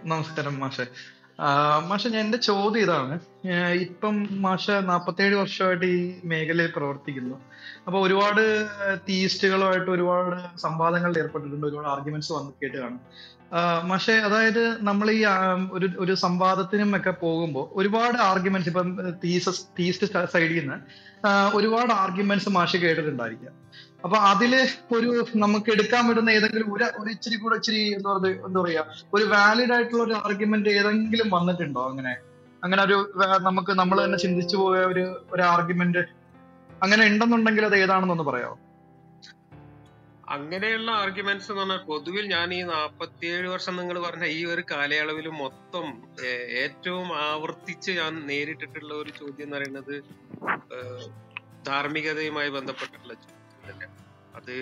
നമസ്കാരം മാഷെ ആ, മാഷെ ഞാൻ എന്റെ ചോദ്യം ഇതാണ് ഏ, ഇപ്പം മാഷ നാപ്പത്തേഴ് വർഷമായിട്ട് ഈ മേഖലയിൽ പ്രവർത്തിക്കുന്നു അപ്പൊ ഒരുപാട് തീയിസ്റ്റുകളുമായിട്ട് ഒരുപാട് സംവാദങ്ങളിൽ ഏർപ്പെട്ടിട്ടുണ്ട് ഒരുപാട് ആർഗ്യുമെന്റ്സ് വന്ന് കേട്ട് കാണും ആ, മാഷെ അതായത് നമ്മൾ ഈ ആ, ഒരു ഒരു സംവാദത്തിനും ഒക്കെ പോകുമ്പോൾ ഒരുപാട് ആർഗ്യുമെന്റ്സ് ഇപ്പം തീസസ് തീസ്റ്റ് സൈഡിൽ നിന്ന് ആ, ഒരുപാട് ആർഗ്യുമെന്റ്സ് മാഷ് കേട്ടിട്ടുണ്ടായിരിക്കാം അപ്പൊ അതില് ഒരു നമുക്ക് എടുക്കാൻ പറ്റുന്ന ഏതെങ്കിലും ഒരു ഒരു ഇച്ചിരി കൂടെ ഇച്ചിരി എന്താ പറയുക എന്താ പറയാ ഒരു വാലിഡ് ആയിട്ടുള്ള ഒരു ആർഗ്യുമെന്റ് ഏതെങ്കിലും വന്നിട്ടുണ്ടോ അങ്ങനെ അങ്ങനെ ഒരു വ- നമുക്ക് നമ്മൾ തന്നെ ചിന്തിച്ചു പോയ ഒരു ഒരു ആർഗ്യുമെന്റ് അങ്ങനെ ഉണ്ടെന്നുണ്ടെങ്കിൽ അത് ഏതാണെന്നൊന്ന് പറയാമോ അങ്ങനെയുള്ള ആർഗ്യുമെന്റ്സ് എന്ന് പറഞ്ഞാൽ പൊതുവിൽ ഞാൻ ഈ നാപ്പത്തിയേഴ് വർഷം നിങ്ങൾ പറഞ്ഞ ഈ ഒരു കാലയളവിൽ മൊത്തം ഏ- ഏറ്റവും ആവർത്തിച്ച് ഞാൻ നേരിട്ടിട്ടുള്ള ഒരു ചോദ്യം എന്ന് പറയുന്നത് ഏഹ്, ധാർമ്മികതയുമായി ബന്ധപ്പെട്ടിട്ടുള്ള ചോദ്യം തന്നെ അത്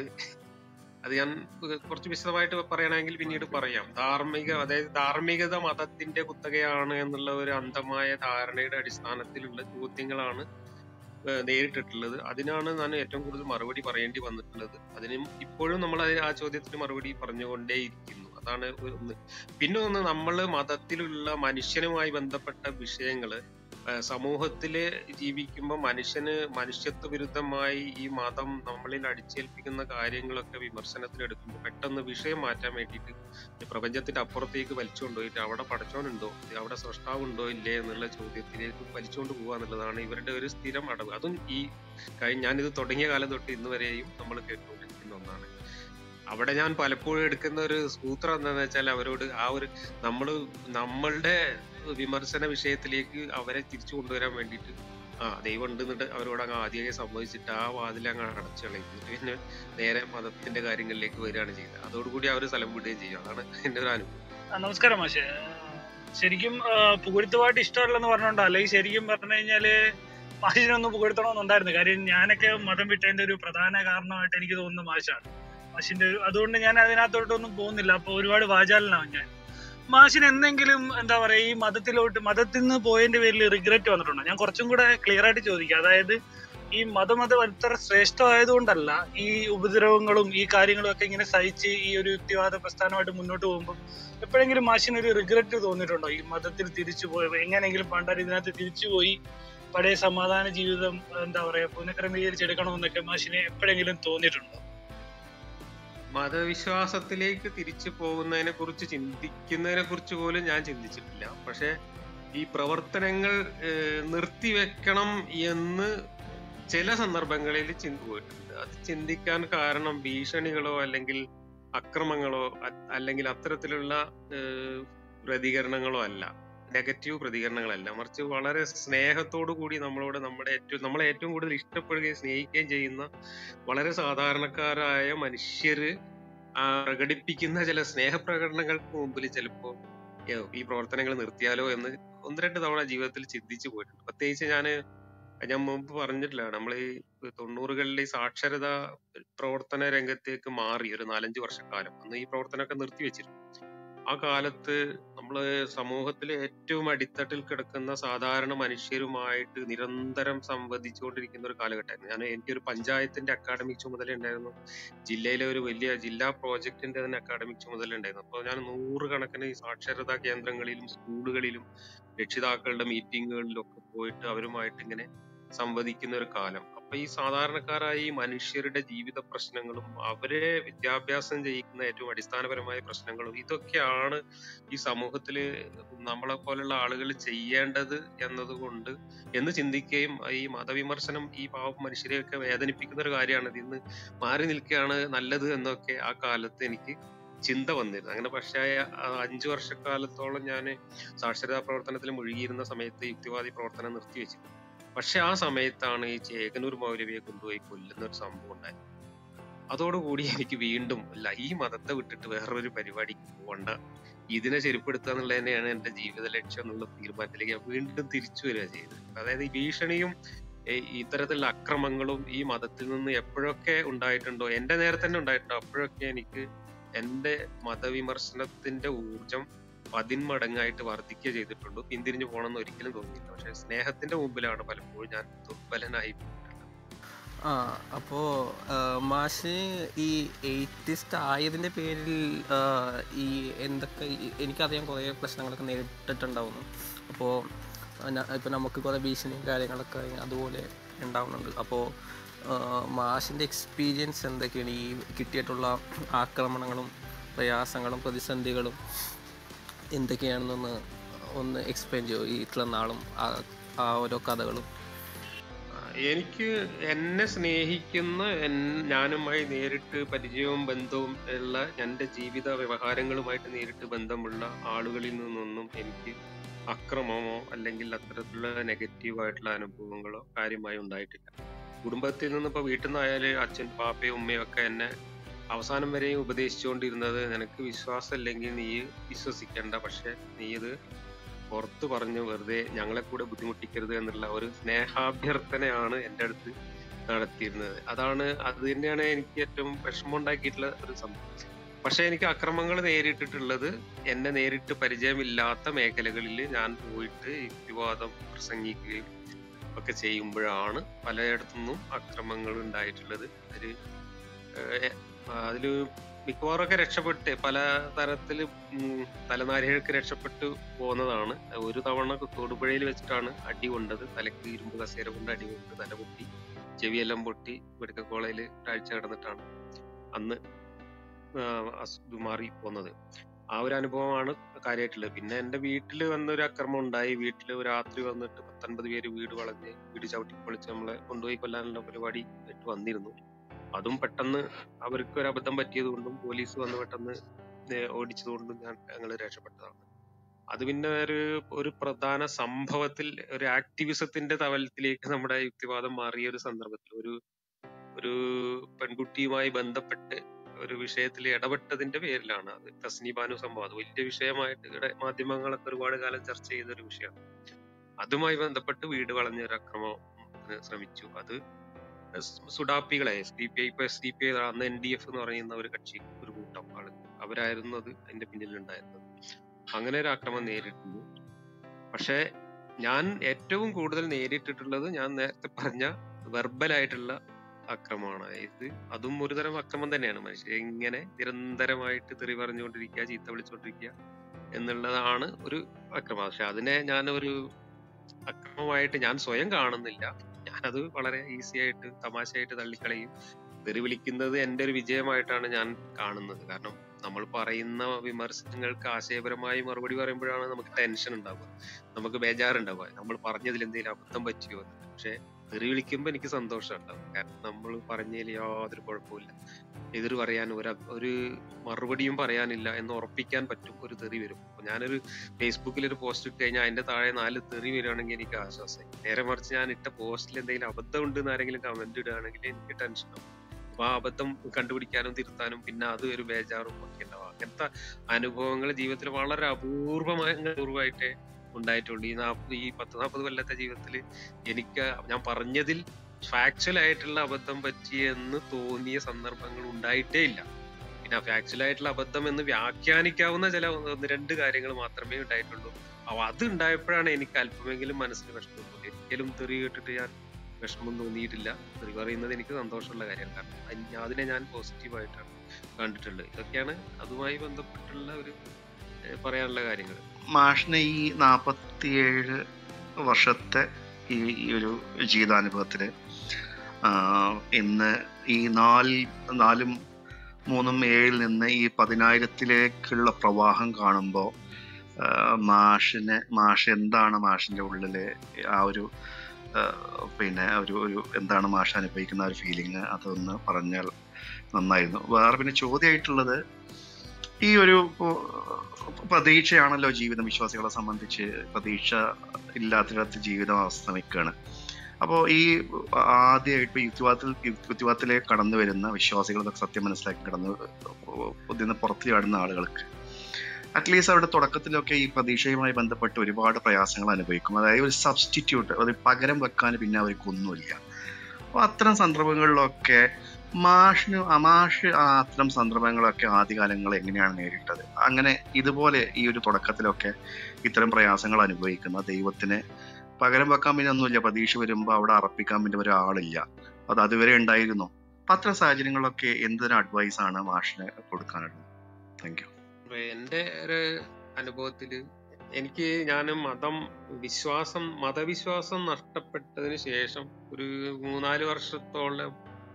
അത് ഞാൻ കുറച്ച് വിശദമായിട്ട് പറയണമെങ്കിൽ പിന്നീട് പറയാം ധാർമ്മിക അതായത് ധാർമ്മികത മതത്തിന്റെ കുത്തകയാണ് എന്നുള്ള ഒരു അന്ധമായ ധാരണയുടെ അടിസ്ഥാനത്തിലുള്ള ചോദ്യങ്ങളാണ് ഏഹ് നേരിട്ടിട്ടുള്ളത് അതിനാണ് ഞാൻ ഏറ്റവും കൂടുതൽ മറുപടി പറയേണ്ടി വന്നിട്ടുള്ളത് അതിനും ഇപ്പോഴും നമ്മൾ അതിന് ആ ചോദ്യത്തിന് മറുപടി പറഞ്ഞുകൊണ്ടേയിരിക്കുന്നു അതാണ് ഒരു- ഒന്ന് പിന്നെ ഒന്ന് നമ്മൾ മതത്തിലുള്ള മനുഷ്യനുമായി ബന്ധപ്പെട്ട വിഷയങ്ങള് ഏഹ് സമൂഹത്തില് ജീവിക്കുമ്പോൾ മനുഷ്യന് മനുഷ്യത്വ വിരുദ്ധമായി ഈ മതം നമ്മളിൽ അടിച്ചേൽപ്പിക്കുന്ന കാര്യങ്ങളൊക്കെ വിമർശനത്തിലെടുക്കുമ്പോൾ പെട്ടെന്ന് വിഷയം മാറ്റാൻ വേണ്ടിയിട്ട് ഈ പ്രപഞ്ചത്തിന്റെ അപ്പുറത്തേക്ക് വലിച്ചുകൊണ്ടുപോയിട്ട് അവിടെ പടച്ചോനുണ്ടോ അവിടെ സൃഷ്ടാവുണ്ടോ ഇല്ലേ എന്നുള്ള ചോദ്യത്തിലേക്ക് വലിച്ചുകൊണ്ട് പോകുക എന്നുള്ളതാണ് ഇവരുടെ ഒരു സ്ഥിരം അടവ് അതും ഈ കഴിഞ്ഞ ഞാനിത് തുടങ്ങിയ കാലം തൊട്ട് ഇന്ന് വരെയും നമ്മൾ കേട്ടുകൊണ്ടിരിക്കുന്ന ഒന്നാണ് അവിടെ ഞാൻ പലപ്പോഴും എടുക്കുന്ന ഒരു സൂത്രം എന്താണെന്ന് വെച്ചാൽ അവരോട് ആ ഒരു നമ്മൾ നമ്മളുടെ വിമർശന വിഷയത്തിലേക്ക് അവരെ തിരിച്ചു കൊണ്ടുവരാൻ വേണ്ടിയിട്ട് ആ ദൈവം ഉണ്ട് എന്നിട്ട് അവരോട് അങ്ങ് ആദ്യമേ സമ്മതിച്ചിട്ട് ആ വാതിൽ അങ്ങ് അടച്ചു കളയും എന്നിട്ട് പിന്നെ നേരെ മതത്തിന്റെ കാര്യങ്ങളിലേക്ക് വരികയാണ് ചെയ്യുന്നത് അതോടുകൂടി അവർ സ്ഥലം വിടുകയും ചെയ്യും അതാണ് എന്റെ ഒരു അനുഭവം ആ, നമസ്കാരം മാഷെ ശരിക്കും ആ, പുകഴ്ത്തുപാട്ട് ഇഷ്ടമല്ലെന്ന് പറഞ്ഞോണ്ടോ അല്ലെങ്കിൽ ശരിക്കും പറഞ്ഞു കഴിഞ്ഞാല് മാഷിനൊന്ന് പുകഴ്ത്തണമെന്നുണ്ടായിരുന്നു കാര്യം ഞാനൊക്കെ മതം വിട്ടതിന്റെ ഒരു പ്രധാന കാരണമായിട്ട് എനിക്ക് തോന്നുന്നത് മാഷാണ് മാഷിന്റെ ഒരു അതുകൊണ്ട് ഞാൻ അതിനകത്തോട്ടൊന്നും പോകുന്നില്ല അപ്പൊ ഒരുപാട് വാചാലനാവും ഞാൻ മാഷിന് എന്തെങ്കിലും എന്താ പറയാ ഈ മതത്തിലോട്ട് മതത്തിൽ നിന്ന് പോയതിന്റെ പേരിൽ റിഗ്രറ്റ് വന്നിട്ടുണ്ടോ ഞാൻ കുറച്ചും കൂടെ ക്ലിയർ ആയിട്ട് ചോദിക്കാം അതായത് ഈ മതം അത് അത്ര ശ്രേഷ്ഠമായതുകൊണ്ടല്ല ഈ ഉപദ്രവങ്ങളും ഈ കാര്യങ്ങളും ഒക്കെ ഇങ്ങനെ സഹിച്ച് ഈ ഒരു യുക്തിവാദ പ്രസ്ഥാനമായിട്ട് മുന്നോട്ട് പോകുമ്പോൾ എപ്പോഴെങ്കിലും മാഷിന് ഒരു റിഗ്രറ്റ് തോന്നിയിട്ടുണ്ടോ ഈ മതത്തിൽ തിരിച്ചു പോയപ്പോ എങ്ങനെയെങ്കിലും പണ്ടാരി ഇതിനകത്ത് തിരിച്ചുപോയി പഴയ സമാധാന ജീവിതം എന്താ പറയാ പുനഃക്രമീകരിച്ചെടുക്കണമെന്നൊക്കെ മാഷിന് എപ്പോഴെങ്കിലും തോന്നിയിട്ടുണ്ടോ മതവിശ്വാസത്തിലേക്ക് തിരിച്ചു പോകുന്നതിനെ കുറിച്ച് ചിന്തിക്കുന്നതിനെ കുറിച്ച് പോലും ഞാൻ ചിന്തിച്ചിട്ടില്ല പക്ഷെ ഈ പ്രവർത്തനങ്ങൾ ഏഹ്, നിർത്തിവെക്കണം എന്ന് ചില സന്ദർഭങ്ങളിൽ ചിന്ത പോയിട്ടുണ്ട് അത് ചിന്തിക്കാൻ കാരണം ഭീഷണികളോ അല്ലെങ്കിൽ അക്രമങ്ങളോ അ- അല്ലെങ്കിൽ അത്തരത്തിലുള്ള ഏഹ്, പ്രതികരണങ്ങളോ അല്ല നെഗറ്റീവ് പ്രതികരണങ്ങളല്ല മറിച്ച് വളരെ സ്നേഹത്തോടു കൂടി നമ്മളോട് നമ്മുടെ ഏറ്റവും നമ്മളെ ഏറ്റവും കൂടുതൽ ഇഷ്ടപ്പെടുകയും സ്നേഹിക്കുകയും ചെയ്യുന്ന വളരെ സാധാരണക്കാരായ മനുഷ്യര് ആ പ്രകടിപ്പിക്കുന്ന ചില സ്നേഹപ്രകടനങ്ങൾക്ക് മുമ്പിൽ ചിലപ്പോ ഏ, ഈ പ്രവർത്തനങ്ങൾ നിർത്തിയാലോ എന്ന് ഒന്ന് രണ്ട് തവണ ജീവിതത്തിൽ ചിന്തിച്ചു പോയിട്ടുണ്ട് പ്രത്യേകിച്ച് ഞാന് ഞാൻ മുമ്പ് പറഞ്ഞിട്ടില്ല നമ്മൾ ഈ തൊണ്ണൂറുകളിലെ ഈ സാക്ഷരത പ്രവർത്തന രംഗത്തേക്ക് മാറി ഒരു നാലഞ്ച് വർഷക്കാലം അന്ന് ഈ പ്രവർത്തനമൊക്കെ നിർത്തിവെച്ചിരുന്നു ആ കാലത്ത് നമ്മള് സമൂഹത്തിലെ ഏറ്റവും അടിത്തട്ടിൽ കിടക്കുന്ന സാധാരണ മനുഷ്യരുമായിട്ട് നിരന്തരം സംവദിച്ചുകൊണ്ടിരിക്കുന്ന ഒരു കാലഘട്ടമായിരുന്നു ഞാൻ എനിക്കൊരു പഞ്ചായത്തിന്റെ അക്കാഡമിക് ചുമതല ഉണ്ടായിരുന്നു ജില്ലയിലെ ഒരു വലിയ ജില്ലാ പ്രോജക്റ്റിന്റെ തന്നെ അക്കാഡമിക് ചുമതല ഉണ്ടായിരുന്നു അപ്പോൾ ഞാൻ നൂറുകണക്കിന് ഈ സാക്ഷരതാ കേന്ദ്രങ്ങളിലും സ്കൂളുകളിലും രക്ഷിതാക്കളുടെ മീറ്റിങ്ങുകളിലും ഒക്കെ പോയിട്ട് അവരുമായിട്ട് ഇങ്ങനെ സംവദിക്കുന്ന ഒരു കാലം അപ്പൊ ഈ സാധാരണക്കാരായ ഈ മനുഷ്യരുടെ ജീവിത പ്രശ്നങ്ങളും അവരെ വിദ്യാഭ്യാസം ചെയ്യിക്കുന്ന ഏറ്റവും അടിസ്ഥാനപരമായ പ്രശ്നങ്ങളും ഇതൊക്കെയാണ് ഈ സമൂഹത്തില് നമ്മളെ പോലുള്ള ആളുകൾ ചെയ്യേണ്ടത് എന്നതുകൊണ്ട് എന്ന് ചിന്തിക്കുകയും ഈ മതവിമർശനം ഈ പാവ മനുഷ്യരെയൊക്കെ വേദനിപ്പിക്കുന്ന ഒരു കാര്യമാണ് ഇത് ഇന്ന് മാറി നിൽക്കുകയാണ് നല്ലത് എന്നൊക്കെ ആ കാലത്ത് എനിക്ക് ചിന്ത വന്നിരുന്നു അങ്ങനെ പക്ഷേ ആ അഞ്ചു വർഷക്കാലത്തോളം ഞാൻ സാക്ഷരതാ പ്രവർത്തനത്തിൽ മുഴുകിയിരുന്ന സമയത്ത് യുക്തിവാദി പ്രവർത്തനം നിർത്തിവെച്ചു പക്ഷെ ആ സമയത്താണ് ഈ ചേകനൂർ മൗലവിയെ കൊണ്ടുപോയി കൊല്ലുന്ന ഒരു സംഭവം ഉണ്ടായത് അതോടുകൂടി എനിക്ക് വീണ്ടും അല്ല ഈ മതത്തെ വിട്ടിട്ട് വേറൊരു പരിപാടിക്ക് പോകണ്ട ഇതിനെ ശരിപ്പെടുത്തുക എന്നുള്ളത് തന്നെയാണ് എന്റെ ജീവിത ലക്ഷ്യം എന്നുള്ള തീരുമാനത്തിലേക്ക് ഞാൻ വീണ്ടും തിരിച്ചു വരിക ചെയ്തത് അതായത് ഈ ഭീഷണിയും ഏ, ഇത്തരത്തിലുള്ള അക്രമങ്ങളും ഈ മതത്തിൽ നിന്ന് എപ്പോഴൊക്കെ ഉണ്ടായിട്ടുണ്ടോ എന്റെ നേരെ തന്നെ ഉണ്ടായിട്ടുണ്ടോ അപ്പോഴൊക്കെ എനിക്ക് എന്റെ മതവിമർശനത്തിന്റെ ഊർജം പതിന്മടങ്ങായിട്ട് വർദ്ധിക്കുക ചെയ്തിട്ടുള്ളൂ പിന്തിരിഞ്ഞു പോകണമെന്ന് ഒരിക്കലും തോന്നിയില്ല പക്ഷെ സ്നേഹത്തിന്റെ മുമ്പിലാണ് പലപ്പോഴും ഞാൻ ദുർബലനായി പോയിട്ടുള്ളത് ആ അപ്പോൾ മാഷ് ഈ എയ്റ്റിസ്റ്റ് ആയതിൻ്റെ പേരിൽ ആ, ഈ എന്തൊക്കെ ഈ- എനിക്കറിയാം കുറേ പ്രശ്നങ്ങളൊക്കെ നേരിട്ടിട്ടുണ്ടാവുന്നു അപ്പോൾ ഇപ്പോൾ നമുക്ക് കുറേ ഭീഷണിയും കാര്യങ്ങളൊക്കെ അതുപോലെ ഉണ്ടാവുന്നുണ്ട് അപ്പോൾ മാഷിൻ്റെ എക്സ്പീരിയൻസ് എന്തൊക്കെയാണ് ഈ കിട്ടിയിട്ടുള്ള ആക്രമണങ്ങളും പ്രയാസങ്ങളും പ്രതിസന്ധികളും എന്തൊക്കെയാണെന്നൊന്ന് ഒന്ന് എക്സ്പ്ലെയിൻ ചെയ്യോ ഈ ഇത്ര നാളും ആ- ആ ഓരോ കഥകളും എനിക്ക് എന്നെ സ്നേഹിക്കുന്ന എൻ- ഞാനുമായി നേരിട്ട് പരിചയവും ബന്ധവും ഉള്ള എൻ്റെ ജീവിത വ്യവഹാരങ്ങളുമായിട്ട് നേരിട്ട് ബന്ധമുള്ള ആളുകളിൽ നിന്നൊന്നും എനിക്ക് അക്രമമോ അല്ലെങ്കിൽ അത്തരത്തിലുള്ള നെഗറ്റീവായിട്ടുള്ള അനുഭവങ്ങളോ കാര്യമായി ഉണ്ടായിട്ടില്ല കുടുംബത്തിൽ നിന്ന് ഇപ്പോൾ വീട്ടിൽ നിന്നായാലും അച്ഛൻ പാപ്പയും ഉമ്മയും ഒക്കെ എന്നെ അവസാനം വരെയും ഉപദേശിച്ചുകൊണ്ടിരുന്നത് നിനക്ക് വിശ്വാസമില്ലെങ്കിൽ നീ വിശ്വസിക്കേണ്ട പക്ഷെ നീ ഇത് പുറത്ത് പറഞ്ഞു വെറുതെ ഞങ്ങളെ കൂടെ ബുദ്ധിമുട്ടിക്കരുത് എന്നുള്ള ഒരു സ്നേഹാഭ്യർത്ഥനയാണ് എൻ്റെ അടുത്ത് നടത്തിയിരുന്നത് അതാണ് അത് തന്നെയാണ് എനിക്ക് ഏറ്റവും വിഷമമുണ്ടാക്കിയിട്ടുള്ള ഒരു സംഭവം പക്ഷെ എനിക്ക് അക്രമങ്ങൾ നേരിട്ടിട്ടുള്ളത് എന്നെ നേരിട്ട് പരിചയമില്ലാത്ത മേഖലകളിൽ ഞാൻ പോയിട്ട് യുക്തിവാദം പ്രസംഗിക്കുകയും ഒക്കെ ചെയ്യുമ്പോഴാണ് പലയിടത്തുനിന്നും അക്രമങ്ങൾ ഉണ്ടായിട്ടുള്ളത് ഒരു ഏഹ്, അതില് മിക്കവാറൊക്കെ രക്ഷപ്പെട്ട് പല തരത്തില് ഉം തലനാരിഴക്ക് രക്ഷപ്പെട്ടു പോകുന്നതാണ് ഒരു തവണ തൊടുപുഴയിൽ വെച്ചിട്ടാണ് അടി കൊണ്ടത് തലക്ക് ഇരുമ്പ് കസേര കൊണ്ട് അടി കൊണ്ട് തല പൊട്ടി ചെവിയെല്ലാം പൊട്ടി മെഡിക്കൽ കോളേജിൽ ഒരാഴ്ച കിടന്നിട്ടാണ് അന്ന് ആഹ് അസു- ഇത് മാറി പോന്നത് ആ ഒരു അനുഭവമാണ് കാര്യമായിട്ടുള്ളത് പിന്നെ എന്റെ വീട്ടിൽ വന്നൊരു അക്രമം ഉണ്ടായി വീട്ടിൽ രാത്രി വന്നിട്ട് പത്തൊൻപത് പേര് വീട് വളഞ്ഞ് വീട് ചവിട്ടി പൊളിച്ച് നമ്മളെ കൊണ്ടുപോയി കൊല്ലാനുള്ള പരിപാടി ആയിട്ട് വന്നിരുന്നു അതും പെട്ടെന്ന് അവർക്ക് ഒരു അബദ്ധം പറ്റിയത് കൊണ്ടും പോലീസ് വന്ന് പെട്ടെന്ന് ഏഹ് ഓടിച്ചത് കൊണ്ടും ഞാൻ ഞങ്ങൾ രക്ഷപ്പെട്ടതാണ് അത് പിന്നെ ഒരു ഒരു പ്രധാന സംഭവത്തിൽ ഒരു ആക്ടിവിസത്തിന്റെ തലത്തിലേക്ക് നമ്മുടെ യുക്തിവാദം മാറിയ ഒരു സന്ദർഭത്തിൽ ഒരു ഒരു പെൺകുട്ടിയുമായി ബന്ധപ്പെട്ട് ഒരു വിഷയത്തിൽ ഇടപെട്ടതിന്റെ പേരിലാണ് അത് തസ്നി ബാനു സംഭവം അത് വലിയ വിഷയമായിട്ട് ഇവിടെ മാധ്യമങ്ങളൊക്കെ ഒരുപാട് കാലം ചർച്ച ചെയ്ത ഒരു വിഷയമാണ് അതുമായി ബന്ധപ്പെട്ട് വീട് വളഞ്ഞ ഒരു അക്രമം ഉം, ശ്രമിച്ചു അത് സ് സുഡാപ്പികളെ എസ് ഡി പി ഐ ഇപ്പൊ എസ് ഡി പി ഐ അന്ന് എൻ ഡി എഫ് എന്ന് പറയുന്ന ഒരു കക്ഷി ഒരു കൂട്ടം ആള് അവരായിരുന്നു അത് അതിന്റെ പിന്നിലുണ്ടായിരുന്നത് അങ്ങനെ ഒരു ആക്രമണം നേരിട്ടുണ്ട് പക്ഷെ ഞാൻ ഏറ്റവും കൂടുതൽ നേരിട്ടിട്ടുള്ളത് ഞാൻ നേരത്തെ പറഞ്ഞ വെർബൽ ആയിട്ടുള്ള അക്രമമാണ് ഇത് അതും ഒരു തരം അക്രമം തന്നെയാണ് മനുഷ്യരെ ഇങ്ങനെ നിരന്തരമായിട്ട് തെറി പറഞ്ഞുകൊണ്ടിരിക്കുക ചീത്ത വിളിച്ചുകൊണ്ടിരിക്കുക എന്നുള്ളതാണ് ഒരു അക്രമം പക്ഷെ അതിനെ ഞാൻ ഒരു അക്രമമായിട്ട് ഞാൻ സ്വയം കാണുന്നില്ല ഞാനത് വളരെ ഈസി ആയിട്ട് തമാശയായിട്ട് തള്ളിക്കളയും തെറി വിളിക്കുന്നത് എന്റെ ഒരു വിജയമായിട്ടാണ് ഞാൻ കാണുന്നത് കാരണം നമ്മൾ പറയുന്ന വിമർശനങ്ങൾക്ക് ആശയപരമായി മറുപടി പറയുമ്പോഴാണ് നമുക്ക് ടെൻഷൻ ഉണ്ടാവുക നമുക്ക് ബേജാറുണ്ടാവുക നമ്മൾ പറഞ്ഞതിൽ എന്തെങ്കിലും അബദ്ധം പറ്റിയോ എന്ന് പക്ഷെ തെറി വിളിക്കുമ്പോ എനിക്ക് സന്തോഷം ഉണ്ടാവും കാരണം നമ്മൾ പറഞ്ഞതിൽ യാതൊരു കുഴപ്പമില്ല എതിർ പറയാൻ ഒരു ഒരു മറുപടിയും പറയാനില്ല എന്ന് ഉറപ്പിക്കാൻ പറ്റും ഒരു തെറി വരും അപ്പൊ ഞാനൊരു ഫേസ്ബുക്കിൽ ഒരു പോസ്റ്റ് ഇട്ട് കഴിഞ്ഞാൽ അതിന്റെ താഴെ നാല് തെറി വരികയാണെങ്കിൽ എനിക്ക് ആശ്വാസമായി നേരെ മറിച്ച് ഞാൻ ഇട്ട പോസ്റ്റിൽ എന്തെങ്കിലും അബദ്ധം ഉണ്ട് എന്ന് ആരെങ്കിലും കമന്റ് ഇടുകയാണെങ്കിൽ എനിക്ക് ടെൻഷൻ ആവും അപ്പൊ ആ അബദ്ധം കണ്ടുപിടിക്കാനും തിരുത്താനും പിന്നെ അത് ഒരു ബേജാറും ഒക്കെ ഉണ്ടാവും അങ്ങനത്തെ അനുഭവങ്ങൾ ജീവിതത്തിൽ വളരെ അപൂർവമായ അപൂർവമായിട്ടേ ഉണ്ടായിട്ടുള്ളൂ ഈ നാപ്പത് ഈ പത്ത് നാൽപ്പത് കൊല്ലത്തെ ജീവിതത്തിൽ എനിക്ക് ഞാൻ പറഞ്ഞതിൽ ഫാക്ച്വൽ ആയിട്ടുള്ള അബദ്ധം പറ്റിയെന്ന് തോന്നിയ സന്ദർഭങ്ങൾ ഉണ്ടായിട്ടേ ഇല്ല പിന്നെ ഫാക്ച്വൽ ആയിട്ടുള്ള അബദ്ധം എന്ന് വ്യാഖ്യാനിക്കാവുന്ന ചില ഒന്ന് രണ്ട് കാര്യങ്ങൾ മാത്രമേ ഉണ്ടായിട്ടുള്ളൂ അപ്പൊ അത് ഉണ്ടായപ്പോഴാണ് എനിക്ക് അല്പമെങ്കിലും മനസ്സിന് വിഷമം തോന്നി ഒരിക്കലും തെറി കേട്ടിട്ട് ഞാൻ വിഷമം തോന്നിയിട്ടില്ല തെറി പറയുന്നത് എനിക്ക് സന്തോഷമുള്ള കാര്യമാണ് കാരണം അയ് അതിനെ ഞാൻ പോസിറ്റീവായിട്ടാണ് കണ്ടിട്ടുള്ളത് ഇതൊക്കെയാണ് അതുമായി ബന്ധപ്പെട്ടുള്ള ഒരു ഏഹ്, പറയാനുള്ള കാര്യങ്ങൾ മാഷിന് ഈ നാൽപ്പത്തിയേഴ് വർഷത്തെ ഈ ഈ ഒരു ജീവിതാനുഭവത്തിൽ ഇന്ന് ഈ നാല് നാലും മൂന്നും ഏഴിൽ നിന്ന് ഈ പതിനായിരത്തിലേക്കുള്ള പ്രവാഹം കാണുമ്പോൾ മാഷിനെ മാഷ് എന്താണ് മാഷിൻ്റെ ഉള്ളിൽ ആ ഒരു ആ, പിന്നെ ഒരു ഒരു എന്താണ് മാഷ് അനുഭവിക്കുന്ന ആ ഒരു ഫീലിംഗ് അതൊന്ന് പറഞ്ഞാൽ നന്നായിരുന്നു വേറെ പിന്നെ ചോദ്യമായിട്ടുള്ളത് ഈ ഒരു ഇപ്പോ പ്രതീക്ഷയാണല്ലോ ജീവിതം വിശ്വാസികളെ സംബന്ധിച്ച് പ്രതീക്ഷ ഇല്ലാത്തിടത്ത് ജീവിതം അസ്തമിക്കുകയാണ് അപ്പോൾ ഈ ആദ്യമായിട്ട് ഇപ്പൊ യുക്തിവാദത്തിൽ യുക്തിവാദത്തിലേക്ക് കടന്നു വരുന്ന വിശ്വാസികളൊക്കെ സത്യം മനസ്സിലാക്കി കടന്ന് ഇതിന് പുറത്തു ചാടുന്ന ആളുകൾക്ക് അറ്റ്ലീസ്റ്റ് അവരുടെ തുടക്കത്തിലൊക്കെ ഈ പ്രതീക്ഷയുമായി ബന്ധപ്പെട്ട് ഒരുപാട് പ്രയാസങ്ങൾ അനുഭവിക്കും അതായത് ഒരു സബ്സ്റ്റിറ്റ്യൂട്ട് ഒരു പകരം വെക്കാൻ പിന്നെ അവർക്കൊന്നുമില്ല അപ്പോൾ അത്തരം സന്ദർഭങ്ങളിലൊക്കെ മാഷിന് അമാഷ് ആ അത്തരം സന്ദർഭങ്ങളൊക്കെ ആദ്യകാലങ്ങൾ എങ്ങനെയാണ് നേരിട്ടത് അങ്ങനെ ഇതുപോലെ ഈ ഒരു തുടക്കത്തിലൊക്കെ ഇത്തരം പ്രയാസങ്ങൾ അനുഭവിക്കുന്ന ദൈവത്തിനെ പകരം വെക്കാൻ പിന്നെ ഒന്നുമില്ല പരീക്ഷ വരുമ്പോൾ അവിടെ അറപ്പിക്കാൻ പിന്നെ ഒരാളില്ല അത് അതുവരെ ഉണ്ടായിരുന്നു അപ്പൊ അത്തരം സാഹചര്യങ്ങളൊക്കെ എന്തൊരു അഡ്വൈസ് ആണ് മാഷിന് കൊടുക്കാനുള്ളത് താങ്ക് യു അപ്പൊ എന്റെ ഒരു അനുഭവത്തില് എനിക്ക് ഞാൻ മതം വിശ്വാസം മതവിശ്വാസം നഷ്ടപ്പെട്ടതിന് ശേഷം ഒരു മൂന്നാല് വർഷത്തോളം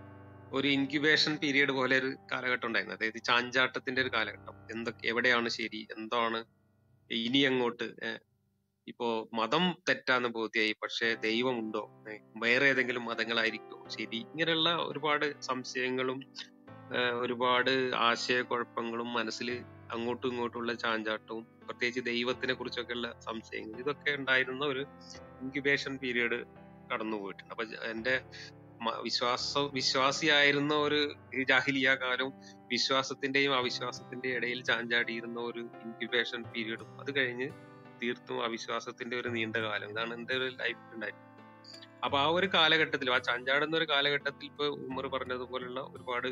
ഒരു ഇൻക്യുബേഷൻ പീരീഡ് പോലെ ഒരു കാലഘട്ടം ഉണ്ടായിരുന്നു അതായത് ചാഞ്ചാട്ടത്തിന്റെ ഒരു കാലഘട്ടം എന്തൊക്കെ എവിടെയാണ് ശരി എന്താണ് ഇനി അങ്ങോട്ട് ഏഹ്, ഇപ്പോ മതം തെറ്റാന്ന് ബോധ്യായി പക്ഷെ ദൈവമുണ്ടോ ഏഹ്, വേറെ ഏതെങ്കിലും മതങ്ങളായിരിക്കുമോ ശരി ഇങ്ങനെയുള്ള ഒരുപാട് സംശയങ്ങളും ഏഹ്, ഒരുപാട് ആശയക്കുഴപ്പങ്ങളും മനസ്സിൽ അങ്ങോട്ടും ഇങ്ങോട്ടുള്ള ചാഞ്ചാട്ടവും പ്രത്യേകിച്ച് ദൈവത്തിനെ കുറിച്ചൊക്കെയുള്ള സംശയങ്ങൾ ഇതൊക്കെ ഉണ്ടായിരുന്ന ഒരു ഇൻക്യുബേഷൻ പീരീഡ് കടന്നു പോയിട്ടുണ്ട് അപ്പൊ ജ- എന്റെ മ- വിശ്വാസ വിശ്വാസിയായിരുന്ന ഒരു ഈ ജാഹിലിയ കാലവും വിശ്വാസത്തിന്റെയും അവിശ്വാസത്തിന്റെയും ഇടയിൽ ചാഞ്ചാടിയിരുന്ന ഒരു ഇൻക്യുബേഷൻ പീരീഡും അത് കഴിഞ്ഞ് തീർത്തും അവിശ്വാസത്തിന്റെ ഒരു നീണ്ട കാലം ഇതാണ് എന്റെ ഒരു ലൈഫിൽ ഉണ്ടായിരുന്നത് അപ്പൊ ആ ഒരു കാലഘട്ടത്തിൽ ആ ചാഞ്ചാടുന്ന ഒരു കാലഘട്ടത്തിൽ ഇപ്പൊ ഉമർ പറഞ്ഞതുപോലുള്ള ഒരുപാട്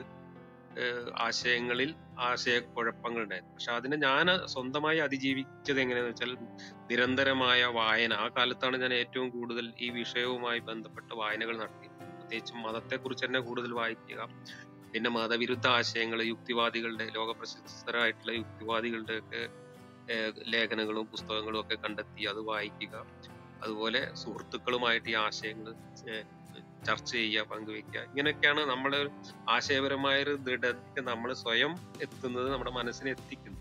ഏഹ് ആശയങ്ങളിൽ ആശയക്കുഴപ്പങ്ങൾ ഉണ്ടായിരുന്നു പക്ഷെ അതിനെ ഞാൻ സ്വന്തമായി അതിജീവിച്ചത് എങ്ങനെയാന്ന് വെച്ചാൽ നിരന്തരമായ വായന ആ കാലത്താണ് ഞാൻ ഏറ്റവും കൂടുതൽ ഈ വിഷയവുമായി ബന്ധപ്പെട്ട വായനകൾ നടത്തിയത് പ്രത്യേകിച്ചും മതത്തെക്കുറിച്ച് തന്നെ കൂടുതൽ വായിക്കുക പിന്നെ മതവിരുദ്ധ ആശയങ്ങൾ യുക്തിവാദികളുടെ ലോക പ്രശസ്തരായിട്ടുള്ള യുക്തിവാദികളുടെ ഒക്കെ ഏഹ് ലേഖനങ്ങളും പുസ്തകങ്ങളും ഒക്കെ കണ്ടെത്തി അത് വായിക്കുക അതുപോലെ സുഹൃത്തുക്കളുമായിട്ട് ഈ ആശയങ്ങൾ ഏഹ് ചർച്ച ചെയ്യുക പങ്കുവെക്കുക ഇങ്ങനെയൊക്കെയാണ് നമ്മളെ ആശയപരമായ ഒരു ദൃഢതയ്ക്ക് നമ്മൾ സ്വയം എത്തുന്നത് നമ്മുടെ മനസ്സിനെ എത്തിക്കുന്നത്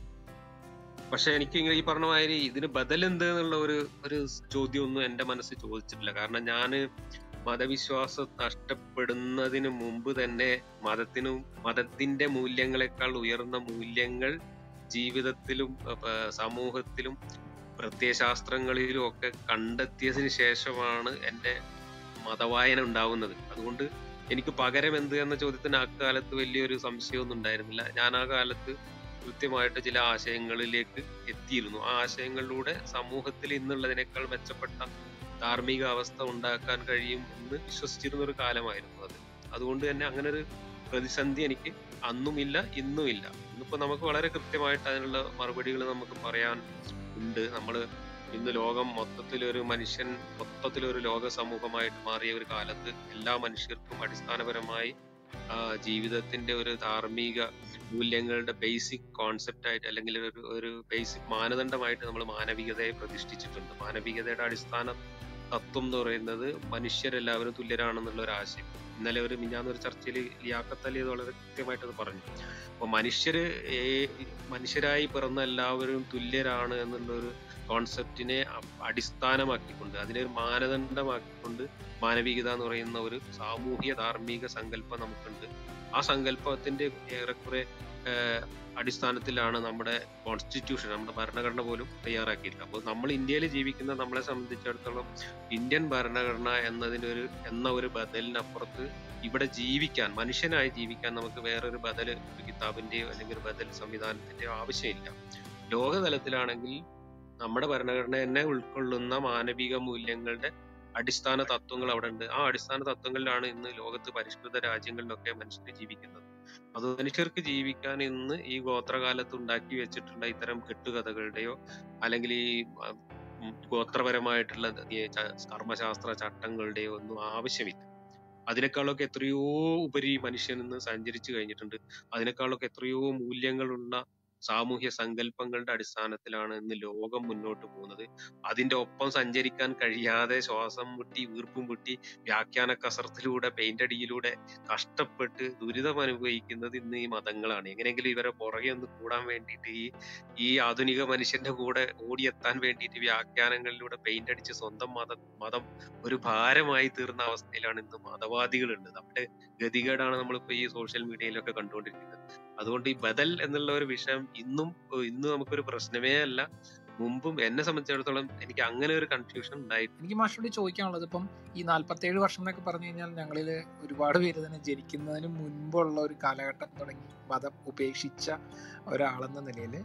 പക്ഷെ എനിക്ക് ഇങ്ങനെ ഈ പറഞ്ഞ മാതിരി ഇതിന് ബദൽ എന്ത് എന്നുള്ള ഒരു ഒരു ചോദ്യമൊന്നും എന്റെ മനസ്സ് ചോദിച്ചിട്ടില്ല കാരണം ഞാന് മതവിശ്വാസം നഷ്ടപ്പെടുന്നതിന് മുമ്പ് തന്നെ മതത്തിനും മതത്തിന്റെ മൂല്യങ്ങളെക്കാൾ ഉയർന്ന മൂല്യങ്ങൾ ജീവിതത്തിലും അഹ് സമൂഹത്തിലും പ്രത്യയശാസ്ത്രങ്ങളിലും ഒക്കെ കണ്ടെത്തിയതിന് ശേഷമാണ് എന്റെ മതവായന ഉണ്ടാവുന്നത് അതുകൊണ്ട് എനിക്ക് പകരം എന്ത് എന്ന ചോദ്യത്തിന് അക്കാലത്ത് വലിയൊരു സംശയമൊന്നും ഉണ്ടായിരുന്നില്ല ഞാൻ ആ കാലത്ത് കൃത്യമായിട്ട് ചില ആശയങ്ങളിലേക്ക് എത്തിയിരുന്നു ആ ആശയങ്ങളിലൂടെ സമൂഹത്തിൽ ഇന്നുള്ളതിനേക്കാൾ മെച്ചപ്പെട്ട ധാർമ്മിക അവസ്ഥ ഉണ്ടാക്കാൻ കഴിയും എന്ന് വിശ്വസിച്ചിരുന്ന ഒരു കാലമായിരുന്നു അത് അതുകൊണ്ട് തന്നെ അങ്ങനെ ഒരു പ്രതിസന്ധി എനിക്ക് അന്നുമില്ല ഇന്നുമില്ല ഇന്നിപ്പോ നമുക്ക് വളരെ കൃത്യമായിട്ട് അതിനുള്ള മറുപടികൾ നമുക്ക് പറയാൻ ഉണ്ട് നമ്മൾ ഇന്ന് ലോകം മൊത്തത്തിൽ ഒരു മനുഷ്യൻ മൊത്തത്തിൽ ഒരു ലോക സമൂഹമായിട്ട് മാറിയ ഒരു കാലത്ത് എല്ലാ മനുഷ്യർക്കും അടിസ്ഥാനപരമായി ആ, ജീവിതത്തിന്റെ ഒരു ധാർമ്മിക മൂല്യങ്ങളുടെ ബേസിക് കോൺസെപ്റ്റ് ആയിട്ട് അല്ലെങ്കിൽ ഒരു ഒരു ബേസിക് മാനദണ്ഡമായിട്ട് നമ്മൾ മാനവികതയെ പ്രതിഷ്ഠിച്ചിട്ടുണ്ട് മാനവികതയുടെ അടിസ്ഥാന തത്വം എന്ന് പറയുന്നത് മനുഷ്യരെല്ലാവരും തുല്യരാണെന്നുള്ള ഒരു ആശയം ഇന്നലെ ഒരു മിഞ്ഞാന്നൊരു ചർച്ചയിൽ ലിയാഖത്ത് അലി അത് വളരെ കൃത്യമായിട്ട് അത് പറഞ്ഞു അപ്പൊ മനുഷ്യര് ഏ- മനുഷ്യരായി പിറന്ന എല്ലാവരും തുല്യരാണ് എന്നുള്ള ഒരു കോൺസെപ്റ്റിനെ അ- അടിസ്ഥാനമാക്കിക്കൊണ്ട് അതിനെ ഒരു മാനദണ്ഡമാക്കിക്കൊണ്ട് മാനവികത എന്ന് പറയുന്ന ഒരു സാമൂഹിക ധാർമ്മിക സങ്കല്പം നമുക്കുണ്ട് ആ സങ്കല്പത്തിന്റെ ഏറെക്കുറെ ഏഹ്, അടിസ്ഥാനത്തിലാണ് നമ്മുടെ കോൺസ്റ്റിറ്റ്യൂഷൻ നമ്മുടെ ഭരണഘടന പോലും തയ്യാറാക്കിയിട്ടുള്ളത് അപ്പോൾ നമ്മൾ ഇന്ത്യയിൽ ജീവിക്കുന്ന നമ്മളെ സംബന്ധിച്ചിടത്തോളം ഇന്ത്യൻ ഭരണഘടന എന്നതിന്റെ ഒരു എന്ന ഒരു ബദലിനപ്പുറത്ത് ഇവിടെ ജീവിക്കാൻ മനുഷ്യനായി ജീവിക്കാൻ നമുക്ക് വേറൊരു ബദൽ ഒരു കിതാബിന്റെയോ അല്ലെങ്കിൽ ഒരു ബദൽ സംവിധാനത്തിന്റെയോ ആവശ്യമില്ല ലോകതലത്തിലാണെങ്കിൽ നമ്മുടെ ഭരണഘടന തന്നെ ഉൾക്കൊള്ളുന്ന മാനവിക മൂല്യങ്ങളുടെ അടിസ്ഥാന തത്വങ്ങൾ അവിടെ ഉണ്ട് ആ അടിസ്ഥാന തത്വങ്ങളിലാണ് ഇന്ന് ലോകത്ത് പരിഷ്കൃത രാജ്യങ്ങളിലൊക്കെ മനുഷ്യർ ജീവിക്കുന്നത് അത് മനുഷ്യർക്ക് ജീവിക്കാൻ ഇന്ന് ഈ ഗോത്രകാലത്ത് ഉണ്ടാക്കി വെച്ചിട്ടുള്ള ഇത്തരം കെട്ടുകഥകളുടെയോ അല്ലെങ്കിൽ ഈ ആ, ഉം, ഗോത്രപരമായിട്ടുള്ള ഈ ച- കർമ്മശാസ്ത്ര ചട്ടങ്ങളുടെയോ ഒന്നും ആവശ്യമില്ല അതിനേക്കാളൊക്കെ എത്രയോ ഉപരി മനുഷ്യൻ ഇന്ന് സഞ്ചരിച്ചു കഴിഞ്ഞിട്ടുണ്ട് അതിനേക്കാളൊക്കെ എത്രയോ മൂല്യങ്ങളുള്ള സാമൂഹ്യ സങ്കല്പങ്ങളുടെ അടിസ്ഥാനത്തിലാണ് ഇന്ന് ലോകം മുന്നോട്ട് പോകുന്നത് അതിന്റെ ഒപ്പം സഞ്ചരിക്കാൻ കഴിയാതെ ശ്വാസം മുട്ടി വീർപ്പും മുട്ടി വ്യാഖ്യാന കസർത്തിലൂടെ പെയിന്റ് അടിയിലൂടെ കഷ്ടപ്പെട്ട് ദുരിതം അനുഭവിക്കുന്നത് ഇന്ന് ഈ മതങ്ങളാണ് എങ്ങനെയെങ്കിലും ഇവരെ പുറകെ ഒന്ന് കൂടാൻ വേണ്ടിയിട്ട് ഈ ഈ ആധുനിക മനുഷ്യന്റെ കൂടെ ഓടിയെത്താൻ വേണ്ടിയിട്ട് വ്യാഖ്യാനങ്ങളിലൂടെ പെയിന്റ് അടിച്ച് സ്വന്തം മത മതം ഒരു ഭാരമായി തീർന്ന അവസ്ഥയിലാണ് ഇന്ന് മതവാദികളുള്ളത് നമ്മുടെ ഗതികേടാണ് നമ്മളിപ്പോ ഈ സോഷ്യൽ മീഡിയയിലൊക്കെ കണ്ടുകൊണ്ടിരിക്കുന്നത് അതുകൊണ്ട് ഈ ബദൽ എന്നുള്ള ഒരു വിഷയം ഇന്നും ഏഹ് ഇന്ന് നമുക്കൊരു പ്രശ്നമേ അല്ല മുമ്പും എന്നെ സംബന്ധിച്ചിടത്തോളം എനിക്ക് അങ്ങനെ ഒരു കൺഫ്യൂഷൻ ഉണ്ടായി എനിക്ക് മാഷിനോട് ചോദിക്കാനുള്ളത് ഇപ്പം ഈ നാല്പത്തേഴ് വർഷം എന്നൊക്കെ പറഞ്ഞു കഴിഞ്ഞാൽ ഞങ്ങളിൽ ഒരുപാട് പേര് തന്നെ ജനിക്കുന്നതിന് മുൻപുള്ള ഒരു കാലഘട്ടം തുടങ്ങി മതം ഉപേക്ഷിച്ച ഒരാളെന്ന നിലയിൽ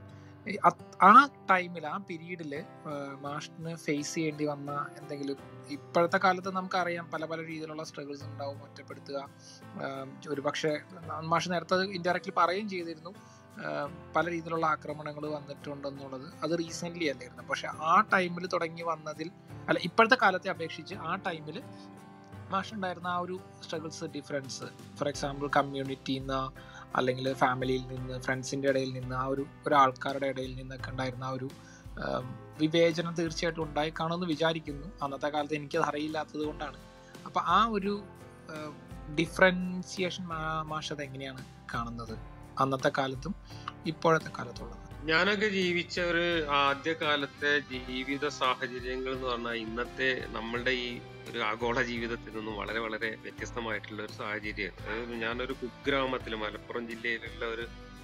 ആ ടൈമിൽ ആ പീരീഡിൽ മാഷിന് ഫേസ് ചെയ്യേണ്ടി വന്ന എന്തെങ്കിലും ഇപ്പോഴത്തെ കാലത്ത് നമുക്കറിയാം പല പല രീതിയിലുള്ള സ്ട്രഗിൾസ് ഉണ്ടാവും ഒറ്റപ്പെടുത്തുക ഒരു പക്ഷേ മാഷ് നേരത്തെ ഇൻഡയറക്റ്റ്ലി പറയുകയും ചെയ്തിരുന്നു ആഹ് പല രീതിയിലുള്ള ആക്രമണങ്ങൾ വന്നിട്ടുണ്ടെന്നുള്ളത് അത് റീസെൻ്റ്ലി അല്ലായിരുന്നു പക്ഷെ ആ ടൈമിൽ തുടങ്ങി വന്നതിൽ അല്ല ഇപ്പോഴത്തെ കാലത്തെ അപേക്ഷിച്ച് ആ ടൈമിൽ മാഷുണ്ടായിരുന്ന ആ ഒരു സ്ട്രഗിൾസ് ഡിഫറൻസ് ഫോർ എക്സാമ്പിൾ കമ്മ്യൂണിറ്റിയിൽ നിന്ന് അല്ലെങ്കിൽ ഫാമിലിയിൽ നിന്ന് ഫ്രണ്ട്സിൻ്റെ ഇടയിൽ നിന്ന് ആ ഒരു ഒരാൾക്കാരുടെ ഇടയിൽ നിന്നൊക്കെ ഉണ്ടായിരുന്ന ആ ഒരു ആം, വിവേചനം തീർച്ചയായിട്ടും ഉണ്ടായി കാണുമെന്ന് വിചാരിക്കുന്നു അന്നത്തെ കാലത്ത് എനിക്കത് അറിയില്ലാത്തത് കൊണ്ടാണ് അപ്പം ആ ഒരു ഡിഫറൻസിയേഷൻ മാഷത് എങ്ങനെയാണ് കാണുന്നത് അന്നത്തെ കാലത്തും ഇപ്പോഴത്തെ കാലത്തുള്ളത് ഞാനൊക്കെ ജീവിച്ച ഒരു ആദ്യ കാലത്തെ ജീവിത സാഹചര്യങ്ങൾ എന്ന് പറഞ്ഞാൽ ഇന്നത്തെ നമ്മളുടെ ഈ ഒരു ആഗോള ജീവിതത്തിൽ നിന്നും വളരെ വളരെ വ്യത്യസ്തമായിട്ടുള്ള ഒരു സാഹചര്യമാണ് അതായത് ഞാനൊരു കുഗ്രാമത്തിൽ മലപ്പുറം ജില്ലയിലുള്ള ഒരു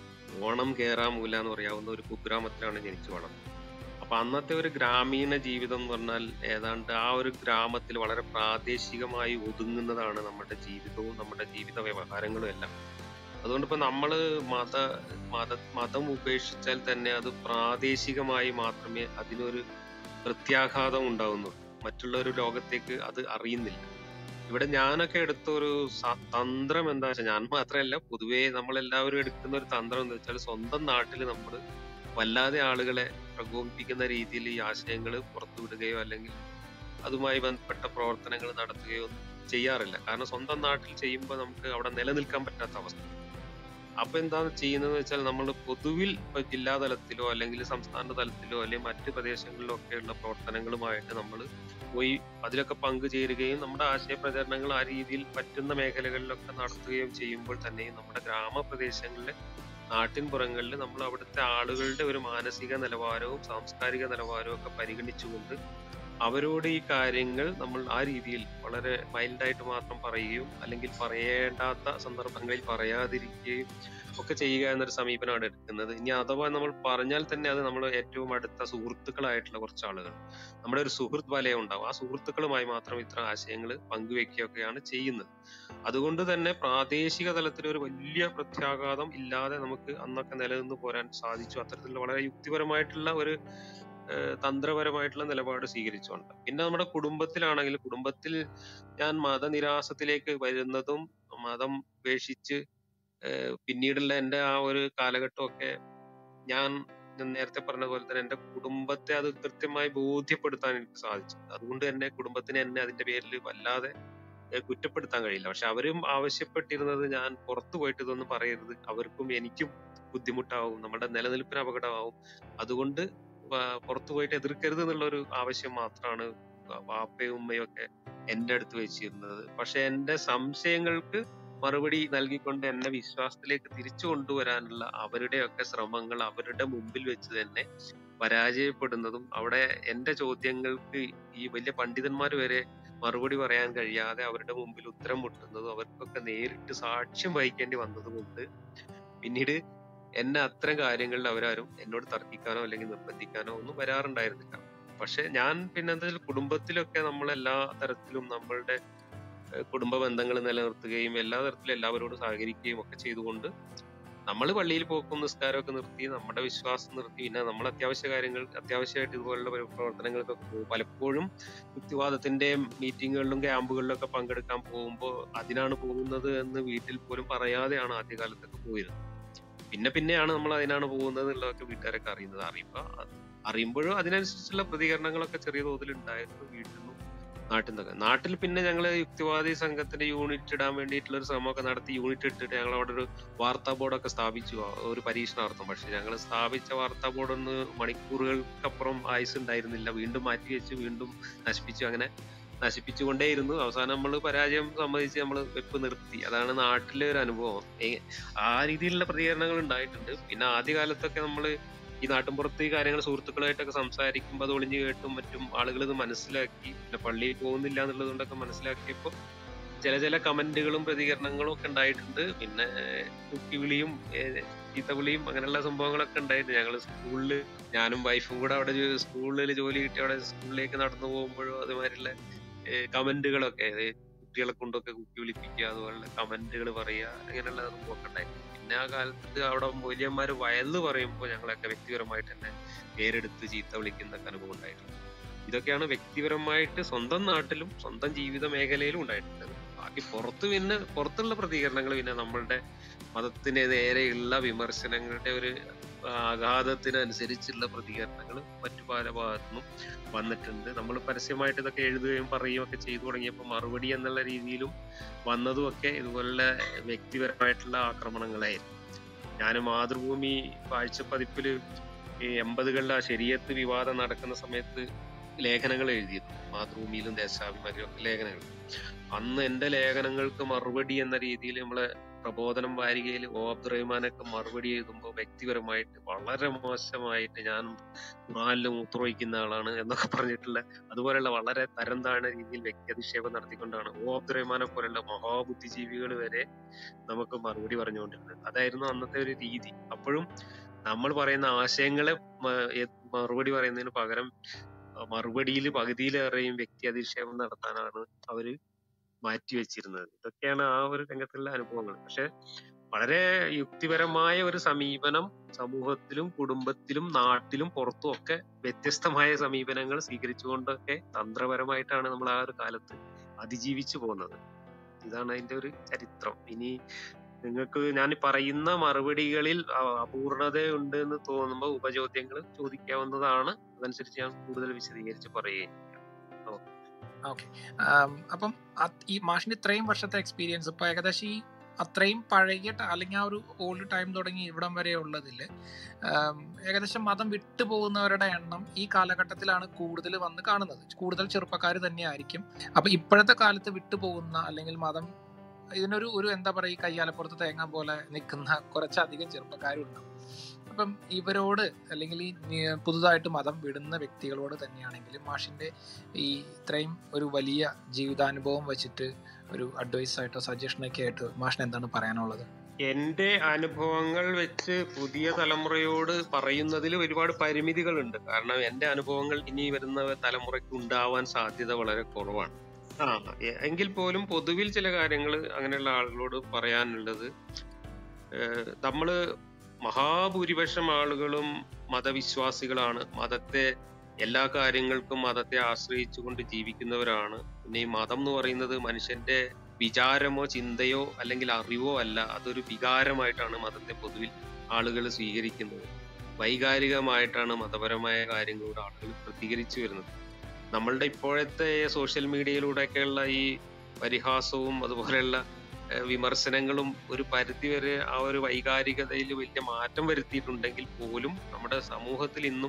ഓണം കേറാമൂല എന്ന് പറയാവുന്ന ഒരു കുഗ്രാമത്തിലാണ് ജനിച്ചു വളർന്നത് അപ്പൊ അന്നത്തെ ഒരു ഗ്രാമീണ ജീവിതം എന്ന് പറഞ്ഞാൽ ഏതാണ്ട് ആ ഒരു ഗ്രാമത്തിൽ വളരെ പ്രാദേശികമായി ഒതുങ്ങുന്നതാണ് നമ്മുടെ ജീവിതവും നമ്മുടെ ജീവിത വ്യവഹാരങ്ങളും എല്ലാം അതുകൊണ്ട് ഇപ്പൊ നമ്മള് മത മത മതം ഉപേക്ഷിച്ചാൽ തന്നെ അത് പ്രാദേശികമായി മാത്രമേ അതിനൊരു പ്രത്യാഘാതം ഉണ്ടാവുന്നുള്ളൂ മറ്റുള്ള ഒരു ലോകത്തേക്ക് അത് അറിയുന്നില്ല ഇവിടെ ഞാനൊക്കെ എടുത്ത ഒരു സ- തന്ത്രം എന്താ വെച്ചാൽ ഞാൻ മാത്രമല്ല പൊതുവേ നമ്മളെല്ലാവരും എടുക്കുന്ന ഒരു തന്ത്രം എന്താ വെച്ചാൽ സ്വന്തം നാട്ടിൽ നമ്മൾ വല്ലാതെ ആളുകളെ പ്രകോപിപ്പിക്കുന്ന രീതിയിൽ ഈ ആശയങ്ങൾ പുറത്തുവിടുകയോ അല്ലെങ്കിൽ അതുമായി ബന്ധപ്പെട്ട പ്രവർത്തനങ്ങൾ നടത്തുകയോ ഒന്നും ചെയ്യാറില്ല കാരണം സ്വന്തം നാട്ടിൽ ചെയ്യുമ്പോൾ നമുക്ക് അവിടെ നിലനിൽക്കാൻ പറ്റാത്ത അവസ്ഥ അപ്പൊ എന്താണ് ചെയ്യുന്നത് വെച്ചാൽ നമ്മൾ പൊതുവിൽ ഇപ്പൊ ജില്ലാ തലത്തിലോ അല്ലെങ്കിൽ സംസ്ഥാന തലത്തിലോ അല്ലെങ്കിൽ മറ്റ് പ്രദേശങ്ങളിലോ ഒക്കെയുള്ള പ്രവർത്തനങ്ങളുമായിട്ട് നമ്മൾ പോയി അതിലൊക്കെ പങ്കുചേരുകയും നമ്മുടെ ആശയ പ്രചരണങ്ങൾ ആ രീതിയിൽ പറ്റുന്ന മേഖലകളിലൊക്കെ നടത്തുകയും ചെയ്യുമ്പോൾ തന്നെ നമ്മുടെ ഗ്രാമപ്രദേശങ്ങളിലെ നാട്ടിൻപുറങ്ങളിൽ നമ്മൾ അവിടുത്തെ ആളുകളുടെ ഒരു മാനസിക നിലവാരവും സാംസ്കാരിക നിലവാരവും ഒക്കെ പരിഗണിച്ചുകൊണ്ട് അവരോട് ഈ കാര്യങ്ങൾ നമ്മൾ ആ രീതിയിൽ വളരെ മൈൽഡായിട്ട് മാത്രം പറയുകയും അല്ലെങ്കിൽ പറയേണ്ടാത്ത സന്ദർഭങ്ങളിൽ പറയാതിരിക്കുകയും ഒക്കെ ചെയ്യുക എന്നൊരു സമീപനമാണ് എടുക്കുന്നത് ഇനി അഥവാ നമ്മൾ പറഞ്ഞാൽ തന്നെ അത് നമ്മൾ ഏറ്റവും അടുത്ത സുഹൃത്തുക്കളായിട്ടുള്ള കുറച്ച് ആളുകൾ നമ്മുടെ ഒരു സുഹൃത്ത് വലയം ഉണ്ടാവും ആ സുഹൃത്തുക്കളുമായി മാത്രം ഇത്തരം ആശയങ്ങൾ പങ്കുവെക്കുകയൊക്കെയാണ് ചെയ്യുന്നത് അതുകൊണ്ട് തന്നെ പ്രാദേശിക തലത്തിൽ ഒരു വലിയ പ്രത്യാഘാതം ഇല്ലാതെ നമുക്ക് അന്നൊക്കെ നിലനിന്ന് പോരാൻ സാധിച്ചു അത്തരത്തിലുള്ള വളരെ യുക്തിപരമായിട്ടുള്ള ഒരു ഏഹ് തന്ത്രപരമായിട്ടുള്ള നിലപാട് സ്വീകരിച്ചുകൊണ്ട് പിന്നെ നമ്മുടെ കുടുംബത്തിലാണെങ്കിൽ കുടുംബത്തിൽ ഞാൻ മതനിരാസത്തിലേക്ക് വരുന്നതും മതം ഉപേക്ഷിച്ച് ഏഹ് പിന്നീടുള്ള എൻ്റെ ആ ഒരു കാലഘട്ടമൊക്കെ ഞാൻ ഞാൻ നേരത്തെ പറഞ്ഞ പോലെ തന്നെ എൻ്റെ കുടുംബത്തെ അത് കൃത്യമായി ബോധ്യപ്പെടുത്താൻ എനിക്ക് സാധിച്ചു അതുകൊണ്ട് തന്നെ കുടുംബത്തിന് എന്നെ അതിന്റെ പേരിൽ വല്ലാതെ ഏഹ് കുറ്റപ്പെടുത്താൻ കഴിയില്ല പക്ഷെ അവരും ആവശ്യപ്പെട്ടിരുന്നത് ഞാൻ പുറത്തു പോയിട്ട് ഇതൊന്നും പറയരുത് അവർക്കും എനിക്കും ബുദ്ധിമുട്ടാവും നമ്മുടെ നിലനിൽപ്പിന് അപകടമാവും അതുകൊണ്ട് വ- പുറത്തു പോയിട്ട് എതിർക്കരുത് എന്നുള്ള ഒരു ആവശ്യം മാത്രമാണ് വാപ്പയും ഉമ്മയും ഒക്കെ എന്റെ അടുത്ത് വെച്ചിരുന്നത് പക്ഷെ എന്റെ സംശയങ്ങൾക്ക് മറുപടി നൽകിക്കൊണ്ട് എന്നെ വിശ്വാസത്തിലേക്ക് തിരിച്ചു കൊണ്ടുവരാനുള്ള അവരുടെയൊക്കെ ശ്രമങ്ങൾ അവരുടെ മുമ്പിൽ വെച്ച് തന്നെ പരാജയപ്പെടുന്നതും അവിടെ എന്റെ ചോദ്യങ്ങൾക്ക് ഈ വലിയ പണ്ഡിതന്മാർ വരെ മറുപടി പറയാൻ കഴിയാതെ അവരുടെ മുമ്പിൽ ഉത്തരം മുട്ടുന്നതും അവർക്കൊക്കെ നേരിട്ട് സാക്ഷ്യം വഹിക്കേണ്ടി വന്നതുകൊണ്ട് പിന്നീട് എന്നെ അത്തരം കാര്യങ്ങളിൽ അവരാരും എന്നോട് തർക്കിക്കാനോ അല്ലെങ്കിൽ നിർബന്ധിക്കാനോ ഒന്നും വരാറുണ്ടായിരുന്നില്ല പക്ഷെ ഞാൻ പിന്നെ എന്താ വെച്ചാൽ കുടുംബത്തിലൊക്കെ നമ്മൾ എല്ലാ തരത്തിലും നമ്മളുടെ ഏഹ് കുടുംബ ബന്ധങ്ങൾ നിലനിർത്തുകയും എല്ലാ തരത്തിലും എല്ലാവരോടും സഹകരിക്കുകയും ഒക്കെ ചെയ്തുകൊണ്ട് നമ്മൾ പള്ളിയിൽ പോക്കും നിസ്കാരമൊക്കെ നിർത്തി നമ്മുടെ വിശ്വാസം നിർത്തി പിന്നെ നമ്മൾ അത്യാവശ്യ കാര്യങ്ങൾ അത്യാവശ്യമായിട്ട് ഇതുപോലുള്ള പരി- പ്രവർത്തനങ്ങൾക്കൊക്കെ പോകും പലപ്പോഴും യുക്തിവാദത്തിന്റെ മീറ്റിങ്ങുകളിലും ക്യാമ്പുകളിലും ഒക്കെ പങ്കെടുക്കാൻ പോകുമ്പോൾ അതിനാണ് പോകുന്നത് എന്ന് വീട്ടിൽ പോലും പറയാതെയാണ് ആദ്യകാലത്തൊക്കെ പോയിരുന്നത് പിന്നെ പിന്നെയാണ് നമ്മൾ അതിനാണ് പോകുന്നത് എന്നുള്ളതൊക്കെ വീട്ടുകാരൊക്കെ അറിയുന്നത് അറിയുമ്പോ അത് അറിയുമ്പോഴും അതിനനുസരിച്ചുള്ള പ്രതികരണങ്ങളൊക്കെ ചെറിയ തോതിൽ ഉണ്ടായിരുന്നു വീട്ടിൽ നിന്നും നാട്ടിൽ നിന്നൊക്കെ നാട്ടിൽ പിന്നെ ഞങ്ങൾ യുക്തിവാദി സംഘത്തിന്റെ യൂണിറ്റ് ഇടാൻ വേണ്ടിയിട്ടുള്ള ഒരു ശ്രമമൊക്കെ നടത്തി യൂണിറ്റ് ഇട്ടിട്ട് ഞങ്ങൾ അവിടെ ഒരു വാർത്താ ബോർഡൊക്കെ സ്ഥാപിച്ചു ആ ഒരു പരീക്ഷണാർത്ഥം പക്ഷെ ഞങ്ങൾ സ്ഥാപിച്ച വാർത്താ ബോർഡ് ഒന്ന് മണിക്കൂറുകൾക്കപ്പുറം ആയുസ് ഉണ്ടായിരുന്നില്ല വീണ്ടും മാറ്റി വെച്ച് വീണ്ടും നശിപ്പിച്ചു അങ്ങനെ നശിപ്പിച്ചുകൊണ്ടേയിരുന്നു അവസാനം നമ്മൾ പരാജയം സമ്മതിച്ച് നമ്മൾ വെപ്പ് നിർത്തി അതാണ് നാട്ടിലെ ഒരു അനുഭവം ഏ- ആ രീതിയിലുള്ള പ്രതികരണങ്ങൾ ഉണ്ടായിട്ടുണ്ട് പിന്നെ ആദ്യകാലത്തൊക്കെ നമ്മൾ ഈ നാട്ടിൻപുറത്ത് ഈ കാര്യങ്ങൾ സുഹൃത്തുക്കളായിട്ടൊക്കെ സംസാരിക്കുമ്പോൾ അത് ഒളിഞ്ഞു കേട്ടും മറ്റും ആളുകൾ ഇത് മനസ്സിലാക്കി പിന്നെ പള്ളിയിൽ പോകുന്നില്ല എന്നുള്ളത് കൊണ്ടൊക്കെ മനസ്സിലാക്കിയപ്പോൾ ചില ചില കമന്റുകളും പ്രതികരണങ്ങളും ഒക്കെ ഉണ്ടായിട്ടുണ്ട് പിന്നെ കുക്കിവിളിയും ചീത്തവിളിയും അങ്ങനെയുള്ള സംഭവങ്ങളൊക്കെ ഉണ്ടായിട്ടുണ്ട് ഞങ്ങൾ സ്കൂളിൽ ഞാനും വൈഫും കൂടെ അവിടെ സ്കൂളിൽ ജോലി കിട്ടി അവിടെ സ്കൂളിലേക്ക് നടന്നു പോകുമ്പോഴും അതുമാതിരിയുള്ള കമന്റുകളൊക്കെ കുട്ടികളെ കൊണ്ടൊക്കെ കുക്കി വിളിപ്പിക്കുക അതുപോലുള്ള കമന്റുകൾ പറയുക അങ്ങനെയുള്ള സംഭവമൊക്കെ ഉണ്ടായിരുന്നു പിന്നെ ആ കാലത്ത് അവിടെ മൂല്യന്മാര് വയല് പറയുമ്പോൾ ഞങ്ങളൊക്കെ വ്യക്തിപരമായിട്ട് തന്നെ പേരെടുത്ത് ചീത്ത വിളിക്കുന്നൊക്കെ അനുഭവം ഉണ്ടായിട്ടുണ്ട് ഇതൊക്കെയാണ് വ്യക്തിപരമായിട്ട് സ്വന്തം നാട്ടിലും സ്വന്തം ജീവിത മേഖലയിലും ഉണ്ടായിട്ടുള്ളത് ബാക്കി പുറത്ത് പിന്നെ പുറത്തുള്ള പ്രതികരണങ്ങൾ പിന്നെ നമ്മളുടെ മതത്തിന് നേരെയുള്ള വിമർശനങ്ങളുടെ ഒരു ആഘാതത്തിനനുസരിച്ചുള്ള പ്രതികരണങ്ങൾ മറ്റു പല ഭാഗത്തുനിന്നും വന്നിട്ടുണ്ട് നമ്മൾ പരസ്യമായിട്ട് ഇതൊക്കെ എഴുതുകയും പറയുകയും ഒക്കെ ചെയ്തു തുടങ്ങിയപ്പോൾ മറുപടി എന്നുള്ള രീതിയിലും വന്നതും ഒക്കെ ഇതുപോലുള്ള വ്യക്തിപരമായിട്ടുള്ള ആക്രമണങ്ങളായിരുന്നു ഞാൻ മാതൃഭൂമി കാഴ്ചപ്പതിപ്പിൽ ഈ എൺപതുകളിലെ ആ ശരീരത്ത് വിവാദം നടക്കുന്ന സമയത്ത് ലേഖനങ്ങൾ എഴുതിയിരുന്നു മാതൃഭൂമിയിലും ദേശാഭിമാനിലും ഒക്കെ ലേഖനങ്ങൾ അന്ന് എന്റെ ലേഖനങ്ങൾക്ക് മറുപടി എന്ന രീതിയിൽ നമ്മളെ പ്രബോധനം വാരികയിൽ ഓ അബ്ദുറഹ്മാനൊക്കെ മറുപടി എഴുതുമ്പോൾ വ്യക്തിപരമായിട്ട് വളരെ മോശമായിട്ട് ഞാൻ ഖുറാനിൽ മൂത്രമൊഴിക്കുന്ന ആളാണ് എന്നൊക്കെ പറഞ്ഞിട്ടുള്ള അതുപോലെയുള്ള വളരെ തരം താഴ്ന്ന രീതിയിൽ വ്യക്തി അധിക്ഷേപം നടത്തിക്കൊണ്ടാണ് ഓ അബ്ദുറഹ്മാനെ പോലുള്ള മഹാബുദ്ധിജീവികൾ വരെ നമുക്ക് മറുപടി പറഞ്ഞുകൊണ്ടിരുന്നത് അതായിരുന്നു അന്നത്തെ ഒരു രീതി അപ്പോഴും നമ്മൾ പറയുന്ന ആശയങ്ങളെ മ- എ- മറുപടി പറയുന്നതിന് പകരം മറുപടിയിൽ പകുതിയിലേറെയും വ്യക്തി അധിക്ഷേപം നടത്താനാണ് അവര് മാറ്റിവെച്ചിരുന്നത് ഇതൊക്കെയാണ് ആ ഒരു രംഗത്തുള്ള അനുഭവങ്ങൾ പക്ഷെ വളരെ യുക്തിപരമായ ഒരു സമീപനം സമൂഹത്തിലും കുടുംബത്തിലും നാട്ടിലും പുറത്തും ഒക്കെ വ്യത്യസ്തമായ സമീപനങ്ങൾ സ്വീകരിച്ചുകൊണ്ടൊക്കെ തന്ത്രപരമായിട്ടാണ് നമ്മൾ ആ ഒരു കാലത്ത് അതിജീവിച്ചു പോകുന്നത് ഇതാണ് അതിന്റെ ഒരു ചരിത്രം ഇനി നിങ്ങൾക്ക് ഞാൻ ഈ പറയുന്ന മറുപടികളിൽ അ- അപൂർണതയുണ്ട് എന്ന് തോന്നുമ്പോൾ ഉപചോദ്യങ്ങൾ ചോദിക്കാവുന്നതാണ് അതനുസരിച്ച് ഞാൻ കൂടുതൽ വിശദീകരിച്ച് പറയുകയും ചെയ്യാം. ഓക്കെ അപ്പം അത് ഈ മാഷിന്റെ ഇത്രയും വർഷത്തെ എക്സ്പീരിയൻസ് ഇപ്പൊ ഏകദേശം ഈ അത്രയും പഴകിയ ട- അല്ലെങ്കിൽ ആ ഒരു ഓൾഡ് ടൈം തുടങ്ങി ഇവിടം വരെ ഉള്ളതിൽ ഏകദേശം മതം വിട്ടുപോകുന്നവരുടെ എണ്ണം ഈ കാലഘട്ടത്തിലാണ് കൂടുതൽ വന്ന് കാണുന്നത് കൂടുതൽ ചെറുപ്പക്കാർ തന്നെയായിരിക്കും അപ്പൊ ഇപ്പോഴത്തെ കാലത്ത് വിട്ടുപോകുന്ന അല്ലെങ്കിൽ മതം ഇതിനൊരു ഒരു എന്താ പറയുക കയ്യാലപ്പുറത്ത് തേങ്ങ പോലെ നിൽക്കുന്ന കുറച്ചധികം ചെറുപ്പക്കാരുണ്ടാവും അപ്പം ഇവരോട് അല്ലെങ്കിൽ ഈ നി- പുതുതായിട്ട് മതം വിടുന്ന വ്യക്തികളോട് തന്നെയാണെങ്കിലും മാഷിന്റെ ഈ ഇത്രയും ഒരു വലിയ ജീവിതാനുഭവം വെച്ചിട്ട് ഒരു അഡ്വൈസ് ആയിട്ടോ സജഷനൊക്കെ ആയിട്ട് മാഷിന് എന്താണ് പറയാനുള്ളത് എന്റെ അനുഭവങ്ങൾ വെച്ച് പുതിയ തലമുറയോട് പറയുന്നതിൽ ഒരുപാട് പരിമിതികളുണ്ട് കാരണം എന്റെ അനുഭവങ്ങൾ ഇനി വരുന്ന തലമുറയ്ക്ക് ഉണ്ടാവാൻ സാധ്യത വളരെ കുറവാണ് ആ എ- എങ്കിൽ പോലും പൊതുവിൽ ചില കാര്യങ്ങൾ അങ്ങനെയുള്ള ആളുകളോട് പറയാനുള്ളത് ഏഹ് നമ്മള് മഹാഭൂരിപക്ഷം ആളുകളും മതവിശ്വാസികളാണ് മതത്തെ എല്ലാ കാര്യങ്ങൾക്കും മതത്തെ ആശ്രയിച്ചുകൊണ്ട് ജീവിക്കുന്നവരാണ് പിന്നെ ഈ മതം എന്ന് പറയുന്നത് മനുഷ്യന്റെ വിചാരമോ ചിന്തയോ അല്ലെങ്കിൽ അറിവോ അല്ല അതൊരു വികാരമായിട്ടാണ് മതത്തെ പൊതുവിൽ ആളുകൾ സ്വീകരിക്കുന്നത് വൈകാരികമായിട്ടാണ് മതപരമായ കാര്യങ്ങളോട് ആളുകൾ പ്രതികരിച്ചു വരുന്നത് നമ്മളുടെ ഇപ്പോഴത്തെ സോഷ്യൽ മീഡിയയിലൂടെയൊക്കെയുള്ള ഈ പരിഹാസവും അതുപോലെയുള്ള ഏഹ്, വിമർശനങ്ങളും ഒരു പരിധിവരെ ആ ഒരു വൈകാരികതയിൽ വലിയ മാറ്റം വരുത്തിയിട്ടുണ്ടെങ്കിൽ പോലും നമ്മുടെ സമൂഹത്തിൽ ഇന്നും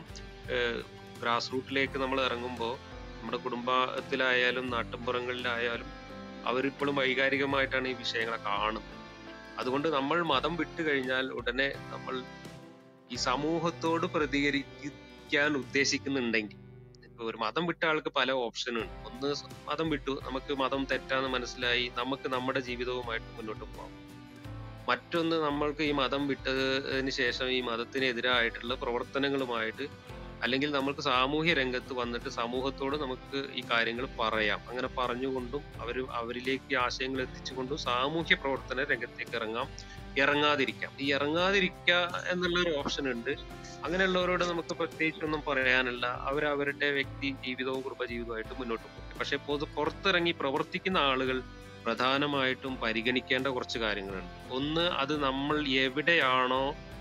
ഗ്രാസ് റൂട്ടിലേക്ക് നമ്മൾ ഇറങ്ങുമ്പോൾ നമ്മുടെ കുടുംബത്തിലായാലും നാട്ടിൻപുറങ്ങളിലായാലും അവരിപ്പോഴും വൈകാരികമായിട്ടാണ് ഈ വിഷയങ്ങളെ കാണുന്നത് അതുകൊണ്ട് നമ്മൾ മതം വിട്ടു കഴിഞ്ഞാൽ ഉടനെ നമ്മൾ ഈ സമൂഹത്തോട് പ്രതികരിക്കാൻ ഉദ്ദേശിക്കുന്നുണ്ടെങ്കിൽ ഇപ്പൊ ഒരു മതം വിട്ട ആൾക്ക് പല ഓപ്ഷനും ഉണ്ട് ഒന്ന് സ- മതം വിട്ടു നമുക്ക് മതം തെറ്റാന്ന് മനസ്സിലായി നമുക്ക് നമ്മുടെ ജീവിതവുമായിട്ട് മുന്നോട്ട് പോകാം മറ്റൊന്ന് നമ്മൾക്ക് ഈ മതം വിട്ടതിന് ശേഷം ഈ മതത്തിനെതിരായിട്ടുള്ള പ്രവർത്തനങ്ങളുമായിട്ട് അല്ലെങ്കിൽ നമുക്ക് സാമൂഹ്യ രംഗത്ത് വന്നിട്ട് സമൂഹത്തോട് നമുക്ക് ഈ കാര്യങ്ങൾ പറയാം അങ്ങനെ പറഞ്ഞുകൊണ്ടും അവർ അവരിലേക്ക് ഈ ആശയങ്ങൾ എത്തിച്ചുകൊണ്ടും സാമൂഹ്യ പ്രവർത്തന രംഗത്തേക്ക് ഇറങ്ങാം ഇറങ്ങാതിരിക്കാം ഈ ഇറങ്ങാതിരിക്കുക എന്നുള്ള ഒരു ഓപ്ഷൻ ഉണ്ട് അങ്ങനെയുള്ളവരോട് നമുക്ക് പ്രത്യേകിച്ചൊന്നും പറയാനില്ല അവർ അവരുടെ വ്യക്തി ജീവിതവും കുടുംബജീവിതവുമായിട്ട് മുന്നോട്ട് പോകും പക്ഷെ പൊതു പുറത്തിറങ്ങി പ്രവർത്തിക്കുന്ന ആളുകൾ പ്രധാനമായിട്ടും പരിഗണിക്കേണ്ട കുറച്ച് കാര്യങ്ങളുണ്ട് ഒന്ന് അത് നമ്മൾ എവിടെയാണോ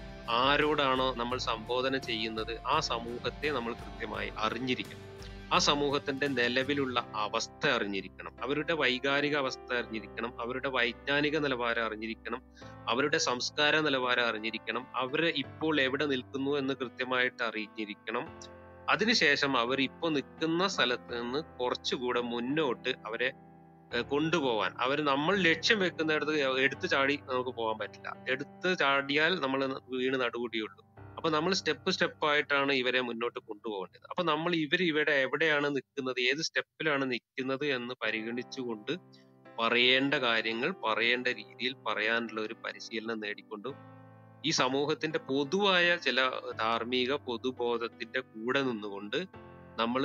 ആരോടാണോ നമ്മൾ സംബോധന ചെയ്യുന്നത് ആ സമൂഹത്തെ നമ്മൾ കൃത്യമായി അറിഞ്ഞിരിക്കണം ആ സമൂഹത്തിന്റെ നിലവിലുള്ള അവസ്ഥ അറിഞ്ഞിരിക്കണം അവരുടെ വൈകാരിക അവസ്ഥ അറിഞ്ഞിരിക്കണം അവരുടെ വൈജ്ഞാനിക നിലവാരം അറിഞ്ഞിരിക്കണം അവരുടെ സംസ്കാര നിലവാരം അറിഞ്ഞിരിക്കണം അവര് ഇപ്പോൾ എവിടെ നിൽക്കുന്നു എന്ന് കൃത്യമായിട്ട് അറിഞ്ഞിരിക്കണം അതിനുശേഷം അവർ ഇപ്പോൾ നിൽക്കുന്ന സ്ഥലത്ത് നിന്ന് കുറച്ചുകൂടെ മുന്നോട്ട് അവരെ ഏഹ് കൊണ്ടുപോവാൻ അവർ നമ്മൾ ലക്ഷ്യം വെക്കുന്നിടത്ത് എടുത്തു ചാടി നമുക്ക് പോകാൻ പറ്റില്ല എടുത്ത് ചാടിയാൽ നമ്മൾ വീണ് നടുകൂടിയുള്ളൂ അപ്പൊ നമ്മൾ സ്റ്റെപ്പ് സ്റ്റെപ്പ് ആയിട്ടാണ് ഇവരെ മുന്നോട്ട് കൊണ്ടുപോകേണ്ടത് അപ്പൊ നമ്മൾ ഇവർ ഇവിടെ എവിടെയാണ് നിൽക്കുന്നത് ഏത് സ്റ്റെപ്പിലാണ് നിൽക്കുന്നത് എന്ന് പരിഗണിച്ചുകൊണ്ട് പറയേണ്ട കാര്യങ്ങൾ പറയേണ്ട രീതിയിൽ പറയാനുള്ള ഒരു പരിശീലനം നേടിക്കൊണ്ട് ഈ സമൂഹത്തിന്റെ പൊതുവായ ചില ധാർമ്മിക പൊതുബോധത്തിന്റെ കൂടെ നിന്നുകൊണ്ട് നമ്മൾ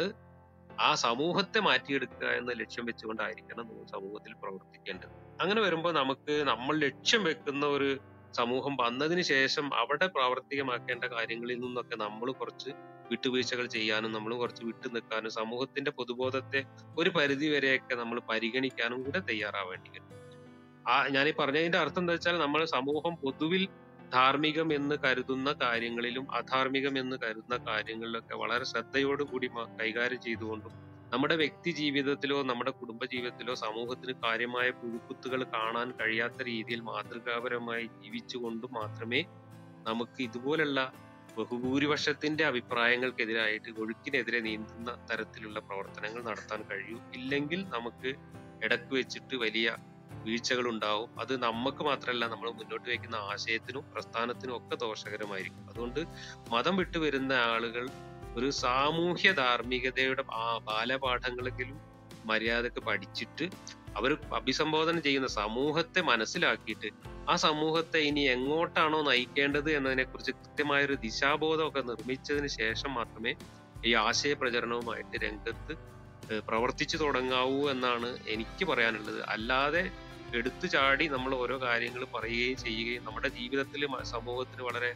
ആ സമൂഹത്തെ മാറ്റിയെടുക്കുക എന്ന ലക്ഷ്യം വെച്ചുകൊണ്ടായിരിക്കണം നമ്മൾ സമൂഹത്തിൽ പ്രവർത്തിക്കേണ്ടത് അങ്ങനെ വരുമ്പോൾ നമുക്ക് നമ്മൾ ലക്ഷ്യം വെക്കുന്ന ഒരു സമൂഹം വന്നതിന് ശേഷം അവിടെ പ്രാവർത്തികമാക്കേണ്ട കാര്യങ്ങളിൽ നിന്നൊക്കെ നമ്മൾ കുറച്ച് വിട്ടുവീഴ്ചകൾ ചെയ്യാനും നമ്മൾ കുറച്ച് വിട്ടു നിൽക്കാനും സമൂഹത്തിന്റെ പൊതുബോധത്തെ ഒരു പരിധി വരെയൊക്കെ നമ്മൾ പരിഗണിക്കാനും കൂടെ തയ്യാറാവേണ്ടി വരും ആ ഞാൻ ഈ പറഞ്ഞതിന്റെ അർത്ഥം എന്താ വെച്ചാൽ നമ്മൾ സമൂഹം പൊതുവിൽ ധാർമ്മികം എന്ന് കരുതുന്ന കാര്യങ്ങളിലും അധാർമികം എന്ന് കരുതുന്ന കാര്യങ്ങളിലൊക്കെ വളരെ ശ്രദ്ധയോടുകൂടി മ- കൈകാര്യം ചെയ്തുകൊണ്ടും നമ്മുടെ വ്യക്തി ജീവിതത്തിലോ നമ്മുടെ കുടുംബ ജീവിതത്തിലോ സമൂഹത്തിന് കാര്യമായ പുഴുക്കുത്തുകൾ കാണാൻ കഴിയാത്ത രീതിയിൽ മാതൃകാപരമായി ജീവിച്ചുകൊണ്ടും മാത്രമേ നമുക്ക് ഇതുപോലുള്ള ബഹുഭൂരിപക്ഷത്തിന്റെ അഭിപ്രായങ്ങൾക്കെതിരായിട്ട് ഒഴുക്കിനെതിരെ നീന്തുന്ന തരത്തിലുള്ള പ്രവർത്തനങ്ങൾ നടത്താൻ കഴിയൂ ഇല്ലെങ്കിൽ നമുക്ക് ഇടക്ക് വെച്ചിട്ട് വലിയ വീഴ്ചകൾ ഉണ്ടാവും അത് നമുക്ക് മാത്രമല്ല നമ്മൾ മുന്നോട്ട് വയ്ക്കുന്ന ആശയത്തിനും പ്രസ്ഥാനത്തിനും ഒക്കെ ദോഷകരമായിരിക്കും അതുകൊണ്ട് മതം വിട്ടു വരുന്ന ആളുകൾ ഒരു സാമൂഹ്യ ധാർമ്മികതയുടെ ആ ബാലപാഠങ്ങളെങ്കിലും മര്യാദക്ക് പഠിച്ചിട്ട് അവർ അഭിസംബോധന ചെയ്യുന്ന സമൂഹത്തെ മനസ്സിലാക്കിയിട്ട് ആ സമൂഹത്തെ ഇനി എങ്ങോട്ടാണോ നയിക്കേണ്ടത് എന്നതിനെ കുറിച്ച് കൃത്യമായ ഒരു ദിശാബോധമൊക്കെ നിർമ്മിച്ചതിന് ശേഷം മാത്രമേ ഈ ആശയ പ്രചരണവുമായിട്ട് രംഗത്ത് ഏഹ് പ്രവർത്തിച്ചു തുടങ്ങാവൂ എന്നാണ് എനിക്ക് പറയാനുള്ളത് അല്ലാതെ എടുത്തു ചാടി നമ്മൾ ഓരോ കാര്യങ്ങൾ പറയുകയും ചെയ്യുകയും നമ്മുടെ ജീവിതത്തിൽ സമൂഹത്തിന് വളരെ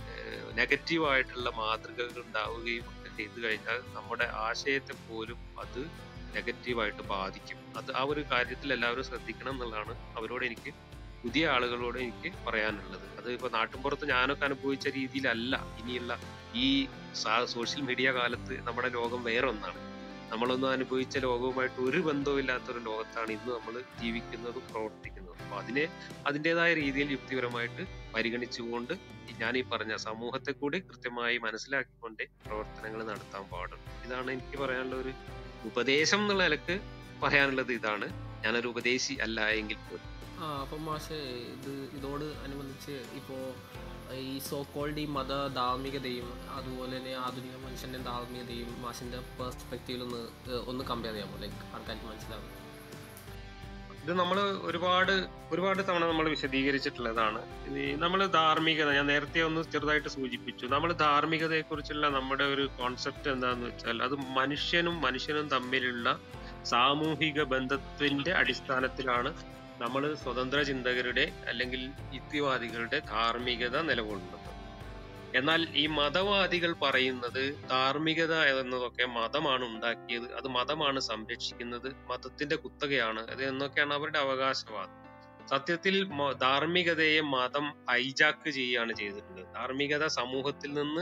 നെഗറ്റീവായിട്ടുള്ള മാതൃകകൾ ഉണ്ടാവുകയും ഒക്കെ ചെയ്തു കഴിഞ്ഞാൽ നമ്മുടെ ആശയത്തെ പോലും അത് നെഗറ്റീവായിട്ട് ബാധിക്കും അത് ആ ഒരു കാര്യത്തിൽ എല്ലാവരും ശ്രദ്ധിക്കണം എന്നുള്ളതാണ് അവരോട് എനിക്ക് പുതിയ ആളുകളോട് എനിക്ക് പറയാനുള്ളത് അത് ഇപ്പൊ നാട്ടിൻപുറത്ത് ഞാനൊക്കെ അനുഭവിച്ച രീതിയിലല്ല ഇനിയുള്ള ഈ സോഷ്യൽ മീഡിയ കാലത്ത് നമ്മുടെ ലോകം വേറെ ഒന്നാണ് നമ്മളൊന്നും അനുഭവിച്ച ലോകവുമായിട്ട് ഒരു ബന്ധവുമില്ലാത്ത ഒരു ലോകത്താണ് ഇന്ന് നമ്മൾ ജീവിക്കുന്നതും പ്രവർത്തിക്കുന്നതും അപ്പൊ അതിനെ അതിൻ്റെതായ രീതിയിൽ യുക്തിപരമായിട്ട് പരിഗണിച്ചുകൊണ്ട് ഞാൻ ഈ പറഞ്ഞ സമൂഹത്തെ കൂടി കൃത്യമായി മനസ്സിലാക്കിക്കൊണ്ട് പ്രവർത്തനങ്ങൾ നടത്താൻ പാടും ഇതാണ് എനിക്ക് പറയാനുള്ള ഒരു ഉപദേശം എന്നുള്ള നിലക്ക് പറയാനുള്ളത് ഇതാണ് ഞാനൊരു ഉപദേശി അല്ല എങ്കിൽ പോലും ആ അപ്പം മാഷെ ഇത് ഇതോട് അനുബന്ധിച്ച് ഇപ്പോൾ ഈ സോ കോൾഡ് ഈ മത ധാർമ്മികതയും അതുപോലെ തന്നെ ആധുനിക മനുഷ്യന്റെ ധാർമ്മികതയും മാഷിന്റെ പെർസ്പെക്റ്റീവിൽ ഒന്ന് ഏഹ് ഒന്ന് കമ്പയർ ചെയ്യാമോ ലൈക്ക് ആൾക്കാർക്ക് മനസ്സിലാവും ഇത് നമ്മൾ ഒരുപാട് ഒരുപാട് തവണ നമ്മൾ വിശദീകരിച്ചിട്ടുള്ളതാണ് നമ്മൾ ധാർമ്മികത ഞാൻ നേരത്തെ ഒന്ന് ചെറുതായിട്ട് സൂചിപ്പിച്ചു നമ്മൾ ധാർമ്മികതയെ കുറിച്ചുള്ള നമ്മുടെ ഒരു കോൺസെപ്റ്റ് എന്താന്ന് വെച്ചാൽ അത് മനുഷ്യനും മനുഷ്യനും തമ്മിലുള്ള സാമൂഹിക ബന്ധത്തിന്റെ അടിസ്ഥാനത്തിലാണ് നമ്മൾ സ്വതന്ത്ര ചിന്തകരുടെ അല്ലെങ്കിൽ യുക്തിവാദികളുടെ ധാർമ്മികത നിലകൊള്ളുന്നത് എന്നാൽ ഈ മതവാദികൾ പറയുന്നത് ധാർമ്മികത എന്നതൊക്കെ മതമാണ് ഉണ്ടാക്കിയത് അത് മതമാണ് സംരക്ഷിക്കുന്നത് മതത്തിന്റെ കുത്തകയാണ് അത് എന്നൊക്കെയാണ് അവരുടെ അവകാശവാദം സത്യത്തിൽ മ- ധാർമ്മികതയെ മതം ഹൈജാക്ക് ചെയ്യുകയാണ് ചെയ്തിട്ടുള്ളത് ധാർമ്മികത സമൂഹത്തിൽ നിന്ന്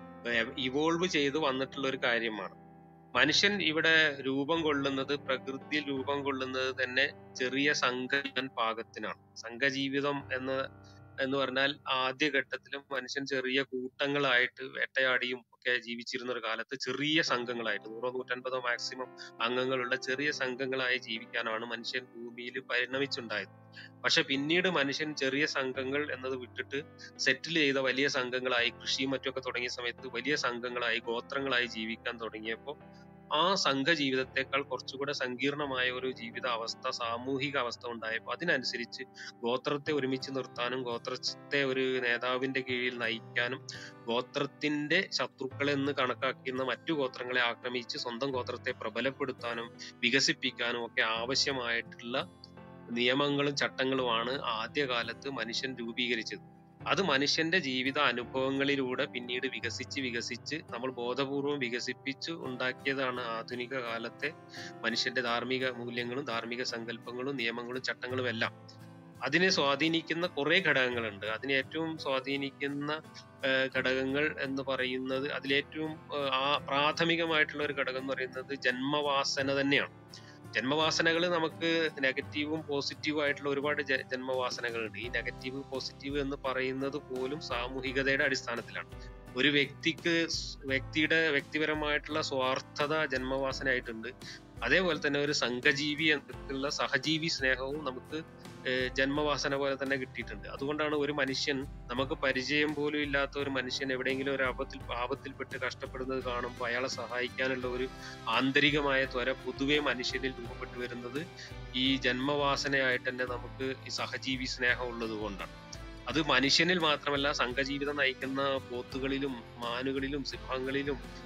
ഇവോൾവ് ചെയ്ത് വന്നിട്ടുള്ള ഒരു കാര്യമാണ് മനുഷ്യൻ ഇവിടെ രൂപം കൊള്ളുന്നത് പ്രകൃതിയിൽ രൂപം കൊള്ളുന്നത് തന്നെ ചെറിയ സംഘജൻ പാകത്തിനാണ് സംഘജീവിതം എന്ന് എന്ന് പറഞ്ഞാൽ ആദ്യഘട്ടത്തിലും മനുഷ്യൻ ചെറിയ കൂട്ടങ്ങളായിട്ട് വേട്ടയാടിയും ഒക്കെ ജീവിച്ചിരുന്ന ഒരു കാലത്ത് ചെറിയ സംഘങ്ങളായിട്ട് നൂറോ നൂറ്റൻപതോ മാക്സിമം അംഗങ്ങളുള്ള ചെറിയ സംഘങ്ങളായി ജീവിക്കാനാണ് മനുഷ്യൻ ഭൂമിയിൽ പരിണമിച്ചുണ്ടായത് പക്ഷെ പിന്നീട് മനുഷ്യൻ ചെറിയ സംഘങ്ങൾ എന്നത് വിട്ടിട്ട് സെറ്റിൽ ചെയ്ത വലിയ സംഘങ്ങളായി കൃഷിയും മറ്റുമൊക്കെ തുടങ്ങിയ സമയത്ത് വലിയ സംഘങ്ങളായി ഗോത്രങ്ങളായി ജീവിക്കാൻ തുടങ്ങിയപ്പോൾ ആ സംഘ ജീവിതത്തെക്കാൾ കുറച്ചുകൂടെ സങ്കീർണമായ ഒരു ജീവിത അവസ്ഥ സാമൂഹിക അവസ്ഥ ഉണ്ടായപ്പോൾ അതിനനുസരിച്ച് ഗോത്രത്തെ ഒരുമിച്ച് നിർത്താനും ഗോത്രത്തെ ഒരു നേതാവിന്റെ കീഴിൽ നയിക്കാനും ഗോത്രത്തിന്റെ ശത്രുക്കളെന്ന് കണക്കാക്കുന്ന മറ്റു ഗോത്രങ്ങളെ ആക്രമിച്ച് സ്വന്തം ഗോത്രത്തെ പ്രബലപ്പെടുത്താനും വികസിപ്പിക്കാനും ഒക്കെ ആവശ്യമായിട്ടുള്ള നിയമങ്ങളും ചട്ടങ്ങളുമാണ് ആദ്യകാലത്ത് മനുഷ്യൻ രൂപീകരിച്ചത് അത് മനുഷ്യന്റെ ജീവിത അനുഭവങ്ങളിലൂടെ പിന്നീട് വികസിച്ച് വികസിച്ച് നമ്മൾ ബോധപൂർവം വികസിപ്പിച്ച് ഉണ്ടാക്കിയതാണ് ആധുനിക കാലത്തെ മനുഷ്യന്റെ ധാർമ്മിക മൂല്യങ്ങളും ധാർമ്മിക സങ്കല്പങ്ങളും നിയമങ്ങളും ചട്ടങ്ങളും എല്ലാം അതിനെ സ്വാധീനിക്കുന്ന കുറെ ഘടകങ്ങളുണ്ട് അതിനെ ഏറ്റവും സ്വാധീനിക്കുന്ന ഏഹ്, ഘടകങ്ങൾ എന്ന് പറയുന്നത് അതിലേറ്റവും ഏഹ്, ആ പ്രാഥമികമായിട്ടുള്ള ഒരു ഘടകം എന്ന് പറയുന്നത് ജന്മവാസന തന്നെയാണ് ജന്മവാസനകൾ നമുക്ക് നെഗറ്റീവും പോസിറ്റീവും ആയിട്ടുള്ള ഒരുപാട് ജ- ജന്മവാസനകളുണ്ട് ഈ നെഗറ്റീവ് പോസിറ്റീവ് എന്ന് പറയുന്നത് പോലും സാമൂഹികതയുടെ അടിസ്ഥാനത്തിലാണ് ഒരു വ്യക്തിക്ക് സ് വ്യക്തിയുടെ വ്യക്തിപരമായിട്ടുള്ള സ്വാർത്ഥത ജന്മവാസനയായിട്ടുണ്ട് അതേപോലെ തന്നെ ഒരു സംഘജീവി എന്നുള്ള സഹജീവി സ്നേഹവും നമുക്ക് ഏഹ് ജന്മവാസന പോലെ തന്നെ കിട്ടിയിട്ടുണ്ട് അതുകൊണ്ടാണ് ഒരു മനുഷ്യൻ നമുക്ക് പരിചയം പോലും ഇല്ലാത്ത ഒരു മനുഷ്യൻ എവിടെയെങ്കിലും ഒരു ആപത്തിൽ ആപത്തിൽപ്പെട്ട് കഷ്ടപ്പെടുന്നത് കാണുമ്പോൾ അയാളെ സഹായിക്കാനുള്ള ഒരു ആന്തരികമായ ത്വര പൊതുവെ മനുഷ്യനിൽ രൂപപ്പെട്ടു വരുന്നത് ഈ ജന്മവാസനയായിട്ട് തന്നെ നമുക്ക് ഈ സഹജീവി സ്നേഹം ഉള്ളത് കൊണ്ടാണ് അത് മനുഷ്യനിൽ മാത്രമല്ല സംഘജീവിതം നയിക്കുന്ന പോത്തുകളിലും മാനുകളിലും സിംഹങ്ങളിലും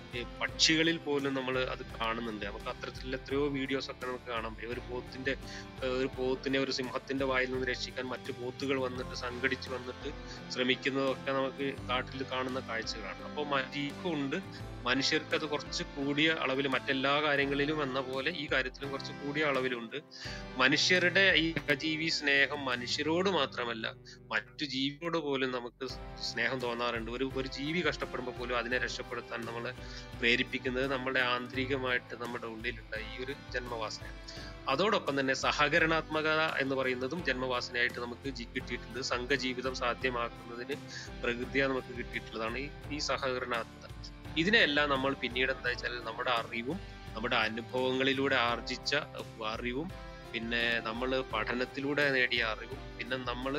ഈ പക്ഷികളിൽ പോലും നമ്മൾ അത് കാണുന്നുണ്ട് നമുക്ക് അത്തരത്തിലുള്ള എത്രയോ വീഡിയോസ് ഒക്കെ നമുക്ക് കാണാൻ പറ്റും ഒരു പോത്തിന്റെ ഏഹ് ഒരു പോത്തിനെ ഒരു സിംഹത്തിന്റെ വായിൽ നിന്ന് രക്ഷിക്കാൻ മറ്റു പോത്തുകൾ വന്നിട്ട് സംഘടിച്ച് വന്നിട്ട് ശ്രമിക്കുന്നതൊക്കെ നമുക്ക് കാട്ടിൽ കാണുന്ന കാഴ്ചകളാണ് അപ്പോൾ മരീക്കുണ്ട് മനുഷ്യർക്ക് അത് കുറച്ച് കൂടിയ അളവിൽ മറ്റെല്ലാ കാര്യങ്ങളിലും എന്ന പോലെ ഈ കാര്യത്തിലും കുറച്ച് കൂടിയ അളവിലുണ്ട് മനുഷ്യരുടെ ഈ സഹജീവി സ്നേഹം മനുഷ്യരോട് മാത്രമല്ല മറ്റു ജീവിയോട് പോലും നമുക്ക് സ്നേഹം തോന്നാറുണ്ട് ഒരു ഒരു ജീവി കഷ്ടപ്പെടുമ്പോൾ പോലും അതിനെ രക്ഷപ്പെടുത്താൻ നമ്മളെ പ്രേരിപ്പിക്കുന്നത് നമ്മുടെ ആന്തരികമായിട്ട് നമ്മുടെ ഉള്ളിലുള്ള ഈ ഒരു ജന്മവാസനയാണ് അതോടൊപ്പം തന്നെ സഹകരണാത്മകത എന്ന് പറയുന്നതും ജന്മവാസനയായിട്ട് നമുക്ക് ജി- കിട്ടിയിട്ടുണ്ട് സംഘജീവിതം സാധ്യമാക്കുന്നതിന് പ്രകൃതിയ നമുക്ക് കിട്ടിയിട്ടുള്ളതാണ് ഈ ഈ സഹകരണാത്മകത ഇതിനെല്ലാം നമ്മൾ പിന്നീട് എന്താ വെച്ചാൽ നമ്മുടെ അറിവും നമ്മുടെ അനുഭവങ്ങളിലൂടെ ആർജിച്ച അറിവും പിന്നെ നമ്മൾ പഠനത്തിലൂടെ നേടിയ അറിവും പിന്നെ നമ്മൾ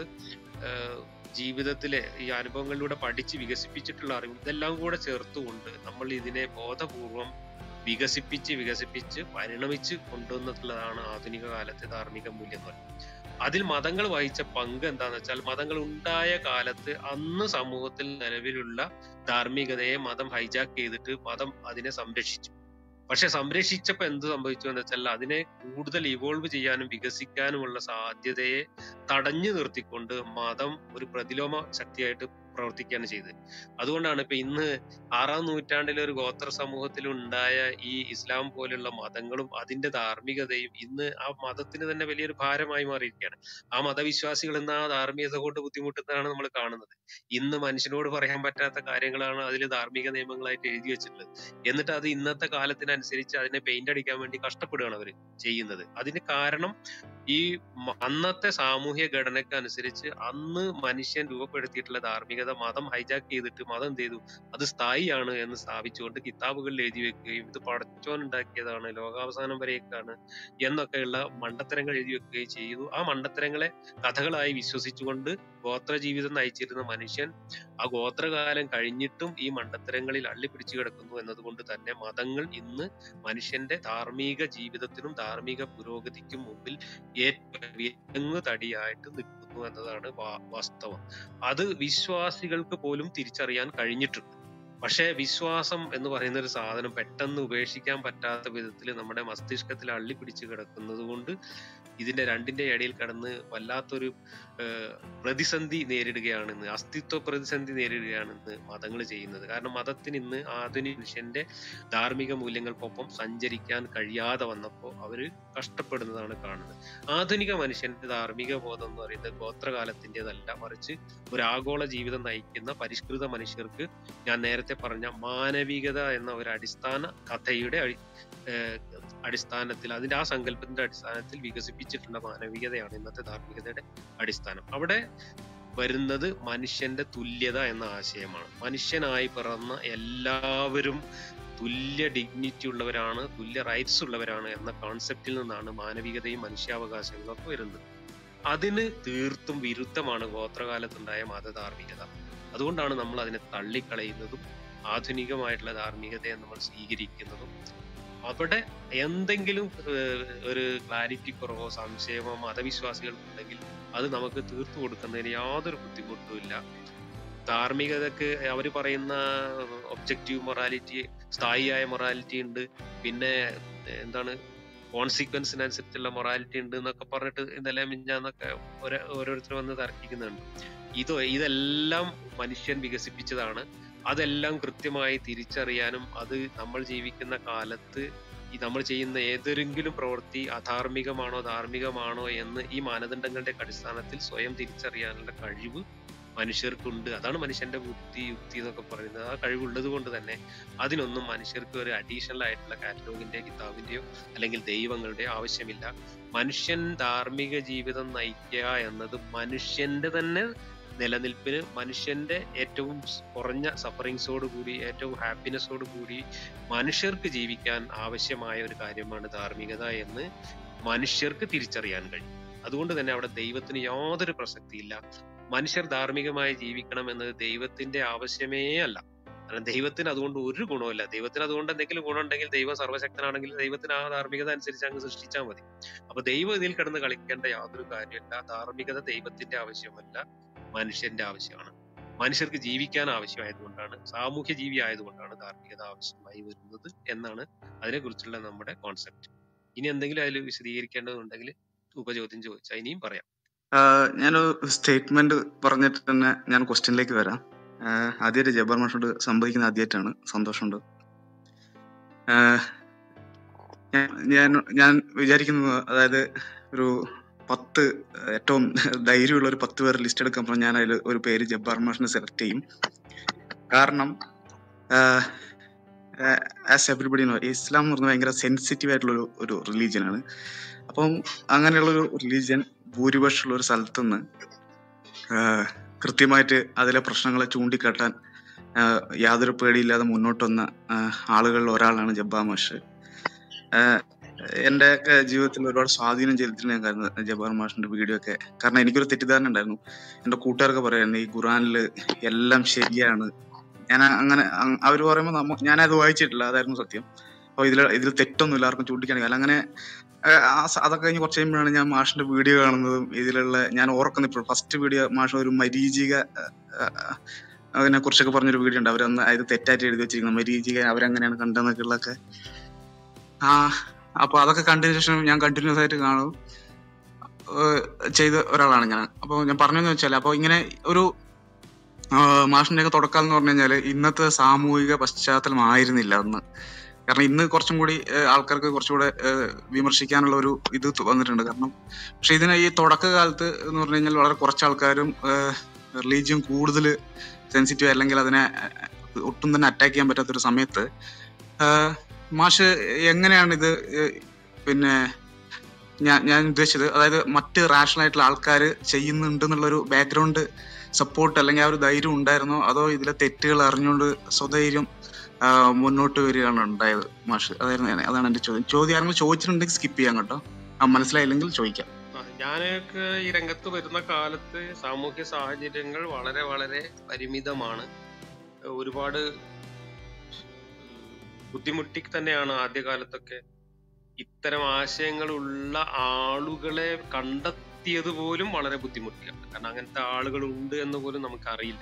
ജീവിതത്തിലെ ഈ അനുഭവങ്ങളിലൂടെ പഠിച്ച് വികസിപ്പിച്ചിട്ടുള്ള അറിവും ഇതെല്ലാം കൂടെ ചേർത്തുകൊണ്ട് നമ്മൾ ഇതിനെ ബോധപൂർവം വികസിപ്പിച്ച് വികസിപ്പിച്ച് പരിണമിച്ച് കൊണ്ടുവന്നിട്ടുള്ളതാണ് ആധുനിക കാലത്തെ ധാർമ്മിക മൂല്യം എന്ന് പറയുന്നത് അതിൽ മതങ്ങൾ വഹിച്ച പങ്ക് എന്താന്ന് വെച്ചാൽ മതങ്ങൾ ഉണ്ടായ കാലത്ത് അന്ന് സമൂഹത്തിൽ നിലവിലുള്ള ധാർമ്മികതയെ മതം ഹൈജാക്ക് ചെയ്തിട്ട് മതം അതിനെ സംരക്ഷിച്ചു പക്ഷെ സംരക്ഷിച്ചപ്പോ എന്ത് സംഭവിച്ചു എന്ന് വെച്ചാൽ അതിനെ കൂടുതൽ ഇവോൾവ് ചെയ്യാനും വികസിക്കാനുമുള്ള സാധ്യതയെ തടഞ്ഞു നിർത്തിക്കൊണ്ട് മതം ഒരു പ്രതിലോമ ശക്തിയായിട്ട് പ്രവർത്തിക്കുകയാണ് ചെയ്തത് അതുകൊണ്ടാണ് ഇപ്പൊ ഇന്ന് ആറാം നൂറ്റാണ്ടിലെ ഒരു ഗോത്ര സമൂഹത്തിൽ ഉണ്ടായ ഈ ഇസ്ലാം പോലുള്ള മതങ്ങളും അതിന്റെ ധാർമ്മികതയും ഇന്ന് ആ മതത്തിന് തന്നെ വലിയൊരു ഭാരമായി മാറിയിരിക്കുകയാണ് ആ മതവിശ്വാസികൾ ഇന്ന് ആ ധാർമ്മികത കൊണ്ട് ബുദ്ധിമുട്ടുന്നതാണ് നമ്മൾ കാണുന്നത് ഇന്ന് മനുഷ്യനോട് പറയാൻ പറ്റാത്ത കാര്യങ്ങളാണ് അതിൽ ധാർമ്മിക നിയമങ്ങളായിട്ട് എഴുതി വെച്ചിട്ടുള്ളത് എന്നിട്ട് അത് ഇന്നത്തെ കാലത്തിനനുസരിച്ച് അതിനെ പെയിന്റ് അടിക്കാൻ വേണ്ടി കഷ്ടപ്പെടുകയാണ് അവർ ചെയ്യുന്നത് അതിന് കാരണം ഈ മ- അന്നത്തെ സാമൂഹ്യ ഘടനയ്ക്ക് അനുസരിച്ച് അന്ന് മനുഷ്യൻ രൂപപ്പെടുത്തിയിട്ടുള്ള ധാർമ്മികത മതം ഹൈജാക്ക് ചെയ്തിട്ട് മതം എന്ത് ചെയ്തു അത് സ്ഥായിയാണ് എന്ന് സ്ഥാപിച്ചുകൊണ്ട് കിതാബുകളിൽ എഴുതി വെക്കുകയും ഇത് പടച്ചോൻ ഉണ്ടാക്കിയതാണ് ലോകാവസാനം വരേക്കാണ് എന്നൊക്കെയുള്ള മണ്ടത്തരങ്ങൾ എഴുതി വെക്കുകയും ചെയ്തു ആ മണ്ടത്തരങ്ങളെ കഥകളായി വിശ്വസിച്ചുകൊണ്ട് ഗോത്ര ജീവിതം നയിച്ചിരുന്ന മനുഷ്യൻ ആ ഗോത്രകാലം കഴിഞ്ഞിട്ടും ഈ മണ്ടത്തരങ്ങളിൽ അള്ളിപ്പിടിച്ചു കിടക്കുന്നു എന്നതുകൊണ്ട് തന്നെ മതങ്ങൾ ഇന്ന് മനുഷ്യന്റെ ധാർമ്മിക ജീവിതത്തിനും ധാർമ്മിക പുരോഗതിക്കും മുമ്പിൽ ഏറ്റവും വിലങ്ങ് തടിയായിട്ട് നിൽക്കുന്നു എന്നതാണ് വാ- വാസ്തവം അത് വിശ്വാസികൾക്ക് പോലും തിരിച്ചറിയാൻ കഴിഞ്ഞിട്ടുണ്ട് പക്ഷേ വിശ്വാസം എന്ന് പറയുന്ന ഒരു സാധനം പെട്ടെന്ന് ഉപേക്ഷിക്കാൻ പറ്റാത്ത വിധത്തിൽ നമ്മുടെ മസ്തിഷ്കത്തിൽ അള്ളിപ്പിടിച്ച് കിടക്കുന്നത് കൊണ്ട് ഇതിന്റെ രണ്ടിന്റെ ഇടയിൽ കടന്ന് വല്ലാത്തൊരു ഏഹ്, പ്രതിസന്ധി നേരിടുകയാണ് ഇന്ന് അസ്തിത്വ പ്രതിസന്ധി നേരിടുകയാണ് ഇന്ന് മതങ്ങൾ ചെയ്യുന്നത് കാരണം മതത്തിന് ഇന്ന് ആധുനിക മനുഷ്യന്റെ ധാർമ്മിക മൂല്യങ്ങൾക്കൊപ്പം സഞ്ചരിക്കാൻ കഴിയാതെ വന്നപ്പോൾ അവര് കഷ്ടപ്പെടുന്നതാണ് കാണുന്നത് ആധുനിക മനുഷ്യന്റെ ധാർമ്മിക ബോധം എന്ന് പറയുന്നത് ഗോത്രകാലത്തിൻ്റെതല്ല മറിച്ച് ഒരു ആഗോള ജീവിതം നയിക്കുന്ന പരിഷ്കൃത മനുഷ്യർക്ക് ഞാൻ നേരത്തെ പറഞ്ഞ മാനവികത എന്ന ഒരു അടിസ്ഥാന കഥയുടെ അടി- ഏഹ് അടിസ്ഥാനത്തിൽ അതിന്റെ ആ സങ്കല്പത്തിന്റെ അടിസ്ഥാനത്തിൽ വികസിപ്പിച്ചിട്ടുള്ള മാനവികതയാണ് ഇന്നത്തെ ധാർമ്മികതയുടെ അടിസ്ഥാനം അവിടെ വരുന്നത് മനുഷ്യന്റെ തുല്യത എന്ന ആശയമാണ് മനുഷ്യനായി പിറന്ന എല്ലാവരും തുല്യ ഡിഗ്നിറ്റി ഉള്ളവരാണ് തുല്യ റൈറ്റ്സ് ഉള്ളവരാണ് എന്ന കോൺസെപ്റ്റിൽ നിന്നാണ് മാനവികതയും മനുഷ്യാവകാശങ്ങളും ഒക്കെ വരുന്നത് അതിന് തീർത്തും വിരുദ്ധമാണ് ഗോത്രകാലത്തുണ്ടായ മതധാർമ്മികത അതുകൊണ്ടാണ് നമ്മൾ അതിനെ തള്ളിക്കളയുന്നതും ആധുനികമായിട്ടുള്ള ധാർമ്മികതയെ നമ്മൾ സ്വീകരിക്കുന്നതും അവിടെ എന്തെങ്കിലും ഏഹ്, ഒരു ക്ലാരിറ്റി കുറവോ സംശയമോ മതവിശ്വാസികൾക്കുണ്ടെങ്കിൽ അത് നമുക്ക് തീർത്തു കൊടുക്കുന്നതിന് യാതൊരു ബുദ്ധിമുട്ടുമില്ല ധാർമ്മികതക്ക് അവർ പറയുന്ന ഒബ്ജക്റ്റീവ് മൊറാലിറ്റി സ്ഥായിയായ മൊറാലിറ്റി ഉണ്ട് പിന്നെ എന്താണ് കോൺസിക്വൻസിനനുസരിച്ചുള്ള മൊറാലിറ്റി ഉണ്ട് എന്നൊക്കെ പറഞ്ഞിട്ട് ഇന്നലെ മിഞ്ഞാന്നൊക്കെ ഓരോ- ഓരോരുത്തർ വന്ന് തർക്കിക്കുന്നുണ്ട് ഇത് ഇതെല്ലാം മനുഷ്യൻ വികസിപ്പിച്ചതാണ് അതെല്ലാം കൃത്യമായി തിരിച്ചറിയാനും അത് നമ്മൾ ജീവിക്കുന്ന കാലത്ത് ഈ നമ്മൾ ചെയ്യുന്ന ഏതൊരെങ്കിലും പ്രവൃത്തി അധാർമികമാണോ ധാർമ്മികമാണോ എന്ന് ഈ മാനദണ്ഡങ്ങളുടെ അടിസ്ഥാനത്തിൽ സ്വയം തിരിച്ചറിയാനുള്ള കഴിവ് മനുഷ്യർക്കുണ്ട് അതാണ് മനുഷ്യന്റെ ബുദ്ധി യുക്തി എന്നൊക്കെ പറയുന്നത് ആ കഴിവുള്ളത് കൊണ്ട് തന്നെ അതിനൊന്നും മനുഷ്യർക്ക് ഒരു അഡീഷണൽ ആയിട്ടുള്ള കാറ്റലോഗിന്റെ കിതാബിന്റെയോ അല്ലെങ്കിൽ ദൈവങ്ങളുടെയോ ആവശ്യമില്ല മനുഷ്യൻ ധാർമ്മിക ജീവിതം നയിക്കുക എന്നത് മനുഷ്യന്റെ തന്നെ നിലനിൽപ്പിന് മനുഷ്യന്റെ ഏറ്റവും സ് കുറഞ്ഞ സഫറിങ്സോട് കൂടി ഏറ്റവും ഹാപ്പിനെസ്സോട് കൂടി മനുഷ്യർക്ക് ജീവിക്കാൻ ആവശ്യമായ ഒരു കാര്യമാണ് ധാർമ്മികത എന്ന് മനുഷ്യർക്ക് തിരിച്ചറിയാൻ കഴിയും അതുകൊണ്ട് തന്നെ അവിടെ ദൈവത്തിന് യാതൊരു പ്രസക്തിയില്ല മനുഷ്യർ ധാർമ്മികമായി ജീവിക്കണം എന്നത് ദൈവത്തിന്റെ ആവശ്യമേ അല്ല കാരണം ദൈവത്തിന് അതുകൊണ്ട് ഒരു ഗുണമില്ല ദൈവത്തിന് അതുകൊണ്ട് എന്തെങ്കിലും ഗുണമുണ്ടെങ്കിൽ ദൈവം സർവശക്തനാണെങ്കിൽ ദൈവത്തിന് ആ ധാർമ്മികത അനുസരിച്ച് അങ്ങ് സൃഷ്ടിച്ചാൽ മതി അപ്പൊ ദൈവം ഇതിൽ കിടന്ന് കളിക്കേണ്ട യാതൊരു കാര്യമില്ല ധാർമ്മികത ദൈവത്തിന്റെ ആവശ്യമല്ല മനുഷ്യന്റെ ആവശ്യമാണ് മനുഷ്യർക്ക് ജീവിക്കാൻ ആവശ്യമായതുകൊണ്ടാണ് സാമൂഹ്യ ജീവി ആയതുകൊണ്ടാണ് ധാർമ്മികത ആവശ്യമായി വരുന്നത് എന്നാണ് അതിനെക്കുറിച്ചുള്ള നമ്മുടെ കോൺസെപ്റ്റ് ഇനി എന്തെങ്കിലും അതിൽ വിശദീകരിക്കേണ്ടതുണ്ടെങ്കിൽ ഉപചോദ്യം ചോദിച്ചാൽ ഇനിയും പറയാം ഞാനൊരു സ്റ്റേറ്റ്മെന്റ് പറഞ്ഞിട്ട് തന്നെ ഞാൻ ക്വസ്റ്റ്യനിലേക്ക് വരാം ആഹ് ആദ്യമായിട്ട് ജബ്ബാർ മാഷോട് സംവദിക്കുന്ന ആദ്യമായിട്ടാണ് സന്തോഷമുണ്ട് ആഹ് ഞാൻ ഞാൻ ഞാൻ വിചാരിക്കുന്നത് അതായത് ഒരു പത്ത് ഏറ്റവും ധൈര്യമുള്ള ഒരു പത്ത് പേർ ലിസ്റ്റ് എടുക്കാൻ പറഞ്ഞാൽ ഞാൻ അതിൽ ഒരു പേര് ജബ്ബാർ മാഷിനെ സെലക്ട് ചെയ്യും കാരണം ആസ് എവറിബഡി നോ ഇസ്ലാം എന്ന് പറഞ്ഞാൽ ഭയങ്കര സെൻസിറ്റീവ് ആയിട്ടുള്ള ഒരു ഒരു റിലീജിയൻ ആണ് അപ്പം അങ്ങനെയുള്ള ഒരു റിലീജിയൻ ഭൂരിപക്ഷമുള്ള ഒരു സ്ഥലത്തുനിന്ന് ആഹ് കൃത്യമായിട്ട് അതിലെ പ്രശ്നങ്ങളെ ചൂണ്ടിക്കാട്ടാൻ ആഹ് യാതൊരു പേടിയില്ലാതെ മുന്നോട്ട് വന്ന ആഹ് ആളുകളിൽ ഒരാളാണ് ജബ്ബാ മാഷ് ആഹ് എന്റെ ഒക്കെ ജീവിതത്തിൽ ഒരുപാട് സ്വാധീനം ചെലുത്തിയിട്ടുണ്ട് ഞാൻ കാരണം ജബ്ബാർ മാഷിന്റെ വീഡിയോ ഒക്കെ കാരണം എനിക്കൊരു തെറ്റിദ്ധാരണ ഉണ്ടായിരുന്നു എന്റെ കൂട്ടുകാർക്ക് പറയായിരുന്നു ഈ ഖുറാനില് എല്ലാം ശരിയാണ് ഞാൻ അങ്ങനെ അങ് അവര് പറയുമ്പോൾ നമ്മ ഞാനത് വായിച്ചിട്ടില്ല അതായിരുന്നു സത്യം അപ്പൊ ഇതിൽ ഇതിൽ തെറ്റൊന്നുമില്ല ആർക്കും ചൂണ്ടിക്കാണില്ല അല്ല അങ്ങനെ ആഹ് ആ സ- അതൊക്കെ കഴിഞ്ഞ് കുറച്ച് കഴിയുമ്പോഴാണ് ഞാൻ മാഷിന്റെ വീഡിയോ കാണുന്നതും ഇതിലുള്ള ഞാൻ ഓർക്കുന്ന ഇപ്പോൾ ഫസ്റ്റ് വീഡിയോ മാഷ് ഒരു മരീചിക ആഹ് അതിനെ കുറിച്ചൊക്കെ പറഞ്ഞൊരു വീഡിയോ ഉണ്ട് അവരന്ന് അത് തെറ്റായിട്ട് എഴുതി വെച്ചിരിക്കുന്നത് മരീചിക അവരെങ്ങനെയാണ് കണ്ടതെന്നൊക്കെ ഉള്ളതൊക്കെ ആ അപ്പൊ അതൊക്കെ കണ്ടതിന് ശേഷം ഞാൻ കണ്ടിന്യൂസ് ആയിട്ട് കാണും ഏഹ് ചെയ്ത ഒരാളാണ് ഞാൻ അപ്പൊ ഞാൻ പറഞ്ഞതെന്ന് വെച്ചാൽ അപ്പൊ ഇങ്ങനെ ഒരു മാഷിന്റെ ഒക്കെ തുടക്കം എന്ന് പറഞ്ഞു കഴിഞ്ഞാല് ഇന്നത്തെ സാമൂഹിക പശ്ചാത്തലം ആയിരുന്നില്ല അന്ന് കാരണം ഇന്ന് കുറച്ചും കൂടി ഏഹ് ആൾക്കാർക്ക് കുറച്ചുകൂടെ ഏഹ് വിമർശിക്കാനുള്ള ഒരു ഇത് ത- വന്നിട്ടുണ്ട് കാരണം പക്ഷെ ഇതിന് ഈ തുടക്കകാലത്ത് എന്ന് പറഞ്ഞു കഴിഞ്ഞാൽ വളരെ കുറച്ച് ആൾക്കാരും റിലീജിയൻ കൂടുതൽ സെൻസിറ്റീവ് അല്ലെങ്കിൽ അതിനെ ഏഹ് ഒട്ടും തന്നെ അറ്റാക്ക് ചെയ്യാൻ പറ്റാത്തൊരു സമയത്ത് ആഹ് മാഷ് എങ്ങനെയാണ് ഇത് ഏഹ് പിന്നെ ഞാൻ ഞാൻ ഉദ്ദേശിച്ചത് അതായത് മറ്റ് റാഷണൽ ആയിട്ടുള്ള ആൾക്കാർ ചെയ്യുന്നുണ്ട് എന്നുള്ളൊരു ബാക്ക്ഗ്രൗണ്ട് സപ്പോർട്ട് അല്ലെങ്കിൽ ആ ഒരു ധൈര്യം ഉണ്ടായിരുന്നോ അതോ ഇതിലെ തെറ്റുകൾ അറിഞ്ഞുകൊണ്ട് സ്വധൈര്യം ആഹ് മുന്നോട്ട് വരികയാണ് ഉണ്ടായത് മാഷ് അതായിരുന്നു ഞാൻ- അതാണ് എന്റെ ചോദ്യം ചോദ്യം ആരെങ്കിലും ചോദിച്ചിട്ടുണ്ടെങ്കിൽ സ്കിപ്പ് ചെയ്യാം കേട്ടോ ആ മനസ്സിലായില്ലെങ്കിൽ ചോദിക്കാം ആ, ഞാനൊക്കെ ഈ രംഗത്ത് വരുന്ന കാലത്ത് സാമൂഹ്യ സാഹചര്യങ്ങൾ വളരെ വളരെ പരിമിതമാണ് ഒരുപാട് ബുദ്ധിമുട്ടി തന്നെയാണ് ആദ്യകാലത്തൊക്കെ ഇത്തരം ആശയങ്ങളുള്ള ആളുകളെ കണ്ടെത്തിയത് പോലും വളരെ ബുദ്ധിമുട്ടിയാണ് കാരണം അങ്ങനത്തെ ആളുകൾ ഉണ്ട് എന്ന് പോലും നമുക്ക് അറിയില്ല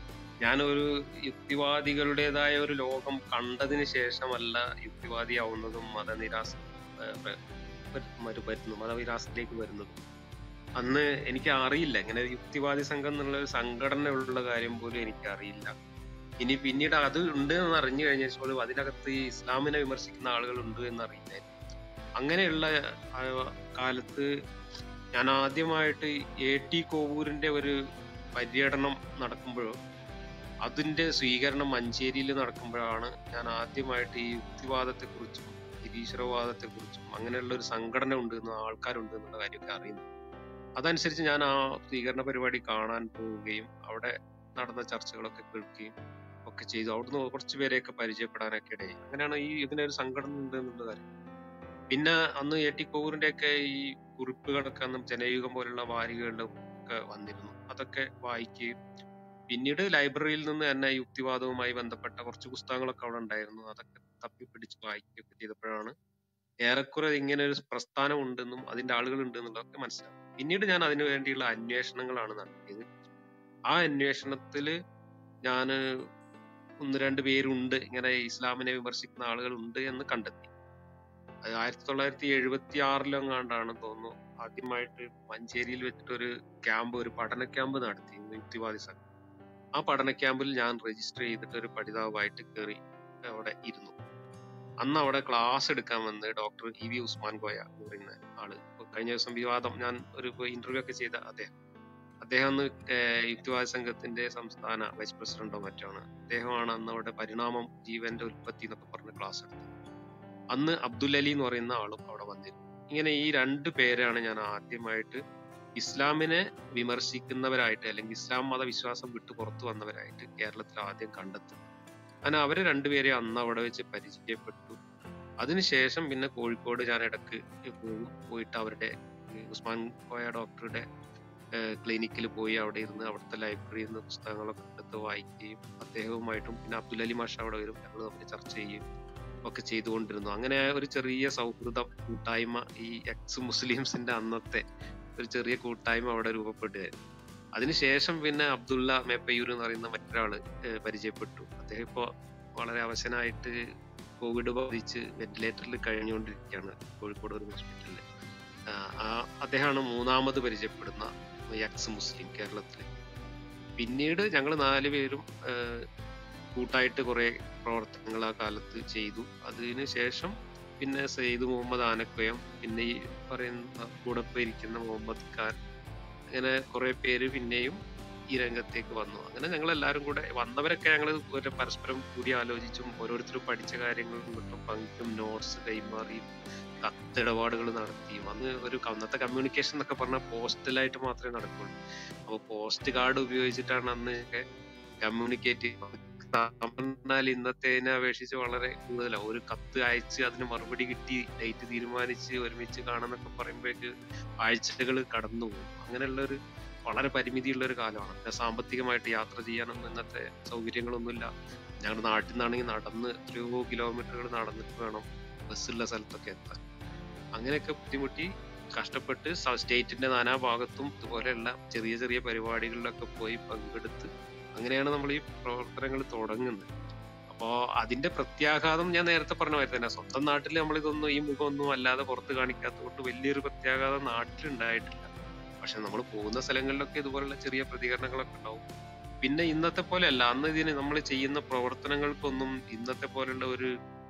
ഞാനൊരു യുക്തിവാദികളുടേതായ ഒരു ലോകം കണ്ടതിന് ശേഷമല്ല യുക്തിവാദിയാവുന്നതും മതനിരാസ ഏഹ് പ്ര- വരു- വരുന്നു മതവിലാസത്തിലേക്ക് വരുന്നത് അന്ന് എനിക്ക് അറിയില്ല ഇങ്ങനെ ഒരു യുക്തിവാദി സംഘം എന്നുള്ള ഒരു സംഘടന ഉള്ള കാര്യം പോലും എനിക്ക് അറിയില്ല ഇനി പിന്നീട് അത് ഉണ്ട് എന്ന് അറിഞ്ഞു കഴിഞ്ഞാൽ പോലും അതിനകത്ത് ഈ ഇസ്ലാമിനെ വിമർശിക്കുന്ന ആളുകൾ ഉണ്ട് എന്ന് അറിയില്ല അങ്ങനെയുള്ള ആ കാലത്ത് ഞാൻ ആദ്യമായിട്ട് എ ടി കോവൂരിന്റെ ഒരു പര്യടനം നടക്കുമ്പോഴോ അതിന്റെ സ്വീകരണം മഞ്ചേരിയിൽ നടക്കുമ്പോഴാണ് ഞാൻ ആദ്യമായിട്ട് ഈ യുക്തിവാദത്തെക്കുറിച്ചും നിരീശ്വരവാദത്തെക്കുറിച്ചും അങ്ങനെയുള്ള ഒരു സംഘടന ഉണ്ട് എന്ന് ആൾക്കാരുണ്ട് എന്നുള്ള കാര്യമൊക്കെ അറിയുന്നത് അതനുസരിച്ച് ഞാൻ ആ സ്വീകരണ പരിപാടി കാണാൻ പോവുകയും അവിടെ നടന്ന ചർച്ചകളൊക്കെ കേൾക്കുകയും ഒക്കെ ചെയ്തു അവിടുന്ന് കുറച്ച് പേരെയൊക്കെ പരിചയപ്പെടാനൊക്കെ ഇടയായി അങ്ങനെയാണ് ഈ ഇതിനൊരു സംഘടന ഉണ്ട് എന്നുള്ള കാര്യം പിന്നെ അന്ന് എ ടി കോവൂരിന്റെ ഒക്കെ ഈ കുറിപ്പുകളൊക്കെ അന്ന് ജനയുഗം പോലുള്ള വാരികകളിലും ഒക്കെ വന്നിരുന്നു അതൊക്കെ വായിക്കുകയും പിന്നീട് ലൈബ്രറിയിൽ നിന്ന് തന്നെ യുക്തിവാദവുമായി ബന്ധപ്പെട്ട കുറച്ച് പുസ്തകങ്ങളൊക്കെ അവിടെ ഉണ്ടായിരുന്നു അതൊക്കെ തപ്പിപ്പിടിച്ച് വായിക്കുകയൊക്കെ ചെയ്തപ്പോഴാണ് ഏറെക്കുറെ ഇങ്ങനെ ഒരു പ്രസ്ഥാനം ഉണ്ടെന്നും അതിന്റെ ആളുകൾ ഉണ്ട് എന്നുള്ളതൊക്കെ മനസ്സിലാവും പിന്നീട് ഞാൻ അതിനു വേണ്ടിയുള്ള അന്വേഷണങ്ങളാണ് നടത്തിയത് ആ അന്വേഷണത്തില് ഞാൻ ഒന്ന് രണ്ട് പേരുണ്ട് ഇങ്ങനെ ഇസ്ലാമിനെ വിമർശിക്കുന്ന ആളുകൾ ഉണ്ട് എന്ന് കണ്ടെത്തി അത് ആയിരത്തി തൊള്ളായിരത്തി എഴുപത്തി ആറിലെങ്ങാണ്ടാണ് തോന്നുന്നു ആദ്യമായിട്ട് മഞ്ചേരിയിൽ വെച്ചിട്ട് ഒരു ക്യാമ്പ് ഒരു പഠന ക്യാമ്പ് നടത്തി യുക്തിവാദി സംഘം ആ പഠന ക്യാമ്പിൽ ഞാൻ രജിസ്റ്റർ ചെയ്തിട്ട് ഒരു പഠിതാവായിട്ട് കയറി അവിടെ ഇരുന്നു അന്ന് അവിടെ ക്ലാസ് എടുക്കാൻ വന്ന് doctor E V Usman Koya എന്ന് പറയുന്ന ആള് ഇപ്പൊ കഴിഞ്ഞ ദിവസം വിവാദം ഞാൻ ഒരു ഇന്റർവ്യൂ ഒക്കെ ചെയ്ത അദ്ദേഹം അദ്ദേഹം അന്ന് ഏർ യുക്തിവാദി സംഘത്തിന്റെ സംസ്ഥാന വൈസ് പ്രസിഡന്റോ മറ്റോ ആണ് അദ്ദേഹമാണ് അന്ന് അവിടെ പരിണാമം ജീവന്റെ ഉൽപ്പത്തി എന്നൊക്കെ പറഞ്ഞ ക്ലാസ് എടുത്തത് അന്ന് അബ്ദുൽ അലി എന്ന് പറയുന്ന ആളും അവിടെ വന്നിരുന്നു ഇങ്ങനെ ഈ രണ്ട് പേരാണ് ഞാൻ ആദ്യമായിട്ട് ഇസ്ലാമിനെ വിമർശിക്കുന്നവരായിട്ട് അല്ലെങ്കിൽ ഇസ്ലാം മതവിശ്വാസം വിട്ടു പുറത്തു വന്നവരായിട്ട് കേരളത്തിൽ ആദ്യം കണ്ടെത്തുന്നത് അങ്ങനെ അവരെ രണ്ടുപേരെ അന്ന് അവിടെ വെച്ച് പരിചയപ്പെട്ടു അതിനുശേഷം പിന്നെ കോഴിക്കോട് ഞാൻ ഇടക്ക് പോകും പോയിട്ട് അവരുടെ ഈ ഉസ്മാൻ കോയ ഡോക്ടറുടെ ക്ലിനിക്കിൽ പോയി അവിടെ ഇരുന്ന് അവിടുത്തെ ലൈബ്രറിയിൽ നിന്ന് പുസ്തകങ്ങളൊക്കെ എടുത്ത് വായിക്കുകയും അദ്ദേഹവുമായിട്ടും പിന്നെ അബ്ദുൽ അലി മാഷ അവിടെ വരും ഞങ്ങൾ തമ്മിൽ ചർച്ച ചെയ്യുകയും ഒക്കെ ചെയ്തുകൊണ്ടിരുന്നു അങ്ങനെ ഒരു ചെറിയ സൗഹൃദം കൂട്ടായ്മ ഈ എക്സ് മുസ്ലിംസിന്റെ അന്നത്തെ ഒരു ചെറിയ കൂട്ടായ്മ അവിടെ രൂപപ്പെടുകയായിരുന്നു അതിനുശേഷം പിന്നെ അബ്ദുള്ള മേപ്പയൂർ എന്ന് പറയുന്ന മറ്റൊരാള് ഏഹ് പരിചയപ്പെട്ടു അദ്ദേഹം ഇപ്പോൾ വളരെ അവശനായിട്ട് കോവിഡ് ബാധിച്ച് വെന്റിലേറ്ററിൽ കഴിഞ്ഞുകൊണ്ടിരിക്കുകയാണ് കോഴിക്കോട് ഒരു ഹോസ്പിറ്റലിൽ ആ അദ്ദേഹമാണ് മൂന്നാമത് പരിചയപ്പെടുന്ന എക്സ് മുസ്ലിം കേരളത്തിലെ പിന്നീട് ഞങ്ങൾ നാല് പേരും ഏഹ് കൂട്ടായിട്ട് കുറെ പ്രവർത്തനങ്ങൾ ആ കാലത്ത് ചെയ്തു അതിന് ശേഷം പിന്നെ സെയ്ദ് മുഹമ്മദ് ആനക്കയം പിന്നെ ഈ പറയുന്ന കൂടെ ഇപ്പൊ ഇരിക്കുന്ന മുഹമ്മദ് ഖാൻ അങ്ങനെ കുറെ പേര് പിന്നെയും ഈ രംഗത്തേക്ക് വന്നു അങ്ങനെ ഞങ്ങൾ എല്ലാവരും കൂടെ വന്നവരൊക്കെ ഞങ്ങൾ ഒരു പരസ്പരം കൂടി ആലോചിച്ചും ഓരോരുത്തരും പഠിച്ച കാര്യങ്ങളും മറ്റും പങ്കും നോട്ട്സ് കൈമാറിയും കത്തിടപാടുകൾ നടത്തിയും അന്ന് ഒരു അന്നത്തെ കമ്മ്യൂണിക്കേഷൻ എന്നൊക്കെ പറഞ്ഞാൽ പോസ്റ്റലായിട്ട് മാത്രമേ നടക്കുള്ളൂ അപ്പൊ പോസ്റ്റ് കാർഡ് ഉപയോഗിച്ചിട്ടാണ് അന്ന് കമ്മ്യൂണിക്കേറ്റ് പറഞ്ഞാൽ ഇന്നത്തേനെ അപേക്ഷിച്ച് വളരെ കൂടുതലാണ് ഒരു കത്ത് അയച്ച് അതിന് മറുപടി കിട്ടി ഡേറ്റ് തീരുമാനിച്ച് ഒരുമിച്ച് കാണാന്നൊക്കെ പറയുമ്പോഴേക്ക് ആഴ്ചകൾ കടന്നു പോകും അങ്ങനെയുള്ള ഒരു വളരെ പരിമിതിയുള്ള ഒരു കാലമാണ് പിന്നെ സാമ്പത്തികമായിട്ട് യാത്ര ചെയ്യാനൊന്നും ഇന്നത്തെ സൗകര്യങ്ങളൊന്നുമില്ല ഞങ്ങളുടെ നാട്ടിൽ നിന്നാണെങ്കിൽ നടന്ന് എത്രയോ കിലോമീറ്ററുകൾ നടന്നിട്ട് വേണം ബസ്സുള്ള സ്ഥലത്തൊക്കെ എത്താൻ അങ്ങനെയൊക്കെ ബുദ്ധിമുട്ടി കഷ്ടപ്പെട്ട് സ- സ്റ്റേറ്റിന്റെ നാനാ ഭാഗത്തും ഇതുപോലെയുള്ള ചെറിയ ചെറിയ പരിപാടികളിലൊക്കെ പോയി പങ്കെടുത്ത് അങ്ങനെയാണ് നമ്മൾ ഈ പ്രവർത്തനങ്ങൾ തുടങ്ങുന്നത് അപ്പോ അതിന്റെ പ്രത്യാഘാതം ഞാൻ നേരത്തെ പറഞ്ഞ മാതിരി തന്നെ സ്വന്തം നാട്ടിൽ നമ്മൾ ഇതൊന്നും ഈ മുഖമൊന്നും അല്ലാതെ പുറത്ത് കാണിക്കാത്തത് കൊണ്ട് വലിയൊരു പ്രത്യാഘാതം നാട്ടിലുണ്ടായിട്ടില്ല പക്ഷെ നമ്മൾ പോകുന്ന സ്ഥലങ്ങളിലൊക്കെ ഇതുപോലുള്ള ചെറിയ പ്രതികരണങ്ങളൊക്കെ ഉണ്ടാവും പിന്നെ ഇന്നത്തെ പോലെ അല്ല അന്ന് ഇതിന് നമ്മൾ ചെയ്യുന്ന പ്രവർത്തനങ്ങൾക്കൊന്നും ഇന്നത്തെ പോലുള്ള ഒരു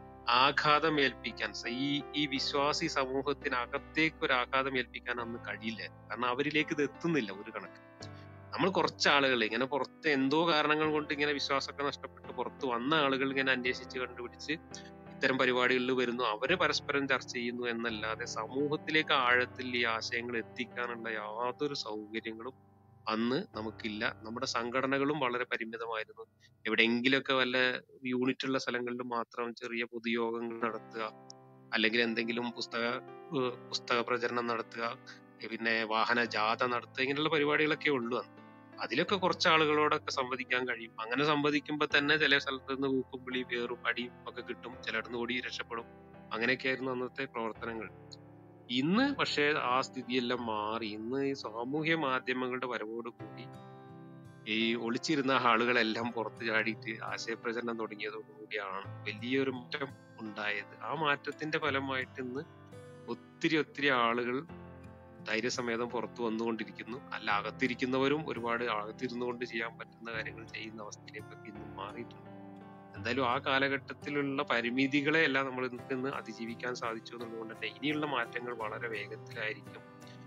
ആഘാതം ഏൽപ്പിക്കാൻ സ- ഈ ഈ വിശ്വാസി സമൂഹത്തിനകത്തേക്ക് ഒരു ആഘാതം ഏൽപ്പിക്കാൻ അന്ന് കഴിയില്ല കാരണം അവരിലേക്ക് ഇത് എത്തുന്നില്ല ഒരു കണക്ക് നമ്മൾ കുറച്ച് ആളുകൾ ഇങ്ങനെ പുറത്ത് എന്തോ കാരണങ്ങൾ കൊണ്ട് ഇങ്ങനെ വിശ്വാസമൊക്കെ നഷ്ടപ്പെട്ട് പുറത്ത് വന്ന ആളുകൾ ഇങ്ങനെ അന്വേഷിച്ച് കണ്ടുപിടിച്ച് ഇത്തരം പരിപാടികളിൽ വരുന്നു അവര് പരസ്പരം ചർച്ച ചെയ്യുന്നു എന്നല്ലാതെ സമൂഹത്തിലേക്ക് ആഴത്തിൽ ഈ ആശയങ്ങൾ എത്തിക്കാനുള്ള യാതൊരു സൗകര്യങ്ങളും അന്ന് നമുക്കില്ല നമ്മുടെ സംഘടനകളും വളരെ പരിമിതമായിരുന്നു എവിടെയെങ്കിലുമൊക്കെ വല്ല യൂണിറ്റ് ഉള്ള സ്ഥലങ്ങളിൽ മാത്രം ചെറിയ പൊതുയോഗങ്ങൾ നടത്തുക അല്ലെങ്കിൽ എന്തെങ്കിലും പുസ്തക ഏഹ് പുസ്തക പ്രചരണം നടത്തുക പിന്നെ വാഹന ജാഥ നടത്തുക ഇങ്ങനെയുള്ള പരിപാടികളൊക്കെ ഉള്ളു അന്ന് അതിലൊക്കെ കുറച്ച് ആളുകളോടൊക്കെ സംവദിക്കാൻ കഴിയും അങ്ങനെ സംവദിക്കുമ്പോൾ തന്നെ ചില സ്ഥലത്ത് നിന്ന് ഊക്കും വിളി വേറും അടിയും ഒക്കെ കിട്ടും ചിലയിടന്ന് ഓടി രക്ഷപ്പെടും അങ്ങനെയൊക്കെയായിരുന്നു അന്നത്തെ പ്രവർത്തനങ്ങൾ ഇന്ന് പക്ഷേ ആ സ്ഥിതിയെല്ലാം മാറി ഇന്ന് ഈ സാമൂഹ്യ മാധ്യമങ്ങളുടെ വരവോട് കൂടി ഈ ഒളിച്ചിരുന്ന ആളുകളെല്ലാം പുറത്ത് ചാടിയിട്ട് ആശയപ്രചരണം തുടങ്ങിയതോടുകൂടിയാണ് വലിയൊരു മാറ്റം ഉണ്ടായത് ആ മാറ്റത്തിന്റെ ഫലമായിട്ട് ഇന്ന് ഒത്തിരി ഒത്തിരി ആളുകൾ ധൈര്യസമേതം പുറത്തു വന്നുകൊണ്ടിരിക്കുന്നു അല്ല അകത്തിരിക്കുന്നവരും ഒരുപാട് അകത്തിരുന്നുകൊണ്ട് ചെയ്യാൻ പറ്റുന്ന കാര്യങ്ങൾ ചെയ്യുന്ന അവസ്ഥയിലേക്കൊക്കെ ഇന്ന് മാറിയിട്ടുണ്ട് എന്തായാലും ആ കാലഘട്ടത്തിലുള്ള പരിമിതികളെ എല്ലാം നമ്മൾ ഇന്ന് അതിജീവിക്കാൻ സാധിച്ചു എന്നുള്ളതുകൊണ്ട് തന്നെ ഇനിയുള്ള മാറ്റങ്ങൾ വളരെ വേഗത്തിലായിരിക്കും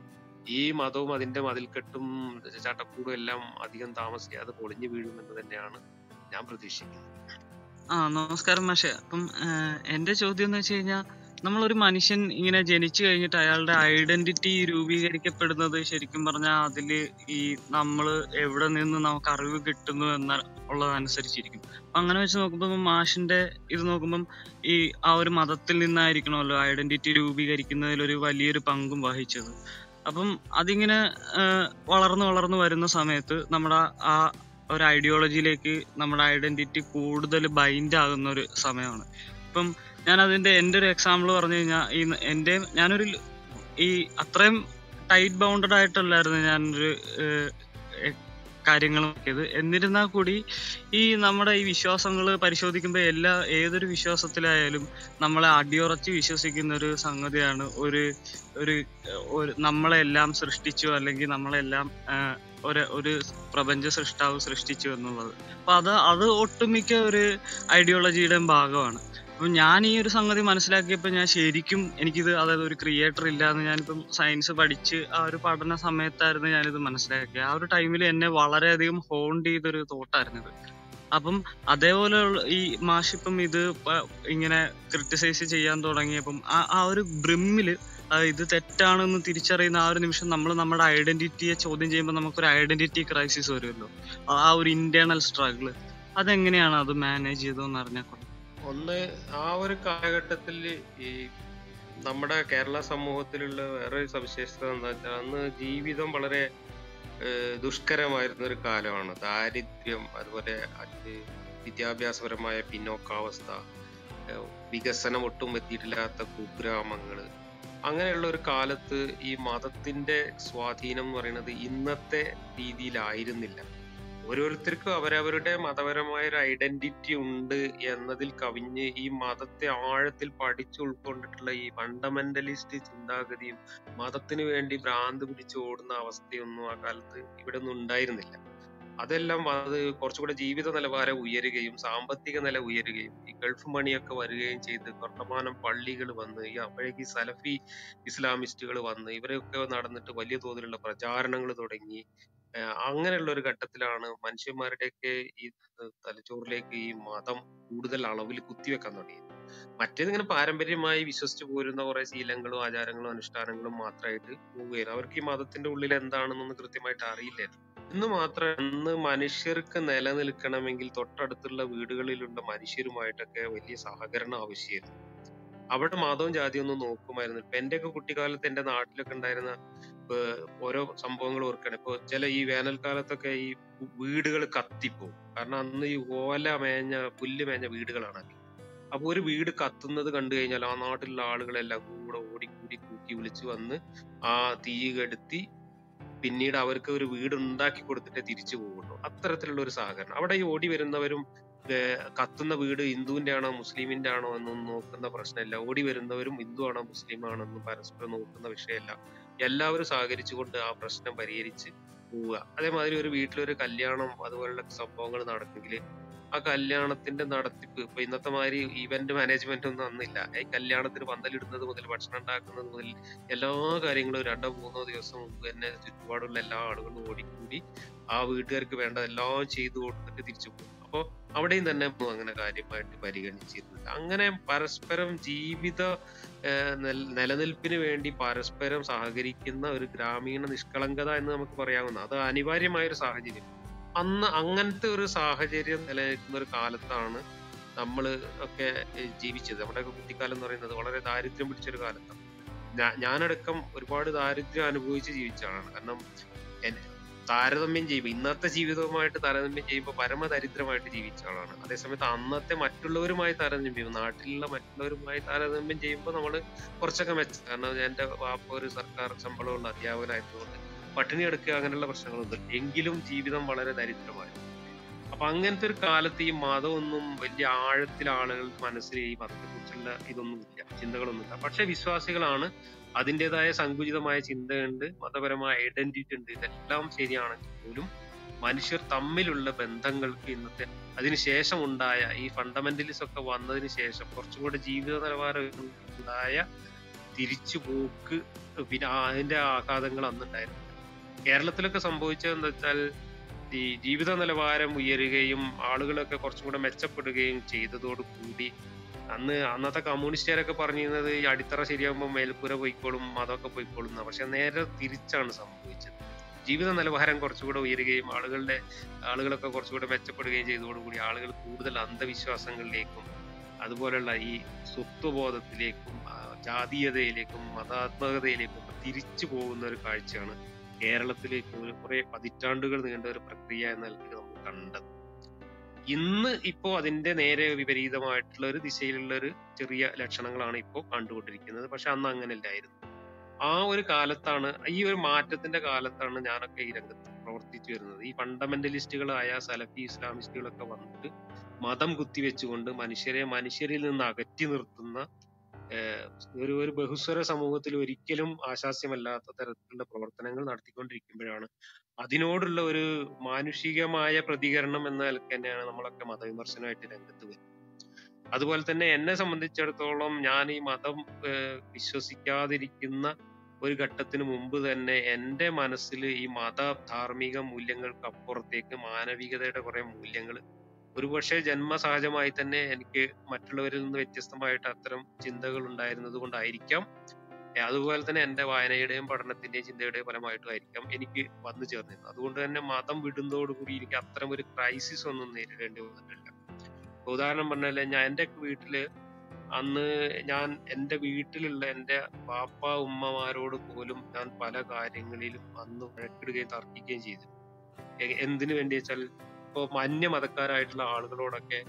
ഈ മതവും അതിന്റെ മതിൽക്കെട്ടും ചട്ടക്കൂടും എല്ലാം അധികം താമസിയാതെ പൊളിഞ്ഞു വീഴുമെന്ന് തന്നെയാണ് ഞാൻ പ്രതീക്ഷിക്കുന്നത് ആ നമസ്കാരം മാഷെ അപ്പം ആഹ് എന്റെ ചോദ്യം എന്ന് വെച്ച് കഴിഞ്ഞാൽ നമ്മളൊരു മനുഷ്യൻ ഇങ്ങനെ ജനിച്ചു കഴിഞ്ഞിട്ട് അയാളുടെ ഐഡന്റിറ്റി രൂപീകരിക്കപ്പെടുന്നത് ശരിക്കും പറഞ്ഞാൽ അതില് ഈ നമ്മൾ എവിടെ നിന്ന് നമുക്ക് അറിവ് കിട്ടുന്നു എന്ന ഉള്ളതനുസരിച്ചിരിക്കും അപ്പൊ അങ്ങനെ വെച്ച് നോക്കുമ്പോൾ മാഷിന്റെ ഇത് നോക്കുമ്പം ഈ ആ ഒരു മതത്തിൽ നിന്നായിരിക്കണമല്ലോ ഐഡന്റിറ്റി രൂപീകരിക്കുന്നതിൽ ഒരു വലിയൊരു പങ്കും വഹിച്ചത് അപ്പം അതിങ്ങനെ ആഹ് വളർന്നു വളർന്നു വരുന്ന സമയത്ത് നമ്മുടെ ആ ഒരു ഐഡിയോളജിയിലേക്ക് നമ്മുടെ ഐഡന്റിറ്റി കൂടുതൽ ബൈൻഡ് ആകുന്ന ഒരു സമയമാണ് ഇപ്പം ഞാൻ അതിന്റെ എന്റെ ഒരു എക്സാമ്പിൾ പറഞ്ഞു കഴിഞ്ഞാൽ ഈ ന- എന്റെ ഞാനൊരു ല- ഈ അത്രയും ടൈറ്റ് ബൗണ്ടഡ് ആയിട്ടല്ലായിരുന്നു ഞാനൊരു ഏഹ്, എ- കാര്യങ്ങൾ നോക്കിയത് എന്നിരുന്നാൽ കൂടി ഈ നമ്മുടെ ഈ വിശ്വാസങ്ങൾ പരിശോധിക്കുമ്പോൾ എല്ലാ ഏതൊരു വിശ്വാസത്തിലായാലും നമ്മളെ അടിയുറച്ച് വിശ്വസിക്കുന്ന ഒരു സംഗതിയാണ് ഒരു ഒരു ഒരു നമ്മളെല്ലാം സൃഷ്ടിച്ചു അല്ലെങ്കിൽ നമ്മളെല്ലാം ആഹ്, ഒരു ഒരു പ്രപഞ്ച സൃഷ്ടാവ് സൃഷ്ടിച്ചു എന്നുള്ളത് അപ്പൊ അത് അത് ഒട്ടുമിക്ക ഒരു ഐഡിയോളജിയുടെയും ഭാഗമാണ് അപ്പൊ ഞാൻ ഈ ഒരു സംഗതി മനസ്സിലാക്കിയപ്പോൾ ഞാൻ ശരിക്കും എനിക്കിത് അതായത് ഒരു ക്രിയേറ്റർ ഇല്ലാന്ന് ഞാനിപ്പം സയൻസ് പഠിച്ച് ആ ഒരു പഠന സമയത്തായിരുന്നു ഞാനിത് മനസ്സിലാക്കിയത് ആ ഒരു ടൈമിൽ എന്നെ വളരെയധികം ഹോണ്ട് ചെയ്തൊരു തോട്ടായിരുന്നു ഇത് അപ്പം അതേപോലെ ഈ മാഷിപ്പം ഇത് പ- ഇങ്ങനെ ക്രിട്ടിസൈസ് ചെയ്യാൻ തുടങ്ങിയപ്പം ആ ആ ഒരു ബ്രിമ്മില് ആ ഇത് തെറ്റാണെന്ന് തിരിച്ചറിയുന്ന ആ ഒരു നിമിഷം നമ്മൾ നമ്മുടെ ഐഡന്റിറ്റിയെ ചോദ്യം ചെയ്യുമ്പോൾ നമുക്കൊരു ഐഡന്റിറ്റി ക്രൈസിസ് വരുമല്ലോ ആ ഒരു ഇന്റേണൽ സ്ട്രഗിൾ അതെങ്ങനെയാണ് അത് മാനേജ് ചെയ്തതെന്ന് അറിഞ്ഞാൽ ഒന്ന് ആ ഒരു കാലഘട്ടത്തിൽ ഈ നമ്മുടെ കേരള സമൂഹത്തിലുള്ള വേറെ ഒരു സവിശേഷത എന്താ വെച്ചാൽ അന്ന് ജീവിതം വളരെ ഏഹ്, ദുഷ്കരമായിരുന്ന ഒരു കാലമാണ് ദാരിദ്ര്യം അതുപോലെ അത് വിദ്യാഭ്യാസപരമായ പിന്നോക്കാവസ്ഥ ഏഹ്, വികസനം ഒട്ടും എത്തിയിട്ടില്ലാത്ത കുഗ്രാമങ്ങള് അങ്ങനെയുള്ള ഒരു കാലത്ത് ഈ മതത്തിന്റെ സ്വാധീനം എന്ന് പറയുന്നത് ഇന്നത്തെ രീതിയിലായിരുന്നില്ല ഓരോരുത്തർക്കും അവരവരുടെ മതപരമായ ഒരു ഐഡന്റിറ്റി ഉണ്ട് എന്നതിൽ കവിഞ്ഞ് ഈ മതത്തെ ആഴത്തിൽ പഠിച്ചു ഉൾക്കൊണ്ടിട്ടുള്ള ഈ ഫണ്ടമെന്റലിസ്റ്റ് ചിന്താഗതിയും മതത്തിന് വേണ്ടി ഭ്രാന്ത് പിടിച്ച് ഓടുന്ന അവസ്ഥയൊന്നും ആ കാലത്ത് ഇവിടെ ഒന്നും ഉണ്ടായിരുന്നില്ല അതെല്ലാം അത് കുറച്ചുകൂടെ ജീവിത നിലവാരം ഉയരുകയും സാമ്പത്തിക നില ഉയരുകയും ഈ ഗൾഫ് മണിയൊക്കെ വരികയും ചെയ്ത് കണ്ടമാനം പള്ളികൾ വന്ന് ഈ അപ്പോഴേക്ക് ഈ സലഫി ഇസ്ലാമിസ്റ്റുകൾ വന്ന് ഇവരൊക്കെ നടന്നിട്ട് വലിയ തോതിലുള്ള പ്രചാരണങ്ങൾ തുടങ്ങി ഏഹ് അങ്ങനെയുള്ള ഒരു ഘട്ടത്തിലാണ് മനുഷ്യന്മാരുടെയൊക്കെ ഈ തലച്ചോറിലേക്ക് ഈ മതം കൂടുതൽ അളവിൽ കുത്തിവെക്കാൻ തുടങ്ങിയത് മറ്റേത് ഇങ്ങനെ പാരമ്പര്യമായി വിശ്വസിച്ചു പോരുന്ന കുറെ ശീലങ്ങളും ആചാരങ്ങളും അനുഷ്ഠാനങ്ങളും മാത്രമായിട്ട് പോവുകയായിരുന്നു അവർക്ക് ഈ മതത്തിന്റെ ഉള്ളിൽ എന്താണെന്നൊന്നും കൃത്യമായിട്ട് അറിയില്ലായിരുന്നു ഇന്ന് മാത്രം ഇന്ന് മനുഷ്യർക്ക് നിലനിൽക്കണമെങ്കിൽ തൊട്ടടുത്തുള്ള വീടുകളിലുള്ള മനുഷ്യരുമായിട്ടൊക്കെ വലിയ സഹകരണം ആവശ്യമായിരുന്നു അവിടെ മതവും ജാതിയും ഒന്നും നോക്കുമായിരുന്നു ഇപ്പൊ എന്റെയൊക്കെ കുട്ടിക്കാലത്ത് എന്റെ നാട്ടിലൊക്കെ ഉണ്ടായിരുന്ന ഏഹ് ഓരോ സംഭവങ്ങൾ ഓർക്കണം ഇപ്പൊ ചില ഈ വേനൽക്കാലത്തൊക്കെ ഈ വീടുകൾ കത്തിപ്പോവും കാരണം അന്ന് ഈ ഓല മേഞ്ഞ പുല്ല് മേഞ്ഞ വീടുകളാണ് അപ്പൊ ഒരു വീട് കത്തുന്നത് കണ്ടു കഴിഞ്ഞാൽ ആ നാട്ടിലുള്ള ആളുകളെല്ലാം കൂടെ ഓടിക്കൂടി കൂക്കി വിളിച്ചു വന്ന് ആ തീ കെടുത്തി പിന്നീട് അവർക്ക് ഒരു വീട് ഉണ്ടാക്കി കൊടുത്തിട്ടേ തിരിച്ചു പോകുള്ളൂ അത്തരത്തിലുള്ള ഒരു സഹകരണം അവിടെ ഈ ഓടി വരുന്നവരും ഏർ കത്തുന്ന വീട് ഹിന്ദുവിന്റെ ആണോ മുസ്ലിമിന്റെ ആണോ എന്നൊന്നും നോക്കുന്ന പ്രശ്നമില്ല ഓടി വരുന്നവരും ഹിന്ദു ആണോ മുസ്ലിം ആണോ എന്നും പരസ്പരം നോക്കുന്ന വിഷയമല്ല എല്ലാവരും സഹകരിച്ചുകൊണ്ട് ആ പ്രശ്നം പരിഹരിച്ച് പോവുക അതേമാതിരി ഒരു വീട്ടിലൊരു കല്യാണം അതുപോലുള്ള സംഭവങ്ങൾ നടക്കുമെങ്കിൽ ആ കല്യാണത്തിന്റെ നടത്തിപ്പ് ഇപ്പൊ ഇന്നത്തെ മാതിരി ഇവന്റ് മാനേജ്മെന്റ് ഒന്നും അന്നില്ല ഈ കല്യാണത്തിന് പന്തലിടുന്നത് മുതൽ ഭക്ഷണം ഉണ്ടാക്കുന്നത് മുതൽ എല്ലാ കാര്യങ്ങളും രണ്ടോ മൂന്നോ ദിവസം മുമ്പ് തന്നെ ചുറ്റുപാടുള്ള എല്ലാ ആളുകളും ഓടിക്കൂടി ആ വീട്ടുകാർക്ക് വേണ്ടതെല്ലാം ചെയ്തു കൊടുത്തിട്ട് തിരിച്ചു പോകും അപ്പോ അവിടെയും തന്നെ ഒന്നും അങ്ങനെ കാര്യമായിട്ട് പരിഗണിച്ചിരുന്നില്ല അങ്ങനെ പരസ്പരം ജീവിത ഏഹ് നിൽ- നിലനിൽപ്പിന് വേണ്ടി പരസ്പരം സഹകരിക്കുന്ന ഒരു ഗ്രാമീണ നിഷ്കളങ്കത എന്ന് നമുക്ക് പറയാവുന്ന അത് അനിവാര്യമായ ഒരു സാഹചര്യം അന്ന് അങ്ങനത്തെ ഒരു സാഹചര്യം നിലനിൽക്കുന്ന ഒരു കാലത്താണ് നമ്മൾ ഒക്കെ ഏഹ് ജീവിച്ചത് നമ്മുടെ കുട്ടിക്കാലം എന്ന് പറയുന്നത് വളരെ ദാരിദ്ര്യം പിടിച്ചൊരു കാലത്താണ് ഞാ- ഞാനടക്കം ഒരുപാട് ദാരിദ്ര്യം അനുഭവിച്ച് ജീവിച്ച ആളാണ് കാരണം എൻ- താരതമ്യം ചെയ്യുമ്പോൾ ഇന്നത്തെ ജീവിതവുമായിട്ട് താരതമ്യം ചെയ്യുമ്പോൾ പരമദരിദ്രമായിട്ട് ജീവിച്ച ആളാണ് അതേസമയത്ത് അന്നത്തെ മറ്റുള്ളവരുമായി താരതമ്യം ചെയ്യുമ്പോൾ നാട്ടിലുള്ള മറ്റുള്ളവരുമായി താരതമ്യം ചെയ്യുമ്പോൾ നമ്മൾ കുറച്ചൊക്കെ മെച്ചം കാരണം എന്റെ വാപ്പ ഒരു സർക്കാർ ശമ്പളമുള്ള അധ്യാപകനായതുകൊണ്ട് പട്ടിണി എടുക്കുക അങ്ങനെയുള്ള പ്രശ്നങ്ങളൊന്നും എങ്കിലും ജീവിതം വളരെ ദരിദ്രമായി അപ്പൊ അങ്ങനത്തെ ഒരു കാലത്ത് ഈ മതമൊന്നും വലിയ ആഴത്തിൽ ആളുകൾ മനസ്സിൽ ഈ മതത്തെക്കുറിച്ചുള്ള ഇതൊന്നുമില്ല ചിന്തകളൊന്നുമില്ല പക്ഷെ വിശ്വാസികളാണ് അതിൻ്റെതായ സങ്കുചിതമായ ചിന്തയുണ്ട് മതപരമായ ഐഡന്റിറ്റി ഉണ്ട് ഇതെല്ലാം ശരിയാണെങ്കിൽ പോലും മനുഷ്യർ തമ്മിലുള്ള ബന്ധങ്ങൾക്ക് ഇന്നത്തെ അതിനുശേഷം ഉണ്ടായ ഈ ഫണ്ടമെന്റലിസം ഒക്കെ വന്നതിന് ശേഷം കുറച്ചും കൂടെ ജീവിത നിലവാരം ഉണ്ടായ തിരിച്ചുപോക്ക് പിന്നെ ആ- അതിന്റെ ആഘാതങ്ങൾ അന്നുണ്ടായിരുന്നു കേരളത്തിലൊക്കെ സംഭവിച്ചത് എന്താ വെച്ചാൽ ഈ ജീവിത നിലവാരം ഉയരുകയും ആളുകളൊക്കെ കുറച്ചും കൂടെ മെച്ചപ്പെടുകയും ചെയ്തതോട് കൂടി അന്ന് അന്നത്തെ കമ്മ്യൂണിസ്റ്റുകാരൊക്കെ പറഞ്ഞിരുന്നത് ഈ അടിത്തറ ശരിയാകുമ്പോൾ മേൽക്കൂര പോയിക്കോളും മതമൊക്കെ പോയിക്കോളും എന്നാ പക്ഷെ നേരെ തിരിച്ചാണ് സംഭവിച്ചത് ജീവിത നിലവാരം കുറച്ചുകൂടെ ഉയരുകയും ആളുകളുടെ ആളുകളൊക്കെ കുറച്ചുകൂടെ മെച്ചപ്പെടുകയും ചെയ്തതോടുകൂടി ആളുകൾ കൂടുതൽ അന്ധവിശ്വാസങ്ങളിലേക്കും അതുപോലുള്ള ഈ സ്വത്വബോധത്തിലേക്കും ആ, ജാതീയതയിലേക്കും മതാത്മകതയിലേക്കും ഒക്കെ തിരിച്ചു പോകുന്ന ഒരു കാഴ്ചയാണ് കേരളത്തിലേക്ക് ഒരു കുറെ പതിറ്റാണ്ടുകൾ നീണ്ട ഒരു പ്രക്രിയ എന്ന നിലയ്ക്ക് നമ്മൾ കണ്ടത് ഇന്ന് ഇപ്പോ അതിന്റെ നേരെ വിപരീതമായിട്ടുള്ള ഒരു ദിശയിലുള്ള ഒരു ചെറിയ ലക്ഷണങ്ങളാണ് ഇപ്പോൾ കണ്ടുകൊണ്ടിരിക്കുന്നത് പക്ഷെ അന്ന് അങ്ങനെയല്ലായിരുന്നു ആ ഒരു കാലത്താണ് ഈ ഒരു മാറ്റത്തിന്റെ കാലത്താണ് ഞാനൊക്കെ ഈ രംഗത്ത് പ്രവർത്തിച്ചു വരുന്നത് ഈ ഫണ്ടമെന്റലിസ്റ്റുകളായ സലഫി ഇസ്ലാമിസ്റ്റുകളൊക്കെ വന്നിട്ട് മതം കുത്തിവെച്ചുകൊണ്ട് മനുഷ്യരെ മനുഷ്യരിൽ നിന്ന് അകറ്റി നിർത്തുന്ന ഏഹ് ഒരു ഒരു ബഹുസ്വര സമൂഹത്തിൽ ഒരിക്കലും ആശാസ്യമല്ലാത്ത തരത്തിലുള്ള പ്രവർത്തനങ്ങൾ നടത്തിക്കൊണ്ടിരിക്കുമ്പോഴാണ് അതിനോടുള്ള ഒരു മാനുഷികമായ പ്രതികരണം എന്ന നിലയ്ക്ക് തന്നെയാണ് നമ്മളൊക്കെ മതവിമർശനമായിട്ട് രംഗത്ത് വരുന്നത് അതുപോലെ തന്നെ എന്നെ സംബന്ധിച്ചിടത്തോളം ഞാൻ ഈ മതം ഏഹ് വിശ്വസിക്കാതിരിക്കുന്ന ഒരു ഘട്ടത്തിന് മുമ്പ് തന്നെ എൻ്റെ മനസ്സിൽ ഈ മത ധാർമ്മിക മൂല്യങ്ങൾക്ക് അപ്പുറത്തേക്ക് മാനവികതയുടെ കുറെ മൂല്യങ്ങൾ ഒരുപക്ഷെ ജന്മസഹജമായി തന്നെ എനിക്ക് മറ്റുള്ളവരിൽ നിന്ന് വ്യത്യസ്തമായിട്ട് അത്തരം ചിന്തകൾ ഉണ്ടായിരുന്നത് കൊണ്ടായിരിക്കാം ഏ, അതുപോലെ തന്നെ എന്റെ വായനയുടെയും പഠനത്തിന്റെയും ചിന്തയുടെയും ഫലമായിട്ടും ആയിരിക്കാം എനിക്ക് വന്നു ചേർന്നിരുന്നത് അതുകൊണ്ട് തന്നെ മതം വിടുന്നതോടുകൂടി എനിക്ക് അത്തരം ഒരു ക്രൈസിസ് ഒന്നും നേരിടേണ്ടി വന്നിട്ടില്ല ഇപ്പൊ ഉദാഹരണം പറഞ്ഞാല് ഞാൻ എന്റെ വീട്ടില് അന്ന് ഞാൻ എന്റെ വീട്ടിലുള്ള എന്റെ പാപ്പ ഉമ്മമാരോട് പോലും ഞാൻ പല കാര്യങ്ങളിലും അന്ന് വഴക്കിടുകയും തർക്കിക്കുകയും ചെയ്തു എ- എന്തിനു വേണ്ടി വെച്ചാൽ ഇപ്പൊ അന്യ മതക്കാരായിട്ടുള്ള ആളുകളോടൊക്കെ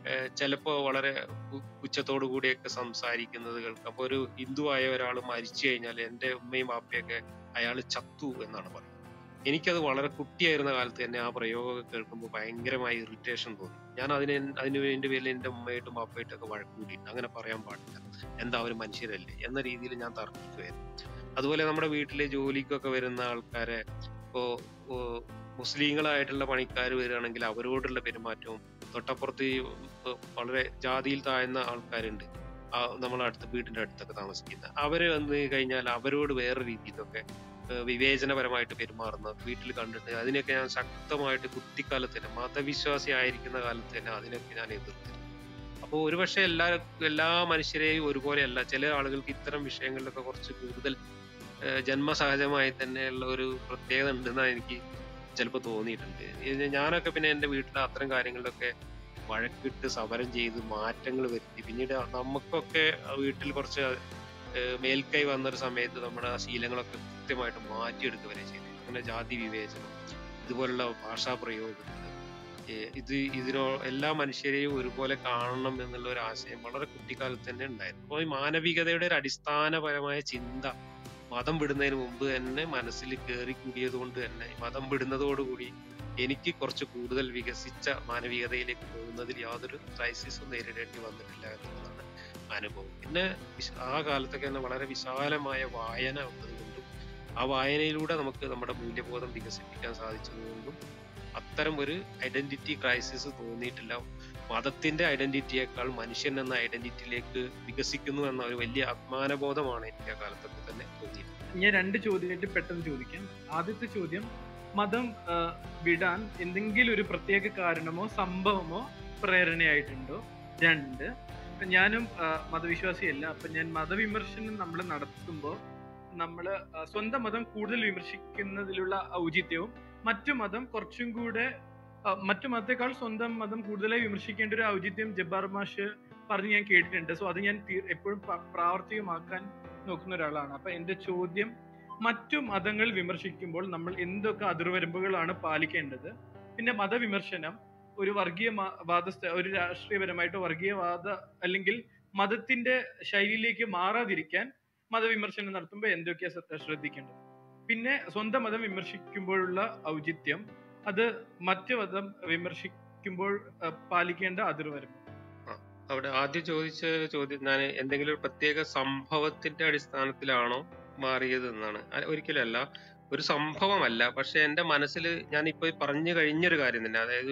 ഏഹ് ചിലപ്പോ വളരെ പു- പുച്ഛത്തോടു കൂടിയൊക്കെ സംസാരിക്കുന്നത് കേൾക്കാം അപ്പൊ ഒരു ഹിന്ദു ആയ ഒരാൾ മരിച്ചു കഴിഞ്ഞാൽ എന്റെ ഉമ്മയും ബാപ്പയൊക്കെ അയാൾ ചത്തു എന്നാണ് പറയുന്നത് എനിക്കത് വളരെ കുട്ടിയായിരുന്ന കാലത്ത് തന്നെ ആ പ്രയോഗം കേൾക്കുമ്പോൾ ഭയങ്കരമായ ഇറിറ്റേഷൻ തോന്നി ഞാൻ അതിന് എൻ- അതിന് വേണ്ടി പേരിൽ എന്റെ ഉമ്മയായിട്ടും ബാപ്പയായിട്ടും ഒക്കെ വഴക്ക് കൂടിയിട്ട് അങ്ങനെ പറയാൻ പാടില്ല എന്താ അവർ മനുഷ്യരല്ലേ എന്ന രീതിയിൽ ഞാൻ തർക്കിക്കുമായിരുന്നു അതുപോലെ നമ്മുടെ വീട്ടിലെ ജോലിക്കൊക്കെ വരുന്ന ആൾക്കാരെ ഇപ്പോ ഓ, മുസ്ലിങ്ങളായിട്ടുള്ള പണിക്കാർ വരികയാണെങ്കിൽ അവരോടുള്ള പെരുമാറ്റവും തൊട്ടപ്പുറത്ത് ഈ ഇപ്പൊ വളരെ ജാതിയിൽ താഴ്ന്ന ആൾക്കാരുണ്ട് ആ നമ്മളെ അടുത്ത് വീടിന്റെ അടുത്തൊക്കെ താമസിക്കുന്ന അവര് വന്ന് കഴിഞ്ഞാൽ അവരോട് വേറെ രീതിയിലൊക്കെ ഏഹ് വിവേചനപരമായിട്ട് പെരുമാറുന്ന വീട്ടിൽ കണ്ടിട്ട് അതിനൊക്കെ ഞാൻ ശക്തമായിട്ട് കുട്ടിക്കാലത്ത് തന്നെ മതവിശ്വാസി ആയിരിക്കുന്ന കാലത്ത് തന്നെ അതിനൊക്കെ ഞാൻ എതിർത്തിരുന്നു അപ്പോൾ ഒരുപക്ഷെ എല്ലാ എല്ലാ മനുഷ്യരെയും ഒരുപോലെയല്ല ചില ആളുകൾക്ക് ഇത്തരം വിഷയങ്ങളിലൊക്കെ കുറച്ച് കൂടുതൽ ഏഹ് ജന്മസഹജമായി തന്നെയുള്ള ഒരു പ്രത്യേകത ഉണ്ടെന്നാണ് എനിക്ക് ചിലപ്പോൾ തോന്നിയിട്ടുണ്ട് ഇത് ഞാനൊക്കെ പിന്നെ എൻ്റെ വീട്ടിലെ അത്തരം കാര്യങ്ങളിലൊക്കെ വഴക്കിട്ട് സമരം ചെയ്ത് മാറ്റങ്ങൾ വരുത്തി പിന്നീട് നമുക്കൊക്കെ ആ വീട്ടിൽ കുറച്ച് ഏഹ് മേൽക്കൈ വന്നൊരു സമയത്ത് നമ്മുടെ ആ ശീലങ്ങളൊക്കെ കൃത്യമായിട്ട് മാറ്റിയെടുക്കുക വരെ ചെയ്തു അങ്ങനെ ജാതി വിവേചനം ഇതുപോലുള്ള ഭാഷാ പ്രയോഗങ്ങൾ ഏഹ് ഇത് ഇതിനോ എല്ലാ മനുഷ്യരെയും ഒരുപോലെ കാണണം എന്നുള്ള ഒരു ആശയം വളരെ കുട്ടിക്കാലത്ത് തന്നെ ഉണ്ടായിരുന്നു അപ്പോൾ ഈ മാനവികതയുടെ ഒരു അടിസ്ഥാനപരമായ ചിന്ത മതം വിടുന്നതിന് മുമ്പ് തന്നെ മനസ്സിൽ കയറി കൂടിയത് കൊണ്ട് തന്നെ ഈ മതം വിടുന്നതോടുകൂടി എനിക്ക് കുറച്ച് കൂടുതൽ വികസിച്ച മാനവികതയിലേക്ക് പോകുന്നതിൽ യാതൊരു ക്രൈസിസും നേരിടേണ്ടി വന്നിട്ടില്ല എന്നുള്ളതാണ് അനുഭവം പിന്നെ വിശ- ആ കാലത്തൊക്കെ തന്നെ വളരെ വിശാലമായ വായന ഉള്ളതുകൊണ്ടും ആ വായനയിലൂടെ നമുക്ക് നമ്മുടെ മൂല്യബോധം വികസിപ്പിക്കാൻ സാധിച്ചതുകൊണ്ടും അത്തരം ഒരു ഐഡന്റിറ്റി ക്രൈസിസ് തോന്നിയിട്ടില്ല മതത്തിന്റെ ഐഡന്റിറ്റിയേക്കാൾ മനുഷ്യൻ എന്ന ഐഡന്റിറ്റിയിലേക്ക് വികസിക്കുന്നു എന്ന ഒരു വലിയ അഭിമാനബോധമാണ് എനിക്ക് ആ കാലത്തൊക്കെ തന്നെ തോന്നിയിട്ടുള്ളത് ഞാൻ രണ്ട് ചോദ്യമായിട്ട് പെട്ടെന്ന് ചോദിക്കാം ആദ്യത്തെ ചോദ്യം മതം ആ, വിടാൻ എന്തെങ്കിലും ഒരു പ്രത്യേക കാരണമോ സംഭവമോ പ്രേരണയായിട്ടുണ്ടോ രണ്ട് ഇപ്പൊ ഞാനും ആ, മതവിശ്വാസിയല്ല അപ്പൊ ഞാൻ മതവിമർശനം നമ്മൾ നടത്തുമ്പോൾ നമ്മൾ സ്വന്തം മതം കൂടുതൽ വിമർശിക്കുന്നതിലുള്ള ഔചിത്യവും മറ്റു മതം കുറച്ചും കൂടെ ആ, മറ്റു മതത്തെക്കാൾ സ്വന്തം മതം കൂടുതലായി വിമർശിക്കേണ്ട ഒരു ഔചിത്യം ജബ്ബാർ മാഷ് പറഞ്ഞ് ഞാൻ കേട്ടിട്ടുണ്ട് സോ അത് ഞാൻ തീർ- എപ്പോഴും പ്ര- പ്രാവർത്തികമാക്കാൻ നോക്കുന്ന ഒരാളാണ് അപ്പൊ എന്റെ ചോദ്യം മറ്റു മതങ്ങൾ വിമർശിക്കുമ്പോൾ നമ്മൾ എന്തൊക്കെ അതിർവരമ്പുകളാണ് പാലിക്കേണ്ടത് പിന്നെ മതവിമർശനം ഒരു വർഗീയ മ- വാദ ഒരു രാഷ്ട്രീയപരമായിട്ടോ വർഗീയവാദ അല്ലെങ്കിൽ മതത്തിന്റെ ശൈലിയിലേക്ക് മാറാതിരിക്കാൻ മതവിമർശനം നടത്തുമ്പോൾ എന്തൊക്കെയാ ശ്ര- ശ്രദ്ധിക്കേണ്ടത് പിന്നെ സ്വന്തം മതം വിമർശിക്കുമ്പോഴുള്ള ഔചിത്യം അത് മറ്റു മതം വിമർശിക്കുമ്പോൾ ആ, പാലിക്കേണ്ട അതിർവരമ്പ് അവിടെ ആദ്യം ചോദിച്ച ചോദ്യം ഞാൻ എന്തെങ്കിലും ഒരു പ്രത്യേക സംഭവത്തിന്റെ അടിസ്ഥാനത്തിലാണോ മാറിയത് എന്നാണ് അ- ഒരിക്കലല്ല ഒരു സംഭവമല്ല പക്ഷെ എന്റെ മനസ്സിൽ ഞാൻ ഇപ്പൊ പറഞ്ഞു കഴിഞ്ഞൊരു കാര്യം തന്നെ അതായത്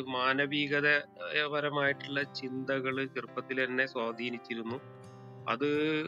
മാനവികതപരമായിട്ടുള്ള ചിന്തകൾ ചെറുപ്പത്തിൽ എന്നെ സ്വാധീനിച്ചിരുന്നു അത്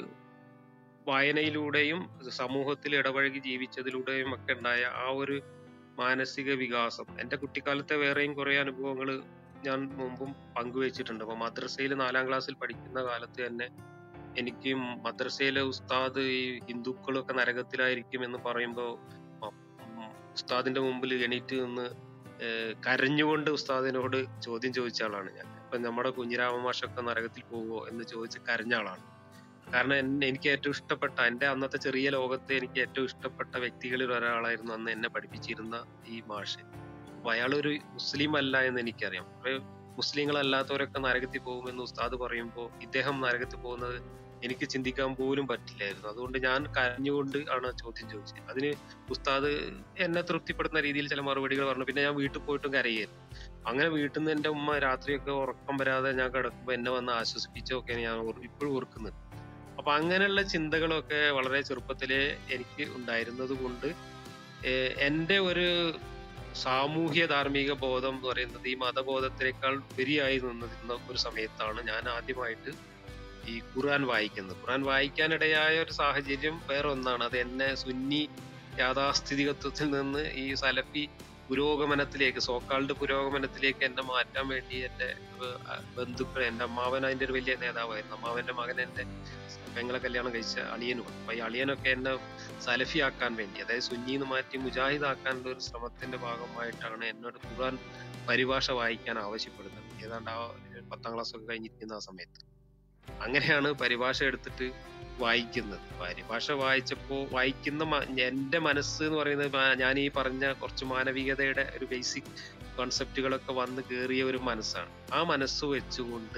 വായനയിലൂടെയും സമൂഹത്തിൽ ഇടപഴകി ജീവിച്ചതിലൂടെയും ഒക്കെ ഉണ്ടായ ആ ഒരു മാനസിക വികാസം എന്റെ കുട്ടിക്കാലത്തെ വേറെയും കുറെ അനുഭവങ്ങൾ ഞാൻ മുമ്പും പങ്കുവച്ചിട്ടുണ്ട് അപ്പൊ മദ്രസയിൽ നാലാം ക്ലാസ്സിൽ പഠിക്കുന്ന കാലത്ത് തന്നെ എനിക്ക് മദ്രസയിലെ ഉസ്താദ് ഈ ഹിന്ദുക്കളൊക്കെ നരകത്തിലായിരിക്കും എന്ന് പറയുമ്പോൾ ഉസ്താദിന്റെ മുമ്പിൽ എണീറ്റ് നിന്ന് ഏഹ് കരഞ്ഞുകൊണ്ട് ഉസ്താദിനോട് ചോദ്യം ചോദിച്ച ആളാണ് ഞാൻ അപ്പൊ നമ്മുടെ കുഞ്ഞിരാമ മാഷൊക്കെ നരകത്തിൽ പോവോ എന്ന് ചോദിച്ച് കരഞ്ഞ ആളാണ് കാരണം എന്നെ എനിക്ക് ഏറ്റവും ഇഷ്ടപ്പെട്ട എന്റെ അന്നത്തെ ചെറിയ ലോകത്തെ എനിക്ക് ഏറ്റവും ഇഷ്ടപ്പെട്ട വ്യക്തികളിൽ ഒരാളായിരുന്നു അന്ന് എന്നെ പഠിപ്പിച്ചിരുന്ന ഈ മാഷ് അപ്പൊ അയാളൊരു മുസ്ലിം അല്ല എന്ന് എനിക്കറിയാം കുറെ മുസ്ലിങ്ങളല്ലാത്തവരൊക്കെ നരകത്തിൽ പോകുമെന്ന് ഉസ്താദ് പറയുമ്പോൾ ഇദ്ദേഹം നരകത്തിൽ പോകുന്നത് എനിക്ക് ചിന്തിക്കാൻ പോലും പറ്റില്ലായിരുന്നു അതുകൊണ്ട് ഞാൻ കരഞ്ഞുകൊണ്ട് ആണ് ആ ചോദ്യം ചോദിച്ചത് അതിന് ഉസ്താദ് എന്നെ തൃപ്തിപ്പെടുത്തുന്ന രീതിയിൽ ചില മറുപടികൾ പറഞ്ഞു പിന്നെ ഞാൻ വീട്ടിൽ പോയിട്ടും കരയായിരുന്നു അങ്ങനെ വീട്ടിൽ നിന്ന് എന്റെ ഉമ്മ രാത്രിയൊക്കെ ഉറക്കം വരാതെ ഞാൻ കിടക്കുമ്പോൾ എന്നെ വന്ന് ആശ്വസിപ്പിച്ചൊക്കെ ഞാൻ ഓർ- ഇപ്പോഴും ഓർക്കുന്നത് അപ്പൊ അങ്ങനെയുള്ള ചിന്തകളൊക്കെ വളരെ ചെറുപ്പത്തിലേ എനിക്ക് ഉണ്ടായിരുന്നത് കൊണ്ട് ഏഹ് എന്റെ ഒരു സാമൂഹ്യ ധാർമ്മിക ബോധം എന്ന് പറയുന്നത് ഈ മതബോധത്തിനേക്കാൾ ഉപരിയായി നിന്നിരുന്ന ഒരു സമയത്താണ് ഞാൻ ആദ്യമായിട്ട് ഈ ഖുർആൻ വായിക്കുന്നത് ഖുർആൻ വായിക്കാനിടയായ ഒരു സാഹചര്യം വേറെ ഒന്നാണ് അത് എന്നെ സുന്നി യാഥാസ്ഥിതികത്വത്തിൽ നിന്ന് ഈ സലഫി പുരോഗമനത്തിലേക്ക് സോക്കാൾഡ് പുരോഗമനത്തിലേക്ക് എന്നെ മാറ്റാൻ വേണ്ടി എന്റെ ഏഹ്, ബന്ധുക്കൾ എന്റെ അമ്മാവൻ അതിന്റെ ഒരു വലിയ നേതാവായിരുന്നു അമ്മാവന്റെ മകൻ എന്റെ പെങ്ങളെ കല്യാണം കഴിച്ച അളിയനുമാണ് അപ്പൊ ഈ അളിയനൊക്കെ എന്നെ സലഫി ആക്കാൻ വേണ്ടി അതായത് സുന്നിന്ന് മാറ്റി മുജാഹിദ് ആക്കാനുള്ള ഒരു ശ്രമത്തിന്റെ ഭാഗമായിട്ടാണ് എന്നോട് ഖുർആൻ പരിഭാഷ വായിക്കാൻ ആവശ്യപ്പെടുന്നത് ഏതാണ്ട് ആ പത്താം ക്ലാസ് ഒക്കെ കഴിഞ്ഞിരിക്കുന്ന ആ സമയത്ത് അങ്ങനെയാണ് പരിഭാഷ എടുത്തിട്ട് വായിക്കുന്നത് പരിഭാഷ വായിച്ചപ്പോ വായിക്കുന്ന മ- എന്റെ മനസ്സ് എന്ന് പറയുന്നത് മാ- ഞാൻ ഈ പറഞ്ഞ കുറച്ച് മാനവികതയുടെ ഒരു ബേസിക് കോൺസെപ്റ്റുകളൊക്കെ വന്ന് കയറിയ ഒരു മനസ്സാണ് ആ മനസ്സ് വെച്ചുകൊണ്ട്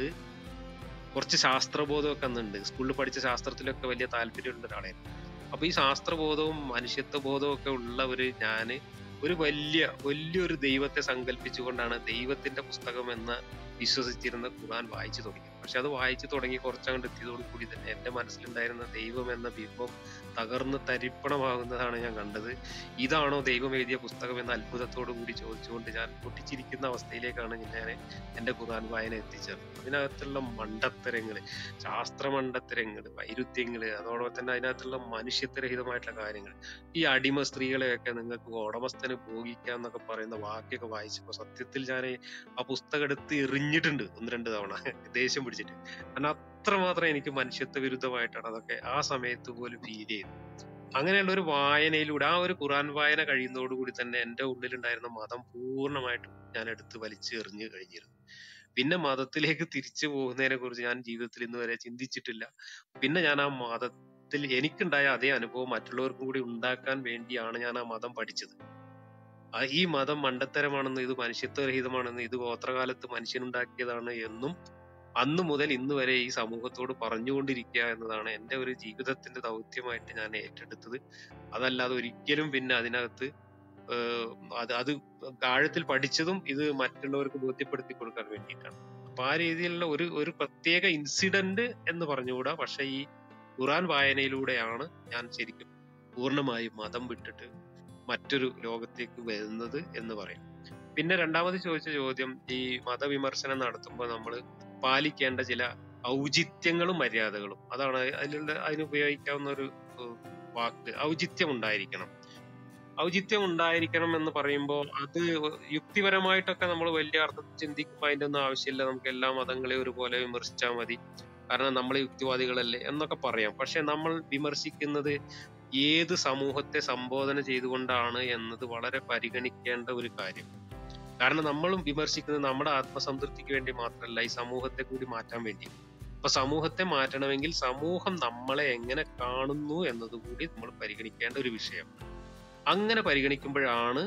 കുറച്ച് ശാസ്ത്രബോധമൊക്കെ അന്നുണ്ട് സ്കൂളിൽ പഠിച്ച ശാസ്ത്രത്തിലൊക്കെ വലിയ താല്പര്യമുള്ള ഒരാളായിരുന്നു അപ്പൊ ഈ ശാസ്ത്രബോധവും മനുഷ്യത്വ ബോധവും ഒക്കെ ഉള്ള ഒരു ഞാന് ഒരു വലിയ വലിയൊരു ദൈവത്തെ സങ്കല്പിച്ചുകൊണ്ടാണ് ദൈവത്തിന്റെ പുസ്തകം എന്ന് വിശ്വസിച്ചിരുന്ന ഖുർആൻ വായിച്ചു തുടങ്ങി പക്ഷെ അത് വായിച്ചു തുടങ്ങി കുറച്ചങ്ങോട്ട് എത്തിയതോടു കൂടി തന്നെ എന്റെ മനസ്സിലുണ്ടായിരുന്ന ദൈവം എന്ന ബിംബം തകർന്ന് തരിപ്പണമാകുന്നതാണ് ഞാൻ കണ്ടത് ഇതാണോ ദൈവം എഴുതിയ പുസ്തകം എന്ന അത്ഭുതത്തോടു കൂടി ചോദിച്ചുകൊണ്ട് ഞാൻ പൊട്ടിച്ചിരിക്കുന്ന അവസ്ഥയിലേക്കാണ് ഞാൻ എന്റെ ഖുർആൻ വായന എത്തിച്ചത് അതിനകത്തുള്ള മണ്ടത്തരങ്ങള് ശാസ്ത്ര മണ്ടത്തരങ്ങള് വൈരുദ്ധ്യങ്ങള് അതോടൊപ്പം തന്നെ അതിനകത്തുള്ള മനുഷ്യത്വരഹിതമായിട്ടുള്ള കാര്യങ്ങൾ ഈ അടിമ സ്ത്രീകളെയൊക്കെ നിങ്ങൾക്ക് ഉടമസ്ഥന് ഭോഗിക്കാം എന്നൊക്കെ പറയുന്ന വാക്യൊക്കെ വായിച്ചപ്പോ സത്യത്തിൽ ഞാൻ ആ പുസ്തകം എടുത്ത് എറിഞ്ഞിട്ടുണ്ട് ഒന്ന് രണ്ട് തവണ ദേഷ്യം പിടിച്ചിട്ട് കാരണം അത്രമാത്രം എനിക്ക് മനുഷ്യത്വ വിരുദ്ധമായിട്ടാണ് അതൊക്കെ ആ സമയത്ത് പോലും ഫീൽ ചെയ്തത് അങ്ങനെയുള്ള ഒരു വായനയിലൂടെ ആ ഒരു ഖുറാൻ വായന കഴിയുന്നതോടുകൂടി തന്നെ എന്റെ ഉള്ളിലുണ്ടായിരുന്ന മതം പൂർണ്ണമായിട്ടും ഞാൻ എടുത്ത് വലിച്ചു എറിഞ്ഞു കഴിഞ്ഞിരുന്നു പിന്നെ മതത്തിലേക്ക് തിരിച്ചു പോകുന്നതിനെ കുറിച്ച് ഞാൻ ജീവിതത്തിൽ ഇന്ന് വരെ ചിന്തിച്ചിട്ടില്ല പിന്നെ ഞാൻ ആ മതത്തിൽ എനിക്കുണ്ടായ അതേ അനുഭവം മറ്റുള്ളവർക്കും കൂടി ഉണ്ടാക്കാൻ വേണ്ടിയാണ് ഞാൻ ആ മതം പഠിച്ചത് ആ ഈ മതം മണ്ടത്തരമാണെന്ന് ഇത് മനുഷ്യത്വരഹിതമാണെന്ന് ഇത് ഗോത്രകാലത്ത് മനുഷ്യനുണ്ടാക്കിയതാണ് എന്നും അന്ന് മുതൽ ഇന്ന് വരെ ഈ സമൂഹത്തോട് പറഞ്ഞുകൊണ്ടിരിക്കുക എന്നതാണ് എൻ്റെ ഒരു ജീവിതത്തിന്റെ ദൗത്യമായിട്ട് ഞാൻ ഏറ്റെടുത്തത് അതല്ലാതെ ഒരിക്കലും പിന്നെ അതിനകത്ത് ഏഹ് അത് അത് ആഴത്തിൽ പഠിച്ചതും ഇത് മറ്റുള്ളവർക്ക് ബോധ്യപ്പെടുത്തി കൊടുക്കാൻ വേണ്ടിയിട്ടാണ് അപ്പൊ ആ രീതിയിലുള്ള ഒരു ഒരു പ്രത്യേക ഇൻസിഡന്റ് എന്ന് പറഞ്ഞുകൂടാ പക്ഷെ ഈ ഖുറാൻ വായനയിലൂടെയാണ് ഞാൻ ശരിക്കും പൂർണ്ണമായും മതം വിട്ടിട്ട് മറ്റൊരു ലോകത്തേക്ക് വരുന്നത് എന്ന് പറയും പിന്നെ രണ്ടാമത് ചോദിച്ച ചോദ്യം ഈ മതവിമർശനം നടത്തുമ്പോൾ നമ്മൾ പാലിക്കേണ്ട ചില ഔചിത്യങ്ങളും മര്യാദകളും അതാണ് അതിലുള്ള അതിന് ഉപയോഗിക്കാവുന്ന ഒരു ഏഹ്, വാക്ക് ഔചിത്യം ഉണ്ടായിരിക്കണം ഔചിത്യം ഉണ്ടായിരിക്കണം എന്ന് പറയുമ്പോൾ അത് യുക്തിപരമായിട്ടൊക്കെ നമ്മൾ വലിയ അർത്ഥത്തിൽ ചിന്തിക്കുമ്പോൾ അതിന്റെ ഒന്നും ആവശ്യമില്ല നമുക്ക് എല്ലാ മതങ്ങളെയും ഒരുപോലെ വിമർശിച്ചാൽ മതി കാരണം നമ്മൾ യുക്തിവാദികളല്ലേ എന്നൊക്കെ പറയാം പക്ഷെ നമ്മൾ വിമർശിക്കുന്നത് ഏത് സമൂഹത്തെ സംബോധന ചെയ്തുകൊണ്ടാണ് എന്നത് വളരെ പരിഗണിക്കേണ്ട ഒരു കാര്യം കാരണം നമ്മളും വിമർശിക്കുന്നത് നമ്മുടെ ആത്മസംതൃപ്തിക്ക് വേണ്ടി മാത്രമല്ല ഈ സമൂഹത്തെ കൂടി മാറ്റാൻ വേണ്ടി അപ്പൊ സമൂഹത്തെ മാറ്റണമെങ്കിൽ സമൂഹം നമ്മളെ എങ്ങനെ കാണുന്നു എന്നത് കൂടി നമ്മൾ പരിഗണിക്കേണ്ട ഒരു വിഷയം അങ്ങനെ പരിഗണിക്കുമ്പോഴാണ്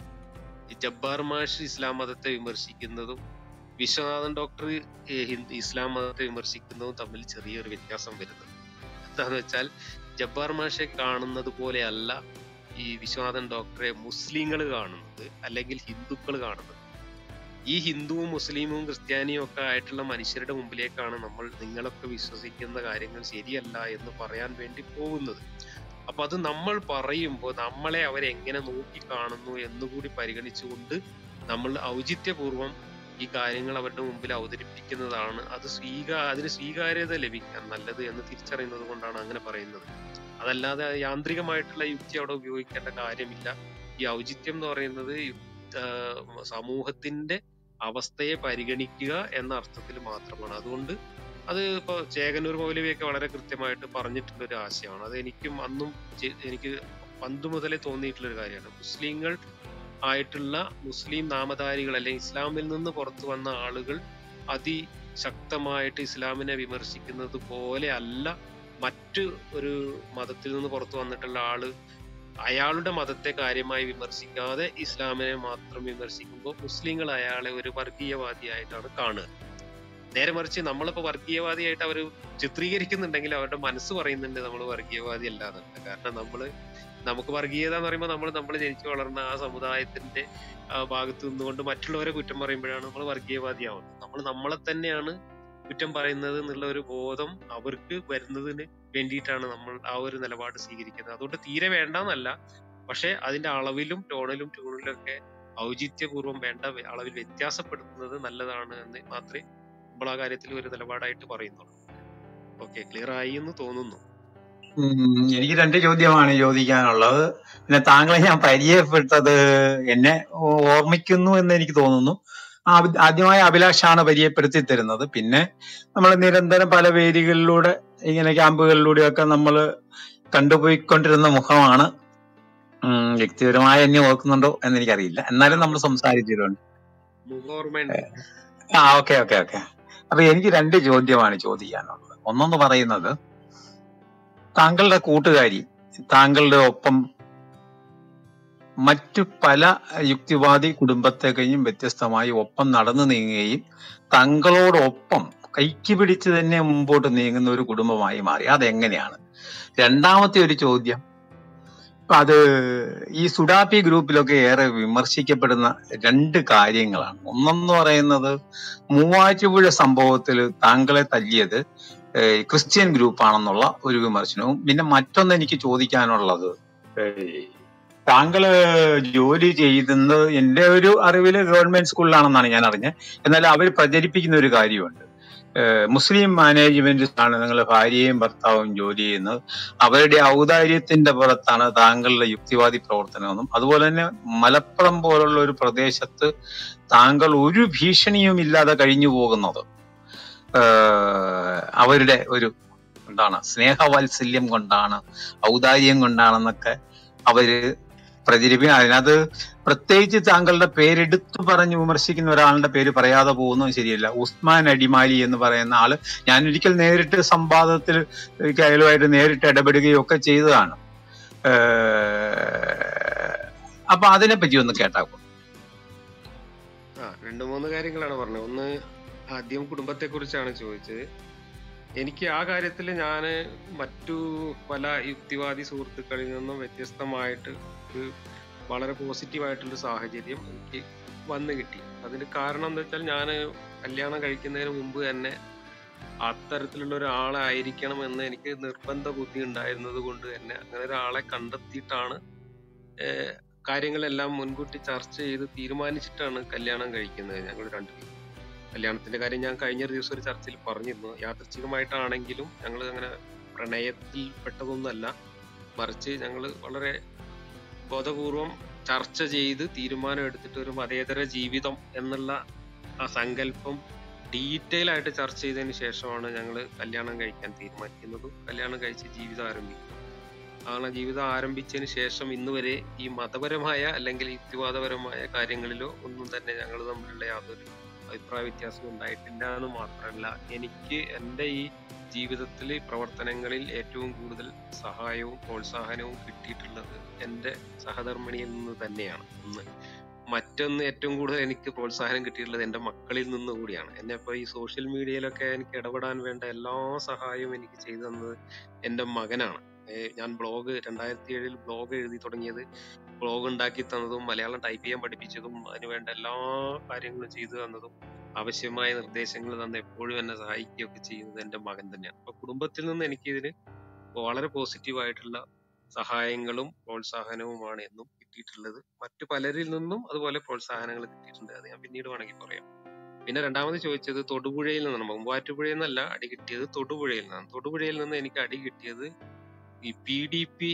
ഈ ജബ്ബാർ മാഷ് ഇസ്ലാം മതത്തെ വിമർശിക്കുന്നതും വിശ്വനാഥൻ ഡോക്ടർ ഈ ഹിന്ദു ഇസ്ലാം മതത്തെ വിമർശിക്കുന്നതും തമ്മിൽ ചെറിയൊരു വ്യത്യാസം വരുന്നത് എന്താന്ന് വെച്ചാൽ ജബ്ബാർ മാഷെ കാണുന്നത് പോലെയല്ല ഈ വിശ്വനാഥൻ ഡോക്ടറെ മുസ്ലിങ്ങൾ കാണുന്നത് അല്ലെങ്കിൽ ഹിന്ദുക്കൾ കാണുന്നത് ഈ ഹിന്ദുവും മുസ്ലിമും ക്രിസ്ത്യാനിയും ഒക്കെ ആയിട്ടുള്ള മനുഷ്യരുടെ മുമ്പിലേക്കാണ് നമ്മൾ നിങ്ങളൊക്കെ വിശ്വസിക്കുന്ന കാര്യങ്ങൾ ശരിയല്ല എന്ന് പറയാൻ വേണ്ടി പോകുന്നത് അപ്പൊ അത് നമ്മൾ പറയുമ്പോൾ നമ്മളെ അവരെങ്ങനെ നോക്കി കാണുന്നു എന്നുകൂടി പരിഗണിച്ചുകൊണ്ട് നമ്മൾ ഔചിത്യപൂർവം ഈ കാര്യങ്ങൾ അവരുടെ മുമ്പിൽ അവതരിപ്പിക്കുന്നതാണ് അത് സ്വീകാ അതിന് സ്വീകാര്യത ലഭിക്കാൻ നല്ലത് എന്ന് തിരിച്ചറിയുന്നത് കൊണ്ടാണ് അങ്ങനെ പറയുന്നത് അതല്ലാതെ യാന്ത്രികമായിട്ടുള്ള യുക്തി അവിടെ ഉപയോഗിക്കേണ്ട കാര്യമില്ല ഈ ഔചിത്യം എന്ന് പറയുന്നത് യു- ആഹ് സമൂഹത്തിന്റെ അവസ്ഥയെ പരിഗണിക്കുക എന്ന അർത്ഥത്തിൽ മാത്രമാണ് അതുകൊണ്ട് അത് ഇപ്പൊ ചേകന്നൂർ മൗലവിയൊക്കെ വളരെ കൃത്യമായിട്ട് പറഞ്ഞിട്ടുള്ള ഒരു ആശയമാണ് അത് എനിക്കും അന്നും ചെ- എനിക്ക് പണ്ട് മുതലേ തോന്നിയിട്ടുള്ള ഒരു കാര്യമാണ് മുസ്ലിങ്ങൾ ആയിട്ടുള്ള മുസ്ലിം നാമധാരികൾ അല്ലെങ്കിൽ ഇസ്ലാമിൽ നിന്ന് പുറത്തു വന്ന ആളുകൾ അതിശക്തമായിട്ട് ഇസ്ലാമിനെ വിമർശിക്കുന്നത് പോലെ അല്ല മറ്റു ഒരു മതത്തിൽ നിന്ന് പുറത്തു വന്നിട്ടുള്ള ആള് അയാളുടെ മതത്തെ കാര്യമായി വിമർശിക്കാതെ ഇസ്ലാമിനെ മാത്രം വിമർശിക്കുമ്പോൾ മുസ്ലിങ്ങൾ അയാളെ ഒരു വർഗീയവാദിയായിട്ടാണ് കാണുക നേരെ മറിച്ച് നമ്മളിപ്പോ വർഗീയവാദിയായിട്ട് അവർ ചിത്രീകരിക്കുന്നുണ്ടെങ്കിൽ അവരുടെ മനസ്സ് പറയുന്നുണ്ട് നമ്മൾ വർഗീയവാദി അല്ലാന്നുണ്ട് കാരണം നമ്മള് നമുക്ക് വർഗീയത എന്ന് പറയുമ്പോൾ നമ്മൾ നമ്മൾ ജനിച്ചു വളർന്ന ആ സമുദായത്തിന്റെ ആ ഭാഗത്ത് നിന്നുകൊണ്ട് മറ്റുള്ളവരെ കുറ്റം പറയുമ്പോഴാണ് നമ്മൾ വർഗീയവാദിയാവുന്നത് നമ്മൾ നമ്മളെ തന്നെയാണ് കുറ്റം പറയുന്നത് എന്നുള്ള ഒരു ബോധം അവർക്ക് വരുന്നതിന് വേണ്ടിയിട്ടാണ് നമ്മൾ ആ ഒരു നിലപാട് സ്വീകരിക്കുന്നത് അതുകൊണ്ട് തീരെ വേണ്ടെന്നല്ല പക്ഷെ അതിന്റെ അളവിലും ടോണിലും ട്യൂണിലും ഒക്കെ ഔചിത്യപൂർവ്വം വേണ്ട വെ- അളവിൽ വ്യത്യാസപ്പെടുത്തുന്നത് നല്ലതാണ് എന്ന് മാത്രമേ നമ്മൾ ആ കാര്യത്തിൽ ഒരു നിലപാടായിട്ട് പറയുന്നുള്ളൂ ഓക്കെ ക്ലിയർ ആയി എന്ന് തോന്നുന്നു ഉം, എനിക്ക് രണ്ട് ചോദ്യമാണ് ചോദിക്കാനുള്ളത് പിന്നെ താങ്കളെ ഞാൻ പരിചയപ്പെട്ടത് എന്നെ ഓ- ഓർമ്മിക്കുന്നു എന്ന് എനിക്ക് തോന്നുന്നു ആ- ആദ്യമായി അഭിലാഷാണ് പരിചയപ്പെടുത്തി തരുന്നത് പിന്നെ നമ്മൾ നിരന്തരം പല വേദികളിലൂടെ ഇങ്ങനെ ക്യാമ്പുകളിലൂടെയൊക്കെ നമ്മൾ കണ്ടുപോയിക്കൊണ്ടിരുന്ന മുഖമാണ് ഉം, വ്യക്തിപരമായി എന്നെ ഓർക്കുന്നുണ്ടോ എന്ന് എനിക്കറിയില്ല എന്നാലും നമ്മൾ സംസാരിച്ചിട്ടുണ്ട് മുഖോർമ്മയുണ്ട് ആ ഓക്കെ ഓക്കെ ഓക്കെ അപ്പൊ എനിക്ക് രണ്ട് ചോദ്യമാണ് ചോദിക്കാനുള്ളത് ഒന്നെന്ന് പറയുന്നത് താങ്കളുടെ കൂട്ടുകാരി താങ്കളുടെ ഒപ്പം മറ്റു പല യുക്തിവാദി കുടുംബത്തെ കഴിഞ്ഞും വ്യത്യസ്തമായി ഒപ്പം നടന്നു നീങ്ങുകയും തങ്ങളോടൊപ്പം കൈക്ക് പിടിച്ച് തന്നെ മുമ്പോട്ട് നീങ്ങുന്ന ഒരു കുടുംബമായി മാറി അതെങ്ങനെയാണ് രണ്ടാമത്തെ ഒരു ചോദ്യം ഇപ്പൊ അത് ഈ സുഡാപ്പി ഗ്രൂപ്പിലൊക്കെ ഏറെ വിമർശിക്കപ്പെടുന്ന രണ്ട് കാര്യങ്ങളാണ് ഒന്നെന്ന് പറയുന്നത് മൂവാറ്റുപുഴ സംഭവത്തിൽ താങ്കളെ തല്ലിയത് ഏഹ് ക്രിസ്ത്യൻ ഗ്രൂപ്പാണെന്നുള്ള ഒരു വിമർശനവും പിന്നെ മറ്റൊന്ന് എനിക്ക് ചോദിക്കാനുള്ളത് ഏഹ് താങ്കള് ജോലി ചെയ്യുന്നത് എന്റെ ഒരു അറിവില് ഗവൺമെന്റ് സ്കൂളിലാണെന്നാണ് ഞാൻ അറിഞ്ഞത് എന്നാൽ അവർ പ്രചരിപ്പിക്കുന്ന ഒരു കാര്യമുണ്ട് ഏഹ് മുസ്ലിം മാനേജ്മെന്റ് ആണ് നിങ്ങളുടെ ഭാര്യയും ഭർത്താവും ജോലി ചെയ്യുന്നത് അവരുടെ ഔദാര്യത്തിന്റെ പുറത്താണ് താങ്കളുടെ യുക്തിവാദി പ്രവർത്തനമെന്നും അതുപോലെ തന്നെ മലപ്പുറം പോലുള്ള ഒരു പ്രദേശത്ത് താങ്കൾ ഒരു ഭീഷണിയും ഇല്ലാതെ കഴിഞ്ഞു പോകുന്നത് ഏഹ് അവരുടെ ഒരു എന്താണ് സ്നേഹവാത്സല്യം കൊണ്ടാണ് ഔദാര്യം കൊണ്ടാണെന്നൊക്കെ അവര് പ്രചരിപ്പിക്കും അതിനകത്ത് പ്രത്യേകിച്ച് താങ്കളുടെ പേരെടുത്തു പറഞ്ഞ് വിമർശിക്കുന്ന ഒരാളുടെ പേര് പറയാതെ പോകുന്നത് ശരിയല്ല ഉസ്മാൻ അടിമാലി എന്ന് പറയുന്ന ആള് ഞാൻ ഒരിക്കൽ നേരിട്ട് സംവാദത്തിൽ എനിക്ക് അയാളുമായിട്ട് നേരിട്ട് ഇടപെടുകയും ഒക്കെ ചെയ്തതാണ് ഏഹ് അപ്പൊ അതിനെ പറ്റി ഒന്ന് കേട്ടാക്കും ആ രണ്ട് മൂന്ന് കാര്യങ്ങളാണ് പറഞ്ഞത് ഒന്ന് ആദ്യം കുടുംബത്തെ കുറിച്ചാണ് ചോദിച്ചത് എനിക്ക് ആ കാര്യത്തിൽ ഞാൻ മറ്റു പല യുക്തിവാദി സുഹൃത്തുക്കളിൽ നിന്നും വ്യത്യസ്തമായിട്ട് ഒരു വളരെ പോസിറ്റീവായിട്ടുള്ളൊരു സാഹചര്യം എനിക്ക് വന്നു കിട്ടി അതിന് കാരണം എന്താ വെച്ചാൽ ഞാൻ കല്യാണം കഴിക്കുന്നതിന് മുമ്പ് തന്നെ അത്തരത്തിലുള്ള ഒരാളായിരിക്കണം എന്ന് എനിക്ക് നിർബന്ധ ബുദ്ധി ഉണ്ടായിരുന്നത് കൊണ്ട് തന്നെ അങ്ങനെ ഒരാളെ കണ്ടെത്തിയിട്ടാണ് ഏഹ് കാര്യങ്ങളെല്ലാം മുൻകൂട്ടി ചർച്ച ചെയ്ത് തീരുമാനിച്ചിട്ടാണ് കല്യാണം കഴിക്കുന്നത് ഞങ്ങൾ രണ്ടുപേരും കല്യാണത്തിന്റെ കാര്യം ഞാൻ കഴിഞ്ഞ ഒരു ദിവസം ഒരു ചർച്ചയിൽ പറഞ്ഞിരുന്നു യാദൃച്ഛികമായിട്ടാണെങ്കിലും ഞങ്ങൾ അങ്ങനെ പ്രണയത്തിൽ പെട്ടതൊന്നുമല്ല മറിച്ച് ഞങ്ങൾ വളരെ ബോധപൂർവം ചർച്ച ചെയ്ത് തീരുമാനം എടുത്തിട്ട് ഒരു മതേതര ജീവിതം എന്നുള്ള ആ സങ്കല്പം ഡീറ്റെയിൽ ആയിട്ട് ചർച്ച ചെയ്തതിന് ശേഷമാണ് ഞങ്ങൾ കല്യാണം കഴിക്കാൻ തീരുമാനിക്കുന്നതും കല്യാണം കഴിച്ച് ജീവിതം ആരംഭിക്കുന്നത് അങ്ങനെ ജീവിതം ആരംഭിച്ചതിന് ശേഷം ഇന്ന് വരെ ഈ മതപരമായ അല്ലെങ്കിൽ യുക്തിവാദപരമായ കാര്യങ്ങളിലോ ഒന്നും തന്നെ ഞങ്ങൾ തമ്മിലുള്ള യാതൊരു അഭിപ്രായ വ്യത്യാസം ഉണ്ടായിട്ടില്ല എന്ന് മാത്രമല്ല എനിക്ക് എൻ്റെ ഈ ജീവിതത്തിൽ പ്രവർത്തനങ്ങളിൽ ഏറ്റവും കൂടുതൽ സഹായവും പ്രോത്സാഹനവും കിട്ടിയിട്ടുള്ളത് എൻ്റെ സഹധർമ്മിണിയിൽ നിന്ന് തന്നെയാണ് ഒന്ന് മറ്റൊന്ന് ഏറ്റവും കൂടുതൽ എനിക്ക് പ്രോത്സാഹനം കിട്ടിയിട്ടുള്ളത് എൻ്റെ മക്കളിൽ നിന്ന് കൂടിയാണ് എന്നെ ഇപ്പോൾ ഈ സോഷ്യൽ മീഡിയയിലൊക്കെ എനിക്ക് ഇടപെടാൻ വേണ്ട എല്ലാ സഹായവും എനിക്ക് ചെയ്തു തന്നത് എൻ്റെ മകനാണ് ഏഹ് ഞാൻ ബ്ലോഗ് രണ്ടായിരത്തി ഏഴിൽ ബ്ലോഗ് എഴുതി തുടങ്ങിയത് ബ്ലോഗ് ഉണ്ടാക്കി തന്നതും മലയാളം ടൈപ്പ് ചെയ്യാൻ പഠിപ്പിച്ചതും അതിന് വേണ്ട എല്ലാ കാര്യങ്ങളും ചെയ്തു തന്നതും ആവശ്യമായ നിർദ്ദേശങ്ങൾ തന്ന് എപ്പോഴും എന്നെ സഹായിക്കുകയൊക്കെ ചെയ്യുന്നത് എൻ്റെ മകൻ തന്നെയാണ് അപ്പൊ കുടുംബത്തിൽ നിന്ന് എനിക്ക് ഇതിന് വളരെ പോസിറ്റീവ് ആയിട്ടുള്ള സഹായങ്ങളും പ്രോത്സാഹനവുമാണ് എന്നും കിട്ടിയിട്ടുള്ളത് മറ്റു പലരിൽ നിന്നും അതുപോലെ പ്രോത്സാഹനങ്ങൾ കിട്ടിയിട്ടുണ്ട് അത് ഞാൻ പിന്നീട് വേണമെങ്കിൽ പറയാം പിന്നെ രണ്ടാമത് ചോദിച്ചത് തൊടുപുഴയിൽ നിന്നാണ് മൂവാറ്റുപുഴയിൽ നിന്നല്ല അടി കിട്ടിയത് തൊടുപുഴയിൽ നിന്നാണ് തൊടുപുഴയിൽ നിന്ന് എനിക്ക് അടി കിട്ടിയത് ഈ P D P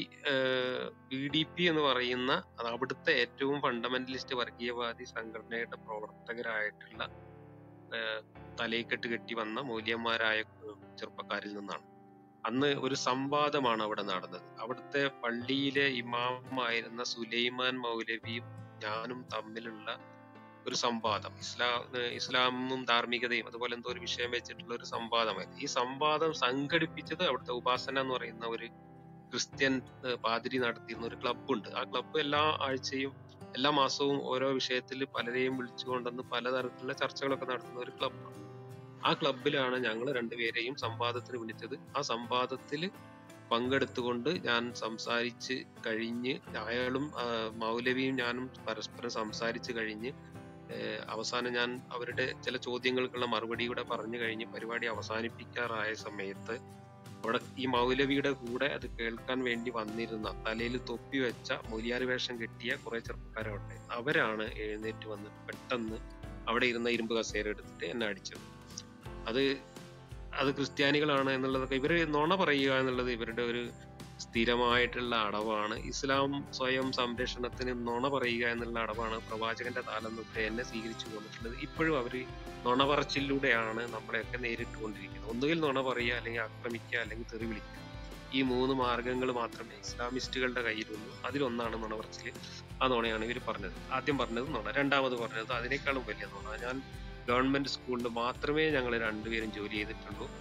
P D P എന്ന് പറയുന്ന അത് അവിടുത്തെ ഏറ്റവും ഫണ്ടമെന്റലിസ്റ്റ് വർഗീയവാദി സംഘടനയുടെ പ്രവർത്തകരായിട്ടുള്ള ഏഹ് തലയിക്കെട്ട് കെട്ടി വന്ന മൂല്യന്മാരായ ഏഹ് ചെറുപ്പക്കാരിൽ നിന്നാണ് അന്ന് ഒരു സംവാദമാണ് അവിടെ നടന്നത് അവിടുത്തെ പള്ളിയിലെ ഇമാമായിരുന്ന സുലൈമാൻ മൗലവിയും ഞാനും തമ്മിലുള്ള ഒരു സംവാദം ഇസ്ലാം ഏഹ് ഇസ്ലാമും ധാർമ്മികതയും അതുപോലെ എന്തോ ഒരു വിഷയം വെച്ചിട്ടുള്ള ഒരു സംവാദമായിരുന്നു ഈ സംവാദം സംഘടിപ്പിച്ചത് അവിടുത്തെ ഉപാസന എന്ന് പറയുന്ന ഒരു ക്രിസ്ത്യൻ ഏഹ് പാതിരി നടത്തിയിരുന്ന ഒരു ക്ലബ്ബുണ്ട് ആ ക്ലബ്ബ് എല്ലാ ആഴ്ചയും എല്ലാ മാസവും ഓരോ വിഷയത്തിൽ പലരെയും വിളിച്ചുകൊണ്ടെന്ന് പലതരത്തിലുള്ള ചർച്ചകളൊക്കെ നടത്തുന്ന ഒരു ക്ലബ്ബാണ് ആ ക്ലബിലാണ് ഞങ്ങൾ രണ്ടുപേരെയും സംവാദത്തിന് വിളിച്ചത് ആ സംവാദത്തിൽ പങ്കെടുത്തുകൊണ്ട് ഞാൻ സംസാരിച്ച് കഴിഞ്ഞ് അയാളും ആ, മൗലവിയും ഞാനും പരസ്പരം സംസാരിച്ച് കഴിഞ്ഞ് ഏഹ് അവസാനം ഞാൻ അവരുടെ ചില ചോദ്യങ്ങൾക്കുള്ള മറുപടി കൂടെ പറഞ്ഞു കഴിഞ്ഞ് പരിപാടി അവസാനിപ്പിക്കാറായ സമയത്ത് അവിടെ ഈ മൗലവിയുടെ കൂടെ അത് കേൾക്കാൻ വേണ്ടി വന്നിരുന്ന തലയിൽ തൊപ്പി വെച്ച മൊലിയാർ വേഷം കെട്ടിയ കുറെ ചെറുപ്പക്കാരവിടെ അവരാണ് എഴുന്നേറ്റ് വന്ന് പെട്ടെന്ന് അവിടെ ഇരുന്ന ഇരുമ്പ് കസേര എടുത്തിട്ട് എന്നെ അടിച്ചത് അത് അത് ക്രിസ്ത്യാനികളാണ് എന്നുള്ളതൊക്കെ ഇവര് നുണ പറയുക എന്നുള്ളത് ഇവരുടെ ഒരു സ്ഥിരമായിട്ടുള്ള അടവാണ് ഇസ്ലാം സ്വയം സംരക്ഷണത്തിന് നുണ പറയുക എന്നുള്ള അടവാണ് പ്രവാചകന്റെ കാലം തൊട്ട് എന്നെ സ്വീകരിച്ചു പോന്നിട്ടുള്ളത് ഇപ്പോഴും അവര് നുണ പറച്ചിലൂടെയാണ് നമ്മളെയൊക്കെ നേരിട്ട് കൊണ്ടിരിക്കുന്നത് ഒന്നുകിൽ നുണ പറയുക അല്ലെങ്കിൽ ആക്രമിക്കുക അല്ലെങ്കിൽ തെറി വിളിക്കുക ഈ മൂന്ന് മാർഗങ്ങൾ മാത്രമേ ഇസ്ലാമിസ്റ്റുകളുടെ കയ്യിലുള്ളൂ അതിലൊന്നാണ് നുണ പറച്ചിൽ ആ നുണയാണ് ഇവർ പറഞ്ഞത് ആദ്യം പറഞ്ഞത് നുണ രണ്ടാമത് പറഞ്ഞത് അതിനേക്കാളും വലിയ നുണ ഞാൻ ഗവൺമെന്റ് സ്കൂളിൽ മാത്രമേ ഞങ്ങൾ രണ്ടുപേരും ജോലി ചെയ്തിട്ടുള്ളൂ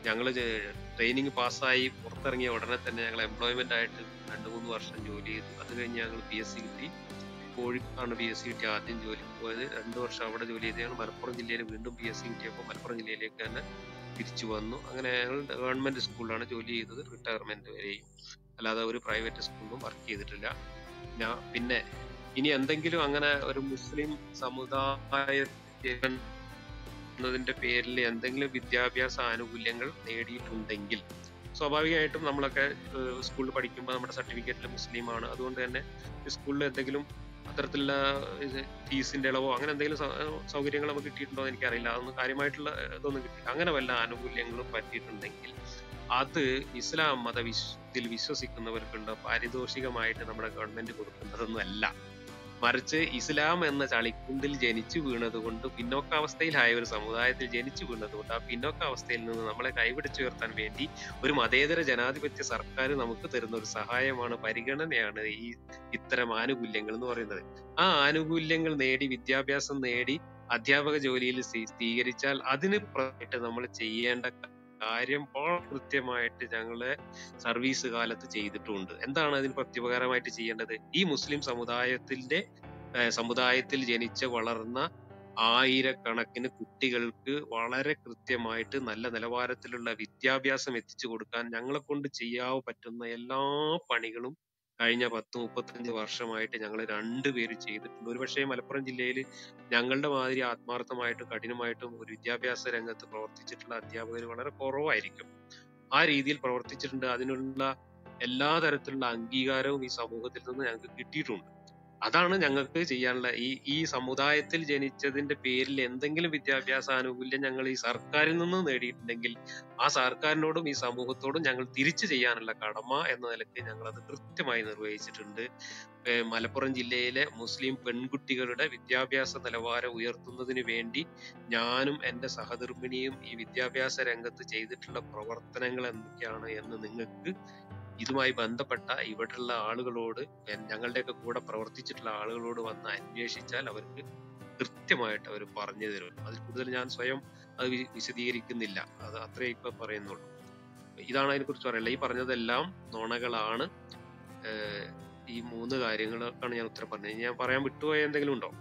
ഞങ്ങൾ ട്രെയിനിങ് പാസ്സായി പുറത്തിറങ്ങിയ ഉടനെ തന്നെ ഞങ്ങൾ എംപ്ലോയ്മെന്റ് ആയിട്ട് രണ്ട് മൂന്ന് വർഷം ജോലി ചെയ്തു അത് കഴിഞ്ഞ് ഞങ്ങൾ പി എസ് സി കിട്ടി കോഴിക്കോടാണ് പി എസ് സി കിട്ടി ആദ്യം ജോലിക്ക് പോയത് രണ്ട് വർഷം അവിടെ ജോലി ചെയ്ത് ഞങ്ങൾ മലപ്പുറം ജില്ലയിൽ വീണ്ടും പി എസ് സി കിട്ടിയപ്പോൾ മലപ്പുറം ജില്ലയിലേക്ക് തന്നെ തിരിച്ചു വന്നു അങ്ങനെ ഞങ്ങൾ ഗവൺമെന്റ് സ്കൂളിലാണ് ജോലി ചെയ്തത് റിട്ടയർമെന്റ് വരെയും അല്ലാതെ ഒരു പ്രൈവറ്റ് സ്കൂളിലും വർക്ക് ചെയ്തിട്ടില്ല ഞാൻ പിന്നെ ഇനി എന്തെങ്കിലും അങ്ങനെ ഒരു മുസ്ലിം സമുദായ എന്നതിന്റെ പേരിൽ എന്തെങ്കിലും വിദ്യാഭ്യാസ ആനുകൂല്യങ്ങൾ നേടിയിട്ടുണ്ടെങ്കിൽ സ്വാഭാവികമായിട്ടും നമ്മളൊക്കെ ഏഹ് സ്കൂളിൽ പഠിക്കുമ്പോൾ നമ്മുടെ സർട്ടിഫിക്കറ്റിൽ മുസ്ലിമാണ് അതുകൊണ്ട് തന്നെ സ്കൂളിൽ എന്തെങ്കിലും അത്തരത്തിലുള്ള ഇത് ഫീസിന്റെ ഇളവോ അങ്ങനെ എന്തെങ്കിലും സൗ- സൗകര്യങ്ങൾ നമുക്ക് കിട്ടിയിട്ടുണ്ടോ എന്ന് എനിക്കറിയില്ല അതൊന്നും കാര്യമായിട്ടുള്ള ഇതൊന്നും കിട്ടില്ല അങ്ങനെ വല്ല ആനുകൂല്യങ്ങളും പറ്റിയിട്ടുണ്ടെങ്കിൽ അത് ഇസ്ലാം മത വിശ്വത്തിൽ വിശ്വസിക്കുന്നവർക്കുണ്ട് പാരിതോഷികമായിട്ട് നമ്മുടെ ഗവൺമെന്റ് കൊടുക്കുന്നതൊന്നും അല്ല മറിച്ച് ഇസ്ലാം എന്ന ചളിക്കുണ്ടിൽ ജനിച്ചു വീണത് കൊണ്ട് പിന്നോക്കാവസ്ഥയിലായ ഒരു സമുദായത്തിൽ ജനിച്ചു വീണത് കൊണ്ട് ആ പിന്നോക്കാവസ്ഥയിൽ നിന്ന് നമ്മളെ കൈപിടിച്ചുയർത്താൻ വേണ്ടി ഒരു മതേതര ജനാധിപത്യ സർക്കാർ നമുക്ക് തരുന്ന ഒരു സഹായമാണ് പരിഗണനയാണ് ഈ ഇത്തരം ആനുകൂല്യങ്ങൾ എന്ന് പറയുന്നത് ആ ആനുകൂല്യങ്ങൾ നേടി വിദ്യാഭ്യാസം നേടി അധ്യാപക ജോലിയിൽ സ്വീ- സ്വീകരിച്ചാൽ അതിന് പുറമായിട്ട് നമ്മൾ ചെയ്യേണ്ട കാര്യം വളരെ കൃത്യമായിട്ട് ഞങ്ങളെ സർവീസ് കാലത്ത് ചെയ്തിട്ടുണ്ട് എന്താണ് അതിന് പ്രത്യുപകാരമായിട്ട് ചെയ്യേണ്ടത് ഈ മുസ്ലിം സമുദായത്തിന്റെ ഏഹ് സമുദായത്തിൽ ജനിച്ച് വളർന്ന ആയിരക്കണക്കിന് കുട്ടികൾക്ക് വളരെ കൃത്യമായിട്ട് നല്ല നിലവാരത്തിലുള്ള വിദ്യാഭ്യാസം എത്തിച്ചു കൊടുക്കാൻ ഞങ്ങളെ കൊണ്ട് ചെയ്യാൻ പറ്റുന്ന എല്ലാ പണികളും കഴിഞ്ഞ പത്ത് മുപ്പത്തഞ്ച് വർഷമായിട്ട് ഞങ്ങൾ രണ്ടുപേരും ചെയ്തിട്ടുണ്ട് ഒരുപക്ഷെ മലപ്പുറം ജില്ലയിൽ ഞങ്ങളുടെ മാതിരി ആത്മാർത്ഥമായിട്ടും കഠിനമായിട്ടും ഒരു വിദ്യാഭ്യാസ രംഗത്ത് പ്രവർത്തിച്ചിട്ടുള്ള അധ്യാപകർ വളരെ കുറവായിരിക്കും ആ രീതിയിൽ പ്രവർത്തിച്ചിട്ടുണ്ട് അതിനുള്ള എല്ലാ തരത്തിലുള്ള അംഗീകാരവും ഈ സമൂഹത്തിൽ നിന്ന് ഞങ്ങൾക്ക് കിട്ടിയിട്ടുണ്ട് അതാണ് ഞങ്ങൾക്ക് ചെയ്യാനുള്ള ഈ ഈ സമുദായത്തിൽ ജനിച്ചതിന്റെ പേരിൽ എന്തെങ്കിലും വിദ്യാഭ്യാസ ആനുകൂല്യം ഞങ്ങൾ ഈ സർക്കാരിൽ നിന്ന് നേടിയിട്ടുണ്ടെങ്കിൽ ആ സർക്കാരിനോടും ഈ സമൂഹത്തോടും ഞങ്ങൾ തിരിച്ചു ചെയ്യാനുള്ള കടമ എന്ന നിലയ്ക്ക് ഞങ്ങൾ അത് കൃത്യമായി നിർവഹിച്ചിട്ടുണ്ട് ഏഹ് മലപ്പുറം ജില്ലയിലെ മുസ്ലിം പെൺകുട്ടികളുടെ വിദ്യാഭ്യാസ നിലവാരം ഉയർത്തുന്നതിന് വേണ്ടി ഞാനും എൻ്റെ സഹധർമ്മിണിയും ഈ വിദ്യാഭ്യാസ രംഗത്ത് ചെയ്തിട്ടുള്ള പ്രവർത്തനങ്ങൾ എന്തൊക്കെയാണ് എന്ന് നിങ്ങൾക്ക് ഇതുമായി ബന്ധപ്പെട്ട ഇവിടെയുള്ള ആളുകളോട് എൻ- ഞങ്ങളുടെയൊക്കെ കൂടെ പ്രവർത്തിച്ചിട്ടുള്ള ആളുകളോട് വന്ന് അന്വേഷിച്ചാൽ അവർക്ക് കൃത്യമായിട്ട് അവർ പറഞ്ഞു തരും അതിൽ കൂടുതൽ ഞാൻ സ്വയം അത് വി- വിശദീകരിക്കുന്നില്ല അത് അത്രേ ഇപ്പൊ പറയുന്നുള്ളൂ ഇതാണ് അതിനെക്കുറിച്ച് പറയുള്ളത് ഈ പറഞ്ഞതെല്ലാം നുണകളാണ് ഏഹ് ഈ മൂന്ന് കാര്യങ്ങളാണ് ഞാൻ ഉത്തരം പറഞ്ഞത് ഇനി ഞാൻ പറയാൻ വിട്ടുപോയ എന്തെങ്കിലും ഉണ്ടോ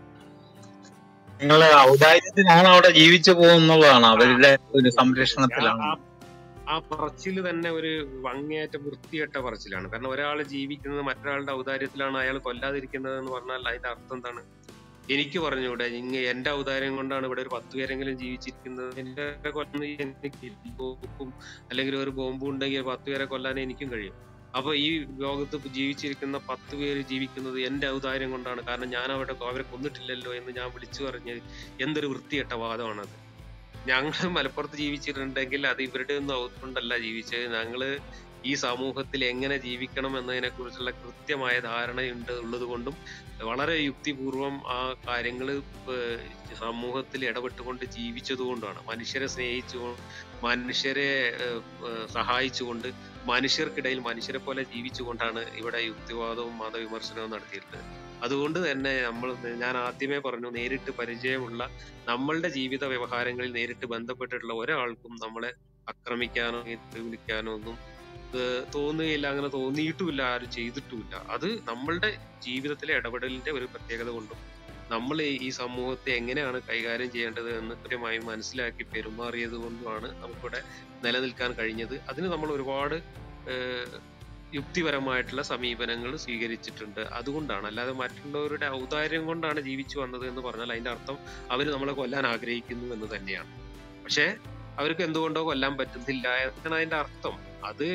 നിങ്ങള് ഔദാര്യത്തിനാണ് അവിടെ ജീവിച്ചു പോകുന്നുള്ളതാണ് അവരുടെ ഒരു ആ സംരക്ഷണത്തിലാണ് ആ ആ പറച്ചില് തന്നെ ഒരു വങ്ങേറ്റ വൃത്തികെട്ട പറച്ചിലാണ് കാരണം ഒരാൾ ജീവിക്കുന്നത് മറ്റൊരാളുടെ ഔദാര്യത്തിലാണ് അയാൾ കൊല്ലാതിരിക്കുന്നത് എന്ന് പറഞ്ഞാൽ അതിന്റെ അർത്ഥം എന്താണ് എനിക്ക് പറഞ്ഞുകൂടെ ഇങ്ങ എന്റെ ഔദാര്യം കൊണ്ടാണ് ഇവിടെ ഒരു പത്ത് പേരെങ്കിലും ജീവിച്ചിരിക്കുന്നത് എന്റെ കൊല്ലുന്ന എനിക്ക് ബോംബും അല്ലെങ്കിൽ ഒരു ബോംബും ഉണ്ടെങ്കിൽ പത്ത് പേരെ കൊല്ലാൻ എനിക്കും കഴിയും അപ്പൊ ഈ ലോകത്ത് ഇപ്പൊ ജീവിച്ചിരിക്കുന്ന പത്ത് പേര് ജീവിക്കുന്നത് എന്റെ ഔദാര്യം കൊണ്ടാണ് കാരണം ഞാൻ അവിടെ അവരെ കൊന്നിട്ടില്ലല്ലോ എന്ന് ഞാൻ വിളിച്ചു പറഞ്ഞ് എന്തൊരു വൃത്തികെട്ട വാദമാണത് ഞങ്ങൾ മലപ്പുറത്ത് ജീവിച്ചിട്ടുണ്ടെങ്കിൽ അത് ഇവരുടെ ഒന്നും ഔത്കൊണ്ടല്ല ജീവിച്ചത് ഞങ്ങള് ഈ സമൂഹത്തിൽ എങ്ങനെ ജീവിക്കണം എന്നതിനെ കുറിച്ചുള്ള കൃത്യമായ ധാരണയുണ്ട് ഉള്ളത് കൊണ്ടും വളരെ യുക്തിപൂർവം ആ കാര്യങ്ങൾ സമൂഹത്തിൽ ഇടപെട്ടുകൊണ്ട് ജീവിച്ചത് കൊണ്ടാണ് മനുഷ്യരെ സ്നേഹിച്ചു മനുഷ്യരെ ഏഹ്, ഏഹ്, സഹായിച്ചുകൊണ്ട് മനുഷ്യർക്കിടയിൽ മനുഷ്യരെ പോലെ ജീവിച്ചുകൊണ്ടാണ് ഇവിടെ യുക്തിവാദവും മതവിമർശനവും നടത്തിയിട്ടുള്ളത് അതുകൊണ്ട് തന്നെ നമ്മൾ ഞാൻ ആദ്യമേ പറഞ്ഞു നേരിട്ട് പരിചയമുള്ള നമ്മളുടെ ജീവിത വ്യവഹാരങ്ങളിൽ നേരിട്ട് ബന്ധപ്പെട്ടിട്ടുള്ള ഒരാൾക്കും നമ്മളെ ആക്രമിക്കാനോ വിളിക്കാനോ ഒന്നും ഏഹ് തോന്നുകയില്ല അങ്ങനെ തോന്നിയിട്ടുമില്ല ആരും ചെയ്തിട്ടുമില്ല അത് നമ്മളുടെ ജീവിതത്തിലെ ഇടപെടലിന്റെ ഒരു പ്രത്യേകത കൊണ്ടും നമ്മൾ ഈ സമൂഹത്തെ എങ്ങനെയാണ് കൈകാര്യം ചെയ്യേണ്ടത് എന്ന് കൃത്യമായി മനസ്സിലാക്കി പെരുമാറിയത് കൊണ്ടുമാണ് നമുക്കിവിടെ നിലനിൽക്കാൻ കഴിഞ്ഞത് അതിന് നമ്മൾ ഒരുപാട് ഏഹ് യുക്തിപരമായിട്ടുള്ള സമീപനങ്ങൾ സ്വീകരിച്ചിട്ടുണ്ട് അതുകൊണ്ടാണ് അല്ലാതെ മറ്റുള്ളവരുടെ ഔദാര്യം കൊണ്ടാണ് ജീവിച്ചു വന്നത് എന്ന് പറഞ്ഞാൽ അതിന്റെ അർത്ഥം അവർ നമ്മളെ കൊല്ലാൻ ആഗ്രഹിക്കുന്നു എന്ന് തന്നെയാണ് പക്ഷെ അവർക്ക് എന്തുകൊണ്ടോ കൊല്ലാൻ പറ്റുന്നില്ല എന്നാണ് അതിന്റെ അർത്ഥം അത്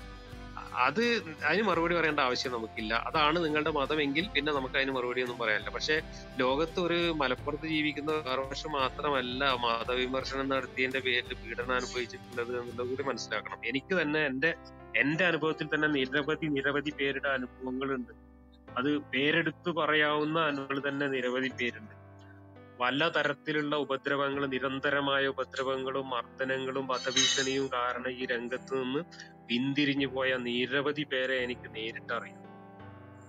അത് അതിന് മറുപടി പറയേണ്ട ആവശ്യം നമുക്കില്ല അതാണ് നിങ്ങളുടെ മതമെങ്കിൽ പിന്നെ നമുക്ക് അതിന് മറുപടി ഒന്നും പറയാനില്ല പക്ഷെ ലോകത്ത് ഒരു മലപ്പുറത്ത് ജീവിക്കുന്ന വർഷം മാത്രമല്ല മതവിമർശനം നടത്തിയതിന്റെ പേരിൽ പീഡനം അനുഭവിച്ചിട്ടുള്ളത് എന്നുള്ളത് കൂടി മനസ്സിലാക്കണം എനിക്ക് തന്നെ എന്റെ എന്റെ അനുഭവത്തിൽ തന്നെ നിരവധി നിരവധി പേരുടെ അനുഭവങ്ങളുണ്ട് അത് പേരെടുത്ത് പറയാവുന്ന അനുഭവങ്ങൾ തന്നെ നിരവധി പേരുണ്ട് പല തരത്തിലുള്ള ഉപദ്രവങ്ങൾ നിരന്തരമായ ഉപദ്രവങ്ങളും മർദ്ദനങ്ങളും വധഭീഷണിയും കാരണം ഈ രംഗത്ത് നിന്ന് പിന്തിരിഞ്ഞു പോയ നിരവധി പേരെ എനിക്ക് നേരിട്ടറിയാം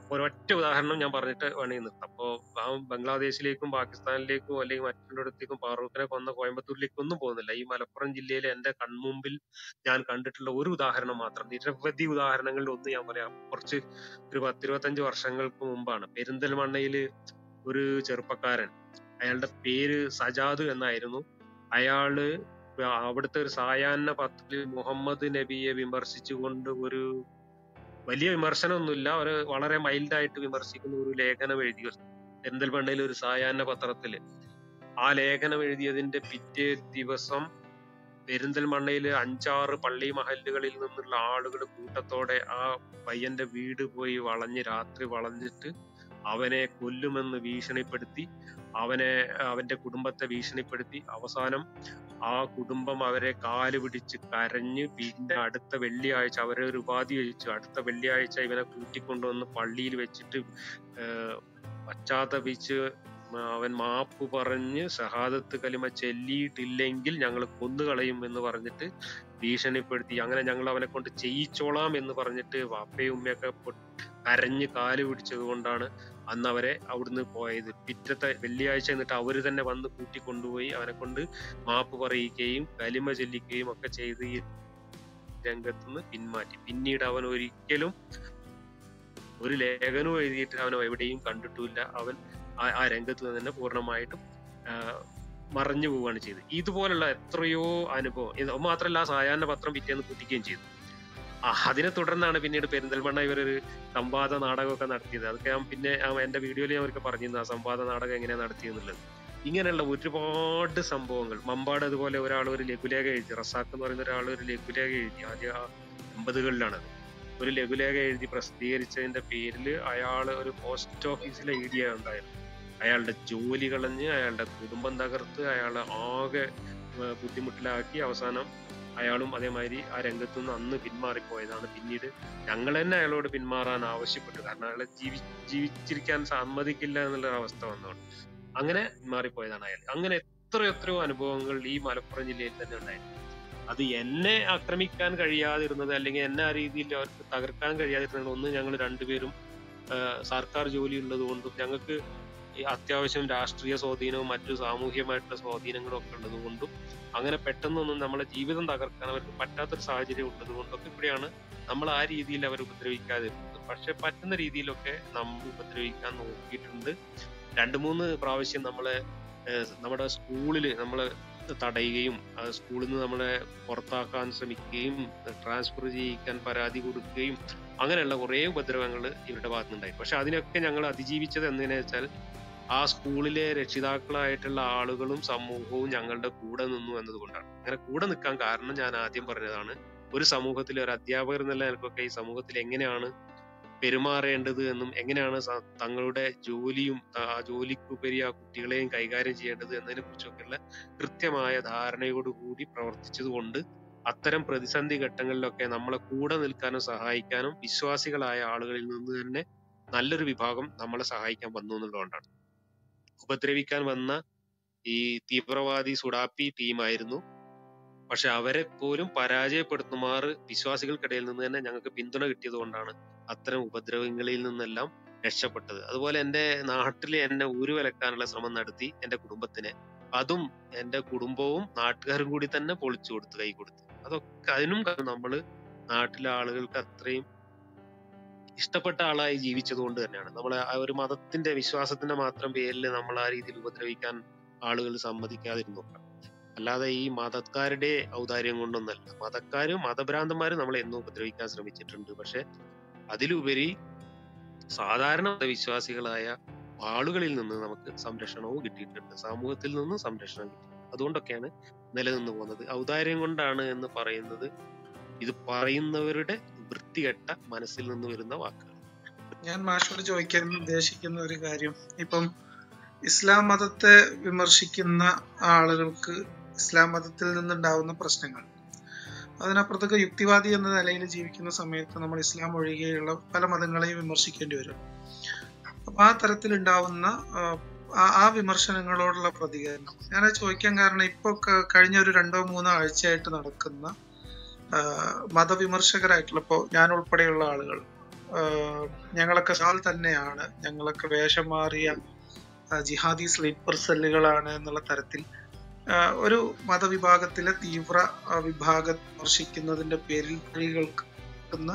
ഒരൊറ്റ ഉദാഹരണം ഞാൻ പറഞ്ഞിട്ട് വേണമെങ്കിൽ നിർത്താം അപ്പോ ആ ബംഗ്ലാദേശിലേക്കും പാകിസ്ഥാനിലേക്കും അല്ലെങ്കിൽ മറ്റുള്ളിടത്തേക്കും ഫാറൂഖിനെ കൊന്ന കോയമ്പത്തൂരിലേക്കും ഒന്നും പോകുന്നില്ല ഈ മലപ്പുറം ജില്ലയിലെ എന്റെ കൺമുമ്പിൽ ഞാൻ കണ്ടിട്ടുള്ള ഒരു ഉദാഹരണം മാത്രം നിരവധി ഉദാഹരണങ്ങളിൽ ഒന്ന് ഞാൻ പറയാം കുറച്ച് ഒരു പത്തിരുപത്തഞ്ച് വർഷങ്ങൾക്ക് മുമ്പാണ് പെരിന്തൽമണ്ണയില് ഒരു ചെറുപ്പക്കാരൻ അയാളുടെ പേര് സജാദ് എന്നായിരുന്നു അയാള് അവിടുത്തെ ഒരു സായാഹ്ന പത്രത്തിൽ മുഹമ്മദ് നബിയെ വിമർശിച്ചുകൊണ്ട് ഒരു വലിയ വിമർശനമൊന്നുമില്ല ഒരു വളരെ മൈൽഡായിട്ട് വിമർശിക്കുന്ന ഒരു ലേഖനം എഴുതി പെരിന്തൽമണ്ണയിലെ ഒരു സായാഹ്ന പത്രത്തില് ആ ലേഖനം എഴുതിയതിന്റെ പിറ്റേ ദിവസം പെരിന്തൽമണ്ണയിലെ അഞ്ചാറ് പള്ളി മഹല്ലുകളിൽ നിന്നുള്ള ആളുകൾ കൂട്ടത്തോടെ ആ പയ്യന്റെ വീട് പോയി വളഞ്ഞ് രാത്രി വളഞ്ഞിട്ട് അവനെ കൊല്ലുമെന്ന് ഭീഷണിപ്പെടുത്തി അവനെ അവന്റെ കുടുംബത്തെ ഭീഷണിപ്പെടുത്തി അവസാനം ആ കുടുംബം അവരെ കാല് പിടിച്ച് കരഞ്ഞ് പിന്നെ അടുത്ത വെള്ളിയാഴ്ച അവരെ ഒരു ഉപാധി കഴിച്ചു അടുത്ത വെള്ളിയാഴ്ച ഇവനെ കൂട്ടിക്കൊണ്ടുവന്ന് പള്ളിയിൽ വെച്ചിട്ട് ഏഹ് പശ്ചാത്തപിച്ച് അവൻ മാപ്പ് പറഞ്ഞ് ഷഹാദത്ത് കലിമ ചൊല്ലിയിട്ടില്ലെങ്കിൽ ഞങ്ങൾ കൊന്നുകളയും എന്ന് പറഞ്ഞിട്ട് ഭീഷണിപ്പെടുത്തി അങ്ങനെ ഞങ്ങൾ അവനെ കൊണ്ട് ചെയ്യിച്ചോളാം എന്ന് പറഞ്ഞിട്ട് വാപ്പയും ഉമ്മയൊക്കെ പൊ- കരഞ്ഞ് കാല് പിടിച്ചത് കൊണ്ടാണ് അന്ന് അവരെ അവിടുന്ന് പോയത് പിറ്റത്തെ വെള്ളിയാഴ്ച എന്നിട്ട് അവര് തന്നെ വന്ന് കൂട്ടിക്കൊണ്ടുപോയി അവനെ കൊണ്ട് മാപ്പ് പറയിക്കുകയും കലിമ ചൊല്ലിക്കുകയും ഒക്കെ ചെയ്ത് ഈ രംഗത്തുനിന്ന് പിന്മാറ്റി പിന്നീട് അവൻ ഒരിക്കലും ഒരു ലേഖനവും എഴുതിയിട്ട് അവൻ എവിടെയും കണ്ടിട്ടുമില്ല അവൻ ആ- ആ രംഗത്ത് നിന്ന് തന്നെ പൂർണ്ണമായിട്ടും ആ, മറഞ്ഞു പോവുകയാണ് ചെയ്തത് ഇതുപോലുള്ള എത്രയോ അനുഭവം ഇത് മാത്രമല്ല ആ സായാഹ്ന പത്രം പിറ്റേന്ന് പൊട്ടിക്കുകയും ചെയ്തു ആ, അതിനെ തുടർന്നാണ് പിന്നീട് പെരിന്തൽമണ്ണ ഇവരൊരു സംവാദ നാടകമൊക്കെ നടത്തിയത് അതൊക്കെ ഞാൻ പിന്നെ ആ എന്റെ വീഡിയോയിൽ ഞാൻ അവർക്ക് പറഞ്ഞിരുന്നു ആ സംവാദ നാടകം എങ്ങനെയാണ് നടത്തിയെന്നുള്ളത് ഇങ്ങനെയുള്ള ഒരുപാട് സംഭവങ്ങൾ മമ്പാട് അതുപോലെ ഒരാൾ ഒരു ലഘുലേഖ എഴുതി റസാഖ് എന്ന് പറയുന്ന ഒരാൾ ഒരു ലഘുലേഖ എഴുതി ആദ്യം ആ എൺപതുകളിലാണത് ഒരു ലഘുലേഖ എഴുതി പ്രസിദ്ധീകരിച്ചതിന്റെ പേരിൽ അയാൾ ഒരു പോസ്റ്റ് ഓഫീസിലെ എഴുതിയ ഉണ്ടായിരുന്നു അയാളുടെ ജോലി കളഞ്ഞ് അയാളുടെ കുടുംബം തകർത്ത് അയാളെ ആകെ ഏർ ബുദ്ധിമുട്ടിലാക്കി അവസാനം അയാളും അതേമാതിരി ആ രംഗത്തു നിന്ന് അന്ന് പിന്മാറിപ്പോയതാണ് പിന്നീട് ഞങ്ങൾ തന്നെ അയാളോട് പിന്മാറാൻ ആവശ്യപ്പെട്ടു കാരണം അയാളെ ജീവി ജീവിച്ചിരിക്കാൻ സമ്മതിക്കില്ല എന്നുള്ള അവസ്ഥ വന്നതുകൊണ്ട് അങ്ങനെ പിന്മാറിപ്പോയതാണ് അയാൾ അങ്ങനെ എത്ര എത്രയോ അനുഭവങ്ങൾ ഈ മലപ്പുറം ജില്ലയിൽ തന്നെ ഉണ്ടായിരുന്നു അത് എന്നെ ആക്രമിക്കാൻ കഴിയാതിരുന്നത് അല്ലെങ്കിൽ എന്നെ ആ രീതിയിൽ അവർക്ക് തകർക്കാൻ കഴിയാതിരുന്നത് ഒന്ന് ഞങ്ങൾ രണ്ടുപേരും ആഹ് സർക്കാർ ജോലി ഉള്ളത് കൊണ്ടും ഞങ്ങൾക്ക് ഈ അത്യാവശ്യം രാഷ്ട്രീയ സ്വാധീനവും മറ്റു സാമൂഹ്യമായിട്ടുള്ള സ്വാധീനങ്ങളും ഒക്കെ ഉള്ളത് കൊണ്ടും അങ്ങനെ പെട്ടെന്നൊന്നും നമ്മളെ ജീവിതം തകർക്കാൻ അവർക്ക് പറ്റാത്തൊരു സാഹചര്യം ഉള്ളത് കൊണ്ടൊക്കെ കൂടിയാണ് നമ്മൾ ആ രീതിയിൽ അവർ ഉപദ്രവിക്കാതിരുന്നത് പക്ഷെ പറ്റുന്ന രീതിയിലൊക്കെ നമ്മൾ ഉപദ്രവിക്കാൻ നോക്കിയിട്ടുണ്ട് രണ്ട് മൂന്ന് പ്രാവശ്യം നമ്മളെ ഏഹ് നമ്മുടെ സ്കൂളിൽ നമ്മളെ തടയുകയും ആ സ്കൂളിൽ നിന്ന് നമ്മളെ പുറത്താക്കാൻ ശ്രമിക്കുകയും ട്രാൻസ്ഫർ ചെയ്യിക്കാൻ പരാതി കൊടുക്കുകയും അങ്ങനെയുള്ള കുറേ ഉപദ്രവങ്ങൾ ഇവരുടെ ഭാഗത്തുനിന്നുണ്ടായി പക്ഷെ അതിനൊക്കെ ഞങ്ങൾ അതിജീവിച്ചത് എന്തിനാ വെച്ചാൽ ആ സ്കൂളിലെ രക്ഷിതാക്കളായിട്ടുള്ള ആളുകളും സമൂഹവും ഞങ്ങളുടെ കൂടെ നിന്നു എന്നതുകൊണ്ടാണ് അങ്ങനെ കൂടെ നിൽക്കാൻ കാരണം ഞാൻ ആദ്യം പറഞ്ഞതാണ് ഒരു സമൂഹത്തിലെ ഒരു അധ്യാപകർ എന്നുള്ള നിലക്കൊക്കെ ഈ സമൂഹത്തിൽ എങ്ങനെയാണ് പെരുമാറേണ്ടത് എന്നും എങ്ങനെയാണ് സ- തങ്ങളുടെ ജോലിയും ആ ജോലിക്കുപരി ആ കുട്ടികളെയും കൈകാര്യം ചെയ്യേണ്ടത് എന്നതിനെ കുറിച്ചൊക്കെയുള്ള കൃത്യമായ ധാരണയോടുകൂടി പ്രവർത്തിച്ചത് കൊണ്ട് അത്തരം പ്രതിസന്ധി ഘട്ടങ്ങളിലൊക്കെ നമ്മളെ കൂടെ നിൽക്കാനും സഹായിക്കാനും വിശ്വാസികളായ ആളുകളിൽ നിന്ന് തന്നെ നല്ലൊരു വിഭാഗം നമ്മളെ സഹായിക്കാൻ വന്നു എന്നുള്ളതുകൊണ്ടാണ് ഉപദ്രവിക്കാൻ വന്ന ഈ തീവ്രവാദി സുഡാപ്പി ടീമായിരുന്നു പക്ഷെ അവരെ പോലും പരാജയപ്പെടുത്തുമാറ് വിശ്വാസികൾക്കിടയിൽ നിന്ന് തന്നെ ഞങ്ങൾക്ക് പിന്തുണ കിട്ടിയത് കൊണ്ടാണ് അത്തരം ഉപദ്രവങ്ങളിൽ നിന്നെല്ലാം രക്ഷപ്പെട്ടത് അതുപോലെ എന്റെ നാട്ടിൽ എന്നെ ഊരുവിലക്കാനുള്ള ശ്രമം നടത്തി എന്റെ കുടുംബത്തിനെ അതും എന്റെ കുടുംബവും നാട്ടുകാരും കൂടി തന്നെ പൊളിച്ചു കൊടുത്തു കൈ കൊടുത്തു അതൊക്കെ അതിനും കാരണം നമ്മള് നാട്ടിലെ ആളുകൾക്ക് അത്രയും ഇഷ്ടപ്പെട്ട ആളായി ജീവിച്ചത് കൊണ്ട് തന്നെയാണ് നമ്മൾ ആ ഒരു മതത്തിന്റെ വിശ്വാസത്തിന്റെ മാത്രം പേരിൽ നമ്മൾ ആ രീതിയിൽ ഉപദ്രവിക്കാൻ ആളുകൾ സമ്മതിക്കാതിരുന്നു അല്ലാതെ ഈ മതക്കാരുടെ ഔദാര്യം കൊണ്ടൊന്നല്ല മതക്കാരും മതഭ്രാന്തന്മാരും നമ്മളെ എന്നും ഉപദ്രവിക്കാൻ ശ്രമിച്ചിട്ടുണ്ട് പക്ഷെ അതിലുപരി സാധാരണ മതവിശ്വാസികളായ ആളുകളിൽ നിന്ന് നമുക്ക് സംരക്ഷണവും കിട്ടിയിട്ടുണ്ട് സമൂഹത്തിൽ നിന്ന് സംരക്ഷണം കിട്ടി അതുകൊണ്ടൊക്കെയാണ് നിലനിന്ന് പോകുന്നത് ഔദാര്യം കൊണ്ടാണ് എന്ന് പറയുന്നത് ഇത് പറയുന്നവരുടെ വൃത്തികെട്ട മനസ്സിൽ നിന്ന് വരുന്ന വാക്കുകൾ ഞാൻ മാഷോട് ചോദിക്കാൻ ഉദ്ദേശിക്കുന്ന ഒരു കാര്യം ഇപ്പം ഇസ്ലാം മതത്തെ വിമർശിക്കുന്ന ആളുകൾക്ക് ഇസ്ലാം മതത്തിൽ നിന്നുണ്ടാവുന്ന പ്രശ്നങ്ങൾ അതിനപ്പുറത്തൊക്കെ യുക്തിവാദി എന്ന നിലയിൽ ജീവിക്കുന്ന സമയത്ത് നമ്മൾ ഇസ്ലാം ഒഴികെയുള്ള പല മതങ്ങളെയും വിമർശിക്കേണ്ടി വരും അപ്പൊ ആ തരത്തിലുണ്ടാവുന്ന ആ, ആ- ആ വിമർശനങ്ങളോടുള്ള പ്രതികരണം ഞാൻ ചോദിക്കാൻ കാരണം ഇപ്പൊ ക- കഴിഞ്ഞ ഒരു രണ്ടോ മൂന്നോ ആഴ്ചയായിട്ട് നടക്കുന്ന ആ, മതവിമർശകരായിട്ടുള്ള ഇപ്പോ ഞാൻ ഉൾപ്പെടെയുള്ള ആളുകൾ ആഹ് ഞങ്ങളൊക്കെ സാൽ തന്നെയാണ് ഞങ്ങളൊക്കെ വേഷം മാറിയ ആഹ് ജിഹാദി സ്ലീപ്പർ സെല്ലുകളാണ് എന്നുള്ള തരത്തിൽ ആഹ് ഒരു മതവിഭാഗത്തിലെ തീവ്ര ആഹ് വിഭാഗം വിമർശിക്കുന്നതിന്റെ പേരിൽ കേൾക്കുന്ന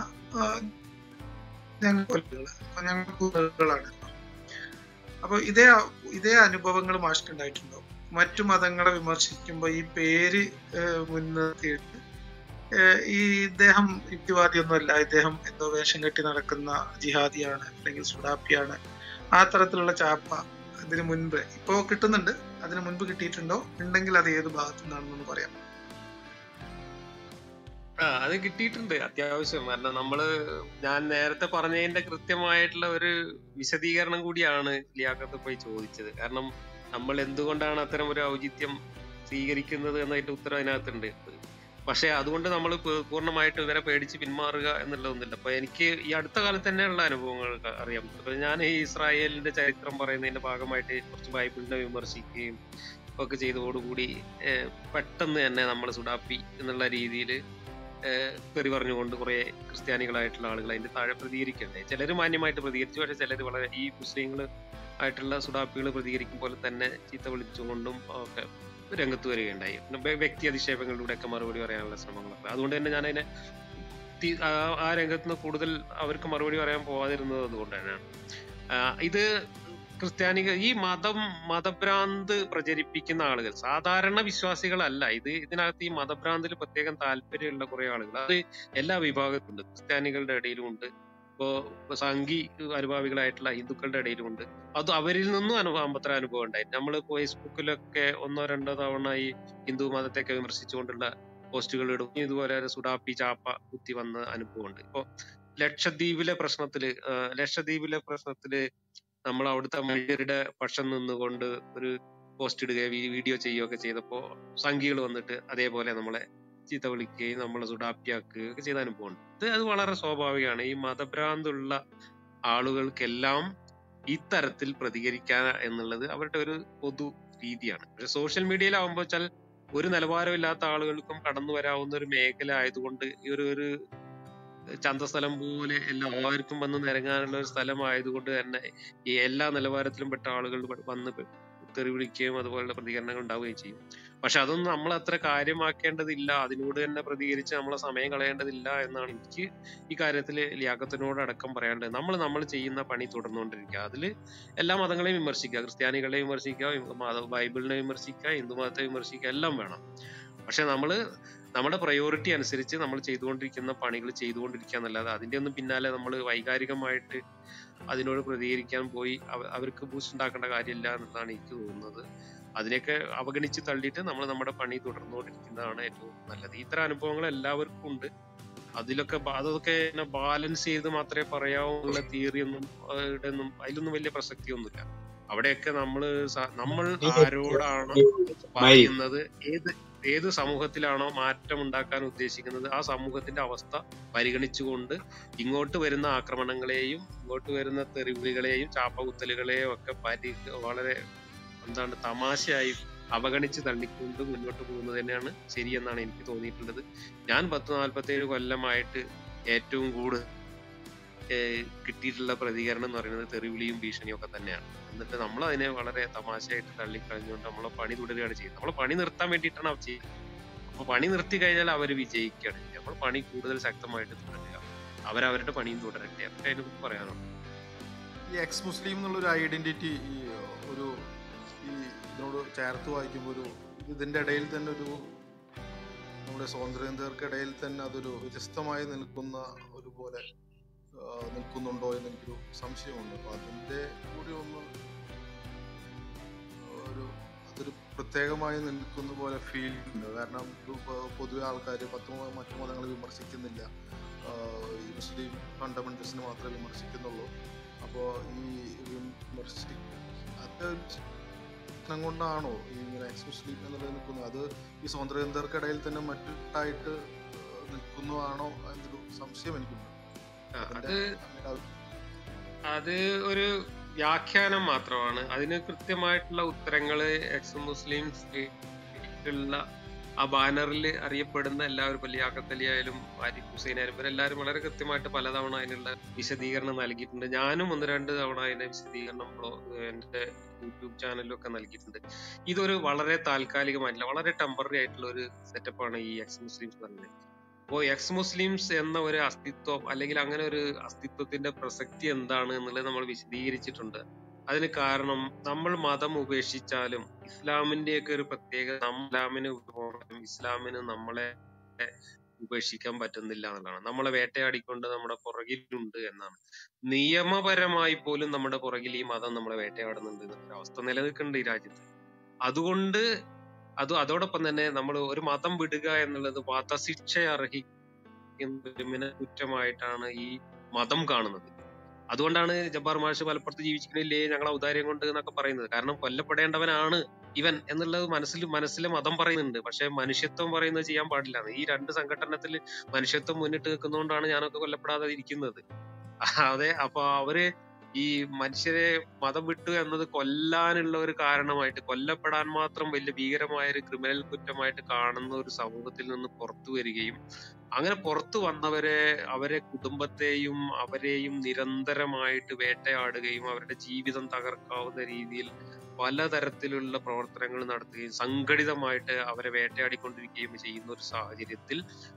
ഞങ്ങളാണ് അപ്പൊ ഇതേ ഇതേ അനുഭവങ്ങൾ മാഷ്ക്കുണ്ടായിട്ടുണ്ടോ മറ്റു മതങ്ങളെ വിമർശിക്കുമ്പോൾ ഈ പേര് ഏഹ് മുൻനിർത്തിയിട്ട് ഏഹ് ഈ ഇദ്ദേഹം യുക്തിവാദിയൊന്നുമല്ല ഇദ്ദേഹം എന്തോ വേഷം കെട്ടി നടക്കുന്ന ജിഹാദിയാണ് അല്ലെങ്കിൽ സുഡാപ്പിയാണ് ആ തരത്തിലുള്ള ചാപ്പ ഇതിനു മുൻപ് ഇപ്പോ കിട്ടുന്നുണ്ട് അതിനു മുൻപ് കിട്ടിയിട്ടുണ്ടോ ഉണ്ടെങ്കിൽ അത് ഏത് ഭാഗത്തു നിന്നാണെന്നൊന്ന് പറയാം ആ അത് കിട്ടിയിട്ടുണ്ട് അത്യാവശ്യം കാരണം നമ്മള് ഞാൻ നേരത്തെ പറഞ്ഞതിന്റെ കൃത്യമായിട്ടുള്ള ഒരു വിശദീകരണം കൂടിയാണ് ലിയാഖത്ത് പോയി ചോദിച്ചത് കാരണം നമ്മൾ എന്തുകൊണ്ടാണ് അത്തരം ഒരു ഔചിത്യം സ്വീകരിക്കുന്നത് എന്നതിന്റെ ഉത്തരം അതിനകത്തുണ്ട് പക്ഷെ അതുകൊണ്ട് നമ്മൾ പൂർണ്ണമായിട്ട് ഇവരെ പേടിച്ച് പിന്മാറുക എന്നുള്ളതൊന്നുമില്ല അപ്പൊ എനിക്ക് ഈ അടുത്ത കാലത്ത് തന്നെയുള്ള അനുഭവങ്ങൾ ക- അറിയാം അപ്പൊ ഞാൻ ഈ ഇസ്രായേലിന്റെ ചരിത്രം പറയുന്നതിന്റെ ഭാഗമായിട്ട് കുറച്ച് ബൈബിളിനെ വിമർശിക്കുകയും ഒക്കെ ചെയ്തതോടുകൂടി ഏഹ്, പെട്ടെന്ന് തന്നെ നമ്മൾ സുഡാപ്പി എന്നുള്ള രീതിയിൽ തെറി പറഞ്ഞുകൊണ്ട് കുറെ ക്രിസ്ത്യാനികളായിട്ടുള്ള ആളുകൾ അതിന്റെ താഴെ പ്രതികരിക്കണ്ടേ ചിലർ മാന്യമായിട്ട് പ്രതികരിച്ചു പക്ഷെ ചിലർ വളരെ ഈ മുസ്ലിങ്ങൾ ആയിട്ടുള്ള സുഡാപ്പികൾ പ്രതികരിക്കും പോലെ തന്നെ ചീത്ത വിളിച്ചുകൊണ്ടും ഒക്കെ രംഗത്ത് വരികയുണ്ടായി പിന്നെ വ്യ- വ്യക്തി അധിക്ഷേപങ്ങളിലൂടെ ഒക്കെ മറുപടി പറയാനുള്ള ശ്രമങ്ങളൊക്കെ അതുകൊണ്ട് തന്നെ ഞാൻ അതിനെ തി- ആ- ആ രംഗത്ത് നിന്ന് കൂടുതൽ അവർക്ക് മറുപടി പറയാൻ പോവാതിരുന്നത് അതുകൊണ്ട് തന്നെയാണ് ആ, ഇത് ക്രിസ്ത്യാനിക ഈ മതം മതഭ്രാന്ത് പ്രചരിപ്പിക്കുന്ന ആളുകൾ സാധാരണ വിശ്വാസികളല്ല ഇത് ഇതിനകത്ത് ഈ മതഭ്രാന്തിൽ പ്രത്യേകം താല്പര്യമുള്ള കുറെ ആളുകൾ അത് എല്ലാ വിഭാഗത്തിലുണ്ട് ക്രിസ്ത്യാനികളുടെ ഇടയിലും ഉണ്ട് ഇപ്പോ ഇപ്പൊ സംഘി അനുഭാവികളായിട്ടുള്ള ഹിന്ദുക്കളുടെ ഇടയിലും ഉണ്ട് അത് അവരിൽ നിന്നും അനുഭവം അത്ര അനുഭവം ഉണ്ടായി നമ്മൾ ഫേസ്ബുക്കിലൊക്കെ ഒന്നോ രണ്ടോ തവണ ഈ ഹിന്ദു മതത്തെയൊക്കെ വിമർശിച്ചുകൊണ്ടുള്ള പോസ്റ്റുകൾ ഇടും ഇതുപോലെ ഒരു സുഡാപ്പി ചാപ്പ കുത്തി വന്ന അനുഭവമുണ്ട് ഇപ്പൊ ലക്ഷദ്വീപിലെ പ്രശ്നത്തില് ആ, ലക്ഷദ്വീപിലെ പ്രശ്നത്തില് നമ്മൾ അവിടുത്തെ മനുഷ്യരുടെ പക്ഷം നിന്നുകൊണ്ട് ഒരു പോസ്റ്റ് ഇടുകയോ വീ- വീഡിയോ ചെയ്യുകയൊക്കെ ചെയ്തപ്പോ സംഘികൾ വന്നിട്ട് അതേപോലെ നമ്മളെ ചീത്ത വിളിക്കുകയും നമ്മളെ സുഡാപ്പിയാക്കുകയും ഒക്കെ ചെയ്ത അനുഭവമുണ്ട് ഇത് അത് വളരെ സ്വാഭാവികമാണ് ഈ മതഭ്രാന്തുള്ള ആളുകൾക്കെല്ലാം ഇത്തരത്തിൽ പ്രതികരിക്കാൻ എന്നുള്ളത് അവരുടെ ഒരു പൊതു രീതിയാണ് പക്ഷെ സോഷ്യൽ മീഡിയയിലാവുമ്പോൾ വെച്ചാൽ ഒരു നിലവാരമില്ലാത്ത ആളുകൾക്കും കടന്നു വരാവുന്ന ഒരു മേഖല ആയതുകൊണ്ട് ഈ ഒരു ഒരു ചന്തസ്ഥലം പോലെ എല്ലാവർക്കും വന്ന് നിരങ്ങാനുള്ള ഒരു സ്ഥലമായതുകൊണ്ട് തന്നെ ഈ എല്ലാ നിലവാരത്തിലും പെട്ട ആളുകൾ വ- വന്ന് പെ- തെറി വിളിക്കുകയും അതുപോലുള്ള പ്രതികരണങ്ങൾ ഉണ്ടാവുകയും ചെയ്യും പക്ഷെ അതൊന്നും നമ്മൾ അത്ര കാര്യമാക്കേണ്ടതില്ല അതിനോട് തന്നെ പ്രതികരിച്ച് നമ്മളെ സമയം കളയേണ്ടതില്ല എന്നാണ് എനിക്ക് ഈ കാര്യത്തിൽ ലിയാക്കത്തിനോട് അടക്കം പറയാനുള്ളത് നമ്മൾ നമ്മൾ ചെയ്യുന്ന പണി തുടർന്നുകൊണ്ടിരിക്കുക അതിൽ എല്ലാ മതങ്ങളെയും വിമർശിക്കുക ക്രിസ്ത്യാനികളെ വിമർശിക്കുക ഹിന്ദു മത ബൈബിളിനെ വിമർശിക്കുക ഹിന്ദു മതത്തെ വിമർശിക്കുക എല്ലാം വേണം പക്ഷെ നമ്മള് നമ്മുടെ പ്രയോറിറ്റി അനുസരിച്ച് നമ്മൾ ചെയ്തുകൊണ്ടിരിക്കുന്ന പണികൾ ചെയ്തുകൊണ്ടിരിക്കുക എന്നല്ലാതെ അതിന്റെ ഒന്നും പിന്നാലെ നമ്മൾ വൈകാരികമായിട്ട് അതിനോട് പ്രതികരിക്കാൻ പോയി അവ- അവർക്ക് ബൂസ്റ്റ് ഉണ്ടാക്കേണ്ട കാര്യമില്ല എന്നതാണ് എനിക്ക് തോന്നുന്നത് അതിനെയൊക്കെ അവഗണിച്ച് തള്ളിയിട്ട് നമ്മൾ നമ്മുടെ പണി തുടർന്നുകൊണ്ടിരിക്കുന്നതാണ് ഏറ്റവും നല്ലത് ഇത്തരം അനുഭവങ്ങൾ എല്ലാവർക്കും ഉണ്ട് അതിലൊക്കെ ബ- അതൊക്കെ ബാലൻസ് ചെയ്ത് മാത്രമേ പറയാവുന്ന തിയറി ഒന്നും ആ, ഇവിടെ ഒന്നും അതിലൊന്നും വലിയ പ്രസക്തിയൊന്നുമില്ല അവിടെയൊക്കെ നമ്മള് സ- നമ്മൾ ആരോടാണോ പറയുന്നത് ഏത് ഏത് സമൂഹത്തിലാണോ മാറ്റം ഉണ്ടാക്കാൻ ഉദ്ദേശിക്കുന്നത് ആ സമൂഹത്തിന്റെ അവസ്ഥ പരിഗണിച്ചുകൊണ്ട് ഇങ്ങോട്ട് വരുന്ന ആക്രമണങ്ങളെയും ഇങ്ങോട്ട് വരുന്ന തെറിവിളികളെയും ചാപ്പകുത്തലുകളെയും ഒക്കെ പരി വളരെ എന്താണ് തമാശയായി അവഗണിച്ച് തള്ളിക്കൊണ്ട് മുന്നോട്ട് പോകുന്നത് തന്നെയാണ് ശരിയെന്നാണ് എനിക്ക് തോന്നിയിട്ടുള്ളത് ഞാൻ പത്ത് നാല്പത്തേഴ് കൊല്ലമായിട്ട് ഏറ്റവും കൂടുതൽ ഏഹ് കിട്ടിയിട്ടുള്ള പ്രതികരണം എന്ന് പറയുന്നത് തെറിവിളിയും ഭീഷണിയും ഒക്കെ തന്നെയാണ് എന്നിട്ട് നമ്മൾ അതിനെ വളരെ തമാശയായിട്ട് തള്ളിക്കളഞ്ഞുകൊണ്ട് നമ്മളെ പണി തുടരുകയാണ് ചെയ്യുന്നത് നമ്മൾ പണി നിർത്താൻ വേണ്ടിയിട്ടാണ് അവർ ചെയ്യുന്നത് അപ്പൊ പണി നിർത്തി കഴിഞ്ഞാൽ അവർ വിജയിക്കുകയാണ് ചെയ്യുക നമ്മൾ പണി കൂടുതൽ ശക്തമായിട്ട് തുടരുക അവരവരുടെ പണിയും തുടരട്ടെ അതൊക്കെ അതിനെ കുറിച്ച് പറയാനുള്ളത് ഈ എക്സ് മുസ്ലിം എന്നുള്ളൊരു ഐഡന്റിറ്റി ഈ ഒരു ഈ ഇതിനോട് ചേർത്ത് വായിക്കുമ്പോൾ ഒരു ഇതിന്റെ ഇടയിൽ തന്നെ ഒരു നമ്മുടെ സ്വാതന്ത്ര്യർക്കിടയിൽ തന്നെ അതൊരു വ്യത്യസ്തമായി നിൽക്കുന്ന ഒരു പോലെ ആ, നിൽക്കുന്നുണ്ടോ എന്ന് എനിക്കൊരു സംശയമുണ്ട് അപ്പൊ അതിന്റെ കൂടി ഒന്ന് ഒരു അതൊരു പ്രത്യേകമായി നിൽക്കുന്ന പോലെ ഫീൽ ഉണ്ട് കാരണം ഒരു പൊ- പൊതുവെ ആൾക്കാർ പത്ത് മ- മറ്റു മതങ്ങളെ വിമർശിക്കുന്നില്ല ആ, ഈ മുസ്ലിം ഫണ്ടമെന്റൽസിനെ മാത്രമേ വിമർശിക്കുന്നുള്ളൂ അപ്പോൾ ഈ വിമർശി അത് പ്രശ്നം കൊണ്ടാണോ ഈ ഇങ്ങനെ എക്സ് മുസ്ലിം എന്നുള്ളത് നിൽക്കുന്നത് അത് ഈ സ്വാതന്ത്ര്യർക്കിടയിൽ തന്നെ മറ്റായിട്ട് നിൽക്കുന്നതാണോ എന്നൊരു സംശയം എനിക്കുണ്ട് ആ, അതിന്റെ അത് അങ്ങയുടെ അത് ഒരു വ്യാഖ്യാനം മാത്രമാണ് അതിന് കൃത്യമായിട്ടുള്ള ഉത്തരങ്ങള് എക്സ് മുസ്ലിംസ് ഉള്ള ആ ബാനറിൽ അറിയപ്പെടുന്ന എല്ലാവരും ഇപ്പൊ ലിയാഖത്ത് അലി ആയാലും ആരിഫ് ഹുസൈൻ ആയാലും ഇവരെല്ലാവരും വളരെ കൃത്യമായിട്ട് പലതവണ അതിനുള്ള വിശദീകരണം നൽകിയിട്ടുണ്ട് ഞാനും ഒന്ന് രണ്ട് തവണ അതിന്റെ വിശദീകരണം ബ്ലോ- എന്റെ യൂട്യൂബ് ചാനലിലും ഒക്കെ നൽകിയിട്ടുണ്ട് ഇതൊരു വളരെ താൽക്കാലികമായിട്ടുള്ള വളരെ ടെമ്പററി ആയിട്ടുള്ള ഒരു സെറ്റപ്പാണ് ഈ എക്സ് മുസ്ലിംസ് പറയുന്നത് അപ്പോ എക്സ് മുസ്ലിംസ് എന്ന ഒരു അസ്തിത്വം അല്ലെങ്കിൽ അങ്ങനെ ഒരു അസ്തിത്വത്തിന്റെ പ്രസക്തി എന്താണ് എന്നുള്ളത് നമ്മൾ വിശദീകരിച്ചിട്ടുണ്ട് അതിന് കാരണം നമ്മൾ മതം ഉപേക്ഷിച്ചാലും ഇസ്ലാമിന്റെയൊക്കെ ഒരു പ്രത്യേകത നമ്മ ഇസ്ലാമിന് പോകാനും ഇസ്ലാമിന് നമ്മളെ ഉപേക്ഷിക്കാൻ പറ്റുന്നില്ല എന്നുള്ളതാണ് നമ്മളെ വേട്ടയാടിക്കൊണ്ട് നമ്മുടെ പുറകിലുണ്ട് എന്നാണ് നിയമപരമായി പോലും നമ്മുടെ പുറകിൽ ഈ മതം നമ്മളെ വേട്ടയാടുന്നുണ്ട് എന്നൊരു അവസ്ഥ നിലനിൽക്കുന്നുണ്ട് ഈ രാജ്യത്ത് അതുകൊണ്ട് അത് അതോടൊപ്പം തന്നെ നമ്മൾ ഒരു മതം വിടുക എന്നുള്ളത് വധശിക്ഷ അർഹിക്കുന്ന ഒരു മിന കുറ്റമായിട്ടാണ് ഈ മതം കാണുന്നത് അതുകൊണ്ടാണ് ജബ്ബാർ മാഷ് മലപ്പുറത്ത് ജീവിച്ചിരിക്കണില്ലേ ഞങ്ങൾ ഔദാര്യം കൊണ്ട് എന്നൊക്കെ പറയുന്നത് കാരണം കൊല്ലപ്പെടേണ്ടവനാണ് ഇവൻ എന്നുള്ളത് മനസ്സിൽ മനസ്സിലെ മതം പറയുന്നുണ്ട് പക്ഷെ മനുഷ്യത്വം പറയുന്നത് ചെയ്യാൻ പാടില്ല ഈ രണ്ട് സംഘടനത്തിൽ മനുഷ്യത്വം മുന്നിട്ട് നിൽക്കുന്നതുകൊണ്ടാണ് ഞാനൊക്കെ കൊല്ലപ്പെടാതെ ഇരിക്കുന്നത് അതെ അപ്പൊ അവര് ഈ മനുഷ്യരെ മതം വിട്ടു എന്നത് കൊല്ലാനുള്ള ഒരു കാരണമായിട്ട് കൊല്ലപ്പെടാൻ മാത്രം വലിയ ഭീകരമായ ഒരു ക്രിമിനൽ കുറ്റമായിട്ട് കാണുന്ന ഒരു സമൂഹത്തിൽ നിന്ന് പുറത്തു വരികയും അങ്ങനെ പുറത്തു വന്നവരെ അവരെ കുടുംബത്തെയും അവരെയും നിരന്തരമായിട്ട് വേട്ടയാടുകയും അവരുടെ ജീവിതം തകർക്കാവുന്ന രീതിയിൽ പലതരത്തിലുള്ള പ്രവർത്തനങ്ങൾ നടത്തുകയും സംഘടിതമായിട്ട് അവരെ വേട്ടയാടിക്കൊണ്ടിരിക്കുകയും ചെയ്യുന്ന ഒരു സാഹചര്യത്തിൽ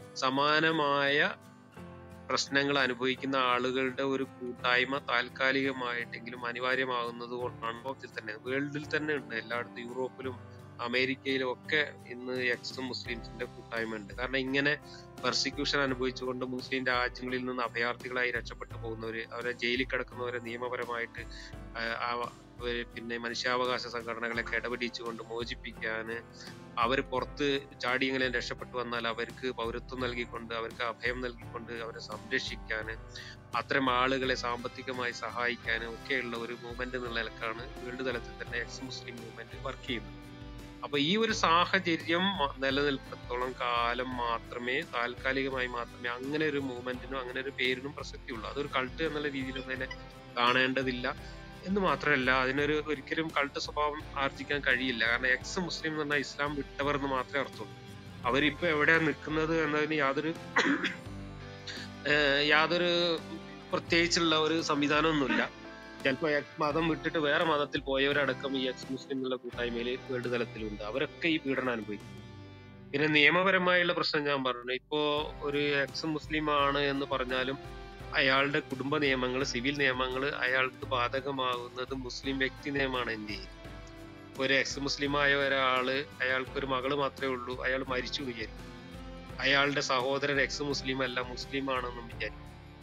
സമാനമായ പ്രശ്നങ്ങൾ അനുഭവിക്കുന്ന ആളുകളുടെ ഒരു കൂട്ടായ്മ താൽക്കാലികമായിട്ടെങ്കിലും അനിവാര്യമാകുന്നത് കൊണ്ടാണ് ലോകത്തിൽ തന്നെ വേൾഡിൽ തന്നെ ഉണ്ട് എല്ലായിടത്തും യൂറോപ്പിലും അമേരിക്കയിലും ഒക്കെ ഇന്ന് എക്സ് മുസ്ലിംസിന്റെ കൂട്ടായ്മ ഉണ്ട് കാരണം ഇങ്ങനെ പെർസിക്യൂഷൻ അനുഭവിച്ചുകൊണ്ട് മുസ്ലിം രാജ്യങ്ങളിൽ നിന്ന് അഭയാർത്ഥികളായി രക്ഷപ്പെട്ടു പോകുന്നവര് അവരെ ജയിലിൽ കിടക്കുന്നവരെ നിയമപരമായിട്ട് ആ, ആ, ഒരു പിന്നെ മനുഷ്യാവകാശ സംഘടനകളൊക്കെ ഇടപെടിച്ചുകൊണ്ട് മോചിപ്പിക്കാന് അവർ പുറത്ത് ചാടിയെങ്കിലും രക്ഷപ്പെട്ടു വന്നാൽ അവർക്ക് പൗരത്വം നൽകിക്കൊണ്ട് അവർക്ക് അഭയം നൽകിക്കൊണ്ട് അവരെ സംരക്ഷിക്കാന് അത്തരം ആളുകളെ സാമ്പത്തികമായി സഹായിക്കാനും ഒക്കെയുള്ള ഒരു മൂവ്മെന്റ് എന്നുള്ള നിലക്കാണ് വേൾഡ് തലത്തിൽ തന്നെ എക്സ് മുസ്ലിം മൂവ്മെന്റ് വർക്ക് ചെയ്യുന്നത് അപ്പൊ ഈ ഒരു സാഹചര്യം മ- നിലനിൽക്കത്തോളം കാലം മാത്രമേ താൽക്കാലികമായി മാത്രമേ അങ്ങനെ ഒരു മൂവ്മെന്റിനും അങ്ങനെ ഒരു പേരിനും പ്രസക്തിയുള്ളൂ അതൊരു കൾട്ട് എന്നുള്ള രീതിയിലൊന്നും അതിനെ കാണേണ്ടതില്ല എന്ന് മാത്രമല്ല അതിനൊരു ഒരിക്കലും കൾട്ട് സ്വഭാവം ആർജിക്കാൻ കഴിയില്ല കാരണം എക്സ് മുസ്ലിം എന്ന് പറഞ്ഞാൽ ഇസ്ലാം വിട്ടവർ എന്ന് മാത്രമേ അർത്ഥമുള്ളൂ അവരിപ്പോ എവിടെയാ നിൽക്കുന്നത് എന്നതിന് യാതൊരു ഏഹ് യാതൊരു പ്രത്യേകിച്ചുള്ള ഒരു സംവിധാനമൊന്നുമില്ല ചിലപ്പോ എക്സ് മതം വിട്ടിട്ട് വേറെ മതത്തിൽ പോയവരടക്കം ഈ എക്സ് മുസ്ലിം എന്നുള്ള കൂട്ടായ്മയിൽ വേൾഡ് തലത്തിലുണ്ട് അവരൊക്കെ ഈ പീഡനം അനുഭവിക്കും പിന്നെ നിയമപരമായുള്ള പ്രശ്നം ഞാൻ പറഞ്ഞു ഇപ്പോ ഒരു എക്സ് മുസ്ലിം ആണ് എന്ന് പറഞ്ഞാലും അയാളുടെ കുടുംബ നിയമങ്ങൾ സിവിൽ നിയമങ്ങൾ അയാൾക്ക് ബാധകമാകുന്നത് മുസ്ലിം വ്യക്തി നിയമമാണ് ഇന്ത്യയിൽ ഒരു എക്സ് മുസ്ലിം ആയ ഒരാള് അയാൾക്ക് ഒരു മകള് മാത്രമേ ഉള്ളൂ അയാൾ മരിച്ചു എന്ന് വിചാരിക്കും അയാളുടെ സഹോദരൻ എക്സ് മുസ്ലിം അല്ല മുസ്ലിം ആണെന്നും വിചാരിക്കും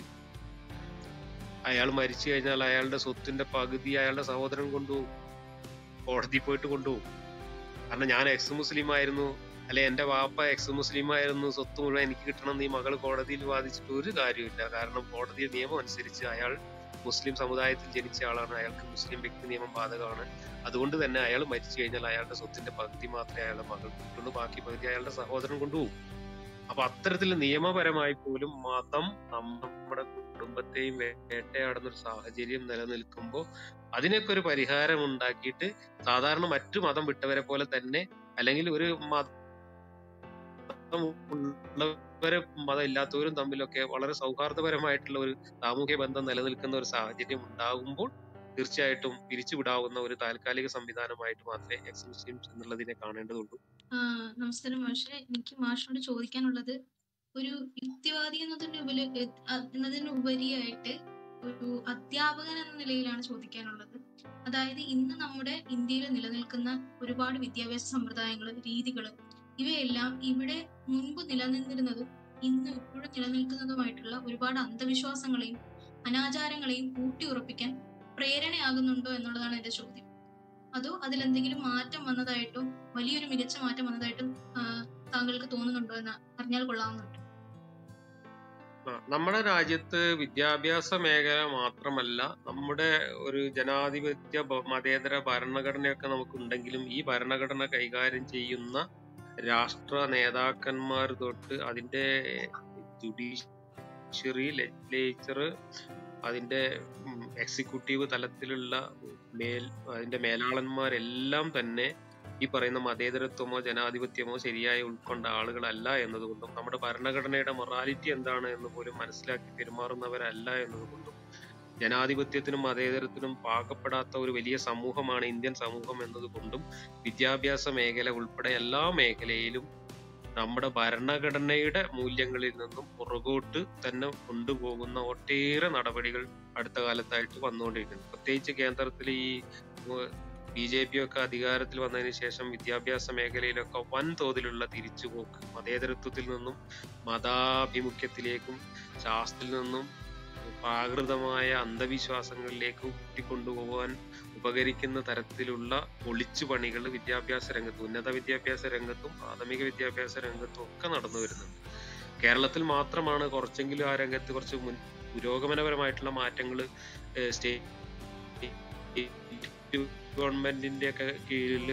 അയാൾ മരിച്ചു കഴിഞ്ഞാൽ അയാളുടെ സ്വത്തിന്റെ പകുതി അയാളുടെ സഹോദരൻ കൊണ്ടുപോകും കോടതി പോയിട്ട് കൊണ്ടുപോകും കാരണം ഞാൻ എക്സ് മുസ്ലിം ആയിരുന്നു അല്ലെ എന്റെ വാപ്പ എക്സ് മുസ്ലിം ആയിരുന്നു സ്വത്ത് മുഴുവൻ എനിക്ക് കിട്ടണം എന്ന് ഈ മകൾ കോടതിയിൽ വാദിച്ചിട്ട് ഒരു കാര്യമില്ല കാരണം കോടതി നിയമം അനുസരിച്ച് അയാൾ മുസ്ലിം സമുദായത്തിൽ ജനിച്ച ആളാണ് അയാൾക്ക് മുസ്ലിം വ്യക്തി നിയമം ബാധകമാണ് അതുകൊണ്ട് തന്നെ അയാൾ മരിച്ചു കഴിഞ്ഞാൽ അയാളുടെ സ്വത്തിന്റെ പകുതി മാത്രമേ അയാളുടെ മകൾ കിട്ടുള്ളൂ ബാക്കി പകുതി അയാളുടെ സഹോദരൻ കൊണ്ടുപോകും അപ്പൊ അത്തരത്തിൽ നിയമപരമായി പോലും മതം നമ്മുടെ കുടുംബത്തെയും വേട്ടയാടുന്ന ഒരു സാഹചര്യം നിലനിൽക്കുമ്പോൾ അതിനൊക്കെ ഒരു പരിഹാരം ഉണ്ടാക്കിയിട്ട് സാധാരണ മറ്റു മതം വിട്ടവരെ പോലെ തന്നെ അല്ലെങ്കിൽ ഒരു മതം ഉള്ളവരും മതം ഇല്ലാത്തവരും തമ്മിലൊക്കെ വളരെ സൗഹാർദ്ദപരമായിട്ടുള്ള ഒരു സാമൂഹ്യ ബന്ധം നിലനിൽക്കുന്ന ഒരു സാഹചര്യം ഉണ്ടാകുമ്പോൾ തീർച്ചയായിട്ടും പിരിച്ചുവിടാവുന്ന ഒരു താൽക്കാലിക സംവിധാനമായിട്ട് മാത്രമേ എക്സ് മുസ്ലിംസ് എന്നുള്ളതിനെ കാണേണ്ടതുള്ളൂ ആ, നമസ്കാരം മാഷെ എനിക്ക് മാഷിനോട് ചോദിക്കാനുള്ളത് ഒരു യുക്തിവാദി എന്നതിന് ഉപരി എന്നതിന് ഉപരിയായിട്ട് ഒരു അധ്യാപകൻ എന്ന നിലയിലാണ് ചോദിക്കാനുള്ളത് അതായത് ഇന്ന് നമ്മുടെ ഇന്ത്യയിൽ നിലനിൽക്കുന്ന ഒരുപാട് വിദ്യാഭ്യാസ സമ്പ്രദായങ്ങൾ രീതികൾ ഇവയെല്ലാം ഇവിടെ മുൻപ് നിലനിന്നിരുന്നതും ഇന്ന് ഇപ്പോഴും നിലനിൽക്കുന്നതുമായിട്ടുള്ള ഒരുപാട് അന്ധവിശ്വാസങ്ങളെയും അനാചാരങ്ങളെയും ഊട്ടിയുറപ്പിക്കാൻ പ്രേരണയാകുന്നുണ്ടോ എന്നുള്ളതാണ് എന്റെ ചോദ്യം അതോ അതിലെന്തെങ്കിലും മാറ്റം വന്നതായിട്ടോ വലിയൊരു മികച്ച മാറ്റം വന്നതായിട്ടും ആ, താങ്കൾക്ക് തോന്നുന്നുണ്ടോ എന്ന് അറിഞ്ഞാൽ കൊള്ളാവുന്നുണ്ട് ആ, നമ്മുടെ രാജ്യത്ത് വിദ്യാഭ്യാസ മേഖല മാത്രമല്ല നമ്മുടെ ഒരു ജനാധിപത്യ ഭ- മതേതര ഭരണഘടനയൊക്കെ നമുക്കുണ്ടെങ്കിലും ഈ ഭരണഘടന കൈകാര്യം ചെയ്യുന്ന രാഷ്ട്ര നേതാക്കന്മാർ തൊട്ട് അതിന്റെ ജുഡീഷ്യറി ലെജിസ്ലേച്ചർ അതിന്റെ എക്സിക്യൂട്ടീവ് തലത്തിലുള്ള മേൽ അതിന്റെ മേലാളന്മാരെല്ലാം തന്നെ ഈ പറയുന്ന മതേതരത്വമോ ജനാധിപത്യമോ ശരിയായി ഉൾക്കൊണ്ട ആളുകളല്ല എന്നതുകൊണ്ടും നമ്മുടെ ഭരണഘടനയുടെ മൊറാലിറ്റി എന്താണ് എന്ന് പോലും മനസ്സിലാക്കി പെരുമാറുന്നവരല്ല എന്നതുകൊണ്ടും ജനാധിപത്യത്തിനും മതേതരത്തിനും പാകപ്പെടാത്ത ഒരു വലിയ സമൂഹമാണ് ഇന്ത്യൻ സമൂഹം എന്നതുകൊണ്ടും വിദ്യാഭ്യാസ മേഖല ഉൾപ്പെടെ എല്ലാ മേഖലയിലും നമ്മുടെ ഭരണഘടനയുടെ മൂല്യങ്ങളിൽ നിന്നും പുറകോട്ട് തന്നെ കൊണ്ടുപോകുന്ന ഒട്ടേറെ നടപടികൾ അടുത്ത കാലത്തായിട്ട് വന്നുകൊണ്ടിരിക്കുന്നു പ്രത്യേകിച്ച് കേന്ദ്രത്തിൽ ഈ ബി ജെ പി ഒക്കെ അധികാരത്തിൽ വന്നതിന് ശേഷം വിദ്യാഭ്യാസ മേഖലയിലൊക്കെ വൻതോതിലുള്ള തിരിച്ചുപോക്ക് മതേതരത്വത്തിൽ നിന്നും മതാഭിമുഖ്യത്തിലേക്കും ശാസ്ത്രത്തിൽ നിന്നും പ്രാകൃതമായ അന്ധവിശ്വാസങ്ങളിലേക്ക് കൂട്ടിക്കൊണ്ടുപോകാൻ ഉപകരിക്കുന്ന തരത്തിലുള്ള ഒളിച്ചുപണികൾ വിദ്യാഭ്യാസ രംഗത്തും ഉന്നത വിദ്യാഭ്യാസ രംഗത്തും പ്രാഥമിക വിദ്യാഭ്യാസ രംഗത്തും ഒക്കെ നടന്നു വരുന്നുണ്ട് കേരളത്തിൽ മാത്രമാണ് കുറച്ചെങ്കിലും ആ രംഗത്ത് കുറച്ച് മുൻ പുരോഗമനപരമായിട്ടുള്ള മാറ്റങ്ങൾ സ്റ്റേറ്റ് ഗവൺമെന്റിന്റെ ഒക്കെ കീഴിൽ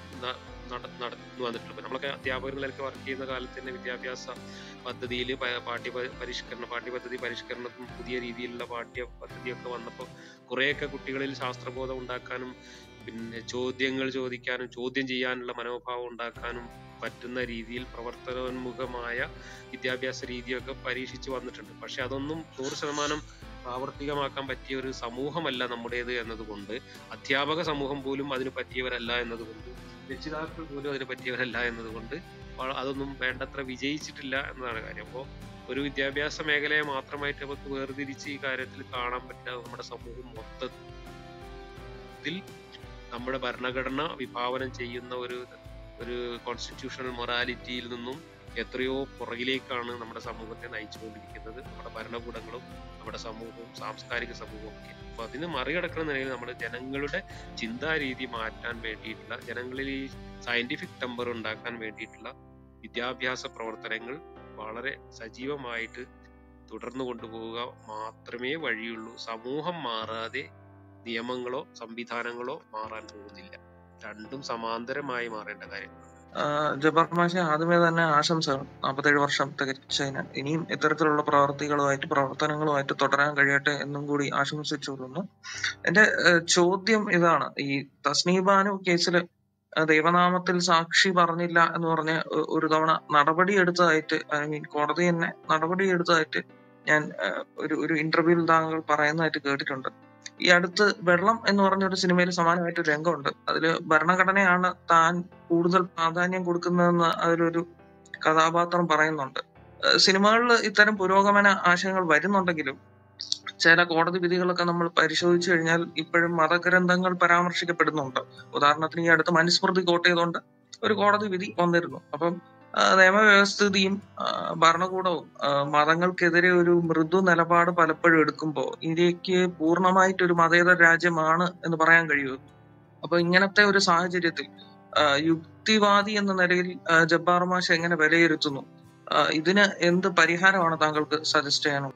നടന്നു വന്നിട്ടുള്ളത് ഇപ്പൊ നമ്മളൊക്കെ അധ്യാപകர்களൊക്കെ വർക്ക് ചെയ്യുന്ന കാലത്ത് തന്നെ വിദ്യാഭ്യാസ പദ്ധതിയിൽ പാഠ്യ പ- പരിഷ്കരണ പാഠ്യപദ്ധതി പരിഷ്കരണത്തും പുതിയ രീതിയിലുള്ള പാഠ്യ പദ്ധതിയൊക്കെ വന്നപ്പോൾ കുറേയൊക്കെ കുട്ടികളിൽ ശാസ്ത്രബോധം ഉണ്ടാക്കാനും പിന്നെ ചോദ്യങ്ങൾ ചോദിക്കാനും ചോദ്യം ചെയ്യാനുള്ള മനോഭാവം ഉണ്ടാക്കാനും പറ്റുന്ന രീതിയിൽ പ്രവർത്തനോന്മുഖമായ വിദ്യാഭ്യാസ രീതിയൊക്കെ പരീക്ഷിച്ചു വന്നിട്ടുണ്ട് പക്ഷെ അതൊന്നും നൂറ് ശതമാനം പ്രാവർത്തികമാക്കാൻ പറ്റിയ ഒരു സമൂഹമല്ല നമ്മുടേത് എന്നതുകൊണ്ട് അധ്യാപക സമൂഹം പോലും അതിന് പറ്റിയവരല്ല എന്നതുകൊണ്ട് രക്ഷിതാക്കൾ പോലും അതിന് പറ്റിയവരല്ല എന്നതുകൊണ്ട് വ- അതൊന്നും വേണ്ടത്ര വിജയിച്ചിട്ടില്ല എന്നതാണ് കാര്യം അപ്പോൾ ഒരു വിദ്യാഭ്യാസ മേഖലയെ മാത്രമായിട്ട് നമുക്ക് വേർതിരിച്ച് ഈ കാര്യത്തിൽ കാണാൻ പറ്റാതെ നമ്മുടെ സമൂഹം മൊത്തത്തിൽ നമ്മുടെ ഭരണഘടന വിഭാവനം ചെയ്യുന്ന ഒരു ഒരു കോൺസ്റ്റിറ്റ്യൂഷണൽ മൊറാലിറ്റിയിൽ നിന്നും എത്രയോ പുറകിലേക്കാണ് നമ്മുടെ സമൂഹത്തെ നയിച്ചുകൊണ്ടിരിക്കുന്നത് നമ്മുടെ ഭരണകൂടങ്ങളും നമ്മുടെ സമൂഹവും സാംസ്കാരിക സമൂഹവും ഒക്കെ അപ്പൊ അതിന് മറികടക്കുന്ന നിലയിൽ നമ്മൾ ജനങ്ങളുടെ ചിന്താരീതി മാറ്റാൻ വേണ്ടിയിട്ടുള്ള ജനങ്ങളിൽ ഈ സയന്റിഫിക് ടെമ്പർ ഉണ്ടാക്കാൻ വേണ്ടിയിട്ടുള്ള വിദ്യാഭ്യാസ പ്രവർത്തനങ്ങൾ വളരെ സജീവമായിട്ട് തുടർന്നു കൊണ്ടുപോവുക മാത്രമേ വഴിയുള്ളൂ സമൂഹം മാറാതെ നിയമങ്ങളോ സംവിധാനങ്ങളോ മാറാൻ പോകുന്നില്ല രണ്ടും സമാന്തരമായി മാറേണ്ട കാര്യങ്ങളാണ് ആഹ് ജബ്ബാർ മാഷെ ആദ്യമേ തന്നെ ആശംസകൾ നാൽപ്പത്തേഴ് വർഷം തികച്ചതിന് ഇനിയും ഇത്തരത്തിലുള്ള പ്രവർത്തികളുമായിട്ട് പ്രവർത്തനങ്ങളുമായിട്ട് തുടരാൻ കഴിയട്ടെ എന്നും കൂടി ആശംസിച്ചു കൊള്ളുന്നു എന്റെ ആഹ് ചോദ്യം ഇതാണ് ഈ തസ്നീബാനു കേസിൽ ദൈവനാമത്തിൽ സാക്ഷി പറഞ്ഞില്ല എന്ന് പറഞ്ഞ് ഒ- ഒരു തവണ നടപടി എടുത്തതായിട്ട് ഐ മീൻ കോടതി തന്നെ നടപടി എടുത്തതായിട്ട് ഞാൻ ആഹ് ഒരു ഒരു ഇന്റർവ്യൂവിൽ താങ്കൾ പറയുന്നതായിട്ട് കേട്ടിട്ടുണ്ട് ഈ അടുത്ത് വെള്ളം എന്ന് പറഞ്ഞ ഒരു സിനിമയിൽ സമാനമായിട്ട് ഒരു രംഗമുണ്ട് അതില് ഭരണഘടനയാണ് താൻ കൂടുതൽ പ്രാധാന്യം കൊടുക്കുന്നതെന്ന് അതിലൊരു കഥാപാത്രം പറയുന്നുണ്ട് ഏഹ് സിനിമകളിൽ ഇത്തരം പുരോഗമന ആശയങ്ങൾ വരുന്നുണ്ടെങ്കിലും ചില കോടതി വിധികളൊക്കെ നമ്മൾ പരിശോധിച്ചു കഴിഞ്ഞാൽ ഇപ്പോഴും മതഗ്രന്ഥങ്ങൾ പരാമർശിക്കപ്പെടുന്നുണ്ട് ഉദാഹരണത്തിന് ഈ അടുത്ത് മനുസ്മൃതി കോട്ട് ചെയ്തുകൊണ്ട് ഒരു കോടതി വിധി വന്നിരുന്നു അപ്പം ആ, നിയമവ്യവസ്ഥിതിയും ആ, ഭരണകൂടവും ആ, മതങ്ങൾക്കെതിരെ ഒരു മൃദു നിലപാട് പലപ്പോഴും എടുക്കുമ്പോൾ ഇന്ത്യക്ക് പൂർണ്ണമായിട്ട് ഒരു മതേതര രാജ്യമാണ് എന്ന് പറയാൻ കഴിയുമോ അപ്പൊ ഇങ്ങനത്തെ ഒരു സാഹചര്യത്തിൽ ആ, യുക്തിവാദി എന്ന നിലയിൽ ആ, ജബ്ബാർ മാഷ് എങ്ങനെ വിലയിരുത്തുന്നു ആ, ഇതിന് എന്ത് പരിഹാരമാണ് താങ്കൾക്ക് സജസ്റ്റ് ചെയ്യാനുള്ളത്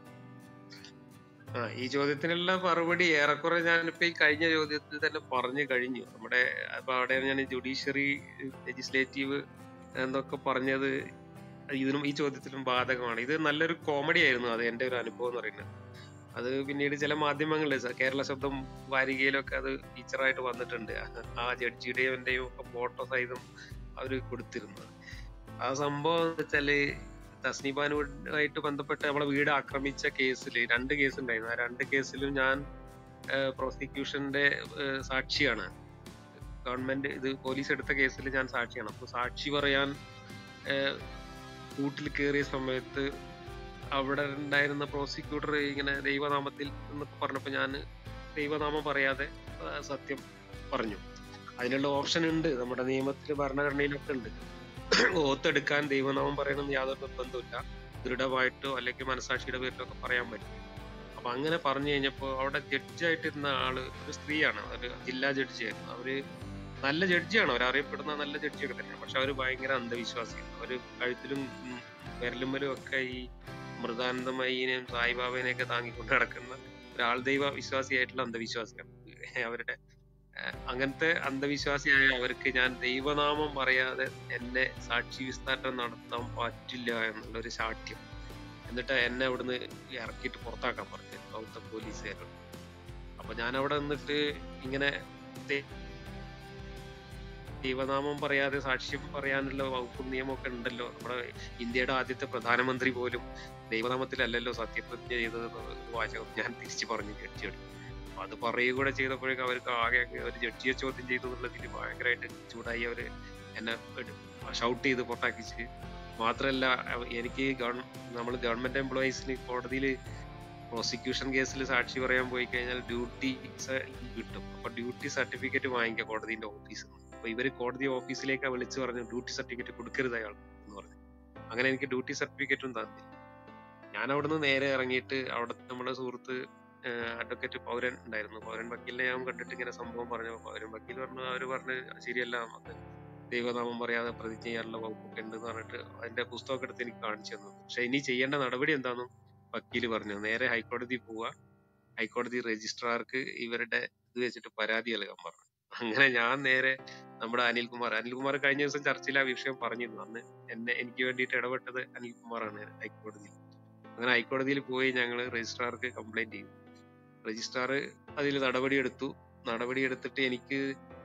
ആ ഈ ചോദ്യത്തിനുള്ള മറുപടി ഏറെക്കുറെ ഞാനിപ്പോ ഈ കഴിഞ്ഞ ചോദ്യത്തിൽ തന്നെ പറഞ്ഞു കഴിഞ്ഞു നമ്മുടെ അപ്പൊ അവിടെ ഞാൻ ജുഡീഷ്യറി ലെജിസ്ലേറ്റീവ് എന്നൊക്കെ പറഞ്ഞത് ഇതിനും ഈ ചോദ്യത്തിലും ബാധകമാണ് ഇത് നല്ലൊരു കോമഡി ആയിരുന്നു അത് എന്റെ ഒരു അനുഭവം എന്ന് പറയുന്നത് അത് പിന്നീട് ചില മാധ്യമങ്ങളിൽ സ- കേരള ശബ്ദം വാരികയിലൊക്കെ അത് ഫീച്ചറായിട്ട് വന്നിട്ടുണ്ട് ആ ജഡ്ജിയുടെയും എന്റെയും ഒക്കെ ഫോട്ടോ സഹിതം അവര് കൊടുത്തിരുന്നത് ആ സംഭവം എന്ന് വെച്ചാല് തസ്നിബാനുമായിട്ട് ബന്ധപ്പെട്ട് നമ്മളെ വീട് ആക്രമിച്ച കേസിൽ രണ്ട് കേസ് ഉണ്ടായിരുന്നു ആ രണ്ട് കേസിലും ഞാൻ പ്രോസിക്യൂഷന്റെ സാക്ഷിയാണ് ഗവൺമെന്റ് ഇത് പോലീസ് എടുത്ത കേസിൽ ഞാൻ സാക്ഷിയാണ് അപ്പൊ സാക്ഷി പറയാൻ ഏഹ്, കൂട്ടിൽ കയറിയ സമയത്ത് അവിടെ ഉണ്ടായിരുന്ന പ്രോസിക്യൂട്ടർ ഇങ്ങനെ ദൈവനാമത്തിൽ എന്നൊക്കെ പറഞ്ഞപ്പോ ഞാൻ ദൈവനാമം പറയാതെ ആ, സത്യം പറഞ്ഞു അതിനുള്ള ഓപ്ഷൻ ഉണ്ട് നമ്മുടെ നിയമത്തിൽ ഭരണഘടനയിലൊക്കെ ഉണ്ട് ഓത്തെടുക്കാൻ ദൈവനാമം പറയണമെന്ന് യാതൊരു നിർബന്ധമില്ല ദൃഢമായിട്ടോ അല്ലെങ്കിൽ മനസാക്ഷിയുടെ പേരിലോ ഒക്കെ പറയാൻ പറ്റും അപ്പൊ അങ്ങനെ പറഞ്ഞു കഴിഞ്ഞപ്പോ അവിടെ ജഡ്ജായിട്ടിരുന്ന ആള് ഒരു സ്ത്രീയാണ് ഒരു ജില്ലാ ജഡ്ജിയായിരുന്നു അവര് നല്ല ജഡ്ജിയാണ് അവർ അറിയപ്പെടുന്ന നല്ല ജഡ്ജിയൊക്കെ തന്നെ പക്ഷെ അവര് ഭയങ്കര അന്ധവിശ്വാസിയാണ് അവര് കഴുത്തിലും ഉം, വിരലുമ്മലും ഒക്കെ ഈ മൃദാനന്ദമയിനെയും സായിബാബേനെയൊക്കെ താങ്ങിക്കൊണ്ട് നടക്കുന്ന ഒരാൾ ദൈവ വിശ്വാസിയായിട്ടുള്ള അന്ധവിശ്വാസിയാണ് അവരുടെ ഏഹ്, അങ്ങനത്തെ അന്ധവിശ്വാസിയായ അവർക്ക് ഞാൻ ദൈവനാമം പറയാതെ എന്നെ സാക്ഷി വിസ്താരം നടത്താൻ പറ്റില്ല എന്നുള്ള ഒരു സാഠ്യം എന്നിട്ട് എന്നെ അവിടുന്ന് ഇറക്കിയിട്ട് പുറത്താക്കാൻ പറഞ്ഞു അവിടുത്തെ പോലീസുകാരോട് അപ്പൊ ഞാൻ അവിടെ നിന്നിട്ട് ഇങ്ങനെ ദേ- ദൈവനാമം പറയാതെ സാക്ഷ്യം പറയാനുള്ള വകുപ്പും നിയമമൊക്കെ ഉണ്ടല്ലോ നമ്മുടെ ഇന്ത്യയുടെ ആദ്യത്തെ പ്രധാനമന്ത്രി പോലും ദൈവനാമത്തിലല്ലല്ലോ സത്യപ്രതിജ്ഞ ചെയ്തത് ഒരു വാചകം ഞാൻ തിരിച്ചു പറഞ്ഞു ജഡ്ജിയോട് അപ്പൊ അത് പറയുക കൂടെ ചെയ്തപ്പോഴേക്കും അവർക്ക് ആകെ അങ്ങ് ഒരു ജഡ്ജിയെ ചോദ്യം ചെയ്തു എന്നുള്ളതിൽ ഭയങ്കരമായിട്ട് ചൂടായി അവര് എന്നെ ഷൗട്ട് ചെയ്ത് പുറത്താക്കിച്ച് മാത്രല്ല അവ- എനിക്ക് നമ്മൾ ഗവൺമെന്റ് എംപ്ലോയീസിന് കോടതിയിൽ പ്രോസിക്യൂഷൻ കേസിൽ സാക്ഷി പറയാൻ പോയി കഴിഞ്ഞാൽ ഡ്യൂട്ടി കിട്ടും അപ്പൊ ഡ്യൂട്ടി സർട്ടിഫിക്കറ്റ് വാങ്ങിക്കാം കോടതിന്റെ ഓഫീസിൽ നിന്ന് അപ്പൊ ഇവര് കോടതി ഓഫീസിലേക്ക് വിളിച്ചു പറഞ്ഞു ഡ്യൂട്ടി സർട്ടിഫിക്കറ്റ് കൊടുക്കരുത് അയാൾ എന്ന് പറഞ്ഞു അങ്ങനെ എനിക്ക് ഡ്യൂട്ടി സർട്ടിഫിക്കറ്റും തന്നില്ല ഞാൻ അവിടുന്ന് നേരെ ഇറങ്ങിയിട്ട് അവിടെ നമ്മുടെ സുഹൃത്ത് അഡ്വക്കേറ്റ് പൗരൻ ഉണ്ടായിരുന്നു പൗരൻ വക്കീലിനെ ഞാൻ കണ്ടിട്ട് ഇങ്ങനെ സംഭവം പറഞ്ഞു പൗരൻ വക്കീൽ പറഞ്ഞു അവര് പറഞ്ഞ് ശരിയല്ല നമുക്ക് ദൈവനാമം പറയാതെ പ്രതിജ്ഞ ചെയ്യാനുള്ള വകുപ്പൊക്കെ ഉണ്ട് എന്ന് പറഞ്ഞിട്ട് അതിന്റെ പുസ്തകമൊക്കെ എടുത്ത് എനിക്ക് കാണിച്ചു തന്നു പക്ഷെ ഇനി ചെയ്യേണ്ട നടപടി എന്താണെന്നും വക്കീല് പറഞ്ഞു നേരെ ഹൈക്കോടതി പോവുക ഹൈക്കോടതി രജിസ്ട്രാർക്ക് ഇവരുടെ ഇത് വെച്ചിട്ട് പരാതി നൽകാൻ പറഞ്ഞു അങ്ങനെ ഞാൻ നേരെ നമ്മുടെ അനിൽകുമാർ അനിൽകുമാർ കഴിഞ്ഞ ദിവസം ചർച്ചയിൽ ആ വിഷയം പറഞ്ഞിരുന്നു അന്ന് എന്നെ എനിക്ക് വേണ്ടിയിട്ട് ഇടപെട്ടത് അനിൽകുമാറാണ് ഹൈക്കോടതിയിൽ അങ്ങനെ ഹൈക്കോടതിയിൽ പോയി ഞങ്ങൾ രജിസ്ട്രാർക്ക് കംപ്ലൈന്റ് ചെയ്തു രജിസ്ട്രാർ അതിൽ നടപടി എടുത്തു നടപടി എടുത്തിട്ട് എനിക്ക്